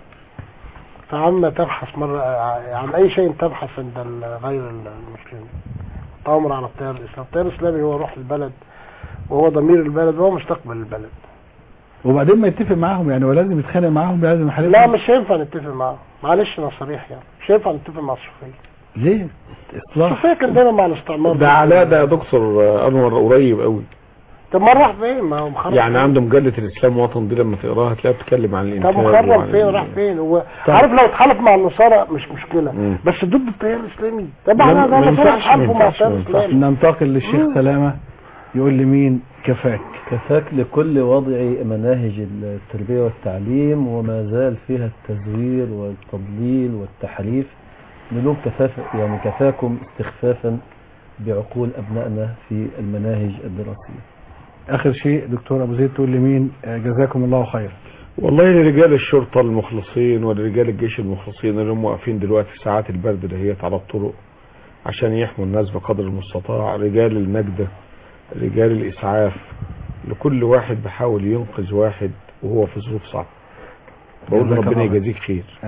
فعما تبحث مرة عن أي شيء تبحث عند ال- غير المسلمين تأمر على التيار الإسلامي التيار الإسلامي هو روح البلد وهو ضمير البلد وهو مستقبل البلد وبعدين ما يتفق معاهم يعني هو لازم يتخانق معاهم لازم يحاربهم لا مش هينفع نتفق معاه معلش أنا صريح يعني مش هينفع نتفق مع الصوفية ليه اصلاح الصوفية كان دايما مع الاستعمار ده علاء ده يا دكتور آه، أنور قريب قوي طب ما راح فين ما هو مخرب يعني فين؟ عنده مجلة الإسلام وطن دي لما تقراها تلاقيها بتتكلم عن الإنتاج طب مخرب وعن فين ال- راح فين هو طب. عارف لو اتحالف مع النصارى مش مشكلة مم. بس ضد التيار الإسلامي طب لا، احنا ما ده النصارى ينفعش، اتحالفوا ما مع ينفعش، التيار ما ينفعش. الإسلامي ننتقل للشيخ سلامة يقول لي مين كفاك كفاك لكل وضع مناهج التربية والتعليم وما زال فيها التزوير والتضليل والتحريف نقول كفاف يعني كفاكم استخفافا بعقول أبنائنا في المناهج الدراسية اخر شيء دكتور ابو زيد تقول لي مين آه، جزاكم الله خيرا والله لرجال الشرطة المخلصين ولرجال الجيش المخلصين اللي هم واقفين دلوقتي في ساعات البرد دهيت على الطرق عشان يحموا الناس بقدر المستطاع رجال النجدة رجال الإسعاف لكل واحد بيحاول ينقذ واحد وهو في ظروف صعبة بقول جزاك ربنا الله خير. يجازيك خير آمين.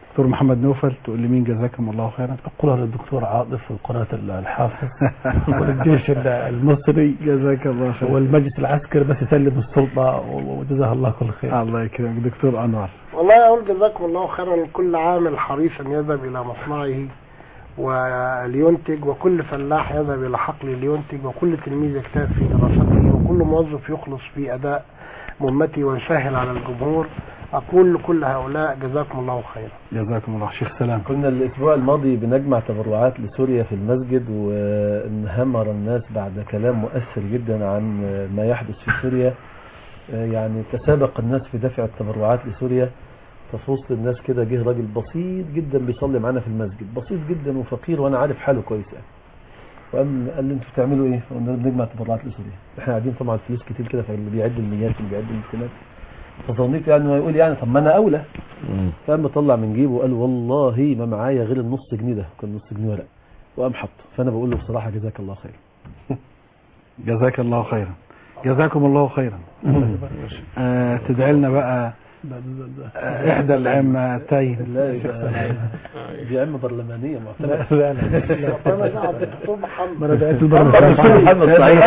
دكتور محمد نوفل تقول لمين جزاكم الله خيرا أقولها للدكتور عاطف وقناة الحافظ والجيش المصري جزاك الله خيرا والمجلس العسكري بس يسلم السلطة وجزاه الله كل خير الله يكرمك دكتور أنور والله أقول جزاكم الله خيرا كل عامل حريص أن يذهب إلى مصنعه ولينتج وكل فلاح يذهب إلى حقله لينتج وكل تلميذ يجتهد في دراسته وكل موظف يخلص في أداء مهمته ويسهل على الجمهور أقول لكل هؤلاء جزاكم الله خيرا جزاكم الله شيخ سلام كنا الأسبوع الماضي بنجمع تبرعات لسوريا في المسجد وانهمر الناس بعد كلام مؤثر جدا عن ما يحدث في سوريا يعني تسابق الناس في دفع التبرعات لسوريا ففي وسط الناس كده جه راجل بسيط جدا بيصلي معانا في المسجد بسيط جدا وفقير وانا عارف حاله كويس يعني وقام قال لي انتوا بتعملوا ايه؟ قلنا بنجمع تبرعات لسوريا احنا قاعدين طبعا فلوس كتير كده فاللي بيعد الميات واللي بيعد الامكانيات فظنيت يعني انه يقول يعني طب ما انا اولى فقام طلع من جيبه وقال والله ما معايا غير النص جنيه ده كان نص جنيه ورق وقام حطه فانا بقول له بصراحه جزاك الله خير جزاك الله خيرا جزاكم الله خيرا آه تدعي لنا بقى آه احدى العمتين لا دي عمه برلمانيه معتمده لا لا أنا قاعد دكتور محمد ما انا دعيت البرلمان محمد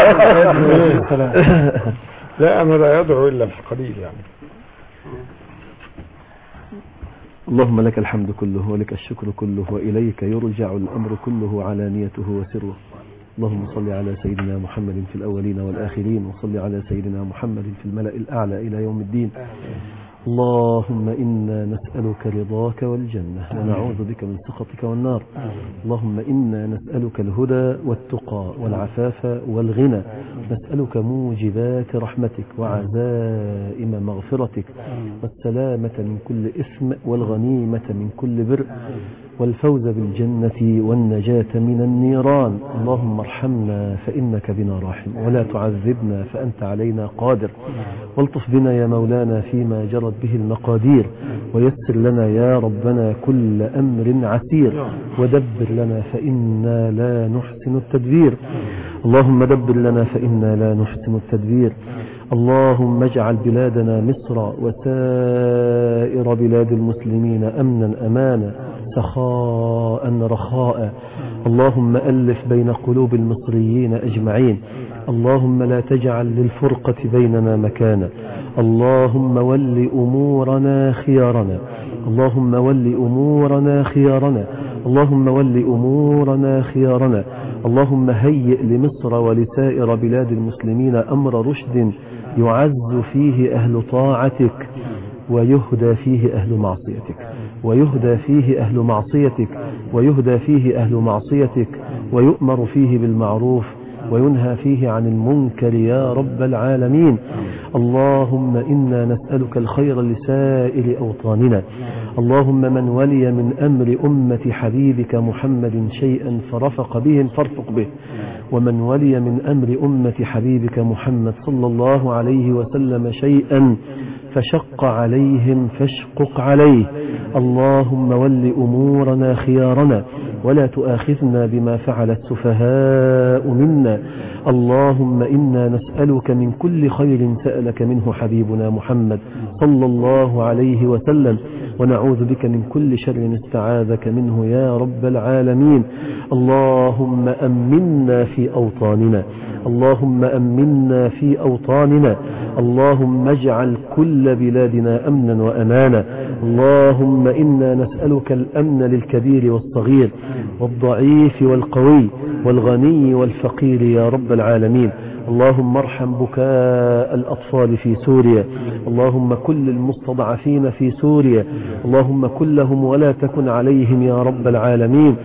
لا أنا لا يدعو إلا القليل يعني اللهم لك الحمد كله ولك الشكر كله وإليك يرجع الأمر كله علانيته وسره اللهم صل على سيدنا محمد في الأولين والآخرين وصل على سيدنا محمد في الملأ الأعلى إلى يوم الدين اللهم إنا نسألك رضاك والجنة ونعوذ بك من سخطك والنار اللهم إنا نسألك الهدى والتقى والعفاف والغنى نسألك موجبات رحمتك وعزائم مغفرتك والسلامة من كل إثم والغنيمة من كل بر والفوز بالجنة والنجاة من النيران اللهم ارحمنا فإنك بنا راحم ولا تعذبنا فأنت علينا قادر والطف بنا يا مولانا فيما جرت به المقادير ويسر لنا يا ربنا كل أمر عسير ودبر لنا فإنا لا نحسن التدبير اللهم دبر لنا فإنا لا نحسن التدبير اللهم اجعل بلادنا مصر وسائر بلاد المسلمين أمنا أمانا سخاء رخاء اللهم ألف بين قلوب المصريين أجمعين اللهم لا تجعل للفرقة بيننا مكانا اللهم ول أمورنا خيارنا اللهم ول أمورنا خيارنا اللهم ول أمورنا خيارنا اللهم هيئ لمصر ولسائر بلاد المسلمين أمر رشد يعز فيه أهل طاعتك ويهدى فيه أهل معصيتك ويهدى فيه أهل معصيتك ويهدى فيه أهل معصيتك ويؤمر فيه بالمعروف وينهى فيه عن المنكر يا رب العالمين اللهم إنا نسألك الخير لسائر أوطاننا اللهم من ولي من أمر أمة حبيبك محمد شيئا فرفق بهم فارفق به ومن ولي من أمر أمة حبيبك محمد صلى الله عليه وسلم شيئا فشق عليهم فاشقق عليه اللهم ول أمورنا خيارنا ولا تؤاخذنا بما فعل السفهاء منا اللهم إنا نسألك من كل خير سألك منه حبيبنا محمد صلى الله عليه وسلم ونعوذ بك من كل شر استعاذك منه يا رب العالمين اللهم أمنا في أوطاننا اللهم أمنا في أوطاننا اللهم اجعل كل بلادنا أمنا وأمانا اللهم إنا نسألك الأمن للكبير والصغير والضعيف والقوي والغني والفقير يا رب العالمين اللهم ارحم بكاء الأطفال في سوريا اللهم كل المستضعفين في سوريا اللهم كلهم ولا تكن عليهم يا رب العالمين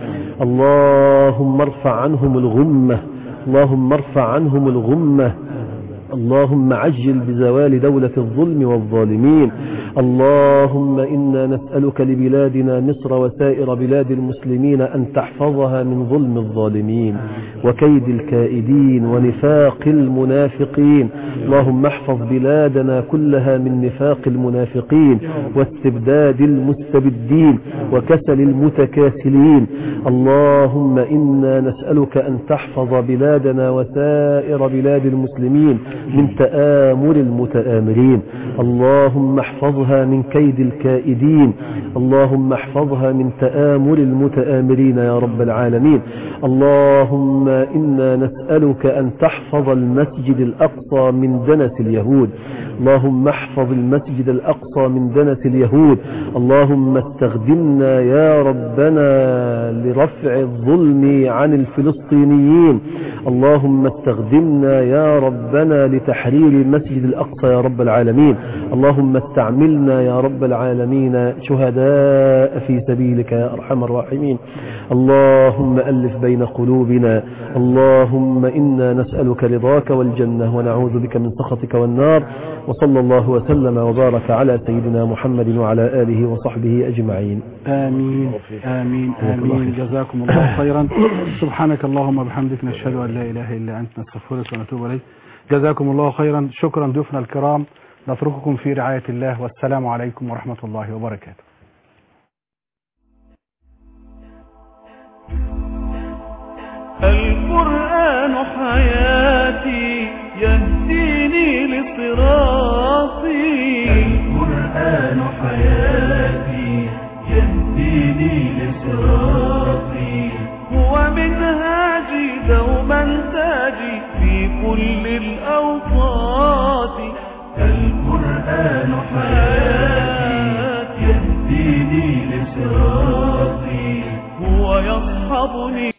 اللهم ارفع عنهم الغمة اللهم ارفع عنهم الغمة اللهم عجل بزوال دولة الظلم والظالمين اللهم إنا نسألك لبلادنا مصر وسائر بلاد المسلمين أن تحفظها من ظلم الظالمين وكيد الكائدين ونفاق المنافقين اللهم احفظ بلادنا كلها من نفاق المنافقين واستبداد المستبدين وكسل المتكاسلين اللهم إنا نسألك أن تحفظ بلادنا وسائر بلاد المسلمين من تآمر المتآمرين اللهم احفظ احفظها من كيد الكائدين اللهم احفظها من تآمل المتآمرين يا رب العالمين اللهم إنا نسألك أن تحفظ المسجد الأقصى من دنس اليهود اللهم احفظ المسجد الأقصى من دنس اليهود اللهم استخدمنا يا ربنا لرفع الظلم عن الفلسطينيين اللهم استخدمنا يا ربنا لتحرير المسجد الأقصى يا رب العالمين اللهم استعملنا يا رب العالمين شهداء في سبيلك يا أرحم الراحمين اللهم ألف بين قلوبنا اللهم إنا نسألك رضاك والجنة ونعوذ بك من سخطك والنار وصلى الله وسلم وبارك على سيدنا محمد وعلى آله وصحبه أجمعين آمين آمين آمين جزاكم الله خيرا سبحانك اللهم وبحمدك نشهد أن لا إله إلا أنت نستغفرك ونتوب إليك جزاكم الله خيرا شكرا ضيوفنا الكرام نترككم في رعاية الله والسلام عليكم ورحمة الله وبركاته القرآن حياتي يهديني لصراطي القرآن حياتي يهديني لصراطي هو منهاجي دوما تاجي في كل الأوقات القرآن حياتي يهديني لصراطي هو يصحبني